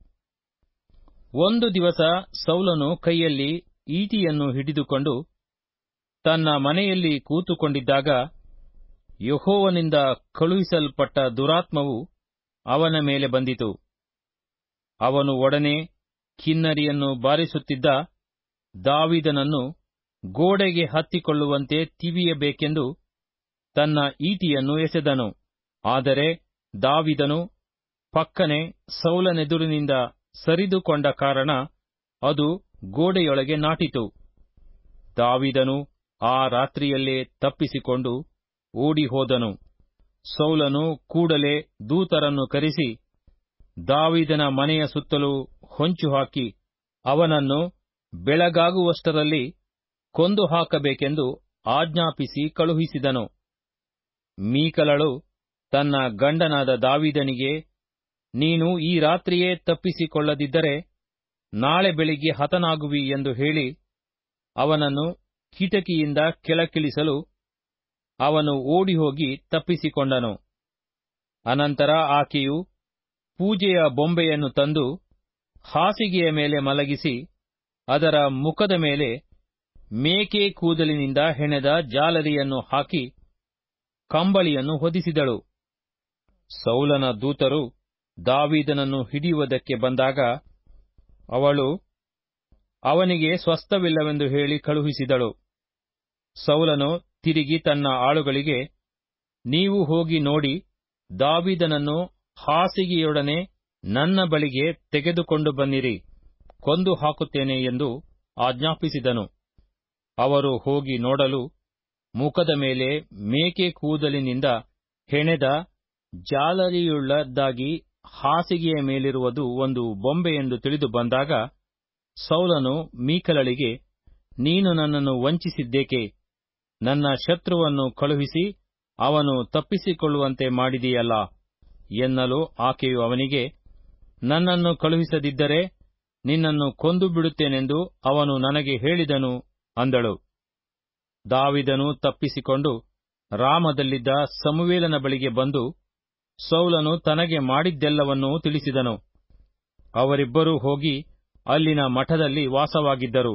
ಒಂದು ದಿವಸ ಸೌಲನು ಕೈಯಲ್ಲಿ ಈಟಿಯನ್ನು ಹಿಡಿದುಕೊಂಡು ತನ್ನ ಮನೆಯಲ್ಲಿ ಕೂತುಕೊಂಡಿದ್ದಾಗ ಯಹೋವನಿಂದ ಕಳುಹಿಸಲ್ಪಟ್ಟ ದುರಾತ್ಮವು ಅವನ ಮೇಲೆ ಬಂದಿತು ಅವನು ಒಡನೆ ಕಿನ್ನರಿಯನ್ನು ಬಾರಿಸುತ್ತಿದ್ದ ದಾವಿದನನ್ನು ಗೋಡೆಗೆ ಹತ್ತಿಕೊಳ್ಳುವಂತೆ ತಿವಿಯಬೇಕೆಂದು ತನ್ನ ಈಟಿಯನ್ನು ಎಸೆದನು ಆದರೆ ದಾವಿದನು ಪಕ್ಕನೆ ಸೌಲನೆದುರಿನಿಂದ ಸರಿದುಕೊಂಡ ಕಾರಣ ಅದು ಗೋಡೆಯೊಳಗೆ ನಾಟಿತು ದಾವಿದನು ಆ ರಾತ್ರಿಯಲ್ಲೇ ತಪ್ಪಿಸಿಕೊಂಡು ಓಡಿಹೋದನು ಸೌಲನು ಕೂಡಲೇ ದೂತರನ್ನು ಕರೆಸಿ ದಾವಿದನ ಮನೆಯ ಸುತ್ತಲೂ ಹೊಂಚು ಹಾಕಿ ಅವನನ್ನು ಬೆಳಗಾಗುವಷ್ಟರಲ್ಲಿ ಕೊಂದು ಹಾಕಬೇಕೆಂದು ಆಜ್ಞಾಪಿಸಿ ಕಳುಹಿಸಿದನು ಮೀಕಲಳು ತನ್ನ ಗಂಡನಾದ ದಾವಿದನಿಗೆ ನೀನು ಈ ರಾತ್ರಿಯೇ ತಪ್ಪಿಸಿಕೊಳ್ಳದಿದ್ದರೆ ನಾಳೆ ಬೆಳಿಗ್ಗೆ ಹತನಾಗುವಿ ಎಂದು ಹೇಳಿ ಅವನನ್ನು ಕಿಟಕಿಯಿಂದ ಕೆಳಕಿಳಿಸಲು ಅವನು ಓಡಿಹೋಗಿ ತಪ್ಪಿಸಿಕೊಂಡನು ಅನಂತರ ಆಕೆಯು ಪೂಜೆಯ ಬೊಂಬೆಯನ್ನು ತಂದು ಹಾಸಿಗೆಯ ಮೇಲೆ ಮಲಗಿಸಿ ಅದರ ಮುಖದ ಮೇಲೆ ಮೇಕೆ ಕೂದಲಿನಿಂದ ಹೆಣೆದ ಜಾಲರಿಯನ್ನು ಹಾಕಿ ಕಂಬಳಿಯನ್ನು ಹೊದಿಸಿದಳು ಸೌಲನ ದೂತರು ದಾವೀದನನ್ನು ಹಿಡಿಯುವುದಕ್ಕೆ ಬಂದಾಗ ಅವಳು ಅವನಿಗೆ ಸ್ವಸ್ಥವಿಲ್ಲವೆಂದು ಹೇಳಿ ಕಳುಹಿಸಿದಳು ಸೌಲನು ತಿರುಗಿ ತನ್ನ ಆಳುಗಳಿಗೆ ನೀವು ಹೋಗಿ ನೋಡಿ ದಾವಿದನನ್ನು ಹಾಸಿಗೆಯೊಡನೆ ನನ್ನ ಬಳಿಗೆ ತೆಗೆದುಕೊಂಡು ಬನ್ನಿರಿ ಕೊಂದು ಹಾಕುತ್ತೇನೆ ಎಂದು ಆಜ್ಞಾಪಿಸಿದನು ಅವರು ಹೋಗಿ ನೋಡಲು ಮುಖದ ಮೇಲೆ ಮೇಕೆ ಕೂದಲಿನಿಂದ ಹೆಣೆದ ಜಾಲರಿಯುಳ್ಳದ್ದಾಗಿ ಹಾಸಿಗೆಯ ಮೇಲಿರುವುದು ಒಂದು ಬೊಂಬೆ ಎಂದು ತಿಳಿದು ಬಂದಾಗ ಸೌಲನು ಮೀಕಲಳಿಗೆ ನೀನು ನನ್ನನ್ನು ವಂಚಿಸಿದ್ದೇಕೆ ನನ್ನ ಶತ್ರುವನ್ನು ಕಳುಹಿಸಿ ಅವನು ತಪ್ಪಿಸಿಕೊಳ್ಳುವಂತೆ ಮಾಡಿದೆಯಲ್ಲ ಎನ್ನಲು ಆಕೆಯು ಅವನಿಗೆ ನನ್ನನ್ನು ಕಳುಹಿಸದಿದ್ದರೆ ನಿನ್ನನ್ನು ಕೊಂದು ಬಿಡುತ್ತೇನೆಂದು ಅವನು ನನಗೆ ಹೇಳಿದನು ಅಂದಳು ದಾವಿದನು ತಪ್ಪಿಸಿಕೊಂಡು ರಾಮದಲ್ಲಿದ್ದ ಸಮುವೇಲನ ಬಳಿಗೆ ಬಂದು ಸೌಲನು ತನಗೆ ಮಾಡಿದ್ದೆಲ್ಲವನ್ನೂ ತಿಳಿಸಿದನು ಅವರಿಬ್ಬರೂ ಹೋಗಿ ಅಲ್ಲಿನ ಮಠದಲ್ಲಿ ವಾಸವಾಗಿದ್ದರು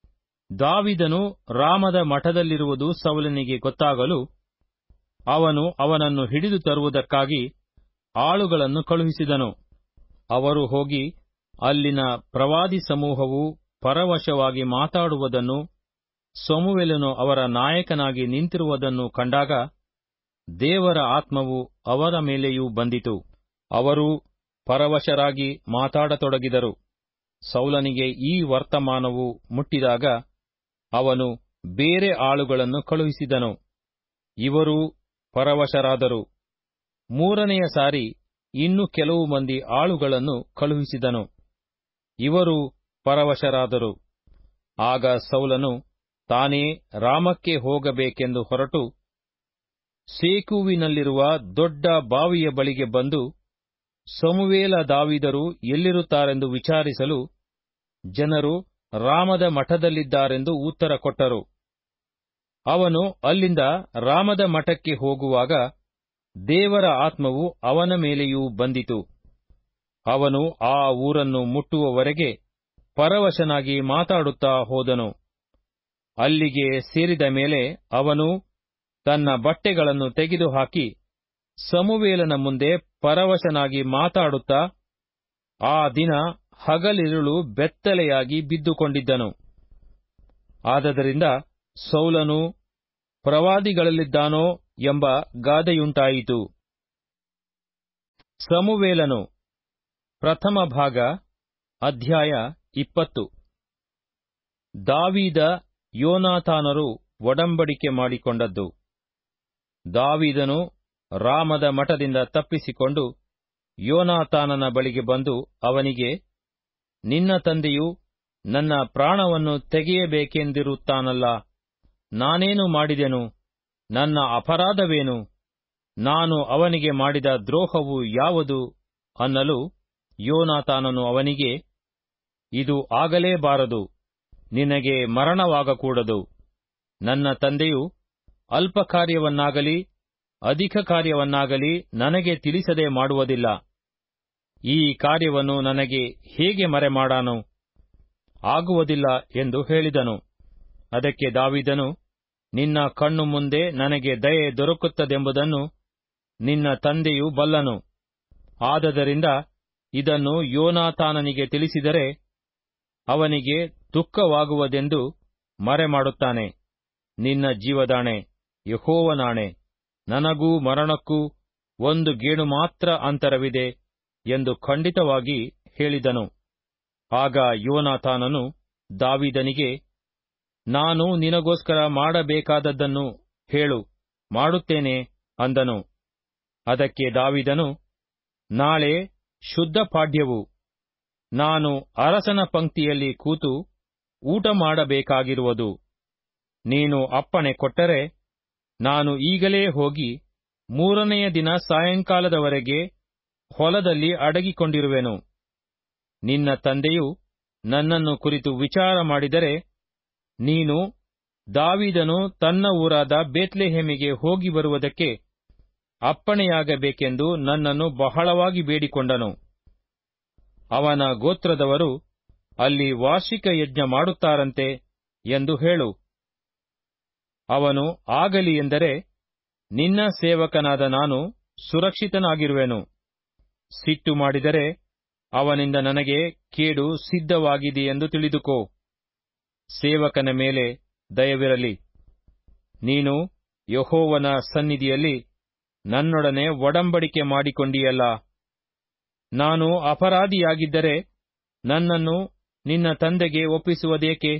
ದಾವಿದನು ರಾಮದ ಮಠದಲ್ಲಿರುವುದು ಸೌಲನಿಗೆ ಗೊತ್ತಾಗಲು ಅವನು ಅವನನ್ನು ಹಿಡಿದು ತರುವುದಕ್ಕಾಗಿ ಆಳುಗಳನ್ನು ಕಳುಹಿಸಿದನು ಅವರು ಹೋಗಿ ಅಲ್ಲಿನ ಪ್ರವಾದಿ ಸಮೂಹವು ಪರವಶವಾಗಿ ಮಾತಾಡುವುದನ್ನು ಸೊಮುವೆಲನು ಅವರ ನಾಯಕನಾಗಿ ನಿಂತಿರುವುದನ್ನು ಕಂಡಾಗ ದೇವರ ಆತ್ಮವು ಅವರ ಮೇಲೆಯೂ ಬಂದಿತು ಅವರೂ ಪರವಶರಾಗಿ ಮಾತಾಡತೊಡಗಿದರು ಸೌಲನಿಗೆ ಈ ವರ್ತಮಾನವು ಮುಟ್ಟಿದಾಗ ಅವನು ಬೇರೆ ಆಳುಗಳನ್ನು ಕಳುಹಿಸಿದನು ಇವರೂ ಪರವಶರಾದರು ಮೂರನೆಯ ಸಾರಿ ಇನ್ನು ಕೆಲವು ಮಂದಿ ಆಳುಗಳನ್ನು ಕಳುಹಿಸಿದನು ಇವರು ಪರವಶರಾದರು ಆಗ ಸೌಲನು ತಾನೇ ರಾಮಕ್ಕೆ ಹೋಗಬೇಕೆಂದು ಹೊರಟು ಸೇಕುವಿನಲ್ಲಿರುವ ದೊಡ್ಡ ಬಾವಿಯ ಬಳಿಗೆ ಬಂದು ಸಮುವೇಲ ದಾವಿದರು ಎಲ್ಲಿರುತ್ತಾರೆಂದು ವಿಚಾರಿಸಲು ಜನರು ರಾಮದ ಮಠದಲ್ಲಿದ್ದಾರೆಂದು ಉತ್ತರ ಕೊಟ್ಟರು ಅವನು ಅಲ್ಲಿಂದ ರಾಮದ ಮಠಕ್ಕೆ ಹೋಗುವಾಗ ದೇವರ ಆತ್ಮವು ಅವನ ಮೇಲೆಯೂ ಬಂದಿತು ಅವನು ಆ ಊರನ್ನು ಮುಟ್ಟುವವರೆಗೆ ಪರವಶನಾಗಿ ಮಾತಾಡುತ್ತಾ ಹೋದನು ಅಲ್ಲಿಗೆ ಸೇರಿದ ಮೇಲೆ ಅವನು ತನ್ನ ಬಟ್ಟೆಗಳನ್ನು ತೆಗೆದುಹಾಕಿ ಸಮುವೇಲನ ಮುಂದೆ ಪರವಶನಾಗಿ ಮಾತಾಡುತ್ತಾ ಆ ದಿನ ಹಗಲಿರುಳು ಬೆತ್ತಲೆಯಾಗಿ ಬಿದ್ದುಕೊಂಡಿದ್ದನು ಆದದರಿಂದ ಸೌಲನು ಪ್ರವಾದಿಗಳಲ್ಲಿದ್ದಾನೋ ಎಂಬ ಗಾದೆಯುಂಟಾಯಿತು ಸಮುವೇಲನು ಪ್ರಥಮ ಭಾಗ ಅಧ್ಯಾಯ ಇಪ್ಪತ್ತು ದಾವೀದ ಯೋನಾತಾನರು ಒಡಂಬಡಿಕೆ ಮಾಡಿಕೊಂಡದ್ದು ದಾವೀದನು ರಾಮದ ಮಠದಿಂದ ತಪ್ಪಿಸಿಕೊಂಡು ಯೋನಾತಾನನ ಬಳಿಗೆ ಬಂದು ಅವನಿಗೆ ನಿನ್ನ ತಂದೆಯು ನನ್ನ ಪ್ರಾಣವನ್ನು ತೆಗೆಯಬೇಕೆಂದಿರುತ್ತಾನಲ್ಲ ನಾನೇನು ಮಾಡಿದೆನು ನನ್ನ ಅಪರಾಧವೇನು ನಾನು ಅವನಿಗೆ ಮಾಡಿದ ದ್ರೋಹವು ಯಾವುದು ಅನ್ನಲು ಯೋನಾತಾನನು ಅವನಿಗೆ ಇದು ಆಗಲೇಬಾರದು ನಿನಗೆ ಮರಣವಾಗಕೂಡದು ನನ್ನ ತಂದೆಯು ಅಲ್ಪ ಕಾರ್ಯವನ್ನಾಗಲಿ ಅಧಿಕ ಕಾರ್ಯವನ್ನಾಗಲಿ ನನಗೆ ತಿಳಿಸದೆ ಮಾಡುವುದಿಲ್ಲ ಈ ಕಾರ್ಯವನ್ನು ನನಗೆ ಹೇಗೆ ಮರೆಮಾಡಾನು ಆಗುವುದಿಲ್ಲ ಎಂದು ಹೇಳಿದನು ಅದಕ್ಕೆ ದಾವಿದನು ನಿನ್ನ ಕಣ್ಣು ಮುಂದೆ ನನಗೆ ದಯೆ ದೊರಕುತ್ತದೆಂಬುದನ್ನು ನಿನ್ನ ತಂದೆಯು ಬಲ್ಲನು ಆದದರಿಂದ ಇದನ್ನು ಯೋನಾತಾನನಿಗೆ ತಿಳಿಸಿದರೆ ಅವನಿಗೆ ದುಃಖವಾಗುವುದೆಂದು ಮರೆಮಾಡುತ್ತಾನೆ ನಿನ್ನ ಜೀವದಾಣೆ ಯಹೋವನಾಣೆ ನನಗೂ ಮರಣಕ್ಕೂ ಒಂದು ಗೇಣು ಮಾತ್ರ ಅಂತರವಿದೆ ಎಂದು ಖಂಡಿತವಾಗಿ ಹೇಳಿದನು ಆಗ ಯೋನಾಥಾನನು ದಾವಿದನಿಗೆ ನಾನು ನಿನಗೋಸ್ಕರ ಮಾಡಬೇಕಾದದ್ದನ್ನು ಹೇಳು ಮಾಡುತ್ತೇನೆ ಅಂದನು ಅದಕ್ಕೆ ದಾವಿದನು ನಾಳೆ ಶುದ್ಧ ಪಾಡ್ಯವು ನಾನು ಅರಸನ ಪಂಕ್ತಿಯಲ್ಲಿ ಕೂತು ಊಟ ಮಾಡಬೇಕಾಗಿರುವುದು ನೀನು ಅಪ್ಪಣೆ ಕೊಟ್ಟರೆ ನಾನು ಈಗಲೇ ಹೋಗಿ ಮೂರನೆಯ ದಿನ ಸಾಯಂಕಾಲದವರೆಗೆ ಹೊಲದಲ್ಲಿ ಅಡಗಿಕೊಂಡಿರುವೆನು ನಿನ್ನ ತಂದೆಯು ನನ್ನನ್ನು ಕುರಿತು ವಿಚಾರ ಮಾಡಿದರೆ ನೀನು ದಾವಿದನು ತನ್ನ ಊರಾದ ಬೇತ್ಲೆಹೆಮಿಗೆ ಹೋಗಿ ಬರುವುದಕ್ಕೆ ಅಪ್ಪಣೆಯಾಗಬೇಕೆಂದು ನನ್ನನ್ನು ಬಹಳವಾಗಿ ಬೇಡಿಕೊಂಡನು ಅವನ ಗೋತ್ರದವರು ಅಲ್ಲಿ ವಾರ್ಷಿಕ ಯಜ್ಞ ಮಾಡುತ್ತಾರಂತೆ ಎಂದು ಹೇಳು ಅವನು ಆಗಲಿ ಎಂದರೆ ನಿನ್ನ ಸೇವಕನಾದ ನಾನು ಸುರಕ್ಷಿತನಾಗಿರುವೆನು ಸಿಟ್ಟು ಮಾಡಿದರೆ ಅವನಿಂದ ನನಗೆ ಕೇಡು ಸಿದ್ಧವಾಗಿದೆಯೆಂದು ತಿಳಿದುಕೋ ಸೇವಕನ ಮೇಲೆ ದಯವಿರಲಿ ನೀನು ಯಹೋವನ ಸನ್ನಿಧಿಯಲ್ಲಿ ನನ್ನೊಡನೆ ಒಡಂಬಡಿಕೆ ಮಾಡಿಕೊಂಡಿಯಲ್ಲ ನಾನು ಅಪರಾಧಿಯಾಗಿದ್ದರೆ ನನ್ನನ್ನು ನಿನ್ನ ತಂದೆಗೆ ಒಪ್ಪಿಸುವುದೇಕೆ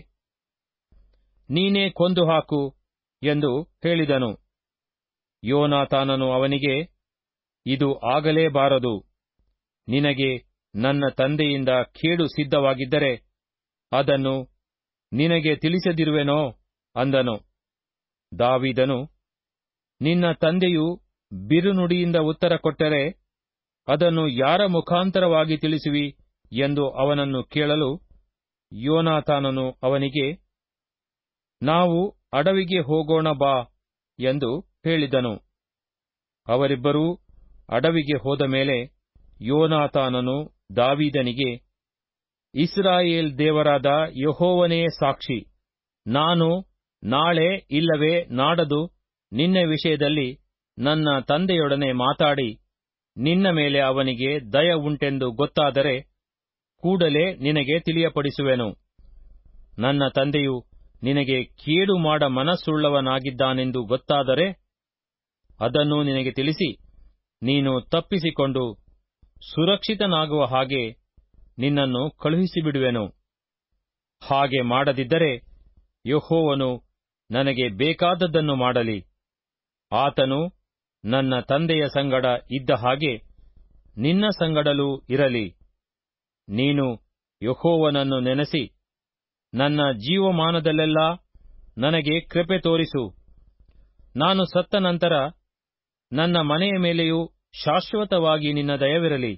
ನೀನೇ ಕೊಂದು ಹಾಕು ಎಂದು ಹೇಳಿದನು ಯೋನಾತಾನನು ಅವನಿಗೆ ಇದು ಆಗಲೇಬಾರದು ನಿನಗೆ ನನ್ನ ತಂದೆಯಿಂದ ಕೇಡು ಸಿದ್ಧವಾಗಿದ್ದರೆ ಅದನ್ನು ನಿನಗೆ ತಿಳಿಸದಿರುವೆನೋ ಅಂದನು ದಾವಿದನು ನಿನ್ನ ತಂದೆಯು ಬಿರುನುಡಿಯಿಂದ ಉತ್ತರ ಕೊಟ್ಟರೆ ಅದನ್ನು ಯಾರ ಮುಖಾಂತರವಾಗಿ ತಿಳಿಸುವಿ ಎಂದು ಅವನನ್ನು ಕೇಳಲು ಯೋನಾತಾನನು ಅವನಿಗೆ ನಾವು ಅಡವಿಗೆ ಹೋಗೋಣ ಬಾ ಎಂದು ಹೇಳಿದನು ಅವರಿಬ್ಬರೂ ಅಡವಿಗೆ ಹೋದ ಮೇಲೆ ಯೋನಾತಾನನು ದಾವೀದನಿಗೆ ಇಸ್ರಾಯೇಲ್ ದೇವರಾದ ಯಹೋವನೇ ಸಾಕ್ಷಿ ನಾನು ನಾಳೆ ಇಲ್ಲವೇ ನಾಡದು ನಿನ್ನ ವಿಷಯದಲ್ಲಿ ನನ್ನ ತಂದೆಯೊಡನೆ ಮಾತಾಡಿ ನಿನ್ನ ಮೇಲೆ ಅವನಿಗೆ ದಯ ಉಂಟೆಂದು ಗೊತ್ತಾದರೆ ಕೂಡಲೇ ನಿನಗೆ ತಿಳಿಯಪಡಿಸುವೆನು ನನ್ನ ತಂದೆಯು ನಿನಗೆ ಕೇಡು ಮಾಡ ಮನಸ್ಸುಳ್ಳವನಾಗಿದ್ದಾನೆಂದು ಗೊತ್ತಾದರೆ ಅದನ್ನು ನಿನಗೆ ತಿಳಿಸಿ ನೀನು ತಪ್ಪಿಸಿಕೊಂಡು ಸುರಕ್ಷಿತನಾಗುವ ಹಾಗೆ ನಿನ್ನನ್ನು ಕಳುಹಿಸಿಬಿಡುವೆನು ಹಾಗೆ ಮಾಡದಿದ್ದರೆ ಯಹೋವನು ನನಗೆ ಬೇಕಾದದ್ದನ್ನು ಮಾಡಲಿ ಆತನು ನನ್ನ ತಂದೆಯ ಸಂಗಡ ಇದ್ದ ಹಾಗೆ ನಿನ್ನ ಸಂಗಡಲೂ ಇರಲಿ ನೀನು ಯಹೋವನನ್ನು ನೆನೆಸಿ ನನ್ನ ಜೀವಮಾನದಲ್ಲೆಲ್ಲ ನನಗೆ ಕೃಪೆ ತೋರಿಸು ನಾನು ಸತ್ತ ನಂತರ ನನ್ನ ಮನೆಯ ಮೇಲೆಯೂ ಶಾಶ್ವತವಾಗಿ ನಿನ್ನ ದಯವಿರಲಿ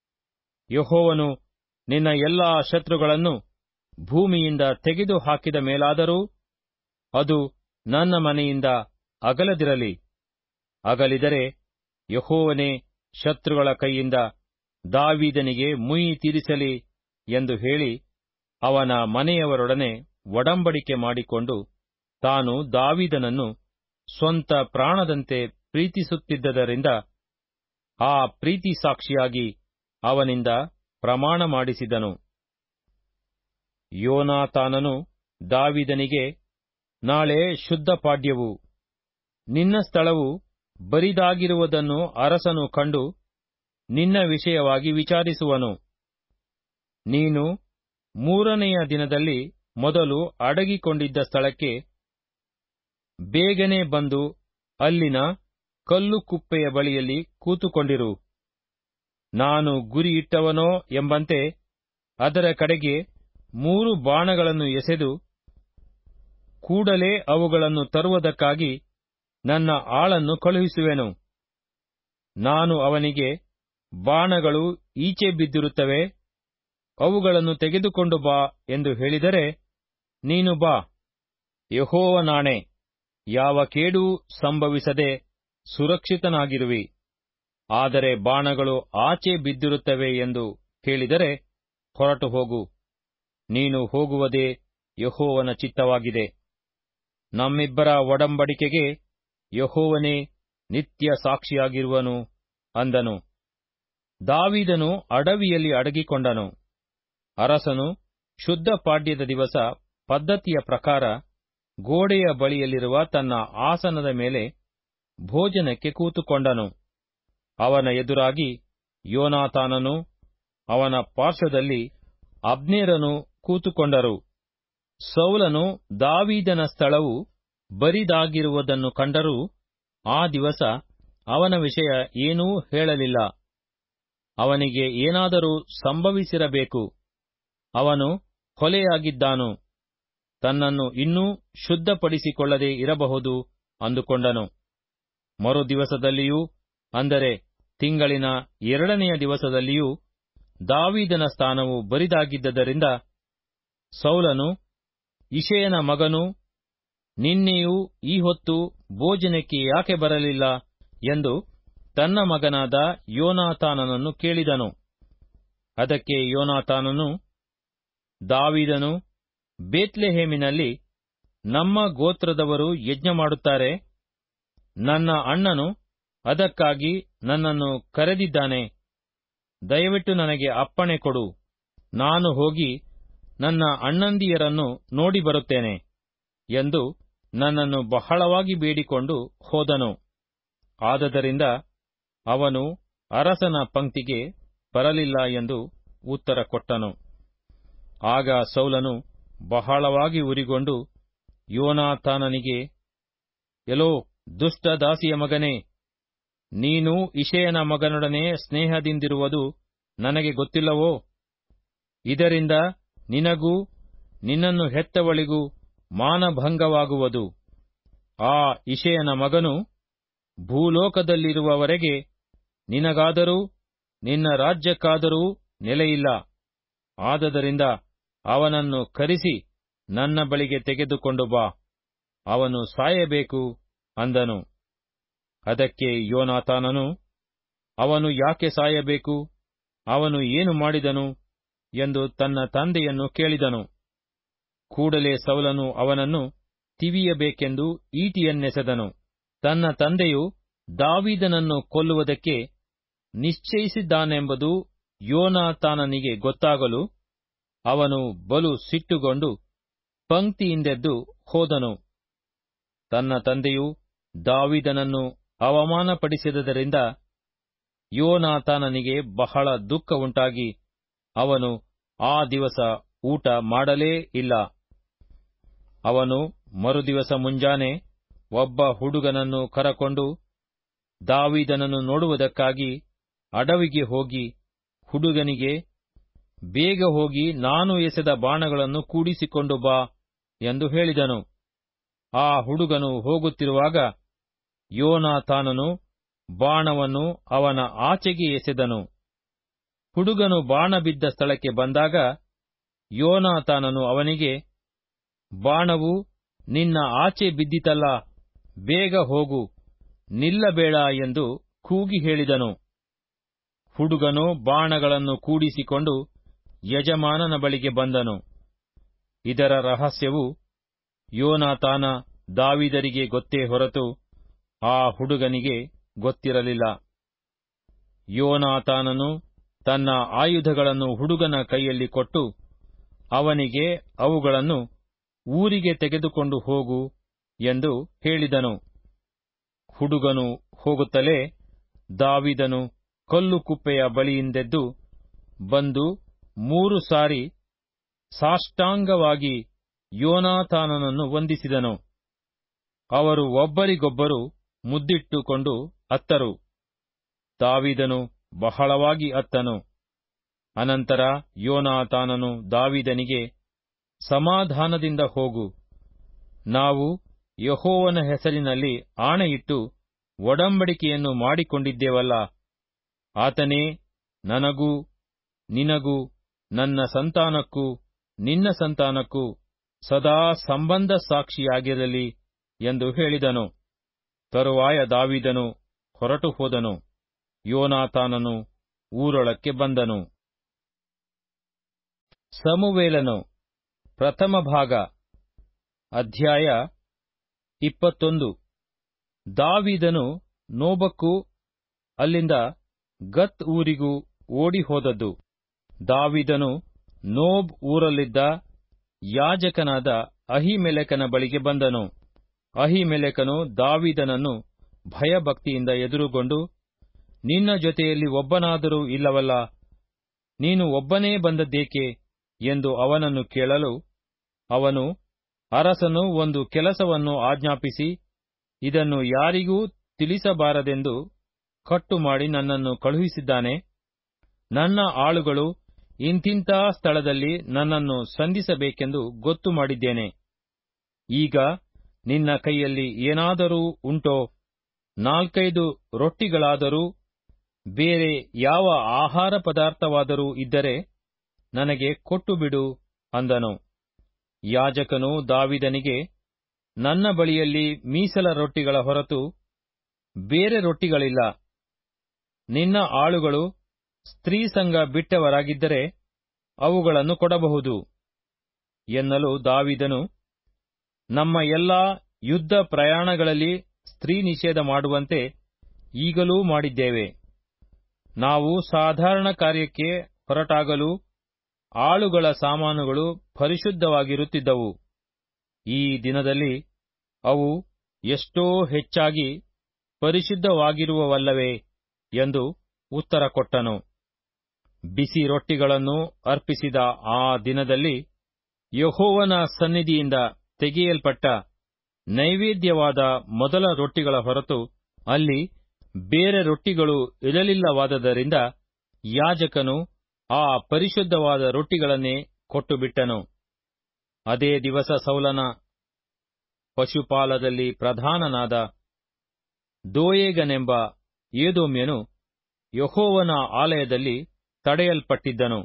ಯಹೋವನು ನಿನ್ನ ಎಲ್ಲಾ ಶತ್ರುಗಳನ್ನು ಭೂಮಿಯಿಂದ ತೆಗೆದು ಹಾಕಿದ ಮೇಲಾದರೂ ಅದು ನನ್ನ ಮನೆಯಿಂದ ಅಗಲದಿರಲಿ ಅಗಲಿದರೆ ಯಹೋವನೇ ಶತ್ರುಗಳ ಕೈಯಿಂದ ದಾವೀದನಿಗೆ ಮುಯಿ ತೀರಿಸಲಿ ಎಂದು ಹೇಳಿ ಅವನ ಮನೆಯವರೊಡನೆ ಒಡಂಬಡಿಕೆ ಮಾಡಿಕೊಂಡು ತಾನು ದಾವೀದನನ್ನು ಸ್ವಂತ ಪ್ರಾಣದಂತೆ ಪ್ರೀತಿಸುತ್ತಿದ್ದರಿಂದ ಆ ಪ್ರೀತಿ ಸಾಕ್ಷಿಯಾಗಿ ಅವನಿಂದ ಪ್ರಮಾಣ ಮಾಡಿಸಿದನು ಯೋನಾತಾನನು ದಾವಿದನಿಗೆ ನಾಳೆ ಶುದ್ಧ ಪಾಡ್ಯವು ನಿನ್ನ ಸ್ಥಳವು ಬರಿದಾಗಿರುವುದನ್ನು ಅರಸನು ಕಂಡು ನಿನ್ನ ವಿಷಯವಾಗಿ ವಿಚಾರಿಸುವನು ನೀನು ಮೂರನೆಯ ದಿನದಲ್ಲಿ ಮೊದಲು ಅಡಗಿಕೊಂಡಿದ್ದ ಸ್ಥಳಕ್ಕೆ ಬೇಗನೆ ಬಂದು ಅಲ್ಲಿನ ಕಲ್ಲು ಕುಪ್ಪೆಯ ಬಳಿಯಲ್ಲಿ ಕೂತುಕೊಂಡಿರು ನಾನು ಗುರಿಯಿಟ್ಟವನೋ ಎಂಬಂತೆ ಅದರ ಕಡೆಗೆ ಮೂರು ಬಾಣಗಳನ್ನು ಎಸೆದು ಕೂಡಲೇ ಅವುಗಳನ್ನು ತರುವುದಕ್ಕಾಗಿ ನನ್ನ ಆಳನ್ನು ಕಳುಹಿಸುವೆನು ನಾನು ಅವನಿಗೆ ಬಾಣಗಳು ಈಚೆ ಬಿದ್ದಿರುತ್ತವೆ ಅವುಗಳನ್ನು ತೆಗೆದುಕೊಂಡು ಬಾ ಎಂದು ಹೇಳಿದರೆ ನೀನು ಬಾ ಯಹೋವನಾಣೆ ಯಾವ ಕೇಡೂ ಸಂಭವಿಸದೆ ಸುರಕ್ಷಿತನಾಗಿರುವಿ ಆದರೆ ಬಾಣಗಳು ಆಚೆ ಬಿದ್ದಿರುತ್ತವೆ ಎಂದು ಹೇಳಿದರೆ ಹೊರಟು ಹೋಗು ನೀನು ಹೋಗುವುದೇ ಯಹೋವನ ಚಿತ್ತವಾಗಿದೆ ನಮ್ಮಿಬ್ಬರ ಒಡಂಬಡಿಕೆಗೆ ಯಹೋವನೇ ನಿತ್ಯ ಸಾಕ್ಷಿಯಾಗಿರುವನು ಅಂದನು ದಾವಿದನು ಅಡವಿಯಲ್ಲಿ ಅಡಗಿಕೊಂಡನು ಅರಸನು ಶುದ್ಧ ಪಾಡ್ಯದ ದಿವಸ ಪದ್ಧತಿಯ ಪ್ರಕಾರ ಗೋಡೆಯ ಬಳಿಯಲ್ಲಿರುವ ತನ್ನ ಆಸನದ ಮೇಲೆ ಭೋಜನಕ್ಕೆ ಕೂತುಕೊಂಡನು ಅವನ ಎದುರಾಗಿ ಯೋನಾತಾನನು ಅವನ ಪಾರ್ಶ್ವದಲ್ಲಿ ಅಬ್ನೇರನು ಕೂತುಕೊಂಡರು ಸೌಲನು ದಾವೀದನ ಸ್ಥಳವು ಬರಿದಾಗಿರುವುದನ್ನು ಕಂಡರೂ ಆ ದಿವಸ ಅವನ ವಿಷಯ ಏನೂ ಹೇಳಲಿಲ್ಲ ಅವನಿಗೆ ಏನಾದರೂ ಸಂಭವಿಸಿರಬೇಕು ಅವನು ಹೊಲೆಯಾಗಿದ್ದಾನು ತನ್ನನ್ನು ಇನ್ನೂ ಶುದ್ಧಪಡಿಸಿಕೊಳ್ಳದೆ ಇರಬಹುದು ಅಂದುಕೊಂಡನು ಮರು ದಿವಸದಲ್ಲಿಯೂ ಅಂದರೆ ತಿಂಗಳಿನ ಎರಡನೆಯ ದಿವಸದಲ್ಲಿಯೂ ದಾವೀದನ ಸ್ಥಾನವು ಬರಿದಾಗಿದ್ದರಿಂದ ಸೌಲನು ಇಷಯನ ಮಗನು ನಿನ್ನೆಯೂ ಈ ಹೊತ್ತು ಭೋಜನಕ್ಕೆ ಯಾಕೆ ಬರಲಿಲ್ಲ ಎಂದು ತನ್ನ ಮಗನಾದ ಯೋನಾತಾನನನ್ನು ಕೇಳಿದನು ಅದಕ್ಕೆ ಯೋನಾತಾನನು ದಾವೀದನು ಬೇತ್ಲೆಹೇಮಿನಲ್ಲಿ ನಮ್ಮ ಗೋತ್ರದವರು ಯಜ್ಞ ಮಾಡುತ್ತಾರೆ ನನ್ನ ಅಣ್ಣನು ಅದಕ್ಕಾಗಿ ನನ್ನನ್ನು ಕರೆದಿದ್ದಾನೆ ದಯವಿಟ್ಟು ನನಗೆ ಅಪ್ಪಣೆ ಕೊಡು ನಾನು ಹೋಗಿ ನನ್ನ ಅಣ್ಣಂದಿಯರನ್ನು ನೋಡಿ ಬರುತ್ತೇನೆ ಎಂದು ನನ್ನನ್ನು ಬಹಳವಾಗಿ ಬೇಡಿಕೊಂಡು ಹೋದನು ಆದದರಿಂದ ಅವನು ಅರಸನ ಪಂಕ್ತಿಗೆ ಬರಲಿಲ್ಲ ಎಂದು ಉತ್ತರ ಕೊಟ್ಟನು ಆಗ ಸೌಲನು ಬಹಳವಾಗಿ ಉರಿಗೊಂಡು ಯೋನಾತಾನನಿಗೆ ಎಲೋ ದುಷ್ಟ ದಾಸಿಯ ಮಗನೇ ನೀನು ಇಷಯನ ಮಗನೊಡನೆ ಸ್ನೇಹದಿಂದಿರುವುದು ನನಗೆ ಗೊತ್ತಿಲ್ಲವೋ ಇದರಿಂದ ನಿನಗೂ ನಿನ್ನನ್ನು ಹೆತ್ತವಳಿಗೂ ಮಾನಭಂಗವಾಗುವುದು ಆ ಇಷಯನ ಮಗನು ಭೂಲೋಕದಲ್ಲಿರುವವರೆಗೆ ನಿನಗಾದರೂ ನಿನ್ನ ರಾಜ್ಯಕ್ಕಾದರೂ ನೆಲೆಯಿಲ್ಲ ಆದದರಿಂದ ಅವನನ್ನು ಕರೆಸಿ ನನ್ನ ಬಳಿಗೆ ತೆಗೆದುಕೊಂಡು ಬಾ ಅವನು ಸಾಯಬೇಕು ಅಂದನು ಅದಕ್ಕೆ ಯೋನಾತಾನನು ಅವನು ಯಾಕೆ ಸಾಯಬೇಕು ಅವನು ಏನು ಮಾಡಿದನು ಎಂದು ತನ್ನ ತಂದೆಯನ್ನು ಕೇಳಿದನು ಕೂಡಲೇ ಸೌಲನು ಅವನನ್ನು ತಿವಿಯಬೇಕೆಂದು ಈಟಿಯನ್ನೆಸೆದನು ತನ್ನ ತಂದೆಯು ದಾವೀದನನ್ನು ಕೊಲ್ಲುವುದಕ್ಕೆ ನಿಶ್ಚಯಿಸಿದ್ದಾನೆಂಬುದು ಯೋನಾತಾನನಿಗೆ ಗೊತ್ತಾಗಲು ಅವನು ಬಲು ಸಿಟ್ಟುಗೊಂಡು ಪಂಕ್ತಿಯಿಂದೆದ್ದು ಹೋದನು ತನ್ನ ತಂದೆಯು ದಾವಿದನನ್ನು ಅವಮಾನಪಡಿಸಿದ್ದರಿಂದ ಯೋನಾತಾನನಿಗೆ ಬಹಳ ದುಃಖ ಉಂಟಾಗಿ ಅವನು ಆ ದಿವಸ ಊಟ ಮಾಡಲೇ ಇಲ್ಲ ಅವನು ಮರುದಿವಸ ಮುಂಜಾನೆ ಒಬ್ಬ ಹುಡುಗನನ್ನು ಕರಕೊಂಡು ದಾವಿದನನ್ನು ನೋಡುವುದಕ್ಕಾಗಿ ಅಡವಿಗೆ ಹೋಗಿ ಹುಡುಗನಿಗೆ ಬೇಗ ಹೋಗಿ ನಾನು ಎಸೆದ ಬಾಣಗಳನ್ನು ಕೂಡಿಸಿಕೊಂಡು ಬಾ ಎಂದು ಹೇಳಿದನು ಆ ಹುಡುಗನು ಹೋಗುತ್ತಿರುವಾಗ ಯೋನಾತಾನನು ಬಾಣವನ್ನು ಅವನ ಆಚೆಗೆ ಎಸೆದನು ಹುಡುಗನು ಬಾಣ ಬಿದ್ದ ಸ್ಥಳಕ್ಕೆ ಬಂದಾಗ ಯೋನಾತಾನನು ಅವನಿಗೆ ಬಾಣವು ನಿನ್ನ ಆಚೆ ಬಿದ್ದಿತಲ್ಲ ಬೇಗ ಹೋಗು ನಿಲ್ಲಬೇಡ ಎಂದು ಕೂಗಿ ಹೇಳಿದನು ಹುಡುಗನು ಬಾಣಗಳನ್ನು ಕೂಡಿಸಿಕೊಂಡು ಯಜಮಾನನ ಬಳಿಗೆ ಬಂದನು ಇದರ ರಹಸ್ಯವು ಯೋನಾತಾನ ದಾವಿದರಿಗೆ ಗೊತ್ತೇ ಹೊರತು ಆ ಹುಡುಗನಿಗೆ ಗೊತ್ತಿರಲಿಲ್ಲ ಯೋನಾತಾನನು ತನ್ನ ಆಯುಧಗಳನ್ನು ಹುಡುಗನ ಕೈಯಲ್ಲಿ ಕೊಟ್ಟು ಅವನಿಗೆ ಅವುಗಳನ್ನು ಊರಿಗೆ ತೆಗೆದುಕೊಂಡು ಹೋಗು ಎಂದು ಹೇಳಿದನು ಹುಡುಗನು ಹೋಗುತ್ತಲೇ ದಾವಿದನು ಕಲ್ಲು ಕುಪ್ಪೆಯ ಬಳಿಯಿಂದೆದ್ದು ಬಂದು ಮೂರು ಸಾರಿ ಸಾಷ್ಟಾಂಗವಾಗಿ ಯೋನಾತಾನನನ್ನು ವಂದಿಸಿದನು ಅವರು ಒಬ್ಬರಿಗೊಬ್ಬರು ಮುದ್ದಿಟ್ಟುಕೊಂಡು ಅತ್ತರು ದಾವಿದನು ಬಹಳವಾಗಿ ಅತ್ತನು ಅನಂತರ ಯೋನಾತಾನನು ದಾವಿದನಿಗೆ ಸಮಾಧಾನದಿಂದ ಹೋಗು ನಾವು ಯಹೋವನ ಹೆಸರಿನಲ್ಲಿ ಆಣೆಯಿಟ್ಟು ಒಡಂಬಡಿಕೆಯನ್ನು ಮಾಡಿಕೊಂಡಿದ್ದೇವಲ್ಲ ಆತನೇ ನನಗೂ ನಿನಗೂ ನನ್ನ ಸಂತಾನಕ್ಕೂ ನಿನ್ನ ಸಂತಾನಕ್ಕೂ ಸದಾ ಸಂಬಂಧ ಸಾಕ್ಷಿಯಾಗಿರಲಿ ಎಂದು ಹೇಳಿದನು ತರುವಾಯ ದಾವಿದನು ಹೊರಟು ಹೋದನು ಯೋನಾತಾನನು ಊರೊಳಕ್ಕೆ ಬಂದನು ಸಮುವೇಲನು ಪ್ರಥಮ ಭಾಗ ಅಧ್ಯಾಯ ಇಪ್ಪತ್ತೊಂದು ದಾವಿದನು ನೋಬಕ್ಕೂ ಅಲ್ಲಿಂದ ಗತ್ ಊರಿಗೂ ಓಡಿ ಹೋದದ್ದು ದಾವಿದನು ನೋಬ್ ಊರಲ್ಲಿದ್ದ ಯಾಜಕನಾದ ಅಹಿಮೆಲೆಕನ ಬಳಿಗೆ ಬಂದನು ಅಹಿಮೆಲೆಕನು ದಾವಿದನನ್ನು ಭಯಭಕ್ತಿಯಿಂದ ಎದುರುಗೊಂಡು ನಿನ್ನ ಜೊತೆಯಲ್ಲಿ ಒಬ್ಬನಾದರೂ ಇಲ್ಲವಲ್ಲ ನೀನು ಒಬ್ಬನೇ ಬಂದದ್ದೇಕೆ ಎಂದು ಅವನನ್ನು ಕೇಳಲು ಅವನು ಅರಸನು ಒಂದು ಕೆಲಸವನ್ನು ಆಜ್ಞಾಪಿಸಿ ಇದನ್ನು ಯಾರಿಗೂ ತಿಳಿಸಬಾರದೆಂದು ಕಟ್ಟು ಮಾಡಿ ನನ್ನನ್ನು ಕಳುಹಿಸಿದ್ದಾನೆ ನನ್ನ ಆಳುಗಳು ಇಂತಿಂಥ ಸ್ಥಳದಲ್ಲಿ ನನ್ನನ್ನು ಸಂಧಿಸಬೇಕೆಂದು ಗೊತ್ತು ಮಾಡಿದ್ದೇನೆ ಈಗ ನಿನ್ನ ಕೈಯಲ್ಲಿ ಏನಾದರೂ ಉಂಟೋ ನಾಲ್ಕೈದು ರೊಟ್ಟಿಗಳಾದರೂ ಬೇರೆ ಯಾವ ಆಹಾರ ಪದಾರ್ಥವಾದರೂ ಇದ್ದರೆ ನನಗೆ ಕೊಟ್ಟು ಬಿಡು ಅಂದನು ಯಾಜಕನು ದಾವಿದನಿಗೆ ನನ್ನ ಬಳಿಯಲ್ಲಿ ಮೀಸಲ ರೊಟ್ಟಿಗಳ ಹೊರತು ಬೇರೆ ರೊಟ್ಟಿಗಳಿಲ್ಲ ನಿನ್ನ ಆಳುಗಳು ಸ್ತ್ರೀ ಸಂಘ ಬಿಟ್ಟವರಾಗಿದ್ದರೆ ಅವುಗಳನ್ನು ಕೊಡಬಹುದು ಎನ್ನಲು ದಾವಿದನು ನಮ್ಮ ಎಲ್ಲಾ ಯುದ್ಧ ಪ್ರಯಾಣಗಳಲ್ಲಿ ಸ್ತ್ರೀ ನಿಷೇಧ ಮಾಡುವಂತೆ ಈಗಲೂ ಮಾಡಿದ್ದೇವೆ ನಾವು ಸಾಧಾರಣ ಕಾರ್ಯಕ್ಕೆ ಹೊರಟಾಗಲೂ ಆಳುಗಳ ಸಾಮಾನುಗಳು ಪರಿಶುದ್ಧವಾಗಿರುತ್ತಿದ್ದವು ಈ ದಿನದಲ್ಲಿ ಅವು ಎಷ್ಟೋ ಹೆಚ್ಚಾಗಿ ಪರಿಶುದ್ಧವಾಗಿರುವವಲ್ಲವೇ ಎಂದು ಉತ್ತರ ಕೊಟ್ಟನು ಬಿಸಿ ರೊಟ್ಟಿಗಳನ್ನು ಅರ್ಪಿಸಿದ ಆ ದಿನದಲ್ಲಿ ಯಹೋವನ ಸನ್ನಿಧಿಯಿಂದ ತೆಗೆಯಲ್ಪಟ್ಟ ನೈವೇದ್ಯವಾದ ಮೊದಲ ರೊಟ್ಟಿಗಳ ಹೊರತು ಅಲ್ಲಿ ಬೇರೆ ರೊಟ್ಟಿಗಳು ಇರಲಿಲ್ಲವಾದದರಿಂದ ಯಾಜಕನು ಆ ಪರಿಶುದ್ಧವಾದ ರೊಟ್ಟಿಗಳನ್ನೇ ಕೊಟ್ಟುಬಿಟ್ಟನು ಅದೇ ದಿವಸ ಸೌಲನ ಪಶುಪಾಲದಲ್ಲಿ ಪ್ರಧಾನನಾದ ದೋಯೇಗನೆಂಬ ಏದೋಮ್ಯನು ಯಹೋವನ ಆಲಯದಲ್ಲಿ ತಡೆಯಲ್ಪಟ್ಟಿದ್ದನು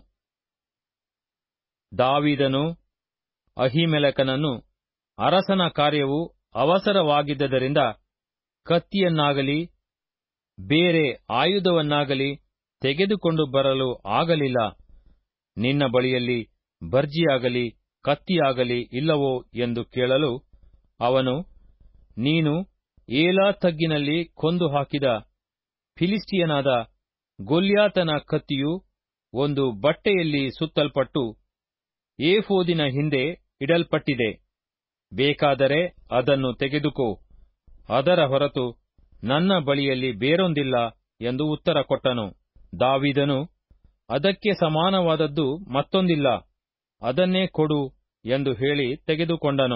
ದಾವಿದನು ಅಹಿಮೆಲಕನನ್ನು ಅರಸನ ಕಾರ್ಯವು ಅವಸರವಾಗಿದ್ದರಿಂದ ಕತ್ತಿಯನ್ನಾಗಲಿ ಬೇರೆ ಆಯುಧವನ್ನಾಗಲಿ ತೆಗೆದುಕೊಂಡು ಬರಲು ಆಗಲಿಲ್ಲ ನಿನ್ನ ಬಳಿಯಲ್ಲಿ ಬರ್ಜಿಯಾಗಲಿ ಕತ್ತಿಯಾಗಲಿ ಇಲ್ಲವೋ ಎಂದು ಕೇಳಲು ಅವನು ನೀನು ಏಲಾ ತಗ್ಗಿನಲ್ಲಿ ಕೊಂದು ಹಾಕಿದ ಫಿಲಿಸ್ಟಿಯನಾದ ಗೊಲ್ಯಾತನ ಕತ್ತಿಯು ಒಂದು ಬಟ್ಟೆಯಲ್ಲಿ ಸುತ್ತಲ್ಪಟ್ಟು ಏಫೋದಿನ ಹಿಂದೆ ಇಡಲ್ಪಟ್ಟಿದೆ ಬೇಕಾದರೆ ಅದನ್ನು ತೆಗೆದುಕೋ ಅದರ ಹೊರತು ನನ್ನ ಬಳಿಯಲ್ಲಿ ಬೇರೊಂದಿಲ್ಲ ಎಂದು ಉತ್ತರ ಕೊಟ್ಟನು ದಾವಿದನು ಅದಕ್ಕೆ ಸಮಾನವಾದದ್ದು ಮತ್ತೊಂದಿಲ್ಲ ಅದನ್ನೇ ಕೊಡು ಎಂದು ಹೇಳಿ ತೆಗೆದುಕೊಂಡನು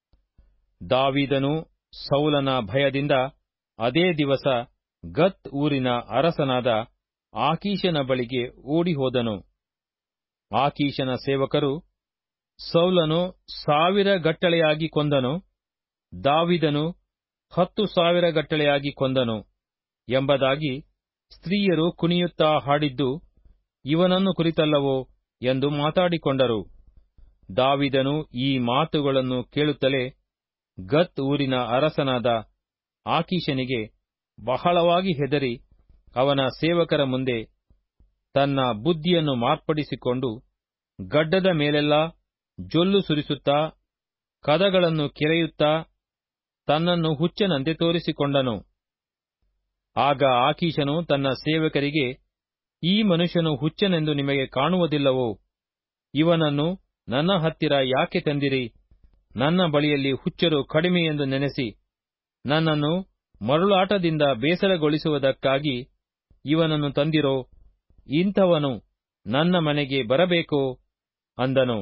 ದಾವಿದನು ಸೌಲನ ಭಯದಿಂದ ಅದೇ ದಿವಸ ಗತ್ ಊರಿನ ಅರಸನಾದ ಆಕೀಶನ ಬಳಿಗೆ ಓಡಿಹೋದನು ಆಕೀಶನ ಸೇವಕರು ಸೌಲನು ಸಾವಿರ ಗಟ್ಟಳೆಯಾಗಿ ಕೊಂದನು ದಾವಿದನು ಹತ್ತು ಸಾವಿರ ಗಟ್ಟಳೆಯಾಗಿ ಕೊಂದನು ಎಂಬುದಾಗಿ ಸ್ತ್ರೀಯರು ಕುಣಿಯುತ್ತಾ ಹಾಡಿದ್ದು ಇವನನ್ನು ಕುರಿತಲ್ಲವೋ ಎಂದು ಮಾತಾಡಿಕೊಂಡರು ದಾವಿದನು ಈ ಮಾತುಗಳನ್ನು ಕೇಳುತ್ತಲೇ ಗತ್ ಊರಿನ ಅರಸನಾದ ಆಕೀಶನಿಗೆ ಬಹಳವಾಗಿ ಹೆದರಿ ಅವನ ಸೇವಕರ ಮುಂದೆ ತನ್ನ ಬುದ್ಧಿಯನ್ನು ಮಾರ್ಪಡಿಸಿಕೊಂಡು ಗಡ್ಡದ ಮೇಲೆಲ್ಲ ಜೊಲ್ಲು ಸುರಿಸುತ್ತಾ ಕದಗಳನ್ನು ಕೆರೆಯುತ್ತಾ ತನ್ನನ್ನು ಹುಚ್ಚನಂತೆ ತೋರಿಸಿಕೊಂಡನು ಆಗ ಆಕೀಶನು ತನ್ನ ಸೇವಕರಿಗೆ ಈ ಮನುಷ್ಯನು ಹುಚ್ಚನೆಂದು ನಿಮಗೆ ಕಾಣುವುದಿಲ್ಲವೋ ಇವನನ್ನು ನನ್ನ ಹತ್ತಿರ ಯಾಕೆ ತಂದಿರಿ ನನ್ನ ಬಳಿಯಲ್ಲಿ ಹುಚ್ಚರು ಕಡಿಮೆ ಎಂದು ನೆನೆಸಿ ನನ್ನನ್ನು ಮರುಳಾಟದಿಂದ ಬೇಸರಗೊಳಿಸುವುದಕ್ಕಾಗಿ ಇವನನ್ನು ತಂದಿರೋ ಇಂಥವನು ನನ್ನ ಮನೆಗೆ ಬರಬೇಕೋ ಅಂದನು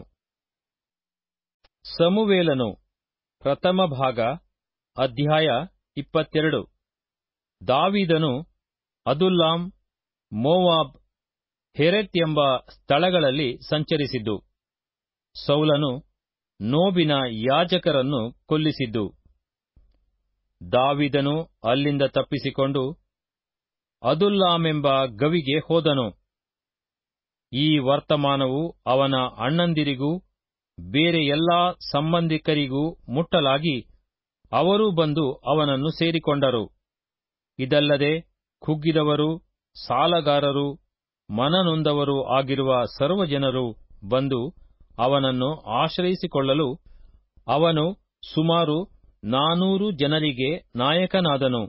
ಸಮುವೇಲನು ಪ್ರಥಮ ಭಾಗ ಅಧ್ಯಾಯ ಇಪ್ಪತ್ತೆರಡು ದಾವಿದನು ಅದುಲ್ಲಾಮ್ ಮೋವಾಬ್ ಹೆರೆತ್ ಎಂಬ ಸ್ಥಳಗಳಲ್ಲಿ ಸಂಚರಿಸಿದ್ದು ಸೌಲನು ನೋಬಿನ ಯಾಜಕರನ್ನು ಕೊಲ್ಲಿಸಿದ್ದು ದಾವಿದನು ಅಲ್ಲಿಂದ ತಪ್ಪಿಸಿಕೊಂಡು ಅದುಲ್ಲಾಮೆಂಬ ಗವಿಗೆ ಹೋದನು ಈ ವರ್ತಮಾನವು ಅವನ ಅಣ್ಣಂದಿರಿಗೂ ಬೇರೆ ಎಲ್ಲಾ ಸಂಬಂಧಿಕರಿಗೂ ಮುಟ್ಟಲಾಗಿ ಅವರೂ ಬಂದು ಅವನನ್ನು ಸೇರಿಕೊಂಡರು ಇದಲ್ಲದೆ ಕುಗ್ಗಿದವರು ಸಾಲಗಾರರು ಮನನೊಂದವರು ಆಗಿರುವ ಸರ್ವಜನರು ಬಂದು ಅವನನ್ನು ಆಶ್ರಯಿಸಿಕೊಳ್ಳಲು ಅವನು ಸುಮಾರು ನಾನೂರು ಜನರಿಗೆ ನಾಯಕನಾದನು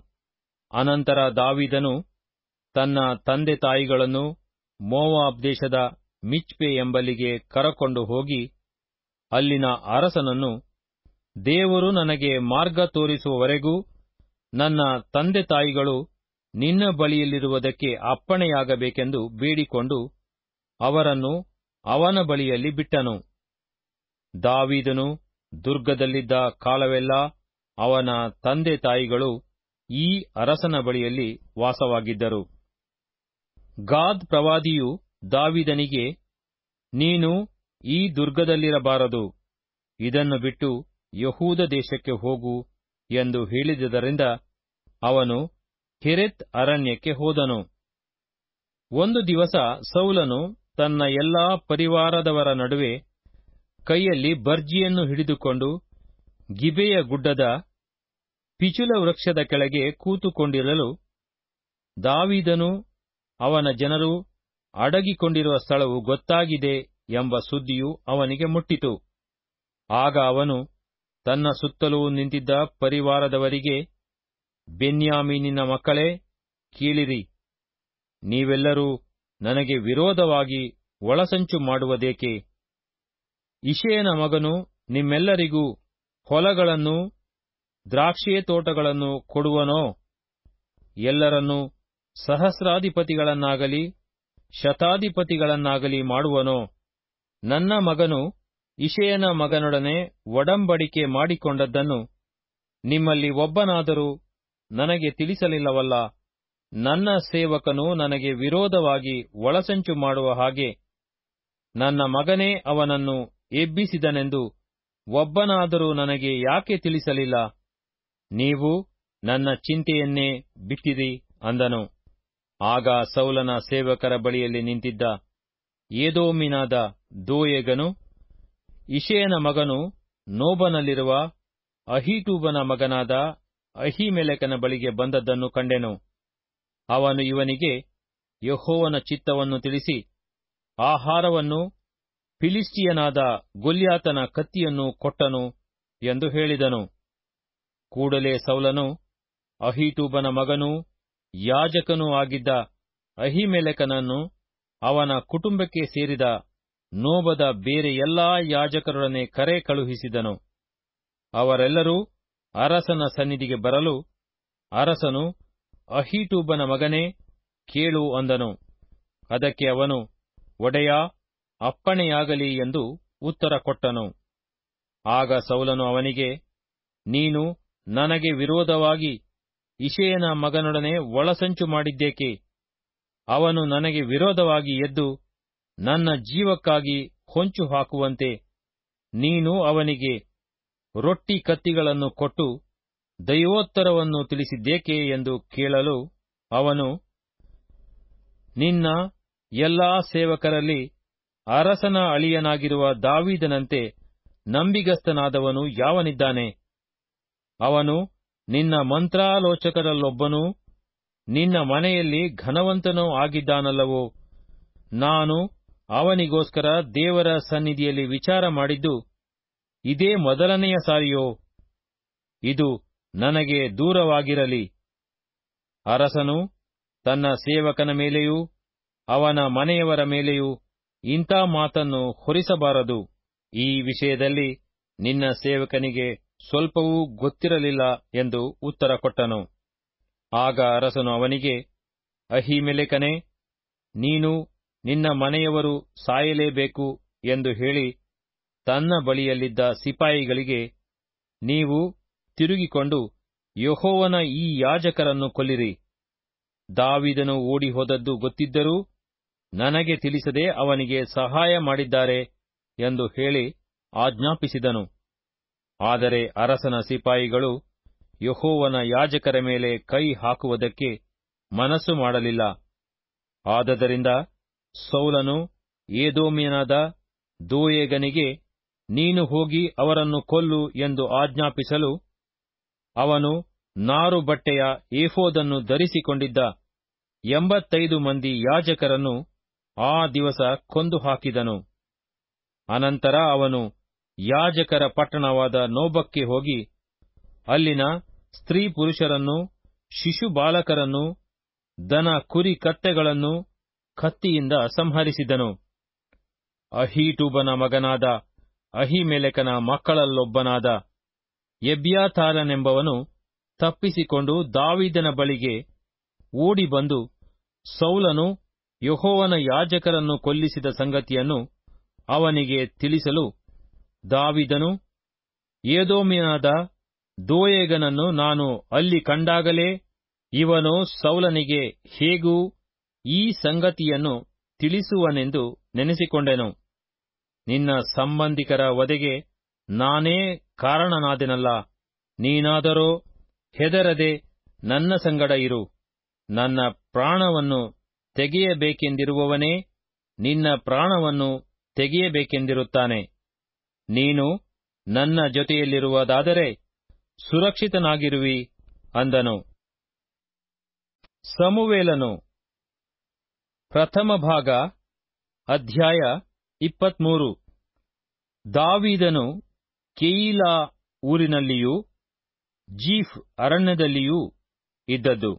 ಅನಂತರ ದಾವಿದನು ತನ್ನ ತಂದೆ ತಾಯಿಗಳನ್ನು ಮೋವಾಬ್ ದೇಶದ ಮಿಚ್ಪೆ ಎಂಬಲ್ಲಿಗೆ ಕರಕೊಂಡು ಹೋಗಿ ಅಲ್ಲಿನ ಅರಸನನ್ನು ದೇವರು ನನಗೆ ಮಾರ್ಗ ತೋರಿಸುವವರೆಗೂ ನನ್ನ ತಂದೆ ತಾಯಿಗಳು ನಿನ್ನ ಬಳಿಯಲ್ಲಿರುವುದಕ್ಕೆ ಅಪ್ಪಣೆಯಾಗಬೇಕೆಂದು ಬೇಡಿಕೊಂಡು ಅವರನ್ನು ಅವನ ಬಳಿಯಲ್ಲಿ ಬಿಟ್ಟನು ದಾವೀದನು ದುರ್ಗದಲ್ಲಿದ್ದ ಕಾಲವೆಲ್ಲ ಅವನ ತಂದೆ ತಾಯಿಗಳು ಈ ಅರಸನ ಬಳಿಯಲ್ಲಿ ವಾಸವಾಗಿದ್ದರು ಗಾದ್ ಪ್ರವಾದಿಯು ದಾವಿದನಿಗೆ ನೀನು ಈ ದುರ್ಗದಲ್ಲಿರಬಾರದು ಇದನ್ನು ಬಿಟ್ಟು ಯಹೂದ ದೇಶಕ್ಕೆ ಹೋಗು ಎಂದು ಹೇಳಿದುದರಿಂದ ಅವನು ಹೆರೆತ್ ಅರಣ್ಯಕ್ಕೆ ಹೋದನು ಒಂದು ದಿವಸ ಸೌಲನು ತನ್ನ ಎಲ್ಲಾ ಪರಿವಾರದವರ ನಡುವೆ ಕೈಯಲ್ಲಿ ಬರ್ಜಿಯನ್ನು ಹಿಡಿದುಕೊಂಡು ಗಿಬೆಯ ಗುಡ್ಡದ ಪಿಚುಲ ವೃಕ್ಷದ ಕೆಳಗೆ ಕೂತುಕೊಂಡಿರಲು ದಾವಿದನು ಅವನ ಜನರು ಅಡಗಿಕೊಂಡಿರುವ ಸ್ಥಳವು ಗೊತ್ತಾಗಿದೆ ಎಂಬ ಸುದ್ದಿಯು ಅವನಿಗೆ ಮುಟ್ಟಿತು ಆಗ ಅವನು ತನ್ನ ಸುತ್ತಲೂ ನಿಂತಿದ್ದ ಪರಿವಾರದವರಿಗೆ ಬೆನ್ಯಾಮೀನಿನ ಮಕ್ಕಳೇ ಕೇಳಿರಿ ನೀವೆಲ್ಲರೂ ನನಗೆ ವಿರೋಧವಾಗಿ ಒಳಸಂಚು ಮಾಡುವುದೇಕೆ ಇಷೆಯನ ಮಗನು ನಿಮ್ಮೆಲ್ಲರಿಗೂ ಹೊಲಗಳನ್ನು ದ್ರಾಕ್ಷೇ ತೋಟಗಳನ್ನು ಕೊಡುವನೋ ಎಲ್ಲರನ್ನೂ ಸಹಸ್ರಾಧಿಪತಿಗಳನ್ನಾಗಲಿ ಶತಾಧಿಪತಿಗಳನ್ನಾಗಲಿ ಮಾಡುವನೋ ನನ್ನ ಮಗನು ಇಷೆಯನ ಮಗನೊಡನೆ ಒಡಂಬಡಿಕೆ ಮಾಡಿಕೊಂಡದ್ದನ್ನು ನಿಮ್ಮಲ್ಲಿ ಒಬ್ಬನಾದರೂ ನನಗೆ ತಿಳಿಸಲಿಲ್ಲವಲ್ಲ ನನ್ನ ಸೇವಕನು ನನಗೆ ವಿರೋಧವಾಗಿ ಒಳಸಂಚು ಮಾಡುವ ಹಾಗೆ ನನ್ನ ಮಗನೇ ಅವನನ್ನು ಎಬ್ಬಿಸಿದನೆಂದು ಒಬ್ಬನಾದರೂ ನನಗೆ ಯಾಕೆ ತಿಳಿಸಲಿಲ್ಲ ನೀವು ನನ್ನ ಚಿಂತೆಯನ್ನೇ ಬಿಟ್ಟಿರಿ ಅಂದನು ಆಗ ಸೌಲನ ಸೇವಕರ ಬಳಿಯಲ್ಲಿ ನಿಂತಿದ್ದ ಏದೋಮಿನಾದ ದೋಯೇಗನು ಇಷೆಯನ ಮಗನು ನೋಬನಲ್ಲಿರುವ ಅಹೀಟೂಬನ ಮಗನಾದ ಅಹಿಮೆಲೆಕನ ಬಳಿಗೆ ಬಂದದ್ದನ್ನು ಕಂಡೆನು ಅವನು ಇವನಿಗೆ ಯಹೋವನ ಚಿತ್ತವನ್ನು ತಿಳಿಸಿ ಆಹಾರವನ್ನು ಫಿಲಿಸ್ಟಿಯನಾದ ಗೊಲ್ಯಾತನ ಕತ್ತಿಯನ್ನು ಕೊಟ್ಟನು ಎಂದು ಹೇಳಿದನು ಕೂಡಲೇ ಸೌಲನು ಅಹೀಟೂಬನ ಮಗನೂ ಯಾಜಕನೂ ಆಗಿದ್ದ ಅಹಿಮೆಲೆಕನನ್ನು ಅವನ ಕುಟುಂಬಕ್ಕೆ ಸೇರಿದ ನೋಬದ ಬೇರೆ ಎಲ್ಲಾ ಯಾಜಕರೊಡನೆ ಕರೆ ಕಳುಹಿಸಿದನು ಅವರೆಲ್ಲರೂ ಅರಸನ ಸನ್ನಿಧಿಗೆ ಬರಲು ಅರಸನು ಅಹೀಟೂಬನ ಮಗನೇ ಕೇಳು ಅಂದನು ಅದಕ್ಕೆ ಅವನು ಒಡೆಯ ಅಪ್ಪಣೆಯಾಗಲಿ ಎಂದು ಉತ್ತರ ಕೊಟ್ಟನು ಆಗ ಸೌಲನು ಅವನಿಗೆ ನೀನು ನನಗೆ ವಿರೋಧವಾಗಿ ಇಷೆಯನ ಮಗನೊಡನೆ ಒಳಸಂಚು ಮಾಡಿದ್ದೇಕೆ ಅವನು ನನಗೆ ವಿರೋಧವಾಗಿ ಎದ್ದು ನನ್ನ ಜೀವಕ್ಕಾಗಿ ಹೊಂಚು ಹಾಕುವಂತೆ ನೀನು ಅವನಿಗೆ ರೊಟ್ಟಿ ಕತ್ತಿಗಳನ್ನು ಕೊಟ್ಟು ದೈವೋತ್ತರವನ್ನು ತಿಳಿಸಿದ್ದೇಕೆ ಎಂದು ಕೇಳಲು ಅವನು ನಿನ್ನ ಎಲ್ಲಾ ಸೇವಕರಲ್ಲಿ ಅರಸನ ಅಳಿಯನಾಗಿರುವ ದಾವೀದನಂತೆ ನಂಬಿಗಸ್ತನಾದವನು ಯಾವನಿದ್ದಾನೆ ಅವನು ನಿನ್ನ ಮಂತ್ರಾಲೋಚಕರಲ್ಲೊಬ್ಬನೂ ನಿನ್ನ ಮನೆಯಲ್ಲಿ ಘನವಂತನೂ ಆಗಿದ್ದಾನಲ್ಲವೋ ನಾನು ಅವನಿಗೋಸ್ಕರ ದೇವರ ಸನ್ನಿಧಿಯಲ್ಲಿ ವಿಚಾರ ಮಾಡಿದ್ದು ಇದೇ ಮೊದಲನೆಯ ಸಾರಿಯೋ ಇದು ನನಗೆ ದೂರವಾಗಿರಲಿ ಅರಸನು ತನ್ನ ಸೇವಕನ ಮೇಲೆಯೂ ಅವನ ಮನೆಯವರ ಮೇಲೆಯೂ ಇಂಥ ಮಾತನ್ನು ಹೊರಿಸಬಾರದು ಈ ವಿಷಯದಲ್ಲಿ ನಿನ್ನ ಸೇವಕನಿಗೆ ಸ್ವಲ್ಪವೂ ಗೊತ್ತಿರಲಿಲ್ಲ ಎಂದು ಉತ್ತರ ಕೊಟ್ಟನು ಆಗ ಅರಸನು ಅವನಿಗೆ ಅಹಿಮೆಲೆಕನೇ ನೀನು ನಿನ್ನ ಮನೆಯವರು ಸಾಯಲೇಬೇಕು ಎಂದು ಹೇಳಿ ತನ್ನ ಬಳಿಯಲ್ಲಿದ್ದ ಸಿಪಾಯಿಗಳಿಗೆ ನೀವು ತಿರುಗಿಕೊಂಡು ಯಹೋವನ ಈ ಯಾಜಕರನ್ನು ಕೊಲ್ಲಿರಿ ದಾವಿದನು ಓಡಿ ಹೋದದ್ದು ಗೊತ್ತಿದ್ದರೂ ನನಗೆ ತಿಳಿಸದೆ ಅವನಿಗೆ ಸಹಾಯ ಮಾಡಿದ್ದಾರೆ ಎಂದು ಹೇಳಿ ಆಜ್ಞಾಪಿಸಿದನು ಆದರೆ ಅರಸನ ಸಿಪಾಯಿಗಳು ಯಹೋವನ ಯಾಜಕರ ಮೇಲೆ ಕೈ ಹಾಕುವುದಕ್ಕೆ ಮನಸ್ಸು ಮಾಡಲಿಲ್ಲ ಆದದರಿಂದ ಸೌಲನು ಏದೋಮ್ಯನಾದ ದೋಯೇಗನಿಗೆ ನೀನು ಹೋಗಿ ಅವರನ್ನು ಕೊಲ್ಲು ಎಂದು ಆಜ್ಞಾಪಿಸಲು ಅವನು ನಾರು ಬಟ್ಟೆಯ ಏಫೋದನ್ನು ಧರಿಸಿಕೊಂಡಿದ್ದ ಎಂಬತ್ತೈದು ಮಂದಿ ಯಾಜಕರನ್ನು ಆ ದಿವಸ ಕೊಂದು ಹಾಕಿದನು ಅನಂತರ ಅವನು ಯಾಜಕರ ಪಟ್ಟಣವಾದ ನೋಬಕ್ಕೆ ಹೋಗಿ ಅಲ್ಲಿನ ಸ್ತ್ರೀ ಪುರುಷರನ್ನು ಶಿಶು ಬಾಲಕರನ್ನು ದನ ಕುರಿ ಕತ್ತೆಗಳನ್ನು ಕತ್ತಿಯಿಂದ ಸಂಹರಿಸಿದನು ಅಹೀಟೂಬನ ಮಗನಾದ ಅಹಿಮೆಲೆಕನ ಮಕ್ಕಳಲ್ಲೊಬ್ಬನಾದ ಎಬ್ಯಾತಾರನೆಂಬವನು ತಪ್ಪಿಸಿಕೊಂಡು ದಾವಿದನ ಬಳಿಗೆ ಓಡಿ ಬಂದು ಸೌಲನು ಯಹೋವನ ಯಾಜಕರನ್ನು ಕೊಲ್ಲಿಸಿದ ಸಂಗತಿಯನ್ನು ಅವನಿಗೆ ತಿಳಿಸಲು ದಾವಿದನು ಏದೋಮಿನಾದ ದೋಯೇಗನನ್ನು ನಾನು ಅಲ್ಲಿ ಕಂಡಾಗಲೇ ಇವನು ಸೌಲನಿಗೆ ಹೇಗೂ ಈ ಸಂಗತಿಯನ್ನು ತಿಳಿಸುವನೆಂದು ನೆನೆಸಿಕೊಂಡೆನು ನಿನ್ನ ಸಂಬಂಧಿಕರ ವಧೆಗೆ ನಾನೇ ಕಾರಣನಾದೆನಲ್ಲ ನೀನಾದರೋ ಹೆದರದೆ ನನ್ನ ಸಂಗಡ ಇರು ನನ್ನ ಪ್ರಾಣವನ್ನು ತೆಗೆಯಬೇಕೆಂದಿರುವವನೇ ನಿನ್ನ ಪ್ರಾಣವನ್ನು ತೆಗೆಯಬೇಕೆಂದಿರುತ್ತಾನೆ ನೀನು ನನ್ನ ಜೊತೆಯಲ್ಲಿರುವುದಾದರೆ ಸುರಕ್ಷಿತನಾಗಿರುವಿ ಅಂದನು ಸಮುವೇಲನು ಪ್ರಥಮ ಭಾಗ ಅಧ್ಯಾಯ ಇಪ್ಪತ್ಮೂರು ದಾವೀದನು ಕೆಯೀಲಾ ಊರಿನಲ್ಲಿಯೂ ಜೀಫ್ ಅರಣ್ಯದಲ್ಲಿಯೂ ಇದ್ದದ್ದು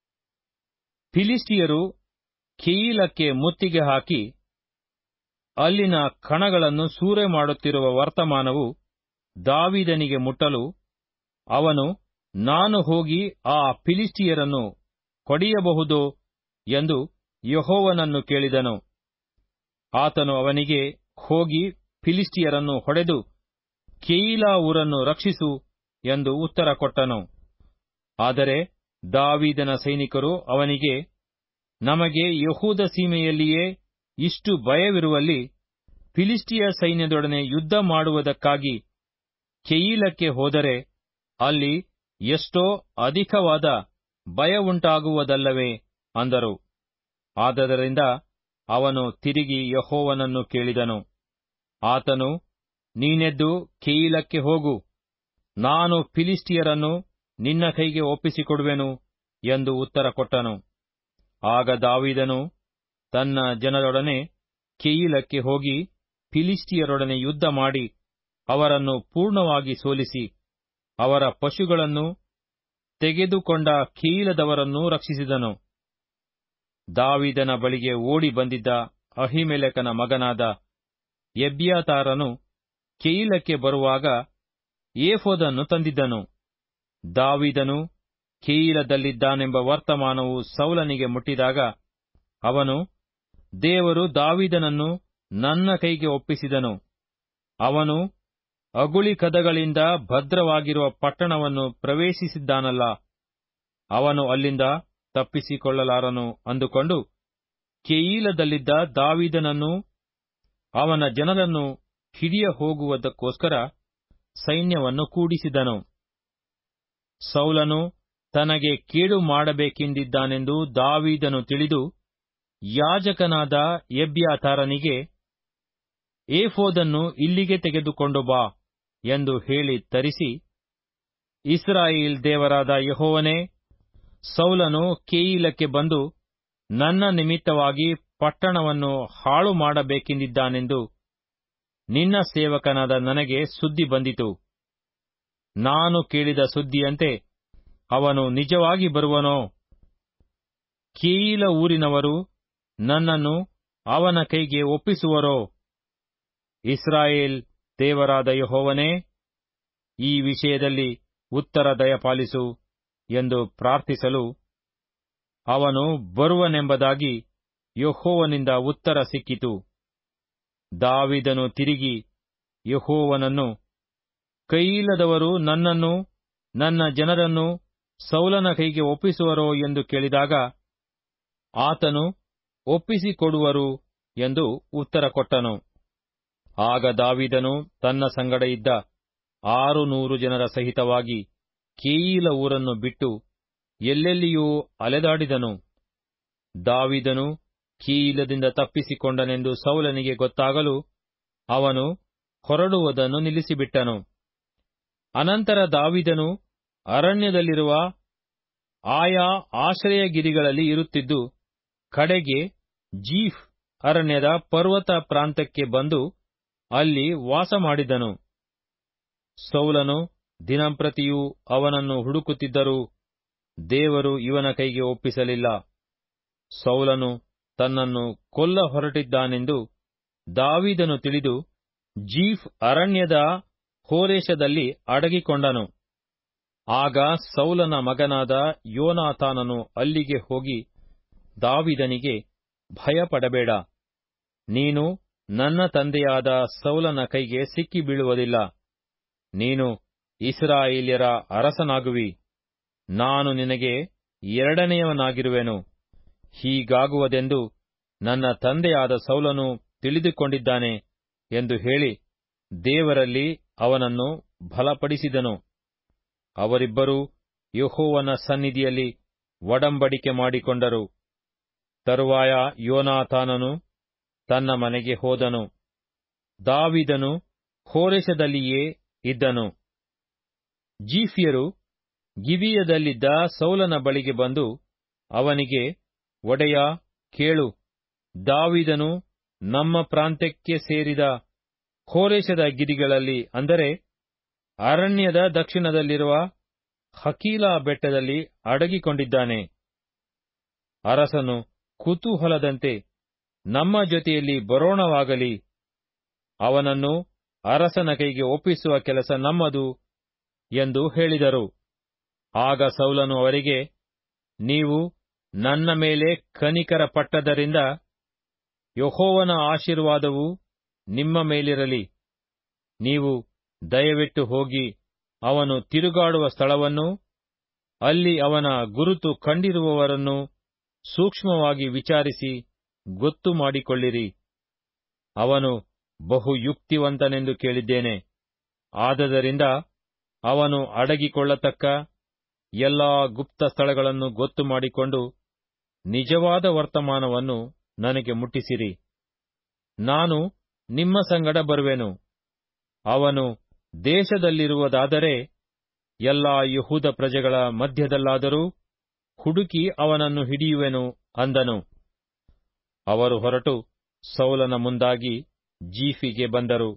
ಫಿಲಿಸ್ಟಿಯರು ಕೆಯೀಲಕ್ಕೆ ಮುತ್ತಿಗೆ ಹಾಕಿ ಅಲ್ಲಿನ ಕಣಗಳನ್ನು ಸೂರೆ ಮಾಡುತ್ತಿರುವ ವರ್ತಮಾನವು ದಾವಿದನಿಗೆ ಮುಟ್ಟಲು ಅವನು ನಾನು ಹೋಗಿ ಆ ಫಿಲಿಸ್ಟಿಯರನ್ನು ಹೊಡೆಯಬಹುದೋ ಎಂದು ಯಹೋವನನ್ನು ಕೇಳಿದನು ಆತನು ಅವನಿಗೆ ಹೋಗಿ ಫಿಲಿಸ್ಟಿಯರನ್ನು ಹೊಡೆದು ಕೆಯೀಲಾ ಊರನ್ನು ರಕ್ಷಿಸು ಎಂದು ಉತ್ತರ ಕೊಟ್ಟನು ಆದರೆ ದಾವೀದನ ಸೈನಿಕರು ಅವನಿಗೆ ನಮಗೆ ಯಹೂದ ಸೀಮೆಯಲ್ಲಿಯೇ ಇಷ್ಟು ಭಯವಿರುವಲ್ಲಿ ಫಿಲಿಸ್ಟಿಯ ಸೈನ್ಯದೊಡನೆ ಯುದ್ಧ ಮಾಡುವುದಕ್ಕಾಗಿ ಕೆಯೀಲಕ್ಕೆ ಹೋದರೆ ಅಲ್ಲಿ ಎಷ್ಟೋ ಅಧಿಕವಾದ ಭಯವುಂಟಾಗುವುದಲ್ಲವೇ ಅಂದರು ಆದದರಿಂದ ಅವನು ತಿರುಗಿ ಯಹೋವನನ್ನು ಕೇಳಿದನು ಆತನು ನೀನೆದ್ದು ಕೆಯೀಲಕ್ಕೆ ಹೋಗು ನಾನು ಫಿಲಿಸ್ಟಿಯರನ್ನು ನಿನ್ನ ಕೈಗೆ ಒಪ್ಪಿಸಿಕೊಡುವೆನು ಎಂದು ಉತ್ತರ ಕೊಟ್ಟನು ಆಗ ದಾವಿದನು ತನ್ನ ಜನರೊಡನೆ ಕೆಯೀಲಕ್ಕೆ ಹೋಗಿ ಫಿಲಿಸ್ಟಿಯರೊಡನೆ ಯುದ್ಧ ಮಾಡಿ ಅವರನ್ನು ಪೂರ್ಣವಾಗಿ ಸೋಲಿಸಿ ಅವರ ಪಶುಗಳನ್ನು ತೆಗೆದುಕೊಂಡ ಕೀಲದವರನ್ನು ರಕ್ಷಿಸಿದನು ದಾವಿದನ ಬಳಿಗೆ ಓಡಿ ಬಂದಿದ್ದ ಅಹಿಮೆಲೆಕನ ಮಗನಾದ ಎಬ್ಯಾತಾರನು ಕೆಯಿಲಕ್ಕೆ ಬರುವಾಗ ಏಫೋದನ್ನು ತಂದಿದ್ದನು ದಾವಿದನು ಕೆಯಿಲದಲ್ಲಿದ್ದಾನೆಂಬ ವರ್ತಮಾನವು ಸೌಲನಿಗೆ ಮುಟ್ಟಿದಾಗ ಅವನು ದೇವರು ದಾವಿದನನ್ನು ನನ್ನ ಕೈಗೆ ಒಪ್ಪಿಸಿದನು ಅವನು ಅಗುಳಿ ಕದಗಳಿಂದ ಭದ್ರವಾಗಿರುವ ಪಟ್ಟಣವನ್ನು ಪ್ರವೇಶಿಸಿದ್ದಾನಲ್ಲ ಅವನು ಅಲ್ಲಿಂದ ತಪ್ಪಿಸಿಕೊಳ್ಳಲಾರನು ಅಂದುಕೊಂಡು ಕೆಯೀಲದಲ್ಲಿದ್ದ ದಾವಿದನನ್ನು ಅವನ ಜನರನ್ನು ಹಿಡಿಯ ಹೋಗುವುದಕ್ಕೋಸ್ಕರ ಸೈನ್ಯವನ್ನು ಕೂಡಿಸಿದನು ಸೌಲನು ತನಗೆ ಕೇಡು ಮಾಡಬೇಕೆಂದಿದ್ದಾನೆಂದು ದಾವೀದನು ತಿಳಿದು ಯಾಜಕನಾದ ಎಬ್ಯಾತಾರನಿಗೆ ಏಫೋದನ್ನು ಇಲ್ಲಿಗೆ ತೆಗೆದುಕೊಂಡು ಬಾ ಎಂದು ಹೇಳಿ ತರಿಸಿ ಇಸ್ರಾಯೇಲ್ ದೇವರಾದ ಯಹೋವನೇ ಸೌಲನು ಕೇಯಿಲಕ್ಕೆ ಬಂದು ನನ್ನ ನಿಮಿತ್ತವಾಗಿ ಪಟ್ಟಣವನ್ನು ಹಾಳು ಮಾಡಬೇಕೆಂದಿದ್ದಾನೆಂದು ನಿನ್ನ ಸೇವಕನಾದ ನನಗೆ ಸುದ್ದಿ ಬಂದಿತು ನಾನು ಕೇಳಿದ ಸುದ್ದಿಯಂತೆ ಅವನು ನಿಜವಾಗಿ ಬರುವನೋ ಕೇಯಿಲ ಊರಿನವರು ನನ್ನನ್ನು ಅವನ ಕೈಗೆ ಒಪ್ಪಿಸುವರೋ ಇಸ್ರಾಯೇಲ್ ದೇವರಾದ ಯಹೋವನೇ ಈ ವಿಷಯದಲ್ಲಿ ಉತ್ತರ ದಯಪಾಲಿಸು ಎಂದು ಪ್ರಾರ್ಥಿಸಲು ಅವನು ಬರುವನೆಂಬುದಾಗಿ ಯಹೋವನಿಂದ ಉತ್ತರ ಸಿಕ್ಕಿತು ದಾವಿದನು ತಿರುಗಿ ಯಹೋವನನ್ನು ಕೈಯಿಲ್ಲದವರು ನನ್ನನ್ನು ನನ್ನ ಜನರನ್ನು ಸೌಲನ ಕೈಗೆ ಒಪ್ಪಿಸುವರೋ ಎಂದು ಕೇಳಿದಾಗ ಆತನು ಒಪ್ಪಿಸಿಕೊಡುವರು ಎಂದು ಉತ್ತರ ಕೊಟ್ಟನು ಆಗ ದಾವಿದನು ತನ್ನ ಸಂಗಡ ಇದ್ದ ಆರು ನೂರು ಜನರ ಸಹಿತವಾಗಿ ಕೇಯಿಲ ಊರನ್ನು ಬಿಟ್ಟು ಎಲ್ಲೆಲ್ಲಿಯೂ ಅಲೆದಾಡಿದನು ದಾವಿದನು ಕೀಲದಿಂದ ತಪ್ಪಿಸಿಕೊಂಡನೆಂದು ಸೌಲನಿಗೆ ಗೊತ್ತಾಗಲು ಅವನು ಹೊರಡುವುದನ್ನು ನಿಲ್ಲಿಸಿಬಿಟ್ಟನು ಅನಂತರ ದಾವಿದನು ಅರಣ್ಯದಲ್ಲಿರುವ ಆಯಾ ಆಶ್ರಯಗಿರಿಗಳಲ್ಲಿ ಇರುತ್ತಿದ್ದು ಕಡೆಗೆ ಜೀಫ್ ಅರಣ್ಯದ ಪರ್ವತ ಪ್ರಾಂತಕ್ಕೆ ಬಂದು ಅಲ್ಲಿ ವಾಸ ಮಾಡಿದನು ಸೌಲನು ದಿನಂಪ್ರತಿಯೂ ಅವನನ್ನು ಹುಡುಕುತ್ತಿದ್ದರೂ ದೇವರು ಇವನ ಕೈಗೆ ಒಪ್ಪಿಸಲಿಲ್ಲ ಸೌಲನು ತನ್ನನ್ನು ಕೊಲ್ಲ ಹೊರಟಿದ್ದಾನೆಂದು ದಾವಿದನು ತಿಳಿದು ಜೀಫ್ ಅರಣ್ಯದ ಹೋರೇಶದಲ್ಲಿ ಅಡಗಿಕೊಂಡನು ಆಗ ಸೌಲನ ಮಗನಾದ ಯೋನಾತಾನನು ಅಲ್ಲಿಗೆ ಹೋಗಿ ದಾವಿದನಿಗೆ ಭಯಪಡಬೇಡ ನೀನು ನನ್ನ ತಂದೆಯಾದ ಸೌಲನ ಕೈಗೆ ಸಿಕ್ಕಿ ಬೀಳುವುದಿಲ್ಲ ನೀನು ಇಸ್ರಾಯೇಲ್ಯರ ಅರಸನಾಗುವಿ ನಾನು ನಿನಗೆ ಎರಡನೆಯವನಾಗಿರುವೆನು ಹೀಗಾಗುವುದೆಂದು ನನ್ನ ತಂದೆಯಾದ ಸೌಲನು ತಿಳಿದುಕೊಂಡಿದ್ದಾನೆ ಎಂದು ಹೇಳಿ ದೇವರಲ್ಲಿ ಅವನನ್ನು ಬಲಪಡಿಸಿದನು ಅವರಿಬ್ಬರೂ ಯೆಹೋವನ ಸನ್ನಿಧಿಯಲ್ಲಿ ಒಡಂಬಡಿಕೆ ಮಾಡಿಕೊಂಡರು ತರುವಾಯ ಯೋನಾತಾನನು ತನ್ನ ಮನೆಗೆ ಹೋದನು ದಾವಿದನು ಹೋರೆಶದಲ್ಲಿಯೇ ಇದ್ದನು ಜೀಫಿಯರು ಗಿಬಿಯದಲ್ಲಿದ್ದ ಸೌಲನ ಬಳಿಗೆ ಬಂದು ಅವನಿಗೆ ಒಡೆಯ ಕೇಳು ದಾವಿದನು ನಮ್ಮ ಪ್ರಾಂತ್ಯಕ್ಕೆ ಸೇರಿದ ಹೋರೇಶದ ಗಿರಿಗಳಲ್ಲಿ ಅಂದರೆ ಅರಣ್ಯದ ದಕ್ಷಿಣದಲ್ಲಿರುವ ಹಕೀಲಾ ಬೆಟ್ಟದಲ್ಲಿ ಅಡಗಿಕೊಂಡಿದ್ದಾನೆ ಅರಸನು ಕುತೂಹಲದಂತೆ ನಮ್ಮ ಜೊತೆಯಲ್ಲಿ ಬರೋಣವಾಗಲಿ ಅವನನ್ನು ಅರಸನ ಕೈಗೆ ಒಪ್ಪಿಸುವ ಕೆಲಸ ನಮ್ಮದು ಎಂದು ಹೇಳಿದರು ಆಗ ಸೌಲನು ಅವರಿಗೆ ನೀವು ನನ್ನ ಮೇಲೆ ಕನಿಕರ ಪಟ್ಟದರಿಂದ ಯಹೋವನ ಆಶೀರ್ವಾದವು ನಿಮ್ಮ ಮೇಲಿರಲಿ ನೀವು ದಯವಿಟ್ಟು ಹೋಗಿ ಅವನು ತಿರುಗಾಡುವ ಸ್ಥಳವನ್ನು ಅಲ್ಲಿ ಅವನ ಗುರುತು ಕಂಡಿರುವವರನ್ನು ಸೂಕ್ಷ್ಮವಾಗಿ ವಿಚಾರಿಸಿ ಗೊತ್ತು ಮಾಡಿಕೊಳ್ಳಿರಿ ಅವನು ಬಹು ಯುಕ್ತಿವಂತನೆಂದು ಕೇಳಿದ್ದೇನೆ ಆದದರಿಂದ ಅವನು ಅಡಗಿಕೊಳ್ಳತಕ್ಕ ಎಲ್ಲಾ ಗುಪ್ತ ಸ್ಥಳಗಳನ್ನು ಗೊತ್ತು ಮಾಡಿಕೊಂಡು ನಿಜವಾದ ವರ್ತಮಾನವನ್ನು ನನಗೆ ಮುಟ್ಟಿಸಿರಿ ನಾನು ನಿಮ್ಮ ಸಂಗಡ ಬರುವೆನು ಅವನು ದೇಶದಲ್ಲಿರುವುದಾದರೆ ಎಲ್ಲಾ ಯಹೂದ ಪ್ರಜೆಗಳ ಮಧ್ಯದಲ್ಲಾದರೂ ಹುಡುಕಿ ಅವನನ್ನು ಹಿಡಿಯುವೆನು ಅಂದನು ಅವರು ಹೊರಟು ಸೌಲನ ಮುಂದಾಗಿ ಜೀಫಿಗೆ ಬಂದರು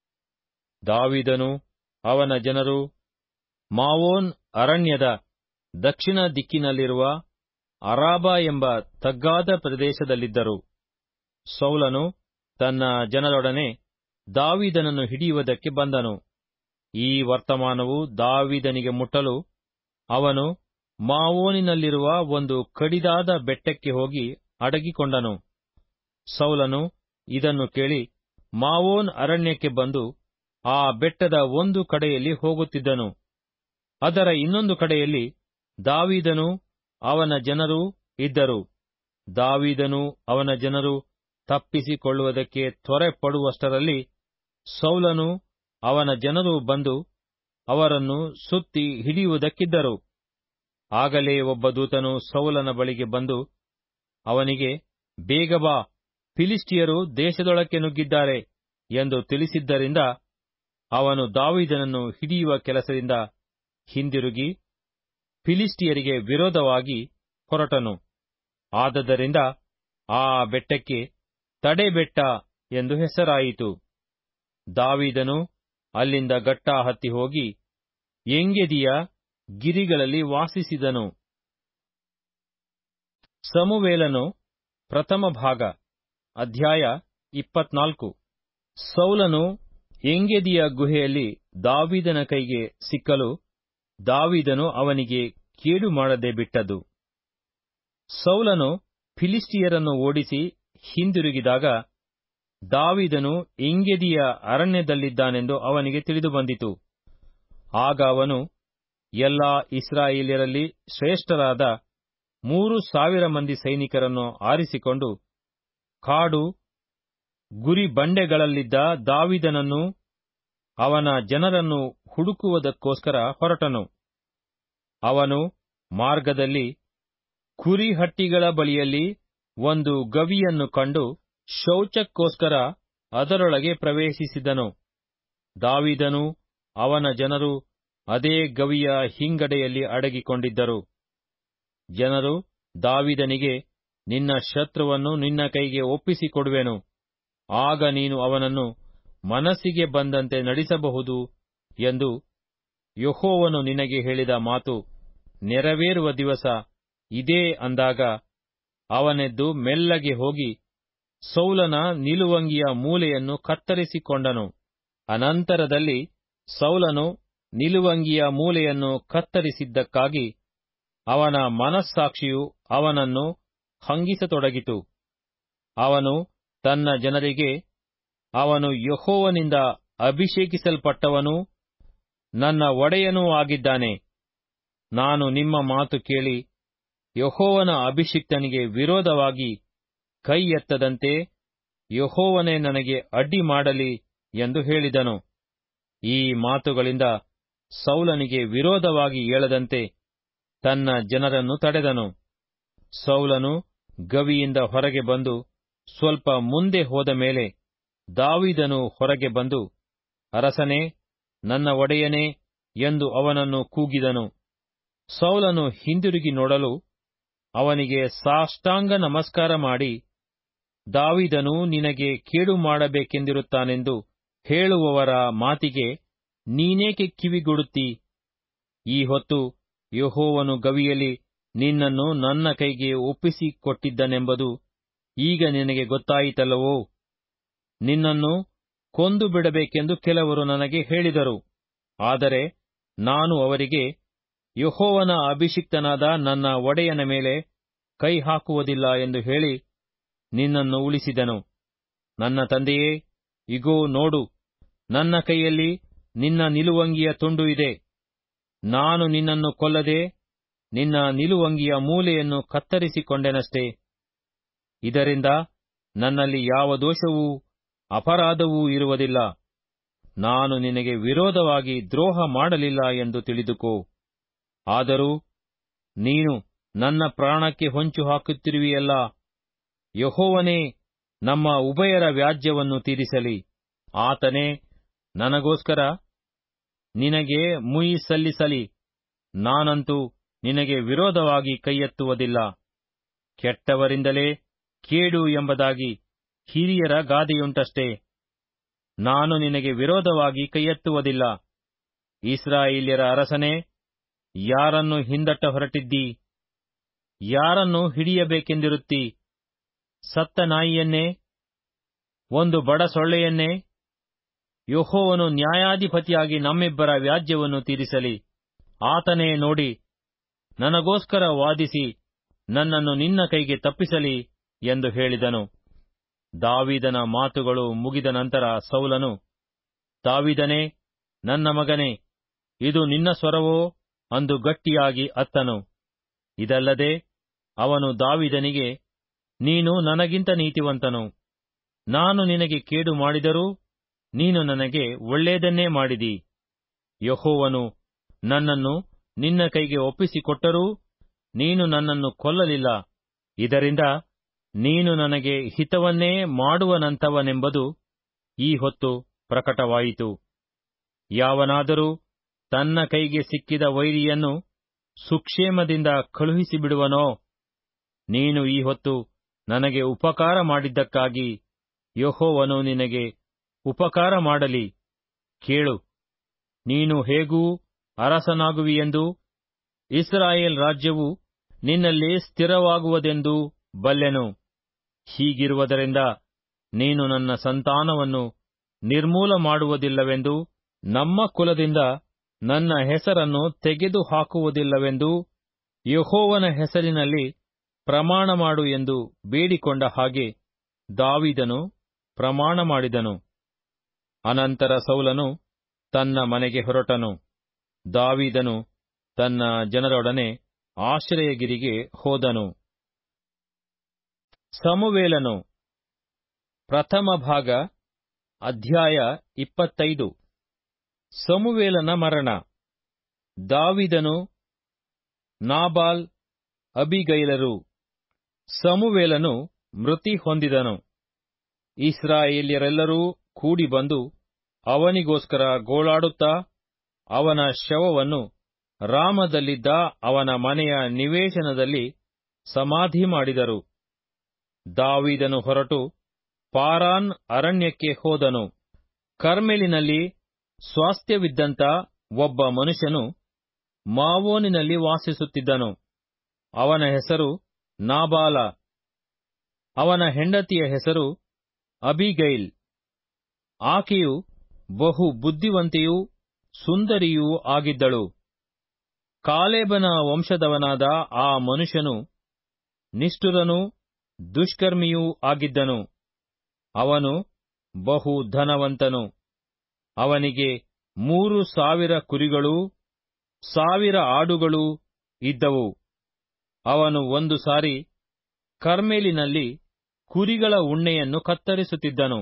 ದಾವಿದನು ಅವನ ಜನರು ಮಾವೋನ್ ಅರಣ್ಯದ ದಕ್ಷಿಣ ದಿಕ್ಕಿನಲ್ಲಿರುವ ಅರಾಬಾ ಎಂಬ ತಗ್ಗಾದ ಪ್ರದೇಶದಲ್ಲಿದ್ದರು ಸೌಲನು ತನ್ನ ಜನರೊಡನೆ ದಾವಿದನನ್ನು ಹಿಡಿಯುವುದಕ್ಕೆ ಬಂದನು ಈ ವರ್ತಮಾನವು ದಾವಿದನಿಗೆ ಮುಟ್ಟಲು ಅವನು ಮಾವೋನಿನಲ್ಲಿರುವ ಒಂದು ಕಡಿದಾದ ಬೆಟ್ಟಕ್ಕೆ ಹೋಗಿ ಅಡಗಿಕೊಂಡನು ಸೌಲನು ಇದನ್ನು ಕೇಳಿ ಮಾವೋನ್ ಅರಣ್ಯಕ್ಕೆ ಬಂದು ಆ ಬೆಟ್ಟದ ಒಂದು ಕಡೆಯಲ್ಲಿ ಹೋಗುತ್ತಿದ್ದನು ಅದರ ಇನ್ನೊಂದು ಕಡೆಯಲ್ಲಿ ದಾವಿದನು ಅವನ ಜನರೂ ಇದ್ದರು ದಾವಿದನು ಅವನ ಜನರು ತಪ್ಪಿಸಿಕೊಳ್ಳುವುದಕ್ಕೆ ತ್ವರೆ ಪಡುವಷ್ಟರಲ್ಲಿ ಸೌಲನು ಅವನ ಜನರು ಬಂದು ಅವರನ್ನು ಸುತ್ತಿ ಹಿಡಿಯುವುದಕ್ಕಿದ್ದರು ಆಗಲೇ ಒಬ್ಬ ದೂತನು ಸೌಲನ ಬಳಿಗೆ ಬಂದು ಅವನಿಗೆ ಬೇಗ ಬಾ ಫಿಲಿಸ್ಟಿಯರು ದೇಶದೊಳಕ್ಕೆ ನುಗ್ಗಿದ್ದಾರೆ ಎಂದು ತಿಳಿಸಿದ್ದರಿಂದ ಅವನು ದಾವಿದನನ್ನು ಹಿಡಿಯುವ ಕೆಲಸದಿಂದ ಹಿಂದಿರುಗಿ ಫಿಲಿಸ್ಟಿಯರಿಗೆ ವಿರೋಧವಾಗಿ ಹೊರಟನು ಆದದರಿಂದ ಆ ಬೆಟ್ಟಕ್ಕೆ ತಡೆಬೆಟ್ಟ ಎಂದು ಹೆಸರಾಯಿತು ದಾವಿದನು ಅಲ್ಲಿಂದ ಗಟ್ಟಾ ಹತ್ತಿ ಹೋಗಿ ಎಂಗೆದಿಯ ಗಿರಿಗಳಲ್ಲಿ ವಾಸಿಸಿದನು ಸಮುವೇಲನು ಪ್ರಥಮ ಭಾಗ ಅಧ್ಯಾಯ ಇಪ್ಪತ್ನಾಲ್ಕು ಸೌಲನು ಎಂಗೆದಿಯ ಗುಹೆಯಲ್ಲಿ ದಾವಿದನ ಕೈಗೆ ಸಿಕ್ಕಲು ದಾವಿದನು ಅವನಿಗೆ ಕೇಡು ಮಾಡದೆ ಬಿಟ್ಟದ್ದು ಸೌಲನು ಫಿಲಿಸ್ಟಿಯರನ್ನು ಓಡಿಸಿ ಹಿಂದಿರುಗಿದಾಗ ದಾವಿದನು ಎಂಗೆದಿಯ ಅರಣ್ಯದಲ್ಲಿದ್ದಾನೆಂದು ಅವನಿಗೆ ತಿಳಿದುಬಂದಿತು ಆಗ ಅವನು ಎಲ್ಲಾ ಇಸ್ರಾಯೇಲ್ಯರಲ್ಲಿ ಶ್ರೇಷ್ಠರಾದ ಮೂರು ಸಾವಿರ ಮಂದಿ ಸೈನಿಕರನ್ನು ಆರಿಸಿಕೊಂಡು ಕಾಡು ಗುರಿ ಬಂಡೆಗಳಲ್ಲಿದ್ದ ದಾವಿದನನ್ನು ಅವನ ಜನರನ್ನು ಹುಡುಕುವುದಕ್ಕೋಸ್ಕರ ಹೊರಟನು ಅವನು ಮಾರ್ಗದಲ್ಲಿ ಕುರಿಹಟ್ಟಿಗಳ ಬಳಿಯಲ್ಲಿ ಒಂದು ಗವಿಯನ್ನು ಕಂಡು ಶೌಚಕ್ಕೋಸ್ಕರ ಅದರೊಳಗೆ ಪ್ರವೇಶಿಸಿದನು ದಾವಿದನು ಅವನ ಜನರು ಅದೇ ಗವಿಯ ಹಿಂಗಡೆಯಲ್ಲಿ ಅಡಗಿಕೊಂಡಿದ್ದರು ಜನರು ದಾವಿದನಿಗೆ ನಿನ್ನ ಶತ್ರುವನ್ನು ನಿನ್ನ ಕೈಗೆ ಒಪ್ಪಿಸಿಕೊಡುವೆನು ಆಗ ನೀನು ಅವನನ್ನು ಮನಸ್ಸಿಗೆ ಬಂದಂತೆ ನಡೆಸಬಹುದು ಎಂದು ಯೆಹೋವನು ನಿನಗೆ ಹೇಳಿದ ಮಾತು ನೆರವೇರುವ ದಿವಸ ಇದೇ ಅಂದಾಗ ಅವನೆದ್ದು ಮೆಲ್ಲಗೆ ಹೋಗಿ ಸೌಲನ ನಿಲುವಂಗಿಯ ಮೂಲೆಯನ್ನು ಕತ್ತರಿಸಿಕೊಂಡನು ಅನಂತರದಲ್ಲಿ ಸೌಲನು ನಿಲುವಂಗಿಯ ಮೂಲೆಯನ್ನು ಕತ್ತರಿಸಿದ್ದಕ್ಕಾಗಿ ಅವನ ಮನಸ್ಸಾಕ್ಷಿಯು ಅವನನ್ನು ಹಂಗಿಸತೊಡಗಿತು ಅವನು ತನ್ನ ಜನರಿಗೆ ಅವನು ಯಹೋವನಿಂದ ಅಭಿಷೇಕಿಸಲ್ಪಟ್ಟವನೂ ನನ್ನ ಒಡೆಯನೂ ಆಗಿದ್ದಾನೆ ನಾನು ನಿಮ್ಮ ಮಾತು ಕೇಳಿ ಯಹೋವನ ಅಭಿಷಿಕ್ತನಿಗೆ ವಿರೋಧವಾಗಿ ಕೈ ಎತ್ತದಂತೆ ಯಹೋವನೇ ನನಗೆ ಅಡ್ಡಿ ಮಾಡಲಿ ಎಂದು ಹೇಳಿದನು ಈ ಮಾತುಗಳಿಂದ ಸೌಲನಿಗೆ ವಿರೋಧವಾಗಿ ಏಳದಂತೆ ತನ್ನ ಜನರನ್ನು ತಡೆದನು ಸೌಲನು ಗವಿಯಿಂದ ಹೊರಗೆ ಬಂದು ಸ್ವಲ್ಪ ಮುಂದೆ ಹೋದ ಮೇಲೆ ದಾವಿದನು ಹೊರಗೆ ಬಂದು ಅರಸನೇ ನನ್ನ ಒಡೆಯನೇ ಎಂದು ಅವನನ್ನು ಕೂಗಿದನು ಸೌಲನು ಹಿಂದಿರುಗಿ ನೋಡಲು ಅವನಿಗೆ ಸಾಷ್ಟಾಂಗ ನಮಸ್ಕಾರ ಮಾಡಿ ದಾವಿದನು ನಿನಗೆ ಕೇಡು ಮಾಡಬೇಕೆಂದಿರುತ್ತಾನೆಂದು ಹೇಳುವವರ ಮಾತಿಗೆ ನೀನೇಕೆ ಕಿವಿಗೊಡುತ್ತಿ ಈ ಹೊತ್ತು ಯಹೋವನು ಗವಿಯಲ್ಲಿ ನಿನ್ನನ್ನು ನನ್ನ ಕೈಗೆ ಒಪ್ಪಿಸಿಕೊಟ್ಟಿದ್ದನೆಂಬುದು ಈಗ ನಿನಗೆ ಗೊತ್ತಾಯಿತಲ್ಲವೋ ನಿನ್ನನ್ನು ಕೊಂದು ಬಿಡಬೇಕೆಂದು ಕೆಲವರು ನನಗೆ ಹೇಳಿದರು ಆದರೆ ನಾನು ಅವರಿಗೆ ಯಹೋವನ ಅಭಿಷಿಕ್ತನಾದ ನನ್ನ ಒಡೆಯನ ಮೇಲೆ ಕೈ ಹಾಕುವುದಿಲ್ಲ ಎಂದು ಹೇಳಿ ನಿನ್ನನ್ನು ಉಳಿಸಿದನು ನನ್ನ ತಂದೆಯೇ ಇಗೋ ನೋಡು ನನ್ನ ಕೈಯಲ್ಲಿ ನಿನ್ನ ನಿಲುವಂಗಿಯ ತುಂಡು ಇದೆ ನಾನು ನಿನ್ನನ್ನು ಕೊಲ್ಲದೆ ನಿನ್ನ ನಿಲುವಂಗಿಯ ಮೂಲೆಯನ್ನು ಕತ್ತರಿಸಿಕೊಂಡೆನಷ್ಟೇ ಇದರಿಂದ ನನ್ನಲ್ಲಿ ಯಾವ ದೋಷವೂ ಅಪರಾಧವೂ ಇರುವುದಿಲ್ಲ ನಾನು ನಿನಗೆ ವಿರೋಧವಾಗಿ ದ್ರೋಹ ಮಾಡಲಿಲ್ಲ ಎಂದು ತಿಳಿದುಕೋ ಆದರೂ ನೀನು ನನ್ನ ಪ್ರಾಣಕ್ಕೆ ಹೊಂಚು ಹಾಕುತ್ತಿರುವಿಯಲ್ಲ ಯಹೋವನೇ ನಮ್ಮ ಉಭಯರ ವ್ಯಾಜ್ಯವನ್ನು ತೀರಿಸಲಿ ಆತನೇ ನನಗೋಸ್ಕರ ನಿನಗೆ ಮುಯಿ ಸಲ್ಲಿಸಲಿ ನಾನಂತೂ ನಿನಗೆ ವಿರೋಧವಾಗಿ ಕೈಯೆತ್ತುವುದಿಲ್ಲ ಕೆಟ್ಟವರಿಂದಲೇ ಕೇಡು ಎಂಬುದಾಗಿ ಹಿರಿಯರ ಗಾದೆಯುಂಟಷ್ಟೇ ನಾನು ನಿನಗೆ ವಿರೋಧವಾಗಿ ಕೈಯೆತ್ತುವುದಿಲ್ಲ ಇಸ್ರಾಯೇಲ್ಯರ ಅರಸನೇ ಯಾರನ್ನು ಹಿಂದಟ್ಟ ಹೊರಟಿದ್ದೀ ಯಾರನ್ನು ಹಿಡಿಯಬೇಕೆಂದಿರುತ್ತಿ ಸತ್ತ ನಾಯಿಯನ್ನೇ ಒಂದು ಬಡ ಸೊಳ್ಳೆಯನ್ನೇ ಯಹೋವನು ನ್ಯಾಯಾಧಿಪತಿಯಾಗಿ ನಮ್ಮಿಬ್ಬರ ವ್ಯಾಜ್ಯವನ್ನು ತೀರಿಸಲಿ ಆತನೇ ನೋಡಿ ನನಗೋಸ್ಕರ ವಾದಿಸಿ ನನ್ನನ್ನು ನಿನ್ನ ಕೈಗೆ ತಪ್ಪಿಸಲಿ ಎಂದು ಹೇಳಿದನು ದಾವಿದನ ಮಾತುಗಳು ಮುಗಿದ ನಂತರ ಸೌಲನು ದಾವಿದನೇ ನನ್ನ ಮಗನೇ ಇದು ನಿನ್ನ ಸ್ವರವೋ ಅಂದು ಗಟ್ಟಿಯಾಗಿ ಅತ್ತನು ಇದಲ್ಲದೆ ಅವನು ದಾವಿದನಿಗೆ ನೀನು ನನಗಿಂತ ನೀತಿವಂತನು ನಾನು ನಿನಗೆ ಕೇಡು ಮಾಡಿದರೂ ನೀನು ನನಗೆ ಒಳ್ಳೆಯದನ್ನೇ ಮಾಡಿದಿ ಯಹೋವನು ನನ್ನನ್ನು ನಿನ್ನ ಕೈಗೆ ಒಪ್ಪಿಸಿಕೊಟ್ಟರೂ ನೀನು ನನ್ನನ್ನು ಕೊಲ್ಲಲಿಲ್ಲ ಇದರಿಂದ ನೀನು ನನಗೆ ಹಿತವನ್ನೇ ಮಾಡುವನಂತವನೆಂಬುದು ಈ ಹೊತ್ತು ಪ್ರಕಟವಾಯಿತು ಯಾವನಾದರೂ ತನ್ನ ಕೈಗೆ ಸಿಕ್ಕಿದ ವೈರಿಯನ್ನು ಸುಕ್ಷೇಮದಿಂದ ಕಳುಹಿಸಿಬಿಡುವನೋ ನೀನು ಈ ಹೊತ್ತು ನನಗೆ ಉಪಕಾರ ಮಾಡಿದ್ದಕ್ಕಾಗಿ ಯಹೋವನು ನಿನಗೆ ಉಪಕಾರ ಮಾಡಲಿ ಕೇಳು ನೀನು ಹೇಗೂ ಅರಸನಾಗುವಿಯೆಂದು ಇಸ್ರಾಯೇಲ್ ರಾಜ್ಯವು ನಿನ್ನಲ್ಲಿ ಸ್ಥಿರವಾಗುವುದೆಂದು ಬಲ್ಲೆನು ಹೀಗಿರುವುದರಿಂದ ನೀನು ನನ್ನ ಸಂತಾನವನ್ನು ನಿರ್ಮೂಲ ಮಾಡುವುದಿಲ್ಲವೆಂದು ನಮ್ಮ ಕುಲದಿಂದ ನನ್ನ ಹೆಸರನ್ನು ತೆಗೆದು ಹಾಕುವುದಿಲ್ಲವೆಂದು ಯಹೋವನ ಹೆಸರಿನಲ್ಲಿ ಪ್ರಮಾಣ ಮಾಡು ಎಂದು ಬೇಡಿಕೊಂಡ ಹಾಗೆ ದಾವಿದನು ಪ್ರಮಾಣ ಮಾಡಿದನು ಅನಂತರ ಸೌಲನು ತನ್ನ ಮನೆಗೆ ಹೊರಟನು ದಾವಿದನು ತನ್ನ ಜನರೊಡನೆ ಆಶ್ರಯಗಿರಿಗೆ ಹೋದನು ಸಮುವೇಲನು ಪ್ರಥಮ ಭಾಗ ಅಧ್ಯಾಯ ಇಪ್ಪತ್ತೈದು ಸಮುವೇಲನ ಮರಣ ದಾವಿದನು ನಾಬಾಲ್ ಅಬಿಗೈಲರು ಸಮುವೇಲನು ಮೃತಿ ಹೊಂದಿದನು ಇಸ್ರಾಯೇಲ್ಯರೆಲ್ಲರೂ ಕೂಡಿ ಬಂದು ಅವನಿಗೋಸ್ಕರ ಗೋಳಾಡುತ್ತಾ ಅವನ ಶವವನ್ನು ರಾಮದಲ್ಲಿದ್ದ ಅವನ ಮನೆಯ ನಿವೇಶನದಲ್ಲಿ ಸಮಾಧಿ ಮಾಡಿದರು ದಾವಿದನು ಹೊರಟು ಪಾರಾನ್ ಅರಣ್ಯಕ್ಕೆ ಹೋದನು ಕರ್ಮೆಲಿನಲ್ಲಿ ಸ್ವಾಸ್ಥ್ಯವಿದ್ದಂತ ಒಬ್ಬ ಮನುಷ್ಯನು ಮಾವೋನಿನಲ್ಲಿ ವಾಸಿಸುತ್ತಿದ್ದನು ಅವನ ಹೆಸರು ನಾಬಾಲ ಅವನ ಹೆಂಡತಿಯ ಹೆಸರು ಅಬಿಗೈಲ್ ಆಕೆಯು ಬಹು ಬುದ್ಧಿವಂತೆಯೂ ಸುಂದರಿಯೂ ಆಗಿದ್ದಳು ಕಾಲೇಬನ ವಂಶದವನಾದ ಆ ಮನುಷ್ಯನು ನಿಷ್ಠುರನೂ ದುಷ್ಕರ್ಮಿಯೂ ಆಗಿದ್ದನು ಅವನು ಬಹು ಧನವಂತನು ಅವನಿಗೆ ಮೂರು ಸಾವಿರ ಕುರಿಗಳೂ ಸಾವಿರ ಆಡುಗಳೂ ಇದ್ದವು ಅವನು ಒಂದು ಸಾರಿ ಕರ್ಮೇಲಿನಲ್ಲಿ ಕುರಿಗಳ ಉಣ್ಣೆಯನ್ನು ಕತ್ತರಿಸುತ್ತಿದ್ದನು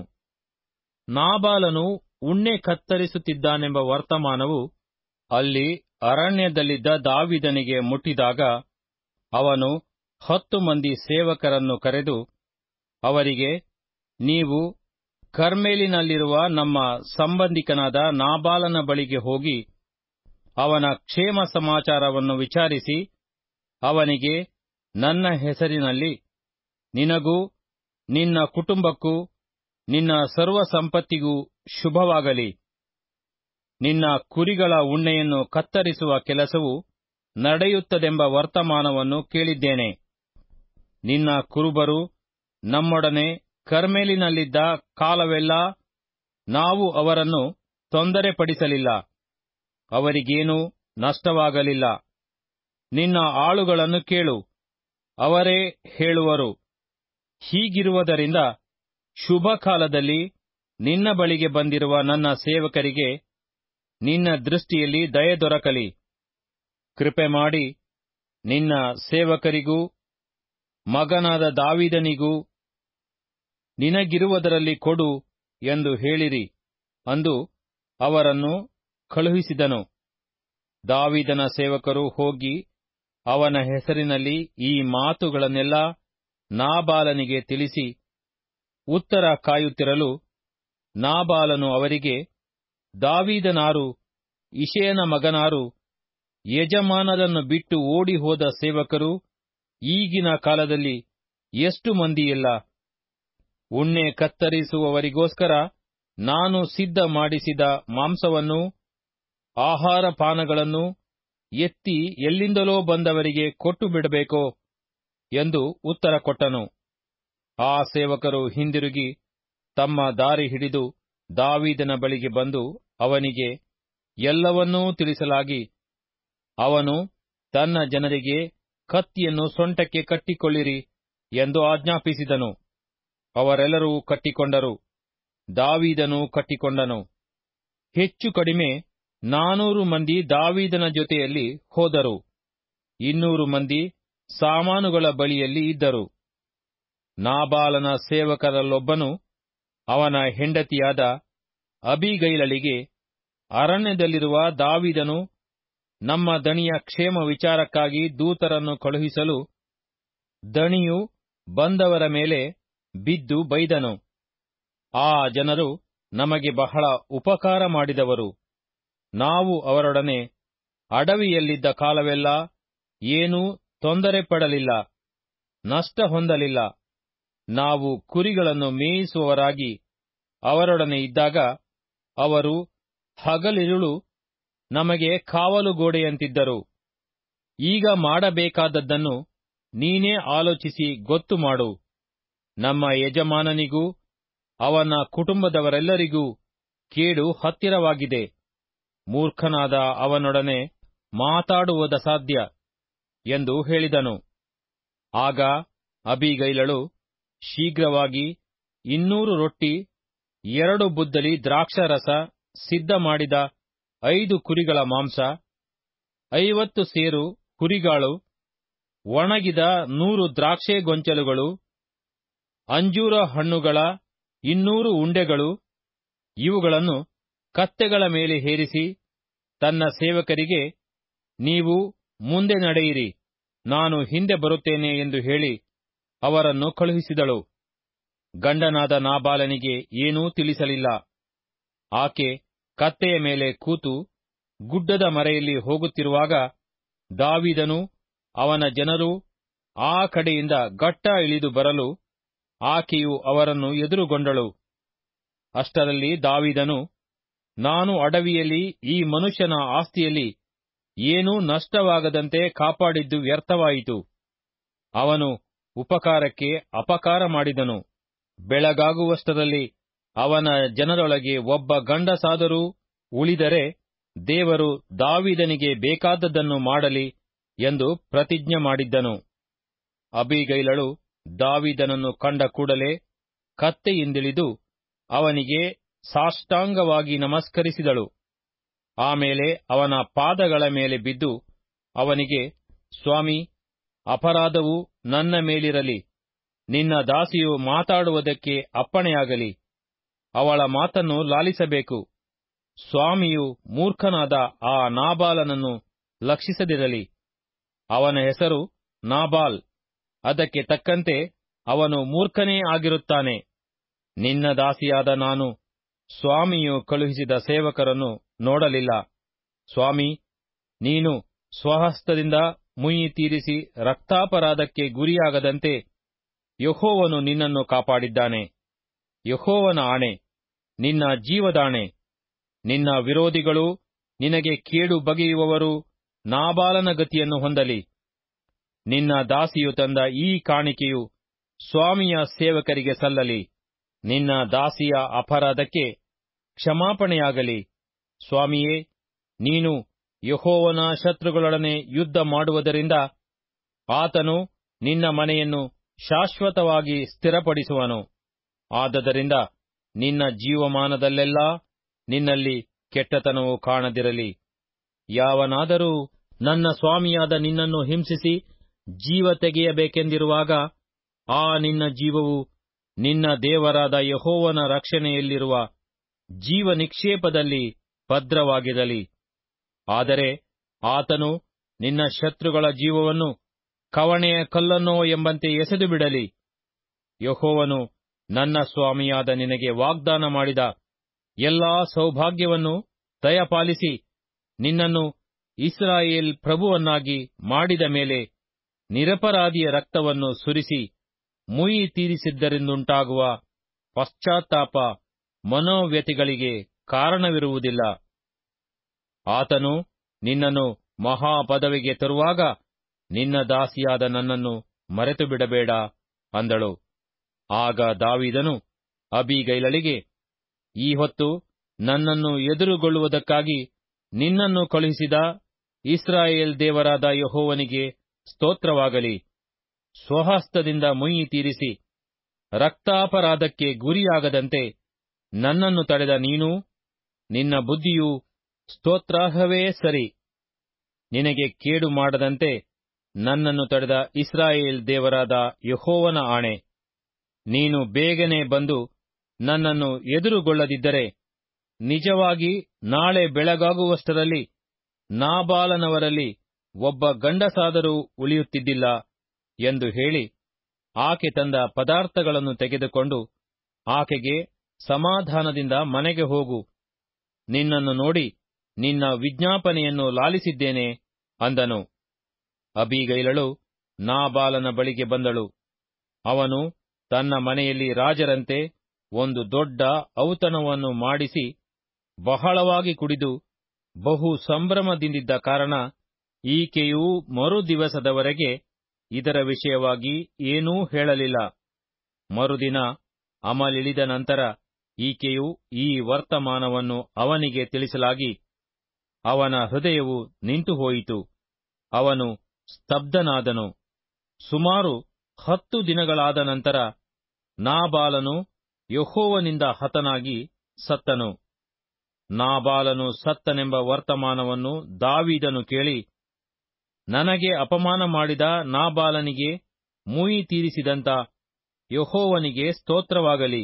ನಾಬಾಲನು ಉಣ್ಣೆ ಕತ್ತರಿಸುತ್ತಿದ್ದಾನೆಂಬ ವರ್ತಮಾನವು ಅಲ್ಲಿ ಅರಣ್ಯದಲ್ಲಿದ್ದ ದಾವಿದನಿಗೆ ಮುಟ್ಟಿದಾಗ ಅವನು ಹತ್ತು ಮಂದಿ ಸೇವಕರನ್ನು ಕರೆದು ಅವರಿಗೆ ನೀವು ಕರ್ಮೇಲಿನಲ್ಲಿರುವ ನಮ್ಮ ಸಂಬಂಧಿಕನಾದ ನಾಬಾಲನ ಬಳಿಗೆ ಹೋಗಿ ಅವನ ಕ್ಷೇಮ ಸಮಾಚಾರವನ್ನು ವಿಚಾರಿಸಿ ಅವನಿಗೆ ನನ್ನ ಹೆಸರಿನಲ್ಲಿ ನಿನಗೂ ನಿನ್ನ ಕುಟುಂಬಕ್ಕೂ ನಿನ್ನ ಸರ್ವ ಸಂಪತ್ತಿಗೂ ಶುಭವಾಗಲಿ ನಿನ್ನ ಕುರಿಗಳ ಉಣ್ಣೆಯನ್ನು ಕತ್ತರಿಸುವ ಕೆಲಸವು ನಡೆಯುತ್ತದೆಂಬ ವರ್ತಮಾನವನ್ನು ಕೇಳಿದ್ದೇನೆ ನಿನ್ನ ಕುರುಬರು ನಮ್ಮೊಡನೆ ಕರ್ಮೇಲಿನಲ್ಲಿದ್ದ ಕಾಲವೆಲ್ಲ ನಾವು ಅವರನ್ನು ತೊಂದರೆಪಡಿಸಲಿಲ್ಲ ಅವರಿಗೇನೂ ನಷ್ಟವಾಗಲಿಲ್ಲ ನಿನ್ನ ಆಳುಗಳನ್ನು ಕೇಳು ಅವರೇ ಹೇಳುವರು ಹೀಗಿರುವುದರಿಂದ ಶುಭ ಕಾಲದಲ್ಲಿ ನಿನ್ನ ಬಳಿಗೆ ಬಂದಿರುವ ನನ್ನ ಸೇವಕರಿಗೆ ನಿನ್ನ ದೃಷ್ಟಿಯಲ್ಲಿ ದಯೆ ದೊರಕಲಿ ಕೃಪೆ ಮಾಡಿ ನಿನ್ನ ಸೇವಕರಿಗೂ ಮಗನಾದ ದಾವಿದನಿಗೂ ನಿನಗಿರುವುದರಲ್ಲಿ ಕೊಡು ಎಂದು ಹೇಳಿರಿ ಅಂದು ಅವರನ್ನು ಕಳುಹಿಸಿದನು ದಾವಿದನ ಸೇವಕರು ಹೋಗಿ ಅವನ ಹೆಸರಿನಲ್ಲಿ ಈ ಮಾತುಗಳನ್ನೆಲ್ಲ ನಾಬಾಲನಿಗೆ ತಿಳಿಸಿ ಉತ್ತರ ಕಾಯುತ್ತಿರಲು ನಾಬಾಲನು ಅವರಿಗೆ ದಾವೀದನಾರು ಇಷಯನ ಮಗನಾರು ಯಜಮಾನರನ್ನು ಬಿಟ್ಟು ಓಡಿ ಹೋದ ಸೇವಕರು ಈಗಿನ ಕಾಲದಲ್ಲಿ ಎಷ್ಟು ಮಂದಿಯಿಲ್ಲ ಉಣ್ಣೆ ಕತ್ತರಿಸುವವರಿಗೋಸ್ಕರ ನಾನು ಸಿದ್ಧ ಮಾಡಿಸಿದ ಮಾಂಸವನ್ನು ಆಹಾರ ಪಾನಗಳನ್ನು ಎತ್ತಿ ಎಲ್ಲಿಂದಲೋ ಬಂದವರಿಗೆ ಕೊಟ್ಟು ಬಿಡಬೇಕೋ ಎಂದು ಉತ್ತರ ಕೊಟ್ಟನು ಆ ಸೇವಕರು ಹಿಂದಿರುಗಿ ತಮ್ಮ ದಾರಿ ಹಿಡಿದು ದಾವೀದನ ಬಳಿಗೆ ಬಂದು ಅವನಿಗೆ ಎಲ್ಲವನ್ನೂ ತಿಳಿಸಲಾಗಿ ಅವನು ತನ್ನ ಜನರಿಗೆ ಕತ್ತಿಯನ್ನು ಸೊಂಟಕ್ಕೆ ಕಟ್ಟಿಕೊಳ್ಳಿರಿ ಎಂದು ಆಜ್ಞಾಪಿಸಿದನು ಅವರೆಲ್ಲರೂ ಕಟ್ಟಿಕೊಂಡರು ದಾವೀದನು ಕಟ್ಟಿಕೊಂಡನು ಹೆಚ್ಚು ಕಡಿಮೆ ನಾನೂರು ಮಂದಿ ದಾವೀದನ ಜೊತೆಯಲ್ಲಿ ಹೋದರು ಇನ್ನೂರು ಮಂದಿ ಸಾಮಾನುಗಳ ಬಳಿಯಲ್ಲಿ ಇದ್ದರು ನಾಬಾಲನ ಸೇವಕರಲ್ಲೊಬ್ಬನು ಅವನ ಹೆಂಡತಿಯಾದ ಅಬಿಗೈಲಳಿಗೆ ಅರಣ್ಯದಲ್ಲಿರುವ ದಾವಿದನು ನಮ್ಮ ದಣಿಯ ಕ್ಷೇಮ ವಿಚಾರಕ್ಕಾಗಿ ದೂತರನ್ನು ಕಳುಹಿಸಲು ದಣಿಯು ಬಂದವರ ಮೇಲೆ ಬಿದ್ದು ಬೈದನು ಆ ಜನರು ನಮಗೆ ಬಹಳ ಉಪಕಾರ ಮಾಡಿದವರು ನಾವು ಅವರೊಡನೆ ಅಡವಿಯಲ್ಲಿದ್ದ ಕಾಲವೆಲ್ಲ ಏನೂ ತೊಂದರೆ ಪಡಲಿಲ್ಲ ನಷ್ಟ ಹೊಂದಲಿಲ್ಲ ನಾವು ಕುರಿಗಳನ್ನು ಮೇಯಿಸುವವರಾಗಿ ಅವರೊಡನೆ ಇದ್ದಾಗ ಅವರು ಹಗಲಿರುಳು ನಮಗೆ ಕಾವಲುಗೋಡೆಯಂತಿದ್ದರು ಈಗ ಮಾಡಬೇಕಾದದ್ದನ್ನು ನೀನೇ ಆಲೋಚಿಸಿ ಗೊತ್ತು ಮಾಡು ನಮ್ಮ ಯಜಮಾನನಿಗೂ ಅವನ ಕುಟುಂಬದವರೆಲ್ಲರಿಗೂ ಕೇಡು ಹತ್ತಿರವಾಗಿದೆ ಮೂರ್ಖನಾದ ಅವನೊಡನೆ ಮಾತಾಡುವುದ ಸಾಧ್ಯ ಎಂದು ಹೇಳಿದನು ಆಗ ಅಬಿಗೈಲಳು ಶೀಘ್ರವಾಗಿ ಇನ್ನೂರು ರೊಟ್ಟಿ ಎರಡು ಬುದ್ದಲಿ ದ್ರಾಕ್ಷಾರಸ ಸಿದ್ಧ ಮಾಡಿದ ಐದು ಕುರಿಗಳ ಮಾಂಸ ಐವತ್ತು ಸೇರು ಕುರಿಗಾಳು ಒಣಗಿದ ನೂರು ದ್ರಾಕ್ಷೆ ಗೊಂಚಲುಗಳು ಅಂಜೂರ ಹಣ್ಣುಗಳ ಇನ್ನೂರು ಉಂಡೆಗಳು ಇವುಗಳನ್ನು ಕತ್ತೆಗಳ ಮೇಲೆ ಹೇರಿಸಿ ತನ್ನ ಸೇವಕರಿಗೆ ನೀವು ಮುಂದೆ ನಡೆಯಿರಿ ನಾನು ಹಿಂದೆ ಬರುತ್ತೇನೆ ಎಂದು ಹೇಳಿ ಅವರನ್ನು ಕಳುಹಿಸಿದಳು ಗಂಡನಾದ ನಾಬಾಲನಿಗೆ ಏನೂ ತಿಳಿಸಲಿಲ್ಲ ಆಕೆ ಕತ್ತೆಯ ಮೇಲೆ ಕೂತು ಗುಡ್ಡದ ಮರೆಯಲ್ಲಿ ಹೋಗುತ್ತಿರುವಾಗ ದಾವಿದನು ಅವನ ಜನರು ಆ ಕಡೆಯಿಂದ ಗಟ್ಟ ಇಳಿದು ಬರಲು ಆಕೆಯು ಅವರನ್ನು ಎದುರುಗೊಂಡಳು ಅಷ್ಟರಲ್ಲಿ ದಾವಿದನು ನಾನು ಅಡವಿಯಲ್ಲಿ ಈ ಮನುಷ್ಯನ ಆಸ್ತಿಯಲ್ಲಿ ಏನೂ ನಷ್ಟವಾಗದಂತೆ ಕಾಪಾಡಿದ್ದು ವ್ಯರ್ಥವಾಯಿತು ಅವನು ಉಪಕಾರಕ್ಕೆ ಅಪಕಾರ ಮಾಡಿದನು ಬೆಳಗಾಗುವಷ್ಟರಲ್ಲಿ ಅವನ ಜನರೊಳಗೆ ಒಬ್ಬ ಗಂಡಸಾದರೂ ಉಳಿದರೆ ದೇವರು ದಾವಿದನಿಗೆ ಬೇಕಾದದ್ದನ್ನು ಮಾಡಲಿ ಎಂದು ಪ್ರತಿಜ್ಞೆ ಮಾಡಿದ್ದನು ಅಬಿಗೈಲಳು ದಾವಿದನನ್ನು ಕಂಡ ಕೂಡಲೇ ಕತ್ತೆಯಿಂದಿಳಿದು ಅವನಿಗೆ ಸಾಷ್ಟಾಂಗವಾಗಿ ನಮಸ್ಕರಿಸಿದಳು ಆಮೇಲೆ ಅವನ ಪಾದಗಳ ಮೇಲೆ ಬಿದ್ದು ಅವನಿಗೆ ಸ್ವಾಮಿ ಅಪರಾಧವು ನನ್ನ ಮೇಲಿರಲಿ ನಿನ್ನ ದಾಸಿಯು ಮಾತಾಡುವುದಕ್ಕೆ ಅಪ್ಪಣೆಯಾಗಲಿ ಅವಳ ಮಾತನ್ನು ಲಾಲಿಸಬೇಕು ಸ್ವಾಮಿಯು ಮೂರ್ಖನಾದ ಆ ನಾಬಾಲನನ್ನು ಲಕ್ಷಿಸದಿರಲಿ ಅವನ ಹೆಸರು ನಾಬಾಲ್ ಅದಕ್ಕೆ ತಕ್ಕಂತೆ ಅವನು ಮೂರ್ಖನೇ ಆಗಿರುತ್ತಾನೆ ನಿನ್ನ ದಾಸಿಯಾದ ನಾನು ಸ್ವಾಮಿಯು ಕಳುಹಿಸಿದ ಸೇವಕರನ್ನು ನೋಡಲಿಲ್ಲ ಸ್ವಾಮಿ ನೀನು ಸ್ವಹಸ್ತದಿಂದ ಮುಯ್ಯಿ ತೀರಿಸಿ ರಕ್ತಾಪರಾಧಕ್ಕೆ ಗುರಿಯಾಗದಂತೆ ಯಹೋವನು ನಿನ್ನನ್ನು ಕಾಪಾಡಿದ್ದಾನೆ ಯಹೋವನ ಆಣೆ ನಿನ್ನ ಜೀವದಾಣೆ ನಿನ್ನ ವಿರೋಧಿಗಳು ನಿನಗೆ ಕೇಡು ಬಗೆಯುವವರು ನಾಬಾಲನ ಗತಿಯನ್ನು ಹೊಂದಲಿ ನಿನ್ನ ದಾಸಿಯು ತಂದ ಈ ಕಾಣಿಕೆಯು ಸ್ವಾಮಿಯ ಸೇವಕರಿಗೆ ಸಲ್ಲಲಿ ನಿನ್ನ ದಾಸಿಯ ಅಪರಾಧಕ್ಕೆ ಕ್ಷಮಾಪಣೆಯಾಗಲಿ ಸ್ವಾಮಿಯೇ ನೀನು ಯಹೋವನ ಶತ್ರುಗಳೊಡನೆ ಯುದ್ಧ ಮಾಡುವುದರಿಂದ ಆತನು ನಿನ್ನ ಮನೆಯನ್ನು ಶಾಶ್ವತವಾಗಿ ಸ್ಥಿರಪಡಿಸುವನು ಆದದರಿಂದ ನಿನ್ನ ಜೀವಮಾನದಲ್ಲೆಲ್ಲಾ ನಿನ್ನಲ್ಲಿ ಕೆಟ್ಟತನವು ಕಾಣದಿರಲಿ ಯಾವನಾದರೂ ನನ್ನ ಸ್ವಾಮಿಯಾದ ನಿನ್ನನ್ನು ಹಿಂಸಿಸಿ ಜೀವ ತೆಗೆಯಬೇಕೆಂದಿರುವಾಗ ಆ ನಿನ್ನ ಜೀವವು ನಿನ್ನ ದೇವರಾದ ಯಹೋವನ ರಕ್ಷಣೆಯಲ್ಲಿರುವ ಜೀವ ನಿಕ್ಷೇಪದಲ್ಲಿ ಭದ್ರವಾಗಿರಲಿ ಆದರೆ ಆತನು ನಿನ್ನ ಶತ್ರುಗಳ ಜೀವವನ್ನು ಕವಣೆಯ ಕಲ್ಲನ್ನೋ ಎಂಬಂತೆ ಎಸೆದು ಬಿಡಲಿ ಯಹೋವನು ನನ್ನ ಸ್ವಾಮಿಯಾದ ನಿನಗೆ ವಾಗ್ದಾನ ಮಾಡಿದ ಎಲ್ಲಾ ಸೌಭಾಗ್ಯವನ್ನು ದಯಪಾಲಿಸಿ ನಿನ್ನನ್ನು ಇಸ್ರಾಯೇಲ್ ಪ್ರಭುವನ್ನಾಗಿ ಮಾಡಿದ ಮೇಲೆ ನಿರಪರಾಧಿಯ ರಕ್ತವನ್ನು ಸುರಿಸಿ ಮುಯಿ ತೀರಿಸಿದ್ದರಿಂದುಂಟಾಗುವ ಪಶ್ಚಾತ್ತಾಪ ಮನೋವ್ಯತಿಗಳಿಗೆ ಕಾರಣವಿರುವುದಿಲ್ಲ ಆತನು ನಿನ್ನನ್ನು ಮಹಾಪದವಿಗೆ ತರುವಾಗ ನಿನ್ನ ದಾಸಿಯಾದ ನನ್ನನ್ನು ಮರೆತು ಬಿಡಬೇಡ ಅಂದಳು ಆಗ ದಾವಿದನು ಅಬಿಗೈಲಳಿಗೆ ಈ ಹೊತ್ತು ನನ್ನನ್ನು ಎದುರುಗೊಳ್ಳುವುದಕ್ಕಾಗಿ ನಿನ್ನನ್ನು ಕಳುಹಿಸಿದ ಇಸ್ರಾಯೇಲ್ ದೇವರಾದ ಯಹೋವನಿಗೆ ಸ್ತೋತ್ರವಾಗಲಿ ಸ್ವಹಸ್ತದಿಂದ ಮುಯ್ಯಿ ತೀರಿಸಿ ರಕ್ತಾಪರಾಧಕ್ಕೆ ಗುರಿಯಾಗದಂತೆ ನನ್ನನ್ನು ತಡೆದ ನೀನು ನಿನ್ನ ಬುದ್ಧಿಯು ಸ್ತೋತ್ರಾರ್ಹವೇ ಸರಿ ನಿನಗೆ ಕೇಡು ಮಾಡದಂತೆ ನನ್ನನ್ನು ತಡೆದ ಇಸ್ರಾಯೇಲ್ ದೇವರಾದ ಯಹೋವನ ಆಣೆ ನೀನು ಬೇಗನೆ ಬಂದು ನನ್ನನ್ನು ಎದುರುಗೊಳ್ಳದಿದ್ದರೆ ನಿಜವಾಗಿ ನಾಳೆ ಬೆಳಗಾಗುವಷ್ಟರಲ್ಲಿ ನಾಬಾಲನವರಲ್ಲಿ ಒಬ್ಬ ಗಂಡಸಾದರೂ ಉಳಿಯುತ್ತಿದ್ದಿಲ್ಲ ಎಂದು ಹೇಳಿ ಆಕೆ ತಂದ ಪದಾರ್ಥಗಳನ್ನು ತೆಗೆದುಕೊಂಡು ಆಕೆಗೆ ಸಮಾಧಾನದಿಂದ ಮನೆಗೆ ಹೋಗು ನಿನ್ನನ್ನು ನೋಡಿ ನಿನ್ನ ವಿಜ್ಞಾಪನೆಯನ್ನು ಲಾಲಿಸಿದ್ದೇನೆ ಅಂದನು ಅಬೀಗೈಲಳು ನಾಬಾಲನ ಬಳಿಗೆ ಬಂದಳು ಅವನು ತನ್ನ ಮನೆಯಲ್ಲಿ ರಾಜರಂತೆ ಒಂದು ದೊಡ್ಡ ಔತಣವನ್ನು ಮಾಡಿಸಿ ಬಹಳವಾಗಿ ಕುಡಿದು ಬಹು ಸಂಭ್ರಮದಿಂದಿದ್ದ ಕಾರಣ ಈಕೆಯೂ ಮರು ದಿವಸದವರೆಗೆ ಇದರ ವಿಷಯವಾಗಿ ಏನೂ ಹೇಳಲಿಲ್ಲ ಮರುದಿನ ಅಮಲಿಳಿದ ನಂತರ ಈಕೆಯು ಈ ವರ್ತಮಾನವನ್ನು ಅವನಿಗೆ ತಿಳಿಸಲಾಗಿ ಅವನ ಹೃದಯವು ನಿಂತುಹೋಯಿತು ಅವನು ಸ್ತಬ್ಧನಾದನು ಸುಮಾರು ಹತ್ತು ದಿನಗಳಾದ ನಂತರ ನಾಬಾಲನು ಯಹೋವನಿಂದ ಹತನಾಗಿ ಸತ್ತನು ನಾಬಾಲನು ಸತ್ತನೆಂಬ ವರ್ತಮಾನವನ್ನು ದಾವೀದನು ಕೇಳಿ ನನಗೆ ಅಪಮಾನ ಮಾಡಿದ ನಾಬಾಲನಿಗೆ ಮೂಯಿ ತೀರಿಸಿದಂತ ಯಹೋವನಿಗೆ ಸ್ತೋತ್ರವಾಗಲಿ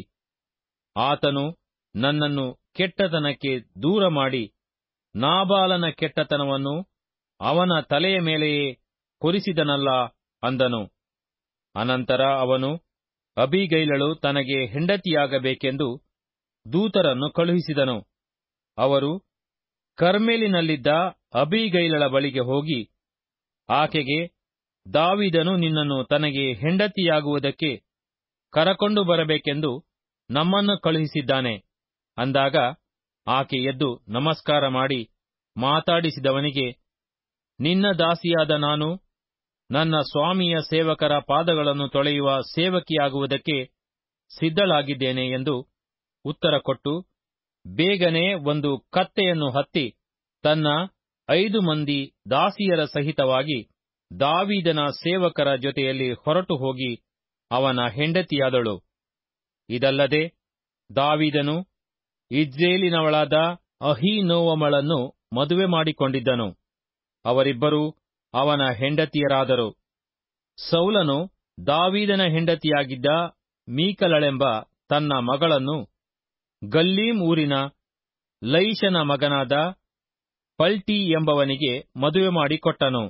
ಆತನು ನನ್ನನ್ನು ಕೆಟ್ಟತನಕ್ಕೆ ದೂರ ಮಾಡಿ ನಾಬಾಲನ ಕೆಟ್ಟತನವನ್ನು ಅವನ ತಲೆಯ ಮೇಲೆಯೇ ಹೊರಿಸಿದನಲ್ಲ ಅಂದನು ಅನಂತರ ಅವನು ಅಬಿಗೈಲಳು ತನಗೆ ಹೆಂಡತಿಯಾಗಬೇಕೆಂದು ದೂತರನ್ನು ಕಳುಹಿಸಿದನು ಅವರು ಕರ್ಮೇಲಿನಲ್ಲಿದ್ದ ಅಬಿಗೈಲಳ ಬಳಿಗೆ ಹೋಗಿ ಆಕೆಗೆ ದಾವಿದನು ನಿನ್ನನ್ನು ತನಗೆ ಹೆಂಡತಿಯಾಗುವುದಕ್ಕೆ ಕರಕೊಂಡು ಬರಬೇಕೆಂದು ನಮ್ಮನ್ನು ಕಳುಹಿಸಿದ್ದಾನೆ ಅಂದಾಗ ಆಕೆ ಎದ್ದು ನಮಸ್ಕಾರ ಮಾಡಿ ಮಾತಾಡಿಸಿದವನಿಗೆ ನಿನ್ನ ದಾಸಿಯಾದ ನಾನು ನನ್ನ ಸ್ವಾಮಿಯ ಸೇವಕರ ಪಾದಗಳನ್ನು ತೊಳೆಯುವ ಸೇವಕಿಯಾಗುವುದಕ್ಕೆ ಸಿದ್ಧಳಾಗಿದ್ದೇನೆ ಎಂದು ಉತ್ತರ ಕೊಟ್ಟು ಬೇಗನೆ ಒಂದು ಕತ್ತೆಯನ್ನು ಹತ್ತಿ ತನ್ನ ಐದು ಮಂದಿ ದಾಸಿಯರ ಸಹಿತವಾಗಿ ದಾವೀದನ ಸೇವಕರ ಜೊತೆಯಲ್ಲಿ ಹೊರಟು ಹೋಗಿ ಅವನ ಹೆಂಡತಿಯಾದಳು ಇದಲ್ಲದೆ ದಾವೀದನು ಇಜ್ರೇಲಿನವಳಾದ ಅಹೀನೋವಮಳನ್ನು ಮದುವೆ ಮಾಡಿಕೊಂಡಿದ್ದನು ಅವರಿಬ್ಬರೂ ಅವನ ಹೆಂಡತಿಯರಾದರು ಸೌಲನು ದಾವೀದನ ಹೆಂಡತಿಯಾಗಿದ್ದ ಮೀಕಲಳೆಂಬ ತನ್ನ ಮಗಳನ್ನು ಗಲ್ಲೀಮ್ ಊರಿನ ಲೈಷನ ಮಗನಾದ ಪಲ್ಟಿ ಎಂಬವನಿಗೆ ಮದುವೆ ಮಾಡಿಕೊಟ್ಟನು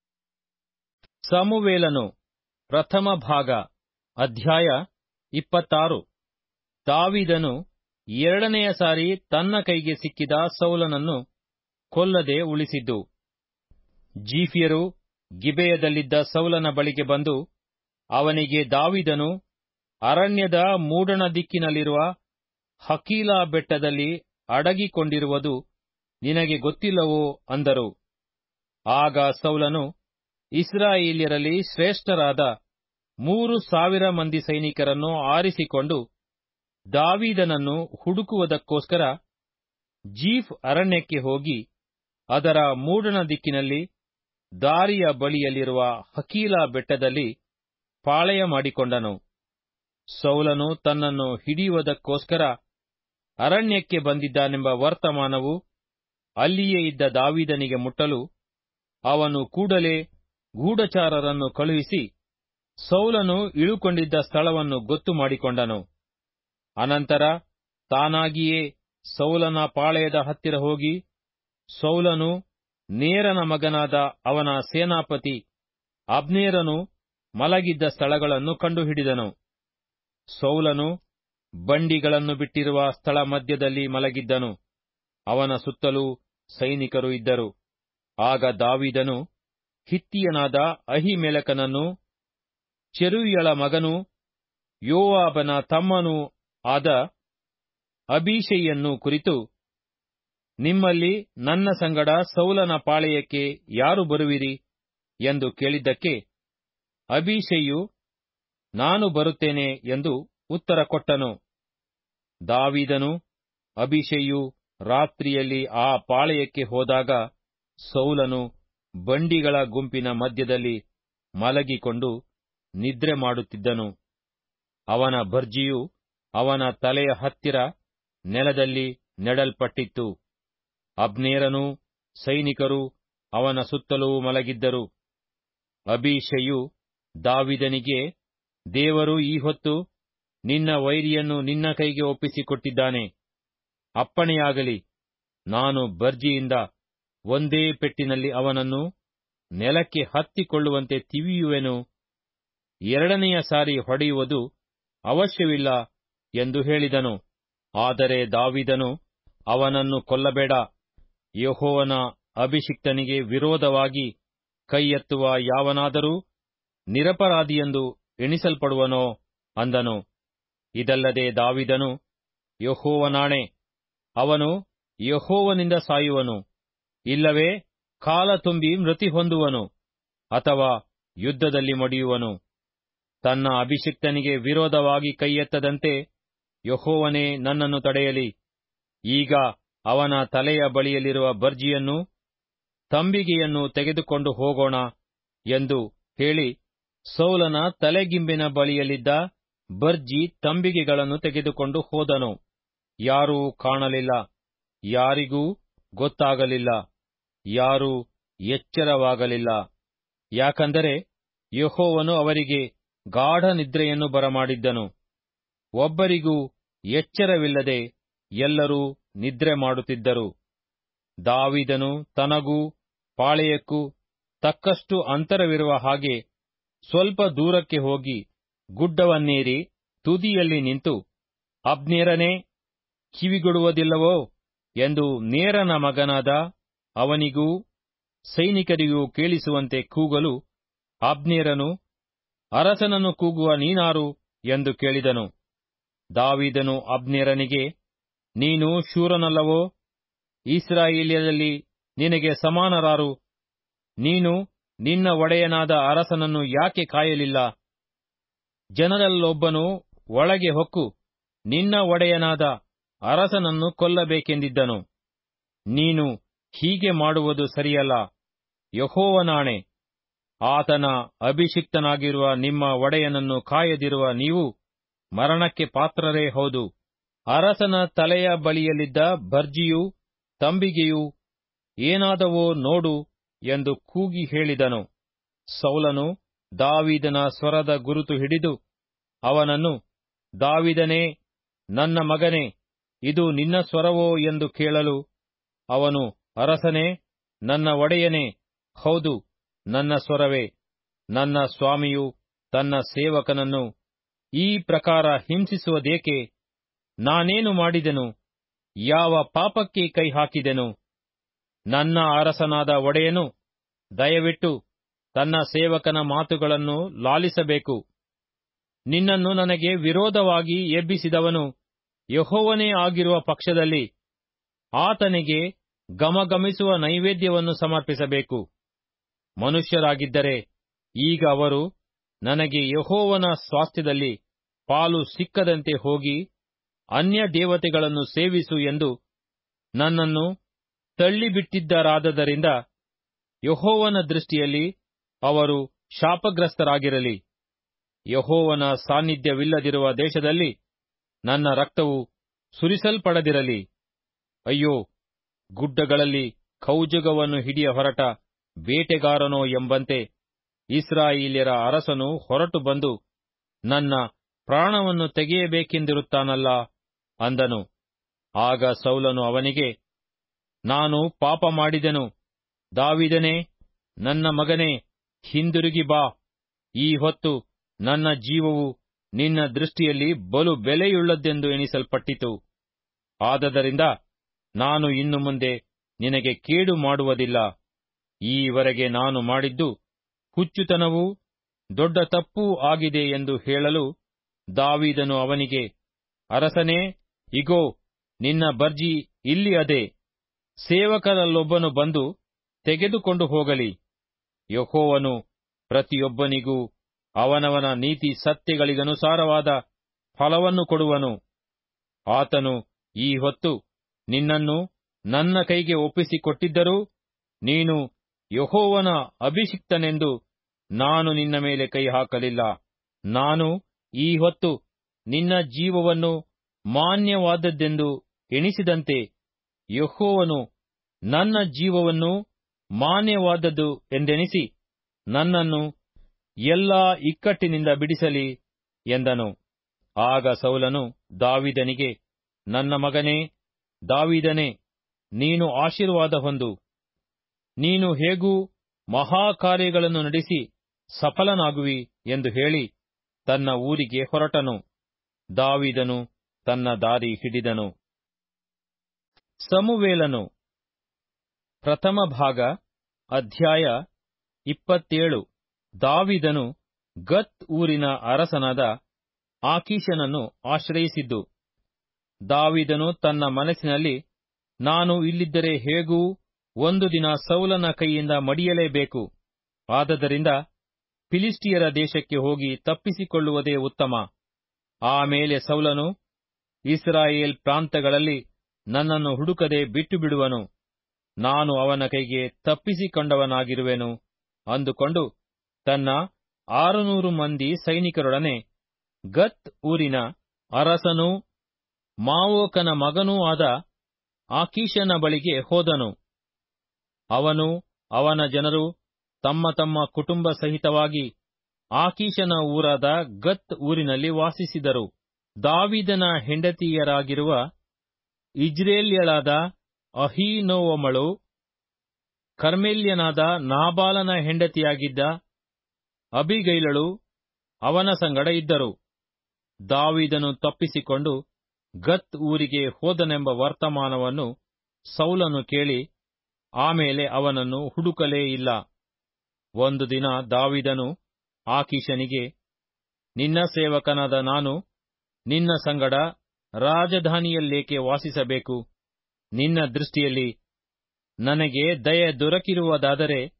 ಸಮುವೇಲನು ಪ್ರಥಮ ಭಾಗ ಅಧ್ಯಾಯ ಇಪ್ಪತ್ತಾರು ದಾವಿದನು ಎರಡನೆಯ ಸಾರಿ ತನ್ನ ಕೈಗೆ ಸಿಕ್ಕಿದ ಸೌಲನನ್ನು ಕೊಲ್ಲದೆ ಉಳಿಸಿದ್ದು ಜೀಫಿಯರು ಗಿಬೆಯದಲ್ಲಿದ್ದ ಸೌಲನ ಬಳಿಗೆ ಬಂದು ಅವನಿಗೆ ದಾವಿದನು ಅರಣ್ಯದ ಮೂಡಣ ದಿಕ್ಕಿನಲ್ಲಿರುವ ಹಕೀಲಾ ಬೆಟ್ಟದಲ್ಲಿ ಅಡಗಿಕೊಂಡಿರುವುದು ನಿನಗೆ ಗೊತ್ತಿಲ್ಲವೋ ಅಂದರು ಆಗ ಸೌಲನು ಇಸ್ರಾಯೇಲ್ಯರಲ್ಲಿ ಶ್ರೇಷ್ಠರಾದ ಮೂರು ಸಾವಿರ ಮಂದಿ ಸೈನಿಕರನ್ನು ಆರಿಸಿಕೊಂಡು ದಾವೀದನನ್ನು ಹುಡುಕುವುದಕ್ಕೋಸ್ಕರ ಜೀಫ್ ಅರಣ್ಯಕ್ಕೆ ಹೋಗಿ ಅದರ ಮೂಡಣ ದಿಕ್ಕಿನಲ್ಲಿ ದಾರಿಯ ಬಳಿಯಲ್ಲಿರುವ ಹಕೀಲಾ ಬೆಟ್ಟದಲ್ಲಿ ಪಾಳೆಯ ಮಾಡಿಕೊಂಡನು ಸೌಲನು ತನ್ನನ್ನು ಹಿಡಿಯುವುದಕ್ಕೋಸ್ಕರ ಅರಣ್ಯಕ್ಕೆ ಬಂದಿದ್ದಾನೆಂಬ ವರ್ತಮಾನವು ಅಲ್ಲಿಯೇ ಇದ್ದ ದಾವೀದನಿಗೆ ಮುಟ್ಟಲು ಅವನು ಕೂಡಲೇ ಗೂಢಚಾರರನ್ನು ಕಳುಹಿಸಿ ಸೌಲನು ಇಳುಕೊಂಡಿದ್ದ ಸ್ಥಳವನ್ನು ಗೊತ್ತು ಮಾಡಿಕೊಂಡನು ಅನಂತರ ತಾನಾಗಿಯೇ ಸೌಲನ ಪಾಳೆಯದ ಹತ್ತಿರ ಹೋಗಿ ಸೌಲನು ನೇರನ ಮಗನಾದ ಅವನ ಸೇನಾಪತಿ ಅಬ್ನೇರನು ಮಲಗಿದ್ದ ಸ್ಥಳಗಳನ್ನು ಕಂಡುಹಿಡಿದನು ಸೌಲನು ಬಂಡಿಗಳನ್ನು ಬಿಟ್ಟಿರುವ ಸ್ಥಳ ಮಧ್ಯದಲ್ಲಿ ಮಲಗಿದ್ದನು ಅವನ ಸುತ್ತಲೂ ಸೈನಿಕರು ಇದ್ದರು ಆಗ ದಾವಿದನು ಹಿತ್ತಿಯನಾದ ಅಹಿಮೆಲಕನನ್ನು ಚೆರುಯಳ ಮಗನೂ ಯೋವಾಬನ ತಮ್ಮನೂ ಆದ ಅಬೀಷೆಯನ್ನು ಕುರಿತು ನಿಮ್ಮಲ್ಲಿ ನನ್ನ ಸಂಗಡ ಸೌಲನ ಪಾಳೆಯಕ್ಕೆ ಯಾರು ಬರುವಿರಿ ಎಂದು ಕೇಳಿದ್ದಕ್ಕೆ ಅಬೀಷೆಯು ನಾನು ಬರುತ್ತೇನೆ ಎಂದು ಉತ್ತರ ಕೊಟ್ಟನು ದಾವಿದನು ಅಭಿಷೆಯು ರಾತ್ರಿಯಲ್ಲಿ ಆ ಪಾಳೆಯಕ್ಕೆ ಹೋದಾಗ ಸೌಲನು ಬಂಡಿಗಳ ಗುಂಪಿನ ಮಧ್ಯದಲ್ಲಿ ಮಲಗಿಕೊಂಡು ನಿದ್ರೆ ಮಾಡುತ್ತಿದ್ದನು ಅವನ ಭರ್ಜಿಯು ಅವನ ತಲೆಯ ಹತ್ತಿರ ನೆಲದಲ್ಲಿ ನೆಡಲ್ಪಟ್ಟಿತ್ತು ಅಬ್ನೇರನೂ ಸೈನಿಕರು ಅವನ ಸುತ್ತಲೂ ಮಲಗಿದ್ದರು ಅಬೀಷೆಯು ದಾವಿದನಿಗೆ ದೇವರು ಈ ಹೊತ್ತು ನಿನ್ನ ವೈರಿಯನ್ನು ನಿನ್ನ ಕೈಗೆ ಒಪ್ಪಿಸಿಕೊಟ್ಟಿದ್ದಾನೆ ಅಪ್ಪಣೆಯಾಗಲಿ ನಾನು ಬರ್ಜಿಯಿಂದ ಒಂದೇ ಪೆಟ್ಟಿನಲ್ಲಿ ಅವನನ್ನು ನೆಲಕ್ಕೆ ಹತ್ತಿಕೊಳ್ಳುವಂತೆ ತಿವಿಯುವೆನು ಎರಡನೆಯ ಸಾರಿ ಹೊಡೆಯುವುದು ಅವಶ್ಯವಿಲ್ಲ ಎಂದು ಹೇಳಿದನು ಆದರೆ ದಾವಿದನು ಅವನನ್ನು ಕೊಲ್ಲಬೇಡ ಯಹೋವನ ಅಭಿಷಿಕ್ತನಿಗೆ ವಿರೋಧವಾಗಿ ಕೈ ಎತ್ತುವ ಯಾವನಾದರೂ ನಿರಪರಾಧಿಯೆಂದು ಎಣಿಸಲ್ಪಡುವನೋ ಅಂದನು ಇದಲ್ಲದೆ ದಾವಿದನು ಯಹೋವನಾಣೆ ಅವನು ಯಹೋವನಿಂದ ಸಾಯುವನು ಇಲ್ಲವೇ ಕಾಲ ತುಂಬಿ ಮೃತಿ ಹೊಂದುವನು ಅಥವಾ ಯುದ್ಧದಲ್ಲಿ ಮಡಿಯುವನು ತನ್ನ ಅಭಿಷಿಕ್ತನಿಗೆ ವಿರೋಧವಾಗಿ ಕೈ ಎತ್ತದಂತೆ ಯಹೋವನೇ ನನ್ನನ್ನು ತಡೆಯಲಿ ಈಗ ಅವನ ತಲೆಯ ಬಳಿಯಲ್ಲಿರುವ ಬರ್ಜಿಯನ್ನು ತಂಬಿಗೆಯನ್ನು ತೆಗೆದುಕೊಂಡು ಹೋಗೋಣ ಎಂದು ಹೇಳಿ ಸೌಲನ ತಲೆಗಿಂಬಿನ ಬಳಿಯಲ್ಲಿದ್ದ ಬರ್ಜಿ ತಂಬಿಗೆಗಳನ್ನು ತೆಗೆದುಕೊಂಡು ಹೋದನು ಯಾರೂ ಕಾಣಲಿಲ್ಲ ಯಾರಿಗೂ ಗೊತ್ತಾಗಲಿಲ್ಲ ಯಾರೂ ಎಚ್ಚರವಾಗಲಿಲ್ಲ ಯಾಕಂದರೆ ಯಹೋವನು ಅವರಿಗೆ ಗಾಢ ನಿದ್ರೆಯನ್ನು ಬರಮಾಡಿದ್ದನು ಒಬ್ಬರಿಗೂ ಎಚ್ಚರವಿಲ್ಲದೆ ಎಲ್ಲರೂ ನಿದ್ರೆ ಮಾಡುತ್ತಿದ್ದರು ದಾವಿದನು ತನಗೂ ಪಾಳೆಯಕ್ಕೂ ತಕ್ಕಷ್ಟು ಅಂತರವಿರುವ ಹಾಗೆ ಸ್ವಲ್ಪ ದೂರಕ್ಕೆ ಹೋಗಿ ಗುಡ್ಡವನ್ನೇರಿ ತುದಿಯಲ್ಲಿ ನಿಂತು ಅಬ್ನೇರನೇ ಕಿವಿಗೊಡುವುದಿಲ್ಲವೋ ಎಂದು ನೇರನ ಮಗನಾದ ಅವನಿಗೂ ಸೈನಿಕರಿಗೂ ಕೇಳಿಸುವಂತೆ ಕೂಗಲು ಅಬ್ನೇರನು ಅರಸನನ್ನು ಕೂಗುವ ನೀನಾರು ಎಂದು ಕೇಳಿದನು ದಾವಿದನು ಅಬ್ನೇರನಿಗೆ ನೀನು ಶೂರನಲ್ಲವೋ ಇಸ್ರಾಯೇಲ್ಯರಲ್ಲಿ ನಿನಗೆ ಸಮಾನರಾರು ನೀನು ನಿನ್ನ ಒಡೆಯನಾದ ಅರಸನನ್ನು ಯಾಕೆ ಕಾಯಲಿಲ್ಲ ಜನರಲ್ಲೊಬ್ಬನು ಒಳಗೆ ಹೊಕ್ಕು ನಿನ್ನ ಒಡೆಯನಾದ ಅರಸನನ್ನು ಕೊಲ್ಲಬೇಕೆಂದಿದ್ದನು ನೀನು ಹೀಗೆ ಮಾಡುವುದು ಸರಿಯಲ್ಲ ಯಹೋವನಾಣೆ ಆತನ ಅಭಿಷಿಕ್ತನಾಗಿರುವ ನಿಮ್ಮ ಒಡೆಯನನ್ನು ಕಾಯದಿರುವ ನೀವು ಮರಣಕ್ಕೆ ಪಾತ್ರರೇ ಹೌದು ಅರಸನ ತಲೆಯ ಬಳಿಯಲ್ಲಿದ್ದ ಭರ್ಜಿಯೂ ತಂಬಿಗೆಯೂ ಏನಾದವೋ ನೋಡು ಎಂದು ಕೂಗಿ ಹೇಳಿದನು ಸೌಲನು ದಾವಿದನ ಸ್ವರದ ಗುರುತು ಹಿಡಿದು ಅವನನ್ನು ದಾವಿದನೇ ನನ್ನ ಮಗನೇ ಇದು ನಿನ್ನ ಸ್ವರವೋ ಎಂದು ಕೇಳಲು ಅವನು ಅರಸನೇ ನನ್ನ ಒಡೆಯನೇ ಹೌದು ನನ್ನ ಸ್ವರವೇ ನನ್ನ ಸ್ವಾಮಿಯು ತನ್ನ ಸೇವಕನನ್ನು ಈ ಪ್ರಕಾರ ಹಿಂಸಿಸುವುದೇಕೆ ನಾನೇನು ಮಾಡಿದೆನು ಯಾವ ಪಾಪಕ್ಕೆ ಕೈ ಹಾಕಿದೆನು ನನ್ನ ಅರಸನಾದ ಒಡೆಯನು ದಯವಿಟ್ಟು ತನ್ನ ಸೇವಕನ ಮಾತುಗಳನ್ನು ಲಾಲಿಸಬೇಕು ನಿನ್ನನ್ನು ನನಗೆ ವಿರೋಧವಾಗಿ ಎಬ್ಬಿಸಿದವನು ಯಹೋವನೇ ಆಗಿರುವ ಪಕ್ಷದಲ್ಲಿ ಆತನಿಗೆ ಗಮಗಮಿಸುವ ನೈವೇದ್ಯವನ್ನು ಸಮರ್ಪಿಸಬೇಕು ಮನುಷ್ಯರಾಗಿದ್ದರೆ ಈಗ ಅವರು ನನಗೆ ಯಹೋವನ ಸ್ವಾಸ್ಥ್ಯದಲ್ಲಿ ಪಾಲು ಸಿಕ್ಕದಂತೆ ಹೋಗಿ ಅನ್ಯ ದೇವತೆಗಳನ್ನು ಸೇವಿಸು ಎಂದು ನನ್ನನ್ನು ತಳ್ಳಿಬಿಟ್ಟಿದ್ದರಾದದರಿಂದ ಯಹೋವನ ದೃಷ್ಟಿಯಲ್ಲಿ ಅವರು ಶಾಪಗ್ರಸ್ತರಾಗಿರಲಿ ಯಹೋವನ ಸಾನ್ನಿಧ್ಯವಿಲ್ಲದಿರುವ ದೇಶದಲ್ಲಿ ನನ್ನ ರಕ್ತವು ಸುರಿಸಲ್ಪಡದಿರಲಿ ಅಯ್ಯೋ ಗುಡ್ಡಗಳಲ್ಲಿ ಕೌಜುಗವನ್ನು ಹಿಡಿಯ ಹೊರಟ ಬೇಟೆಗಾರನೋ ಎಂಬಂತೆ ಇಸ್ರಾಯೇಲ್ಯರ ಅರಸನು ಹೊರಟು ಬಂದು ನನ್ನ ಪ್ರಾಣವನ್ನು ತೆಗೆಯಬೇಕೆಂದಿರುತ್ತಾನಲ್ಲ ಅಂದನು ಆಗ ಸೌಲನು ಅವನಿಗೆ ನಾನು ಪಾಪ ಮಾಡಿದೆನು ದಾವಿದನೇ ನನ್ನ ಮಗನೇ ಹಿಂದಿರುಗಿ ಬಾ ಈ ಹೊತ್ತು ನನ್ನ ಜೀವವು ನಿನ್ನ ದೃಷ್ಟಿಯಲ್ಲಿ ಬಲು ಬೆಲೆಯುಳ್ಳದ್ದೆಂದು ಎಣಿಸಲ್ಪಟ್ಟಿತು ಆದದರಿಂದ ನಾನು ಇನ್ನು ಮುಂದೆ ನಿನಗೆ ಕೇಡು ಮಾಡುವುದಿಲ್ಲ ಈವರೆಗೆ ನಾನು ಮಾಡಿದ್ದು ಹುಚ್ಚುತನವೂ ದೊಡ್ಡ ತಪ್ಪೂ ಆಗಿದೆ ಎಂದು ಹೇಳಲು ದಾವೀದನು ಅವನಿಗೆ ಅರಸನೇ ಇಗೋ ನಿನ್ನ ಬರ್ಜಿ ಇಲ್ಲಿ ಅದೆ ಸೇವಕರಲ್ಲೊಬ್ಬನು ಬಂದು ತೆಗೆದುಕೊಂಡು ಹೋಗಲಿ ಯಹೋವನು ಪ್ರತಿಯೊಬ್ಬನಿಗೂ ಅವನವನ ನೀತಿ ಸತ್ಯಗಳಿಗನುಸಾರವಾದ ಫಲವನ್ನು ಕೊಡುವನು ಆತನು ಈ ಹೊತ್ತು ನಿನ್ನನ್ನು ನನ್ನ ಕೈಗೆ ಒಪ್ಪಿಸಿಕೊಟ್ಟಿದ್ದರೂ ನೀನು ಯಹೋವನ ಅಭಿಷಿಕ್ತನೆಂದು ನಾನು ನಿನ್ನ ಮೇಲೆ ಕೈ ಹಾಕಲಿಲ್ಲ ನಾನು ಈ ಹೊತ್ತು ನಿನ್ನ ಜೀವವನ್ನು ಮಾನ್ಯವಾದದ್ದೆಂದು ಎಣಿಸಿದಂತೆ ಯಹೋವನು ನನ್ನ ಜೀವವನ್ನು ಮಾನ್ಯವಾದದ್ದು ಎಂದೆಣಿಸಿ ನನ್ನನ್ನು ಎಲ್ಲಾ ಇಕ್ಕಟ್ಟಿನಿಂದ ಬಿಡಿಸಲಿ ಎಂದನು ಆಗ ಸೌಲನು ದಾವಿದನಿಗೆ ನನ್ನ ಮಗನೇ ದಾವಿದನೇ ನೀನು ಆಶೀರ್ವಾದ ಹೊಂದು ನೀನು ಹೇಗೂ ಮಹಾಕಾರ್ಯಗಳನ್ನು ನಡೆಸಿ ಸಫಲನಾಗುವಿ ಎಂದು ಹೇಳಿ ತನ್ನ ಊರಿಗೆ ಹೊರಟನು ದಾವಿದನು ತನ್ನ ದಾರಿ ಹಿಡಿದನು ಸಮುವೇಲನು ಪ್ರಥಮ ಭಾಗ ಅಧ್ಯಾಯ ಇಪ್ಪತ್ತೇಳು ದಾವಿದನು ಗತ್ ಊರಿನ ಅರಸನಾದ ಆಕೀಶನನ್ನು ಆಶ್ರಯಿಸಿದ್ದು ದಾವಿದನು ತನ್ನ ಮನಸ್ಸಿನಲ್ಲಿ ನಾನು ಇಲ್ಲಿದ್ದರೆ ಹೇಗೂ ಒಂದು ದಿನ ಸೌಲನ ಕೈಯಿಂದ ಮಡಿಯಲೇಬೇಕು ಆದದರಿಂದ ಫಿಲಿಸ್ಟಿಯರ ದೇಶಕ್ಕೆ ಹೋಗಿ ತಪ್ಪಿಸಿಕೊಳ್ಳುವುದೇ ಉತ್ತಮ ಆಮೇಲೆ ಸೌಲನು ಇಸ್ರಾಯೇಲ್ ಪ್ರಾಂತಗಳಲ್ಲಿ ನನ್ನನ್ನು ಹುಡುಕದೆ ಬಿಟ್ಟು ಬಿಡುವನು ನಾನು ಅವನ ಕೈಗೆ ತಪ್ಪಿಸಿಕೊಂಡವನಾಗಿರುವೆನು ಅಂದುಕೊಂಡು ತನ್ನ ಆರುನೂರು ಮಂದಿ ಸೈನಿಕರೊಡನೆ ಗತ್ ಊರಿನ ಅರಸನೂ ಮಾವೋಕನ ಮಗನೂ ಆದ ಆಕೀಶನ ಬಳಿಗೆ ಹೋದನು ಅವನು ಅವನ ಜನರು ತಮ್ಮ ತಮ್ಮ ಕುಟುಂಬ ಸಹಿತವಾಗಿ ಆಕೀಶನ ಊರಾದ ಗತ್ ಊರಿನಲ್ಲಿ ವಾಸಿಸಿದರು ದಾವಿದನ ಹೆಂಡತಿಯರಾಗಿರುವ ಇಜ್ರೇಲ್ಯಳಾದ ಅಹೀನೋವಮಳು ಕರ್ಮೆಲ್ಯನಾದ ನಾಬಾಲನ ಹೆಂಡತಿಯಾಗಿದ್ದ ಅಬಿಗೈಲಳು ಅವನ ಸಂಗಡ ಇದ್ದರು ದಾವಿದನು ತಪ್ಪಿಸಿಕೊಂಡು ಗತ್ ಊರಿಗೆ ಹೋದನೆಂಬ ವರ್ತಮಾನವನ್ನು ಸೌಲನು ಕೇಳಿ ಆಮೇಲೆ ಅವನನ್ನು ಹುಡುಕಲೇ ಇಲ್ಲ ಒಂದು ದಿನ ದಾವಿದನು ಆಕೀಶನಿಗೆ ನಿನ್ನ ಸೇವಕನಾದ ನಾನು ನಿನ್ನ ಸಂಗಡ ರಾಜಧಾನಿಯಲ್ಲೇಕೆ ವಾಸಿಸಬೇಕು ನಿನ್ನ ದೃಷ್ಟಿಯಲ್ಲಿ ನನಗೆ ದಯೆ ದೊರಕಿರುವುದಾದರೆ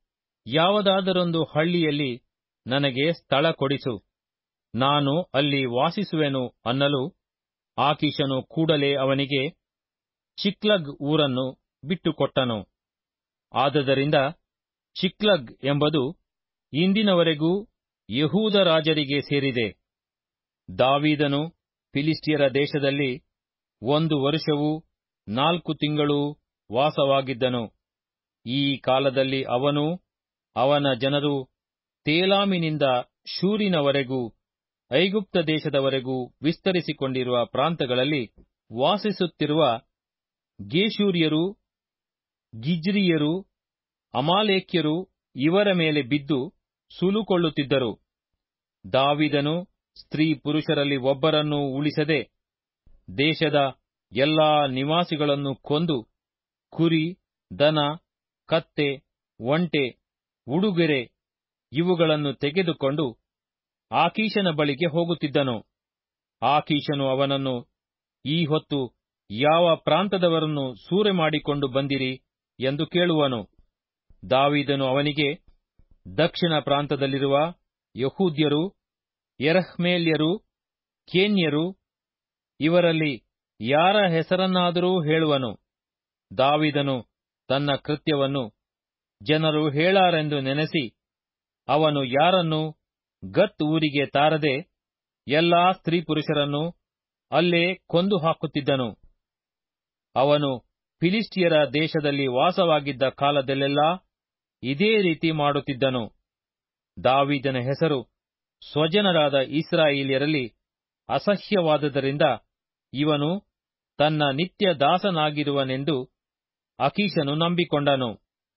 ಯಾವುದಾದರೊಂದು ಹಳ್ಳಿಯಲ್ಲಿ ನನಗೆ ಸ್ಥಳ ಕೊಡಿಸು ನಾನು ಅಲ್ಲಿ ವಾಸಿಸುವೆನು ಅನ್ನಲು ಆಕೀಶನು ಕೂಡಲೇ ಅವನಿಗೆ ಚಿಕ್ಲಗ್ ಊರನ್ನು ಬಿಟ್ಟುಕೊಟ್ಟನು ಆದದರಿಂದ ಚಿಕ್ಲಗ್ ಎಂಬುದು ಇಂದಿನವರೆಗೂ ಯಹೂದ ರಾಜರಿಗೆ ಸೇರಿದೆ ದಾವೀದನು ಫಿಲಿಸ್ಟಿಯರ ದೇಶದಲ್ಲಿ ಒಂದು ವರುಷವೂ ನಾಲ್ಕು ತಿಂಗಳೂ ವಾಸವಾಗಿದ್ದನು ಈ ಕಾಲದಲ್ಲಿ ಅವನು ಅವನ ಜನರು ತೇಲಾಮಿನಿಂದ ಶೂರಿನವರೆಗೂ ಐಗುಪ್ತ ದೇಶದವರೆಗೂ ವಿಸ್ತರಿಸಿಕೊಂಡಿರುವ ಪ್ರಾಂತಗಳಲ್ಲಿ ವಾಸಿಸುತ್ತಿರುವ ಗೇಶೂರ್ಯರು ಗಿಜ್ರಿಯರು ಅಮಾಲೇಕ್ಯರು ಇವರ ಮೇಲೆ ಬಿದ್ದು ಸುಲುಕೊಳ್ಳುತ್ತಿದ್ದರು ದಾವಿದನು ಸ್ತ್ರೀ ಪುರುಷರಲ್ಲಿ ಒಬ್ಬರನ್ನೂ ಉಳಿಸದೆ ದೇಶದ ಎಲ್ಲಾ ನಿವಾಸಿಗಳನ್ನು ಕೊಂದು ಕುರಿ ದನ ಕತ್ತೆ ಒಂಟೆ ಉಡುಗೊರೆ ಇವುಗಳನ್ನು ತೆಗೆದುಕೊಂಡು ಆಕೀಶನ ಬಳಿಗೆ ಹೋಗುತ್ತಿದ್ದನು ಆಕೀಶನು ಅವನನ್ನು ಈ ಹೊತ್ತು ಯಾವ ಪ್ರಾಂತದವರನ್ನು ಸೂರೆ ಮಾಡಿಕೊಂಡು ಬಂದಿರಿ ಎಂದು ಕೇಳುವನು ದಾವಿದನು ಅವನಿಗೆ ದಕ್ಷಿಣ ಪ್ರಾಂತದಲ್ಲಿರುವ ಯಹೂದ್ಯರು ಎರಹ್ಮೇಲ್ಯರು ಕೇನ್ಯರು ಇವರಲ್ಲಿ ಯಾರ ಹೆಸರನ್ನಾದರೂ ಹೇಳುವನು ದಾವಿದನು ತನ್ನ ಕೃತ್ಯವನ್ನು ಜನರು ಹೇಳಾರೆಂದು ನೆನೆಸಿ ಅವನು ಯಾರನ್ನೂ ಗತ್ ಊರಿಗೆ ತಾರದೆ ಎಲ್ಲಾ ಸ್ತ್ರೀ ಪುರುಷರನ್ನು ಅಲ್ಲೇ ಕೊಂದು ಹಾಕುತ್ತಿದ್ದನು ಅವನು ಫಿಲಿಸ್ಟಿಯರ ದೇಶದಲ್ಲಿ ವಾಸವಾಗಿದ್ದ ಕಾಲದಲ್ಲೆಲ್ಲಾ ಇದೇ ರೀತಿ ಮಾಡುತ್ತಿದ್ದನು ದಾವಿದನ ಹೆಸರು ಸ್ವಜನರಾದ ಇಸ್ರಾಯೇಲ್ಯರಲ್ಲಿ ಅಸಹ್ಯವಾದದರಿಂದ ಇವನು ತನ್ನ ನಿತ್ಯ ದಾಸನಾಗಿರುವನೆಂದು ಅಕೀಶನು ನಂಬಿಕೊಂಡನು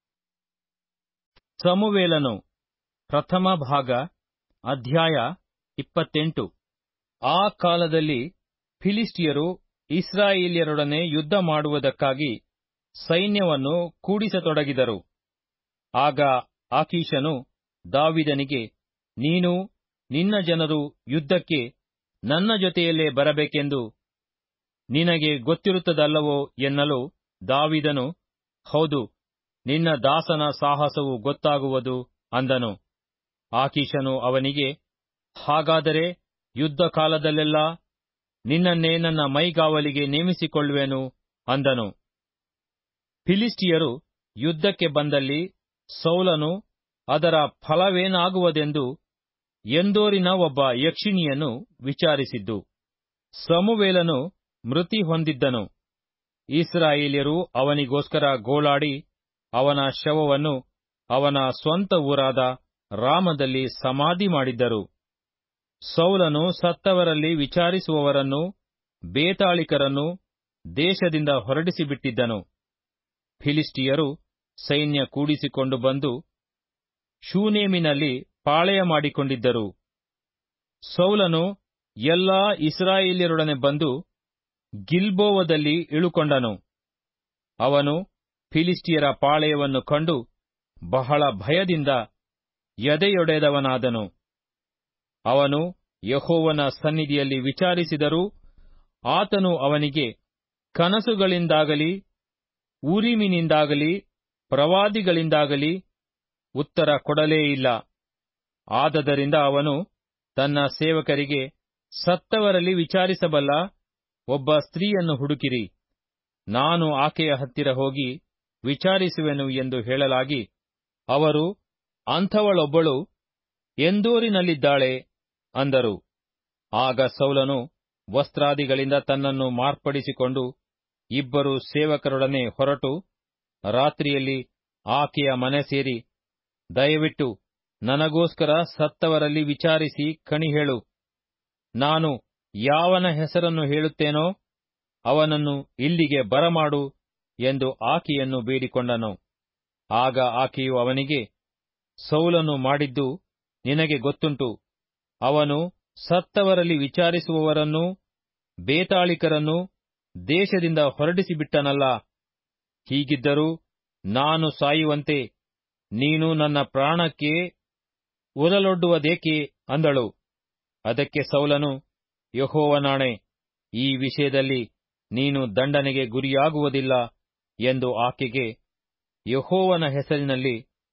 ಸಮುವೇಲನು ಪ್ರಥಮ ಭಾಗ ಅಧ್ಯಾಯ ಇಪ್ಪತ್ತೆಂಟು ಆ ಕಾಲದಲ್ಲಿ ಫಿಲಿಸ್ಟಿಯರು ಇಸ್ರಾಯೇಲ್ಯರೊಡನೆ ಯುದ್ಧ ಮಾಡುವುದಕ್ಕಾಗಿ ಸೈನ್ಯವನ್ನು ಕೂಡಿಸತೊಡಗಿದರು ಆಗ ಆಕೀಶನು ದಾವಿದನಿಗೆ ನೀನು ನಿನ್ನ ಜನರು ಯುದ್ಧಕ್ಕೆ ನನ್ನ ಜೊತೆಯಲ್ಲೇ ಬರಬೇಕೆಂದು ನಿನಗೆ ಗೊತ್ತಿರುತ್ತದಲ್ಲವೋ ಎನ್ನಲು ದಾವಿದನು ಹೌದು ನಿನ್ನ ದಾಸನ ಸಾಹಸವು ಗೊತ್ತಾಗುವುದು ಅಂದನು ಆಕೀಶನು ಅವನಿಗೆ ಹಾಗಾದರೆ ಯುದ್ಧ ಕಾಲದಲ್ಲೆಲ್ಲ ನಿನ್ನನ್ನೇ ನನ್ನ ಮೈಗಾವಲಿಗೆ ನೇಮಿಸಿಕೊಳ್ಳುವೆನು ಅಂದನು ಫಿಲಿಸ್ಟಿಯರು ಯುದ್ಧಕ್ಕೆ ಬಂದಲ್ಲಿ ಸೌಲನು ಅದರ ಫಲವೇನಾಗುವುದೆಂದು ಎಂದೋರಿನ ಒಬ್ಬ ಯಕ್ಷಿಣಿಯನ್ನು ವಿಚಾರಿಸಿದ್ದು ಸಮುವೇಲನು ಮೃತಿ ಹೊಂದಿದ್ದನು ಇಸ್ರಾಯೇಲ್ಯರು ಅವನಿಗೋಸ್ಕರ ಗೋಳಾಡಿ ಅವನ ಶವವನ್ನು ಅವನ ಸ್ವಂತ ಊರಾದ ರಾಮದಲ್ಲಿ ಸಮಾಧಿ ಮಾಡಿದ್ದರು ಸೌಲನು ಸತ್ತವರಲ್ಲಿ ವಿಚಾರಿಸುವವರನ್ನು ಬೇತಾಳಿಕರನ್ನು ದೇಶದಿಂದ ಹೊರಡಿಸಿಬಿಟ್ಟಿದ್ದನು ಫಿಲಿಸ್ಟಿಯರು ಸೈನ್ಯ ಕೂಡಿಸಿಕೊಂಡು ಬಂದು ಶೂನೇಮಿನಲ್ಲಿ ಪಾಳೆಯ ಮಾಡಿಕೊಂಡಿದ್ದರು ಸೌಲನು ಎಲ್ಲಾ ಇಸ್ರಾಯೇಲ್ಯರೊಡನೆ ಬಂದು ಗಿಲ್ಬೋವದಲ್ಲಿ ಇಳುಕೊಂಡನು ಅವನು ಫಿಲಿಸ್ಟಿಯರ ಪಾಳೆಯವನ್ನು ಕಂಡು ಬಹಳ ಭಯದಿಂದ ಎದೆಯೊಡೆದವನಾದನು ಅವನು ಯಹೋವನ ಸನ್ನಿಧಿಯಲ್ಲಿ ವಿಚಾರಿಸಿದರೂ ಆತನು ಅವನಿಗೆ ಕನಸುಗಳಿಂದಾಗಲಿ ಊರಿಮಿನಿಂದಾಗಲಿ ಪ್ರವಾದಿಗಳಿಂದಾಗಲಿ ಉತ್ತರ ಕೊಡಲೇ ಇಲ್ಲ ಆದದರಿಂದ ಅವನು ತನ್ನ ಸೇವಕರಿಗೆ ಸತ್ತವರಲ್ಲಿ ವಿಚಾರಿಸಬಲ್ಲ ಒಬ್ಬ ಸ್ತ್ರೀಯನ್ನು ಹುಡುಕಿರಿ ನಾನು ಆಕೆಯ ಹತ್ತಿರ ಹೋಗಿ ವಿಚಾರಿಸುವೆನು ಎಂದು ಹೇಳಲಾಗಿ ಅವರು ಅಂಥವಳೊಬ್ಬಳು ಎಂದೋರಿನಲ್ಲಿದ್ದಾಳೆ ಅಂದರು ಆಗ ಸೌಲನು ವಸ್ತ್ರಾದಿಗಳಿಂದ ತನ್ನನ್ನು ಮಾರ್ಪಡಿಸಿಕೊಂಡು ಇಬ್ಬರು ಸೇವಕರೊಡನೆ ಹೊರಟು ರಾತ್ರಿಯಲ್ಲಿ ಆಕೆಯ ಮನೆ ಸೇರಿ ದಯವಿಟ್ಟು ನನಗೋಸ್ಕರ ಸತ್ತವರಲ್ಲಿ ವಿಚಾರಿಸಿ ಕಣಿಹೇಳು ನಾನು ಯಾವನ ಹೆಸರನ್ನು ಹೇಳುತ್ತೇನೋ ಅವನನ್ನು ಇಲ್ಲಿಗೆ ಬರಮಾಡು ಎಂದು ಆಕೆಯನ್ನು ಬೇಡಿಕೊಂಡನು ಆಗ ಆಕೆಯು ಅವನಿಗೆ ಸೌಲನು ಮಾಡಿದ್ದು ನಿನಗೆ ಗೊತ್ತುಂಟು ಅವನು ಸತ್ತವರಲ್ಲಿ ವಿಚಾರಿಸುವವರನ್ನೂ ಬೇತಾಳಿಕರನ್ನೂ ದೇಶದಿಂದ ಹೊರಡಿಸಿಬಿಟ್ಟನಲ್ಲ ಹೀಗಿದ್ದರೂ ನಾನು ಸಾಯುವಂತೆ ನೀನು ನನ್ನ ಪ್ರಾಣಕ್ಕೆ ಉರಲೊಡ್ಡುವುದೇಕೆ ಅಂದಳು ಅದಕ್ಕೆ ಸೌಲನು ಯಹೋವನಾಣೆ ಈ ವಿಷಯದಲ್ಲಿ ನೀನು ದಂಡನೆಗೆ ಗುರಿಯಾಗುವುದಿಲ್ಲ ಎಂದು ಆಕೆಗೆ ಯಹೋವನ ಹೆಸರಿನಲ್ಲಿ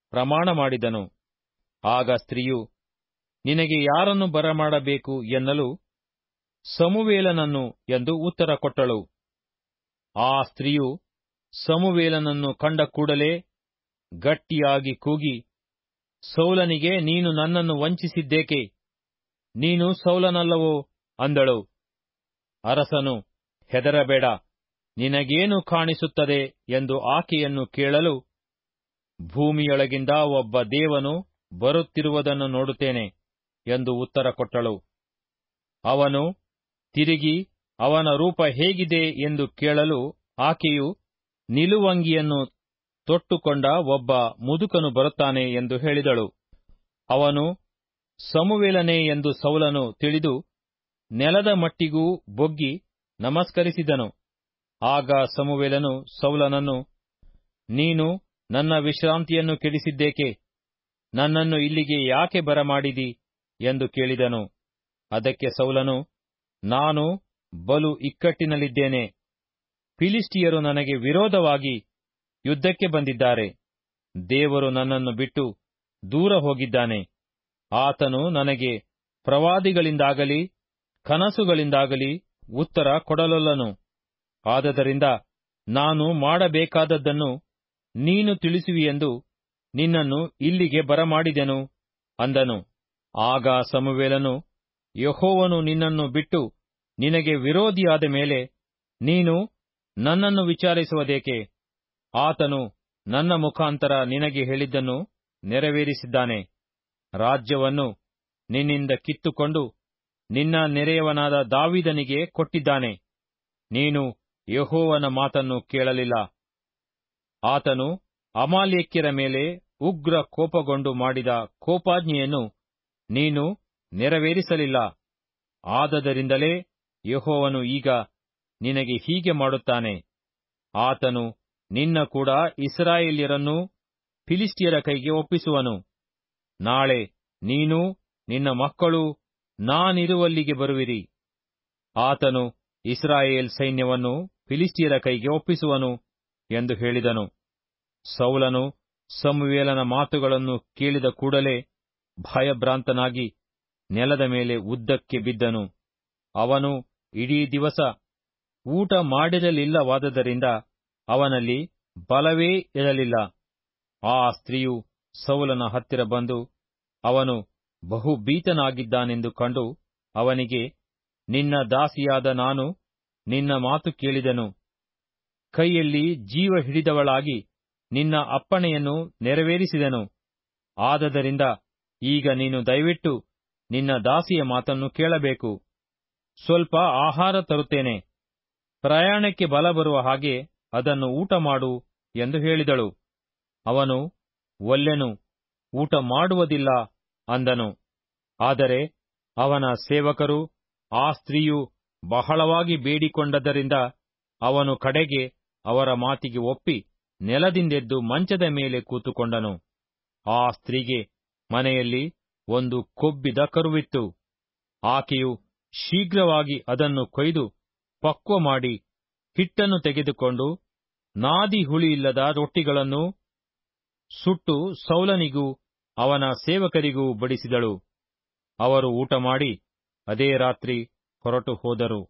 ಪ್ರಮಾಣ ಮಾಡಿದನು ಆಗ ಸ್ತ್ರೀಯು ನಿನಗೆ ಯಾರನ್ನು ಬರಮಾಡಬೇಕು ಎನ್ನಲು ಸಮುವೇಲನನ್ನು ಎಂದು ಉತ್ತರ ಕೊಟ್ಟಳು ಆ ಸ್ತ್ರೀಯು ಸಮುವೇಲನನ್ನು ಕಂಡ ಕೂಡಲೇ ಗಟ್ಟಿಯಾಗಿ ಕೂಗಿ ಸೌಲನಿಗೆ ನೀನು ನನ್ನನ್ನು ವಂಚಿಸಿದ್ದೇಕೆ ನೀನು ಸೌಲನಲ್ಲವೋ ಅಂದಳು ಅರಸನು ಹೆದರಬೇಡ ನಿನಗೇನು ಕಾಣಿಸುತ್ತದೆ ಎಂದು ಆಕೆಯನ್ನು ಕೇಳಲು ಭೂಮಿಯೊಳಗಿಂದ ಒಬ್ಬ ದೇವನು ಬರುತ್ತಿರುವುದನ್ನು ನೋಡುತ್ತೇನೆ ಎಂದು ಉತ್ತರ ಕೊಟ್ಟಳು ಅವನು ತಿರುಗಿ ಅವನ ರೂಪ ಹೇಗಿದೆ ಎಂದು ಕೇಳಲು ಆಕೆಯು ನಿಲುವಂಗಿಯನ್ನು ತೊಟ್ಟುಕೊಂಡ ಒಬ್ಬ ಮುದುಕನು ಬರುತ್ತಾನೆ ಎಂದು ಹೇಳಿದಳು ಅವನು ಸಮುವೇಲನೇ ಎಂದು ಸೌಲನು ತಿಳಿದು ನೆಲದ ಮಟ್ಟಿಗೂ ಬೊಗ್ಗಿ ನಮಸ್ಕರಿಸಿದನು ಆಗ ಸಮುವೇಲನು ಸೌಲನನ್ನು ನೀನು ನನ್ನ ವಿಶ್ರಾಂತಿಯನ್ನು ಕೆಡಿಸಿದ್ದೇಕೆ ನನ್ನನ್ನು ಇಲ್ಲಿಗೆ ಯಾಕೆ ಬರಮಾಡಿದಿ ಎಂದು ಕೇಳಿದನು ಅದಕ್ಕೆ ಸೌಲನು ನಾನು ಬಲು ಇಕ್ಕಟ್ಟಿನಲ್ಲಿದ್ದೇನೆ ಫಿಲಿಸ್ಟಿಯರು ನನಗೆ ವಿರೋಧವಾಗಿ ಯುದ್ಧಕ್ಕೆ ಬಂದಿದ್ದಾರೆ ದೇವರು ನನ್ನನ್ನು ಬಿಟ್ಟು ದೂರ ಹೋಗಿದ್ದಾನೆ ಆತನು ನನಗೆ ಪ್ರವಾದಿಗಳಿಂದಾಗಲಿ ಕನಸುಗಳಿಂದಾಗಲಿ ಉತ್ತರ ಕೊಡಲೊಲ್ಲನು ಆದದರಿಂದ ನಾನು ಮಾಡಬೇಕಾದದ್ದನ್ನು ನೀನು ತಿಳಿಸುವಿಯೆಂದು ನಿನ್ನನ್ನು ಇಲ್ಲಿಗೆ ಬರಮಾಡಿದೆನು ಅಂದನು ಆಗ ಸಮುವೇಲನು ಯಹೋವನು ನಿನ್ನನ್ನು ಬಿಟ್ಟು ನಿನಗೆ ವಿರೋಧಿಯಾದ ಮೇಲೆ ನೀನು ನನ್ನನ್ನು ವಿಚಾರಿಸುವುದೇಕೆ ಆತನು ನನ್ನ ಮುಖಾಂತರ ನಿನಗೆ ಹೇಳಿದ್ದನ್ನು ನೆರವೇರಿಸಿದ್ದಾನೆ ರಾಜ್ಯವನ್ನು ನಿನ್ನಿಂದ ಕಿತ್ತುಕೊಂಡು ನಿನ್ನ ನೆರೆಯವನಾದ ದಾವಿದನಿಗೆ ಕೊಟ್ಟಿದ್ದಾನೆ ನೀನು ಯಹೋವನ ಮಾತನ್ನು ಕೇಳಲಿಲ್ಲ ಆತನು ಅಮಾಲೇಕ್ಯರ ಮೇಲೆ ಉಗ್ರ ಕೋಪಗೊಂಡು ಮಾಡಿದ ಕೋಪಾಜ್ಞೆಯನ್ನು ನೀನು ನೆರವೇರಿಸಲಿಲ್ಲ ಆದದರಿಂದಲೇ ಯಹೋವನು ಈಗ ನಿನಗೆ ಹೀಗೆ ಮಾಡುತ್ತಾನೆ ಆತನು ನಿನ್ನ ಕೂಡ ಇಸ್ರಾಯೇಲ್ಯರನ್ನೂ ಫಿಲಿಸ್ಟಿಯರ ಕೈಗೆ ಒಪ್ಪಿಸುವನು ನಾಳೆ ನೀನೂ ನಿನ್ನ ಮಕ್ಕಳು ನಾನಿರುವಲ್ಲಿಗೆ ಬರುವಿರಿ ಆತನು ಇಸ್ರಾಯೇಲ್ ಸೈನ್ಯವನ್ನು ಫಿಲಿಸ್ಟಿಯರ ಕೈಗೆ ಒಪ್ಪಿಸುವನು ಎಂದು ಹೇಳಿದನು ಸೌಲನು ಸಮುವೇಲನ ಮಾತುಗಳನ್ನು ಕೇಳಿದ ಕೂಡಲೇ ಭಯಭ್ರಾಂತನಾಗಿ ನೆಲದ ಮೇಲೆ ಉದ್ದಕ್ಕೆ ಬಿದ್ದನು ಅವನು ಇಡೀ ದಿವಸ ಊಟ ಮಾಡಿರಲಿಲ್ಲವಾದದರಿಂದ ಅವನಲ್ಲಿ ಬಲವೇ ಇರಲಿಲ್ಲ ಆ ಸ್ತ್ರೀಯು ಸೌಲನ ಹತ್ತಿರ ಬಂದು ಅವನು ಬಹು ಭೀತನಾಗಿದ್ದಾನೆಂದು ಕಂಡು ಅವನಿಗೆ ನಿನ್ನ ದಾಸಿಯಾದ ನಾನು ನಿನ್ನ ಮಾತು ಕೇಳಿದನು ಕೈಯಲ್ಲಿ ಜೀವ ಹಿಡಿದವಳಾಗಿ ನಿನ್ನ ಅಪ್ಪಣೆಯನ್ನು ನೆರವೇರಿಸಿದನು ಆದದರಿಂದ ಈಗ ನೀನು ದಯವಿಟ್ಟು ನಿನ್ನ ದಾಸಿಯ ಮಾತನ್ನು ಕೇಳಬೇಕು ಸ್ವಲ್ಪ ಆಹಾರ ತರುತ್ತೇನೆ ಪ್ರಯಾಣಕ್ಕೆ ಬಲ ಬರುವ ಹಾಗೆ ಅದನ್ನು ಊಟ ಮಾಡು ಎಂದು ಹೇಳಿದಳು ಅವನು ಒಲ್ಲೆನು ಊಟ ಮಾಡುವುದಿಲ್ಲ ಅಂದನು ಆದರೆ ಅವನ ಸೇವಕರು ಆ ಸ್ತ್ರೀಯು ಬಹಳವಾಗಿ ಬೇಡಿಕೊಂಡದರಿಂದ ಅವನು ಕಡೆಗೆ ಅವರ ಮಾತಿಗೆ ಒಪ್ಪಿ ನೆಲದಿಂದೆದ್ದು ಮಂಚದ ಮೇಲೆ ಕೂತುಕೊಂಡನು ಆ ಸ್ತ್ರೀಗೆ ಮನೆಯಲ್ಲಿ ಒಂದು ಕೊಬ್ಬಿದ ಕರುವಿತ್ತು ಆಕೆಯು ಶೀಘ್ರವಾಗಿ ಅದನ್ನು ಕೊಯ್ದು ಪಕ್ವ ಮಾಡಿ ಹಿಟ್ಟನ್ನು ತೆಗೆದುಕೊಂಡು ನಾದಿ ಹುಳಿಯಿಲ್ಲದ ರೊಟ್ಟಿಗಳನ್ನು ಸುಟ್ಟು ಸೌಲನಿಗೂ ಅವನ ಸೇವಕರಿಗೂ ಬಡಿಸಿದಳು ಅವರು ಊಟ ಮಾಡಿ ಅದೇ ರಾತ್ರಿ ಹೊರಟು ಹೋದರು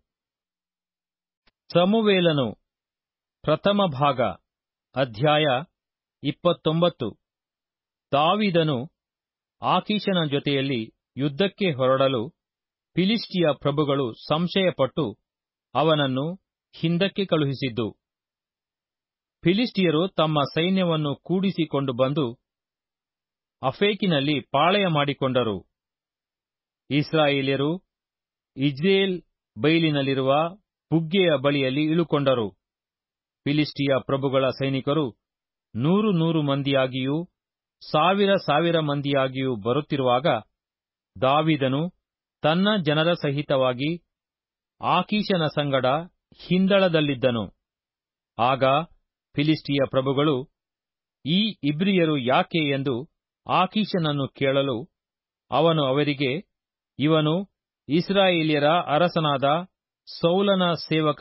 ಸಮುವೇಲನು ಪ್ರಥಮ ಭಾಗ ಅಧ್ಯಾಯ ಇಪ್ಪತ್ತೊಂಬತ್ತು ದಾವಿದನು ಆಕೀಶನ ಜೊತೆಯಲ್ಲಿ ಯುದ್ಧಕ್ಕೆ ಹೊರಡಲು ಫಿಲಿಸ್ಟಿಯ ಪ್ರಭುಗಳು ಸಂಶಯಪಟ್ಟು ಅವನನ್ನು ಹಿಂದಕ್ಕೆ ಕಳುಹಿಸಿದ್ದು ಫಿಲಿಸ್ಟಿಯರು ತಮ್ಮ ಸೈನ್ಯವನ್ನು ಕೂಡಿಸಿಕೊಂಡು ಬಂದು ಅಫೇಕಿನಲ್ಲಿ ಪಾಳೆಯ ಮಾಡಿಕೊಂಡರು ಇಸ್ರಾಯೇಲ್ಯರು ಇಜ್ರೇಲ್ ಬೈಲಿನಲ್ಲಿರುವ ಬುಗ್ಗೆಯ ಬಳಿಯಲ್ಲಿ ಇಳುಕೊಂಡರು ಫಿಲಿಸ್ಟಿಯ ಪ್ರಭುಗಳ ಸೈನಿಕರು ನೂರು ನೂರು ಮಂದಿಯಾಗಿಯೂ ಸಾವಿರ ಸಾವಿರ ಮಂದಿಯಾಗಿಯೂ ಬರುತ್ತಿರುವಾಗ ದಾವಿದನು ತನ್ನ ಜನರ ಸಹಿತವಾಗಿ ಆಕೀಶನ ಸಂಗಡ ಹಿಂದಳದಲ್ಲಿದ್ದನು ಆಗ ಫಿಲಿಸ್ಟಿಯ ಪ್ರಭುಗಳು ಈ ಇಬ್ರಿಯರು ಯಾಕೆ ಎಂದು ಆಕೀಶನನ್ನು ಕೇಳಲು ಅವನು ಅವರಿಗೆ ಇವನು ಇಸ್ರಾಯೇಲ್ಯರ ಅರಸನಾದ ಸೌಲನ ಸೇವಕ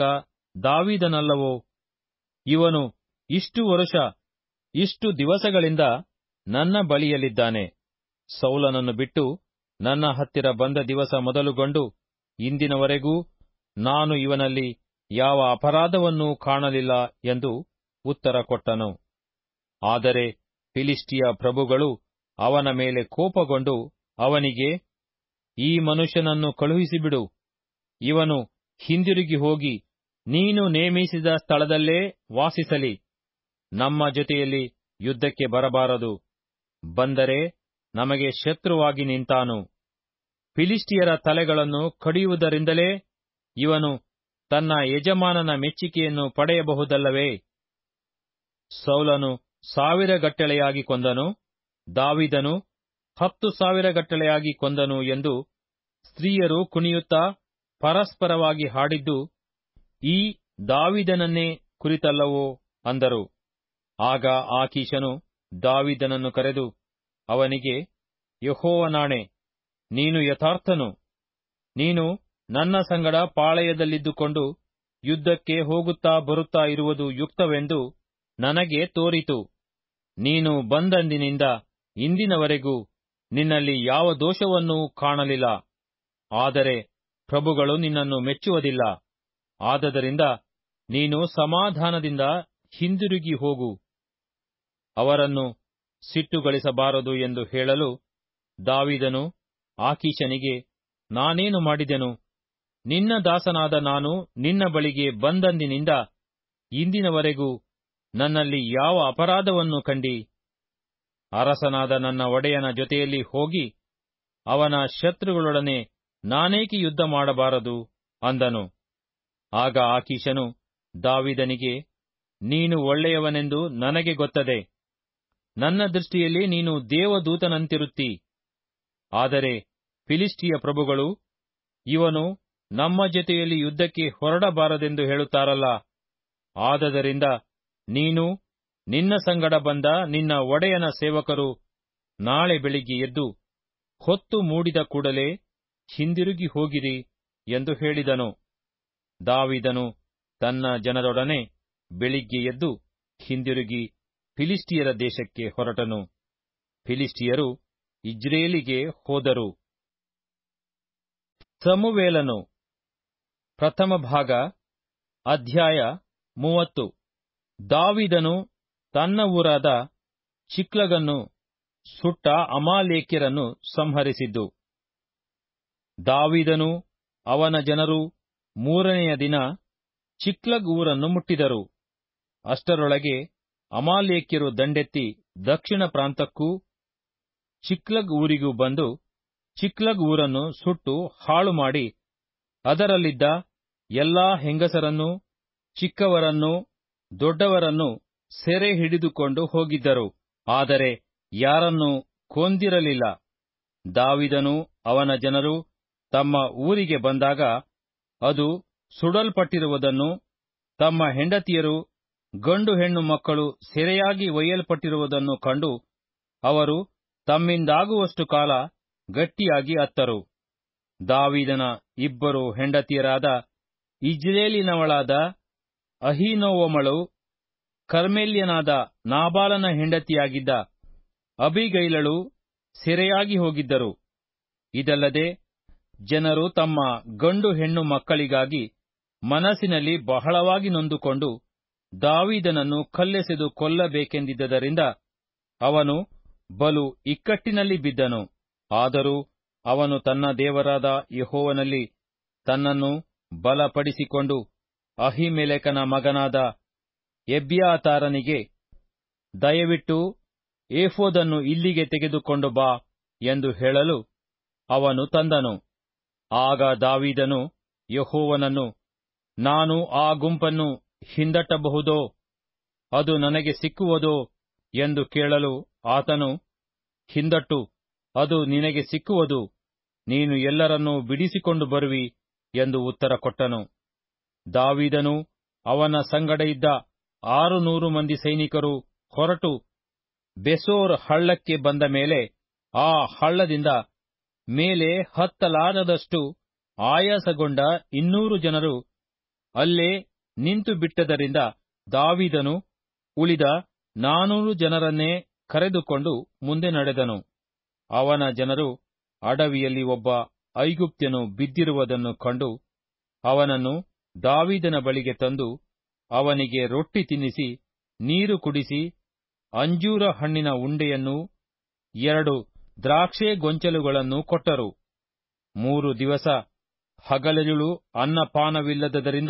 ದಾವಿದನಲ್ಲವೋ ಇವನು ಇಷ್ಟು ವರುಷ ಇಷ್ಟು ದಿವಸಗಳಿಂದ ನನ್ನ ಬಳಿಯಲ್ಲಿದ್ದಾನೆ ಸೌಲನನ್ನು ಬಿಟ್ಟು ನನ್ನ ಹತ್ತಿರ ಬಂದ ದಿವಸ ಮೊದಲುಗೊಂಡು ಇಂದಿನವರೆಗೂ ನಾನು ಇವನಲ್ಲಿ ಯಾವ ಅಪರಾಧವನ್ನೂ ಕಾಣಲಿಲ್ಲ ಎಂದು ಉತ್ತರ ಕೊಟ್ಟನು ಆದರೆ ಫಿಲಿಸ್ಟಿಯ ಪ್ರಭುಗಳು ಅವನ ಮೇಲೆ ಕೋಪಗೊಂಡು ಅವನಿಗೆ ಈ ಮನುಷ್ಯನನ್ನು ಕಳುಹಿಸಿಬಿಡು ಇವನು ಹಿಂದಿರುಗಿ ಹೋಗಿ ನೀನು ನೇಮಿಸಿದ ಸ್ಥಳದಲ್ಲೇ ವಾಸಿಸಲಿ ನಮ್ಮ ಜೊತೆಯಲ್ಲಿ ಯುದ್ಧಕ್ಕೆ ಬರಬಾರದು ಬಂದರೆ ನಮಗೆ ಶತ್ರುವಾಗಿ ನಿಂತಾನು ಫಿಲಿಸ್ಟಿಯರ ತಲೆಗಳನ್ನು ಕಡಿಯುವುದರಿಂದಲೇ ಇವನು ತನ್ನ ಯಜಮಾನನ ಮೆಚ್ಚಿಕೆಯನ್ನು ಪಡೆಯಬಹುದಲ್ಲವೇ ಸೌಲನು ಸಾವಿರಗಟ್ಟಲೆಯಾಗಿ ಕೊಂದನು ದಾವಿದನು ಹತ್ತು ಸಾವಿರಗಟ್ಟಲೆಯಾಗಿ ಕೊಂದನು ಎಂದು ಸ್ತ್ರೀಯರು ಕುಣಿಯುತ್ತಾ ಪರಸ್ಪರವಾಗಿ ಹಾಡಿದ್ದು ಈ ದಾವಿದನನ್ನೇ ಕುರಿತಲ್ಲವೋ ಅಂದರು ಆಗ ಆಕೀಶನು ದಾವಿದನನ್ನು ಕರೆದು ಅವನಿಗೆ ಯಹೋವನಾಣೆ ನೀನು ಯಥಾರ್ಥನು ನೀನು ನನ್ನ ಸಂಗಡ ಪಾಳೆಯದಲ್ಲಿದ್ದುಕೊಂಡು ಯುದ್ಧಕ್ಕೆ ಹೋಗುತ್ತಾ ಬರುತ್ತಾ ಇರುವುದು ಯುಕ್ತವೆಂದು ನನಗೆ ತೋರಿತು ನೀನು ಬಂದಂದಿನಿಂದ ಇಂದಿನವರೆಗೂ ನಿನ್ನಲ್ಲಿ ಯಾವ ದೋಷವನ್ನೂ ಕಾಣಲಿಲ್ಲ ಆದರೆ ಪ್ರಭುಗಳು ನಿನ್ನನ್ನು ಮೆಚ್ಚುವುದಿಲ್ಲ ಆದದರಿಂದ ನೀನು ಸಮಾಧಾನದಿಂದ ಹಿಂದಿರುಗಿ ಹೋಗು ಅವರನ್ನು ಸಿಟ್ಟುಗಳಿಸಬಾರದು ಎಂದು ಹೇಳಲು ದಾವಿದನು ಆಕೀಶನಿಗೆ ನಾನೇನು ಮಾಡಿದೆನು ನಿನ್ನ ದಾಸನಾದ ನಾನು ನಿನ್ನ ಬಳಿಗೆ ಬಂದಂದಿನಿಂದ ಇಂದಿನವರೆಗೂ ನನ್ನಲ್ಲಿ ಯಾವ ಅಪರಾಧವನ್ನು ಕಂಡಿ ಅರಸನಾದ ನನ್ನ ಒಡೆಯನ ಜೊತೆಯಲ್ಲಿ ಹೋಗಿ ಅವನ ಶತ್ರುಗಳೊಡನೆ ನಾನೇಕೆ ಯುದ್ಧ ಮಾಡಬಾರದು ಅಂದನು ಆಗ ಆಕೀಶನು ದಾವಿದನಿಗೆ ನೀನು ಒಳ್ಳೆಯವನೆಂದು ನನಗೆ ಗೊತ್ತದೆ ನನ್ನ ದೃಷ್ಟಿಯಲ್ಲಿ ನೀನು ದೇವದೂತನಂತಿರುತ್ತಿ ಆದರೆ ಫಿಲಿಸ್ಟಿಯ ಪ್ರಭುಗಳು ಇವನು ನಮ್ಮ ಜೊತೆಯಲ್ಲಿ ಯುದ್ಧಕ್ಕೆ ಹೊರಡಬಾರದೆಂದು ಹೇಳುತ್ತಾರಲ್ಲ ಆದದರಿಂದ ನೀನು ನಿನ್ನ ಸಂಗಡ ಬಂದ ನಿನ್ನ ಒಡೆಯನ ಸೇವಕರು ನಾಳೆ ಬೆಳಿಗ್ಗೆ ಎದ್ದು ಹೊತ್ತು ಮೂಡಿದ ಕೂಡಲೇ ಹಿಂದಿರುಗಿ ಹೋಗಿರಿ ಎಂದು ಹೇಳಿದನು ದಾವಿದನು ತನ್ನ ಜನರೊಡನೆ ಬೆಳಿಗ್ಗೆ ಎದ್ದು ಹಿಂದಿರುಗಿ ಫಿಲಿಸ್ಟಿಯರ ದೇಶಕ್ಕೆ ಹೊರಟನು ಫಿಲಿಸ್ಟಿಯರು ಇಜ್ರೇಲಿಗೆ ಹೋದರು ಸಮುವೇಲನು ಪ್ರಥಮ ಭಾಗ ಅಧ್ಯಾಯ ಮೂವತ್ತು ದಾವಿದನು ತನ್ನ ಊರಾದ ಚಿಕ್ಲಗನ್ನು ಸುಟ್ಟ ಅಮಾಲೇಕ್ಯರನ್ನು ಸಂಹರಿಸಿದ್ದು ದಾವಿದನು ಅವನ ಜನರು ಮೂರನೆಯ ದಿನ ಚಿಕ್ಲಗ್ ಊರನ್ನು ಮುಟ್ಟಿದರು ಅಷ್ಟರೊಳಗೆ ಅಮಾಲೇಕ್ಯರು ದಂಡೆತ್ತಿ ದಕ್ಷಿಣ ಪ್ರಾಂತಕ್ಕೂ ಚಿಕ್ಲಗ್ ಊರಿಗೂ ಬಂದು ಚಿಕ್ಲಗ್ ಊರನ್ನು ಸುಟ್ಟು ಹಾಳು ಮಾಡಿ ಅದರಲ್ಲಿದ್ದ ಎಲ್ಲಾ ಹೆಂಗಸರನ್ನೂ ಚಿಕ್ಕವರನ್ನೂ ದೊಡ್ಡವರನ್ನು ಸೆರೆ ಹಿಡಿದುಕೊಂಡು ಹೋಗಿದ್ದರು ಆದರೆ ಯಾರನ್ನೂ ಕೊಂದಿರಲಿಲ್ಲ ದಾವಿದನು ಅವನ ಜನರು ತಮ್ಮ ಊರಿಗೆ ಬಂದಾಗ ಅದು ಸುಡಲ್ಪಟ್ಟಿರುವುದನ್ನು ತಮ್ಮ ಹೆಂಡತಿಯರು ಗಂಡು ಹೆಣ್ಣು ಮಕ್ಕಳು ಸೆರೆಯಾಗಿ ಒಯ್ಯಲ್ಪಟ್ಟಿರುವುದನ್ನು ಕಂಡು ಅವರು ತಮ್ಮಿಂದಾಗುವಷ್ಟು ಕಾಲ ಗಟ್ಟಿಯಾಗಿ ಅತ್ತರು ದಾವಿದನ ಇಬ್ಬರು ಹೆಂಡತಿಯರಾದ ಇಜ್ರೇಲಿನವಳಾದ ಅಹೀನೋವಮಳು ಕರ್ಮೆಲ್ಯನಾದ ನಾಬಾಲನ ಹೆಂಡತಿಯಾಗಿದ್ದ ಅಬಿಗೈಲಳು ಸೆರೆಯಾಗಿ ಹೋಗಿದ್ದರು ಇದಲ್ಲದೆ ಜನರು ತಮ್ಮ ಗಂಡು ಹೆಣ್ಣು ಮಕ್ಕಳಿಗಾಗಿ ಮನಸ್ಸಿನಲ್ಲಿ ಬಹಳವಾಗಿ ನೊಂದುಕೊಂಡು ದಾವಿದನನ್ನು ಕಲ್ಲೆಸೆದು ಕೊಲ್ಲಬೇಕೆಂದಿದ್ದರಿಂದ ಅವನು ಬಲು ಇಕ್ಕಟ್ಟಿನಲ್ಲಿ ಬಿದ್ದನು ಆದರೂ ಅವನು ತನ್ನ ದೇವರಾದ ಯಹೋವನಲ್ಲಿ ತನ್ನನ್ನು ಬಲಪಡಿಸಿಕೊಂಡು ಅಹಿಮೆಲೆಕನ ಮಗನಾದ ಎಬ್ಯಾತಾರನಿಗೆ ದಯವಿಟ್ಟು ಏಫೋದನ್ನು ಇಲ್ಲಿಗೆ ತೆಗೆದುಕೊಂಡು ಬಾ ಎಂದು ಹೇಳಲು ಅವನು ತಂದನು ಆಗ ದಾವಿದನು ಯಹೋವನನ್ನು ನಾನು ಆ ಗುಂಪನ್ನು ಹಿಂದಟ್ಟಬಹುದೋ ಅದು ನನಗೆ ಸಿಕ್ಕುವುದೋ ಎಂದು ಕೇಳಲು ಆತನು ಹಿಂದಟ್ಟು ಅದು ನಿನಗೆ ಸಿಕ್ಕುವುದು ನೀನು ಎಲ್ಲರನ್ನೂ ಬಿಡಿಸಿಕೊಂಡು ಬರುವಿ ಎಂದು ಉತ್ತರ ಕೊಟ್ಟನು ದಾವಿದನು ಅವನ ಸಂಗಡ ಇದ್ದ ಆರು ನೂರು ಮಂದಿ ಸೈನಿಕರು ಹೊರಟು ಬೆಸೋರ್ ಹಳ್ಳಕ್ಕೆ ಬಂದ ಮೇಲೆ ಆ ಹಳ್ಳದಿಂದ ಮೇಲೆ ಹತ್ತಲಾರದಷ್ಟು ಆಯಾಸಗೊಂಡ ಇನ್ನೂರು ಜನರು ಅಲ್ಲೇ ನಿಂತು ಬಿಟ್ಟದರಿಂದ ದಾವಿದನು ಉಳಿದ ನಾನೂರು ಜನರನ್ನೇ ಕರೆದುಕೊಂಡು ಮುಂದೆ ನಡೆದನು ಅವನ ಜನರು ಅಡವಿಯಲ್ಲಿ ಒಬ್ಬ ಐಗುಪ್ತ್ಯನು ಬಿದ್ದಿರುವುದನ್ನು ಕಂಡು ಅವನನ್ನು ದಾವಿದನ ಬಳಿಗೆ ತಂದು ಅವನಿಗೆ ರೊಟ್ಟಿ ತಿನ್ನಿಸಿ ನೀರು ಕುಡಿಸಿ ಅಂಜೂರ ಹಣ್ಣಿನ ಉಂಡೆಯನ್ನೂ ಎರಡು ದ್ರಾಕ್ಷೆ ಗೊಂಚಲುಗಳನ್ನು ಕೊಟ್ಟರು ಮೂರು ದಿವಸ ಹಗಲಿರುಳು ಅನ್ನಪಾನವಿಲ್ಲದದರಿಂದ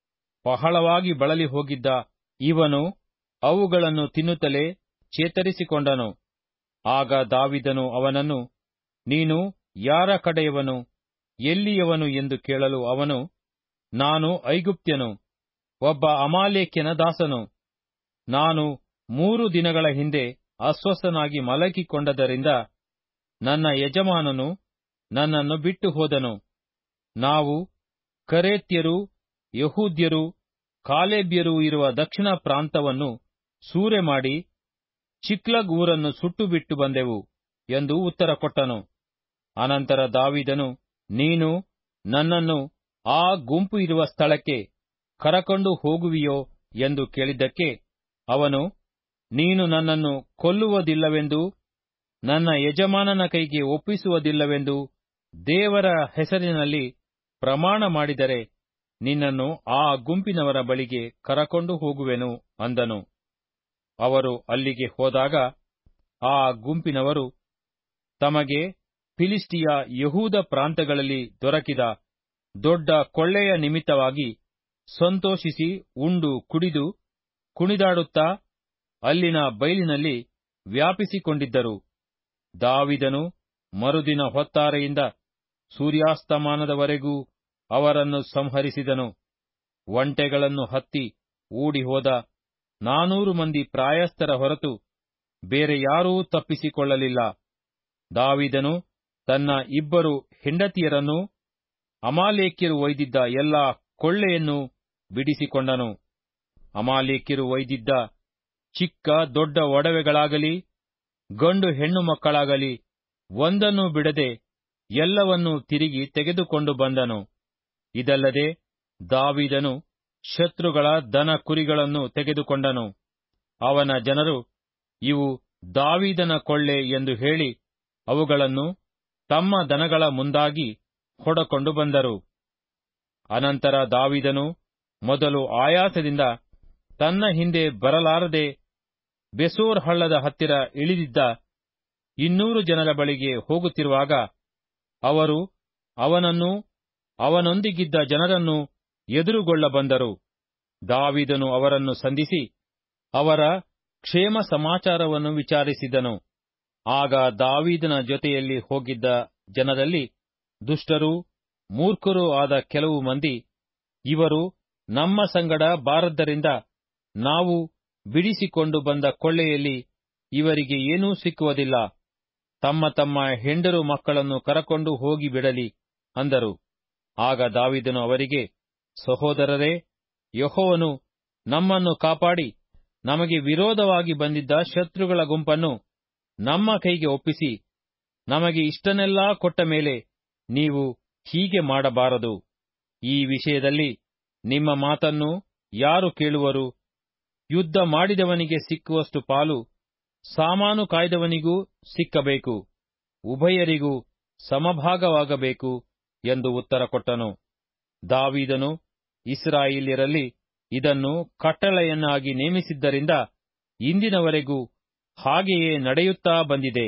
ಬಹಳವಾಗಿ ಬಳಲಿ ಹೋಗಿದ್ದ ಇವನು ಅವುಗಳನ್ನು ತಿನ್ನುತ್ತಲೇ ಚೇತರಿಸಿಕೊಂಡನು ಆಗ ದಾವಿದನು ಅವನನ್ನು ನೀನು ಯಾರ ಕಡೆಯವನು ಎಲ್ಲಿಯವನು ಎಂದು ಕೇಳಲು ಅವನು ನಾನು ಐಗುಪ್ತ್ಯನು ಒಬ್ಬ ಅಮಾಲೇಕ್ಯನ ದಾಸನು ನಾನು ಮೂರು ದಿನಗಳ ಹಿಂದೆ ಅಸ್ವಸ್ಥನಾಗಿ ಮಲಗಿಕೊಂಡದರಿಂದ ನನ್ನ ಯಜಮಾನನು ನನ್ನನ್ನು ಬಿಟ್ಟು ಹೋದನು ನಾವು ಕರೇತ್ಯರು ಯಹೂದ್ಯರು ಕಾಲೇಬ್ಯರು ಇರುವ ದಕ್ಷಿಣ ಪ್ರಾಂತವನ್ನು ಸೂರೆ ಮಾಡಿ ಚಿಕ್ಲಗ್ ಊರನ್ನು ಸುಟ್ಟು ಬಿಟ್ಟು ಬಂದೆವು ಎಂದು ಉತ್ತರ ಕೊಟ್ಟನು ಅನಂತರ ದಾವಿದನು ನೀನು ನನ್ನನ್ನು ಆ ಗುಂಪು ಇರುವ ಸ್ಥಳಕ್ಕೆ ಕರಕೊಂಡು ಹೋಗುವಿಯೋ ಎಂದು ಕೇಳಿದ್ದಕ್ಕೆ ಅವನು ನೀನು ನನ್ನನ್ನು ಕೊಲ್ಲುವುದಿಲ್ಲವೆಂದು ನನ್ನ ಯಜಮಾನನ ಕೈಗೆ ಒಪ್ಪಿಸುವುದಿಲ್ಲವೆಂದು ದೇವರ ಹೆಸರಿನಲ್ಲಿ ಪ್ರಮಾಣ ಮಾಡಿದರೆ ನಿನ್ನನ್ನು ಆ ಗುಂಪಿನವರ ಬಳಿಗೆ ಕರಕೊಂಡು ಹೋಗುವೆನು ಅಂದನು ಅವರು ಅಲ್ಲಿಗೆ ಹೋದಾಗ ಆ ಗುಂಪಿನವರು ತಮಗೆ ಫಿಲಿಸ್ಟಿಯ ಯಹೂದ ಪ್ರಾಂತಗಳಲ್ಲಿ ದೊರಕಿದ ದೊಡ್ಡ ಕೊಳ್ಳೆಯ ನಿಮಿತ್ತವಾಗಿ ಸಂತೋಷಿಸಿ ಉಂಡು ಕುಡಿದು ಕುಣಿದಾಡುತ್ತಾ ಅಲ್ಲಿನ ಬೈಲಿನಲ್ಲಿ ವ್ಯಾಪಿಸಿಕೊಂಡಿದ್ದರು ದಾವಿದನು ಮರುದಿನ ಹೊತ್ತಾರೆಯಿಂದ ಸೂರ್ಯಾಸ್ತಮಾನದವರೆಗೂ ಅವರನ್ನು ಸಂಹರಿಸಿದನು ಒಂಟೆಗಳನ್ನು ಹತ್ತಿ ಓಡಿ ಹೋದ ನಾನೂರು ಮಂದಿ ಪ್ರಾಯಸ್ಥರ ಹೊರತು ಬೇರೆ ಯಾರೂ ತಪ್ಪಿಸಿಕೊಳ್ಳಲಿಲ್ಲ ದಾವಿದನು ತನ್ನ ಇಬ್ಬರು ಹೆಂಡತಿಯರನ್ನೂ ಅಮಾಲೇಕ್ಯರು ಒಯ್ದಿದ್ದ ಎಲ್ಲಾ ಕೊಳ್ಳೆಯನ್ನು ಬಿಡಿಸಿಕೊಂಡನು ಅಮಾಲೇಕ್ಯರು ಒಯ್ದಿದ್ದ ಚಿಕ್ಕ ದೊಡ್ಡ ಒಡವೆಗಳಾಗಲಿ ಗಂಡು ಹೆಣ್ಣು ಮಕ್ಕಳಾಗಲಿ ಒಂದನ್ನೂ ಬಿಡದೆ ಎಲ್ಲವನ್ನೂ ತಿರುಗಿ ತೆಗೆದುಕೊಂಡು ಬಂದನು ಇದಲ್ಲದೆ ದಾವಿದನು ಶತ್ರುಗಳ ದನ ಕುರಿಗಳನ್ನು ತೆಗೆದುಕೊಂಡನು ಅವನ ಜನರು ಇವು ದಾವಿದನ ಕೊಳ್ಳೆ ಎಂದು ಹೇಳಿ ಅವುಗಳನ್ನು ತಮ್ಮ ದನಗಳ ಮುಂದಾಗಿ ಹೊಡಕೊಂಡು ಬಂದರು ಅನಂತರ ದಾವಿದನು ಮೊದಲು ಆಯಾಸದಿಂದ ತನ್ನ ಹಿಂದೆ ಬರಲಾರದೆ ಬೆಸೋರ್ ಹಳ್ಳದ ಹತ್ತಿರ ಇಳಿದಿದ್ದ ಇನ್ನೂರು ಜನರ ಬಳಿಗೆ ಹೋಗುತ್ತಿರುವಾಗ ಅವರು ಅವನನ್ನು ಅವನೊಂದಿಗಿದ್ದ ಜನರನ್ನು ಎದುರುಗೊಳ್ಳ ಬಂದರು ದಾವಿದನು ಅವರನ್ನು ಸಂಧಿಸಿ ಅವರ ಕ್ಷೇಮ ಸಮಾಚಾರವನ್ನು ವಿಚಾರಿಸಿದನು ಆಗ ದಾವಿದನ ಜೊತೆಯಲ್ಲಿ ಹೋಗಿದ್ದ ಜನರಲ್ಲಿ ದುಷ್ಟರೂ ಮೂರ್ಖರೂ ಆದ ಕೆಲವು ಮಂದಿ ಇವರು ನಮ್ಮ ಸಂಗಡ ಬಾರದ್ದರಿಂದ ನಾವು ಬಿಡಿಸಿಕೊಂಡು ಬಂದ ಕೊಳ್ಳೆಯಲ್ಲಿ ಇವರಿಗೆ ಏನೂ ಸಿಕ್ಕುವುದಿಲ್ಲ ತಮ್ಮ ತಮ್ಮ ಹೆಂಡರು ಮಕ್ಕಳನ್ನು ಕರಕೊಂಡು ಹೋಗಿ ಬಿಡಲಿ ಅಂದರು ಆಗ ದಾವಿದನು ಅವರಿಗೆ ಸಹೋದರರೇ ಯಹೋವನು ನಮ್ಮನ್ನು ಕಾಪಾಡಿ ನಮಗೆ ವಿರೋಧವಾಗಿ ಬಂದಿದ್ದ ಶತ್ರುಗಳ ಗುಂಪನ್ನು ನಮ್ಮ ಕೈಗೆ ಒಪ್ಪಿಸಿ ನಮಗೆ ಇಷ್ಟನ್ನೆಲ್ಲಾ ಕೊಟ್ಟ ಮೇಲೆ ನೀವು ಹೀಗೆ ಮಾಡಬಾರದು ಈ ವಿಷಯದಲ್ಲಿ ನಿಮ್ಮ ಮಾತನ್ನು ಯಾರು ಕೇಳುವರು ಯುದ್ಧ ಮಾಡಿದವನಿಗೆ ಸಿಕ್ಕುವಷ್ಟು ಪಾಲು ಸಾಮಾನು ಕಾಯ್ದವನಿಗೂ ಸಿಕ್ಕಬೇಕು ಉಭಯರಿಗೂ ಸಮಭಾಗವಾಗಬೇಕು ಎಂದು ಉತ್ತರ ಕೊಟ್ಟನು ದಾವೀದನು ಇಸ್ರಾಯೇಲ್ಯರಲ್ಲಿ ಇದನ್ನು ಕಟ್ಟಳೆಯನ್ನಾಗಿ ನೇಮಿಸಿದ್ದರಿಂದ ಇಂದಿನವರೆಗೂ ಹಾಗೆಯೇ ನಡೆಯುತ್ತಾ ಬಂದಿದೆ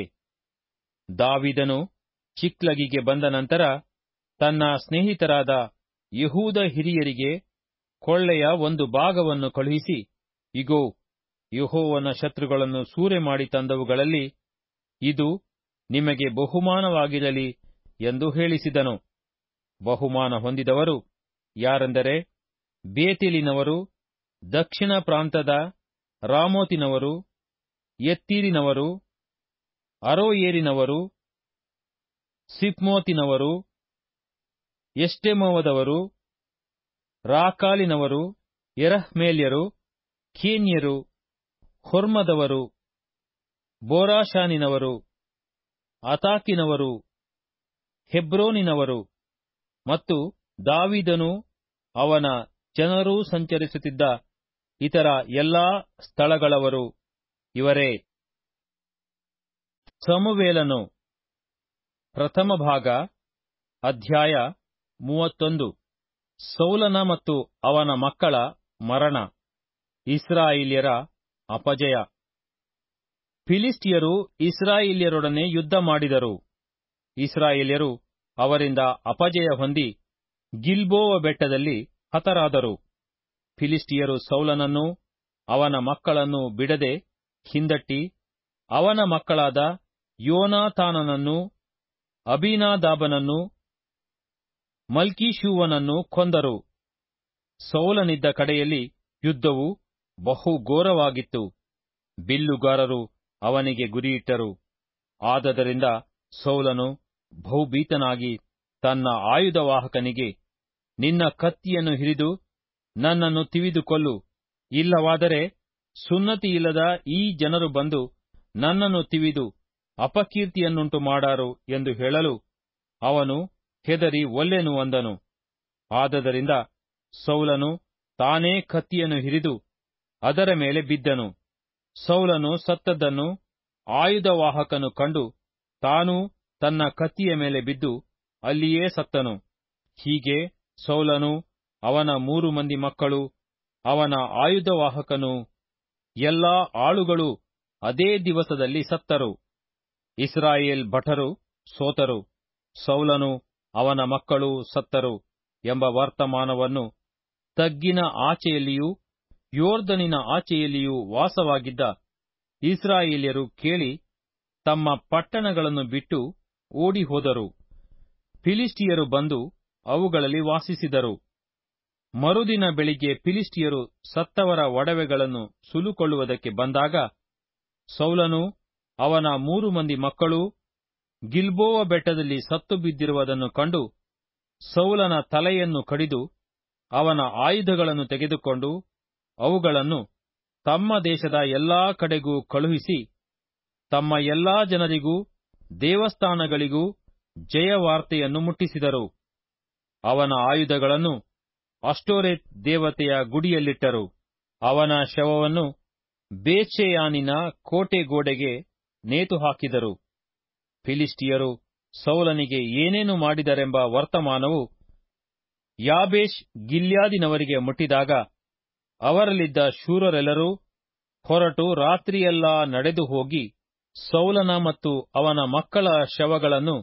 ದಾವಿದನು ಚಿಕ್ಲಗಿಗೆ ಬಂದ ನಂತರ ತನ್ನ ಸ್ನೇಹಿತರಾದ ಯಹೂದ ಹಿರಿಯರಿಗೆ ಕೊಳ್ಳೆಯ ಒಂದು ಭಾಗವನ್ನು ಕಳುಹಿಸಿ ಇಗೋ ಯಹೋವನ ಶತ್ರುಗಳನ್ನು ಸೂರೆ ಮಾಡಿ ತಂದವುಗಳಲ್ಲಿ ಇದು ನಿಮಗೆ ಬಹುಮಾನವಾಗಿರಲಿ ಎಂದು ಹೇಳಿಸಿದನು ಬಹುಮಾನ ಹೊಂದಿದವರು ಯಾರೆಂದರೆ ಬೇತಿಲಿನವರು ದಕ್ಷಿಣ ಪ್ರಾಂತದ ರಾಮೋತಿನವರು ಎತ್ತೀರಿನವರು ಅರೋಯೇರಿನವರು ಸಿಪ್ಮೋತಿನವರು ಎಷ್ಟೆಮೋವದವರು ರಾಕಾಲಿನವರು ಎರಹ್ಮೇಲ್ಯರು ಕೀನ್ಯರು ಹೊರ್ಮದವರು ಬೋರಾಶಾನಿನವರು ಅತಾಕಿನವರು ಹೆಬ್ರೋನಿನವರು ಮತ್ತು ದಾವಿದನು ಅವನ ಜನರೂ ಸಂಚರಿಸುತ್ತಿದ್ದ ಇತರ ಎಲ್ಲಾ ಸ್ಥಳಗಳವರು ಇವರೇ ಸಮುವೇಲನು ಪ್ರಥಮ ಭಾಗ ಅಧ್ಯಾಯ ಮೂವತ್ತೊಂದು ಸೌಲನ ಮತ್ತು ಅವನ ಮಕ್ಕಳ ಮರಣ ಇಸ್ರಾಯೇಲ್ಯರ ಅಪಜಯ ಫಿಲಿಸ್ಟಿಯರು ಇಸ್ರಾಯೇಲ್ಯರೊಡನೆ ಯುದ್ಧ ಮಾಡಿದರು ಇಸ್ರಾಯೇಲ್ಯರು ಅವರಿಂದ ಅಪಜಯ ಹೊಂದಿ ಗಿಲ್ಬೋವ ಬೆಟ್ಟದಲ್ಲಿ ಹತರಾದರು ಫಿಲಿಸ್ಟಿಯರು ಸೌಲನನ್ನೂ ಅವನ ಮಕ್ಕಳನ್ನು ಬಿಡದೆ ಹಿಂದಟ್ಟಿ ಅವನ ಮಕ್ಕಳಾದ ಯೋನಾತಾನನನ್ನೂ ಅಬೀನಾದಾಬನನ್ನೂ ಮಲ್ಕೀಶೂವನನ್ನೂ ಕೊಂದರು ಸೌಲನಿದ್ದ ಕಡೆಯಲ್ಲಿ ಯುದ್ಧವು ಬಹು ಘೋರವಾಗಿತ್ತು ಬಿಲ್ಲುಗಾರರು ಅವನಿಗೆ ಗುರಿಯಿಟ್ಟರು ಆದದರಿಂದ ಸೌಲನು ಬಹುಭೀತನಾಗಿ ತನ್ನ ಆಯುಧವಾಹಕನಿಗೆ ನಿನ್ನ ಕತ್ತಿಯನ್ನು ಹಿರಿದು ನನ್ನನ್ನು ತಿವಿದುಕೊಲ್ಲು ಇಲ್ಲವಾದರೆ ಸುನ್ನತಿಯಿಲ್ಲದ ಈ ಜನರು ಬಂದು ನನ್ನನ್ನು ತಿವಿದು ಅಪಕೀರ್ತಿಯನ್ನುಂಟು ಮಾಡಾರು ಎಂದು ಹೇಳಲು ಅವನು ಹೆದರಿ ಒಲ್ಲೆನು ಅಂದನು ಆದದರಿಂದ ಸೌಲನು ತಾನೇ ಕತ್ತಿಯನ್ನು ಹಿರಿದು ಅದರ ಮೇಲೆ ಬಿದ್ದನು ಸೌಲನು ಸತ್ತದ್ದನ್ನು ಆಯುಧವಾಹಕನು ಕಂಡು ತಾನೂ ತನ್ನ ಕತ್ತಿಯ ಮೇಲೆ ಬಿದ್ದು ಅಲ್ಲಿಯೇ ಸತ್ತನು ಹೀಗೆ ಸೌಲನು ಅವನ ಮೂರು ಮಂದಿ ಮಕ್ಕಳು ಅವನ ಆಯುಧವಾಹಕನು ಎಲ್ಲಾ ಆಳುಗಳು ಅದೇ ದಿವಸದಲ್ಲಿ ಸತ್ತರು ಇಸ್ರಾಯೇಲ್ ಭಟರು ಸೋತರು ಸೌಲನು ಅವನ ಮಕ್ಕಳು ಸತ್ತರು ಎಂಬ ವರ್ತಮಾನವನ್ನು ತಗ್ಗಿನ ಆಚೆಯಲ್ಲಿಯೂ ಯೋರ್ದನಿನ ಆಚೆಯಲ್ಲಿಯೂ ವಾಸವಾಗಿದ್ದ ಇಸ್ರಾಯೇಲ್ಯರು ಕೇಳಿ ತಮ್ಮ ಪಟ್ಟಣಗಳನ್ನು ಬಿಟ್ಟು ಓಡಿಹೋದರು ಫಿಲಿಸ್ಟಿಯರು ಬಂದು ಅವುಗಳಲ್ಲಿ ವಾಸಿಸಿದರು ಮರುದಿನ ಬೆಳಿಗ್ಗೆ ಫಿಲಿಸ್ಟಿಯರು ಸತ್ತವರ ಒಡವೆಗಳನ್ನು ಸುಲುಕೊಳ್ಳುವುದಕ್ಕೆ ಬಂದಾಗ ಸೌಲನು ಅವನ ಮೂರು ಮಂದಿ ಮಕ್ಕಳೂ ಗಿಲ್ಬೋವ ಬೆಟ್ಟದಲ್ಲಿ ಸತ್ತು ಬಿದ್ದಿರುವುದನ್ನು ಕಂಡು ಸೌಲನ ತಲೆಯನ್ನು ಕಡಿದು ಅವನ ಆಯುಧಗಳನ್ನು ತೆಗೆದುಕೊಂಡು ಅವುಗಳನ್ನು ತಮ್ಮ ದೇಶದ ಎಲ್ಲಾ ಕಡೆಗೂ ಕಳುಹಿಸಿ ತಮ್ಮ ಎಲ್ಲಾ ಜನರಿಗೂ ದೇವಸ್ಥಾನಗಳಿಗೂ ಜಯವಾರ್ತೆಯನ್ನು ಮುಟ್ಟಿಸಿದರು ಅವನ ಆಯುಧಗಳನ್ನು ಅಷ್ಟೋರೆತ್ ದೇವತೆಯ ಗುಡಿಯಲ್ಲಿಟ್ಟರು ಅವನ ಶವವನ್ನು ಬೇಚೆಯಾನಿನ ಕೋಟೆ ಗೋಡೆಗೆ ನೇತು ಹಾಕಿದರು ಫಿಲಿಸ್ಟಿಯರು ಸೌಲನಿಗೆ ಏನೇನು ಮಾಡಿದರೆಂಬ ವರ್ತಮಾನವು ಯಾಬೇಷ್ ಗಿಲ್ಯಾದಿನವರಿಗೆ ಮುಟ್ಟಿದಾಗ ಅವರಲ್ಲಿದ್ದ ಶೂರರೆಲ್ಲರೂ ಹೊರಟು ರಾತ್ರಿಯೆಲ್ಲಾ ನಡೆದು ಹೋಗಿ ಸೌಲನ ಮತ್ತು ಅವನ ಮಕ್ಕಳ ಶವಗಳನ್ನು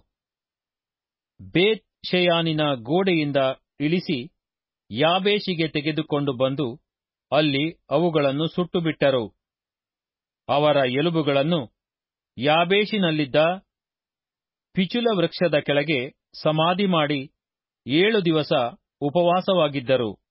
ಬೇತ್ ಶೆಯಾನಿನ ಗೋಡೆಯಿಂದ ಇಳಿಸಿ ಯಾಬೇಷಿಗೆ ತೆಗೆದುಕೊಂಡು ಬಂದು ಅಲ್ಲಿ ಅವುಗಳನ್ನು ಸುಟ್ಟುಬಿಟ್ಟರು ಅವರ ಎಲುಬುಗಳನ್ನು ಯಾಬೇಷಿನಲ್ಲಿದ್ದ ಪಿಚುಲ ವೃಕ್ಷದ ಕೆಳಗೆ ಸಮಾಧಿ ಮಾಡಿ ಏಳು ದಿವಸ ಉಪವಾಸವಾಗಿದ್ದರು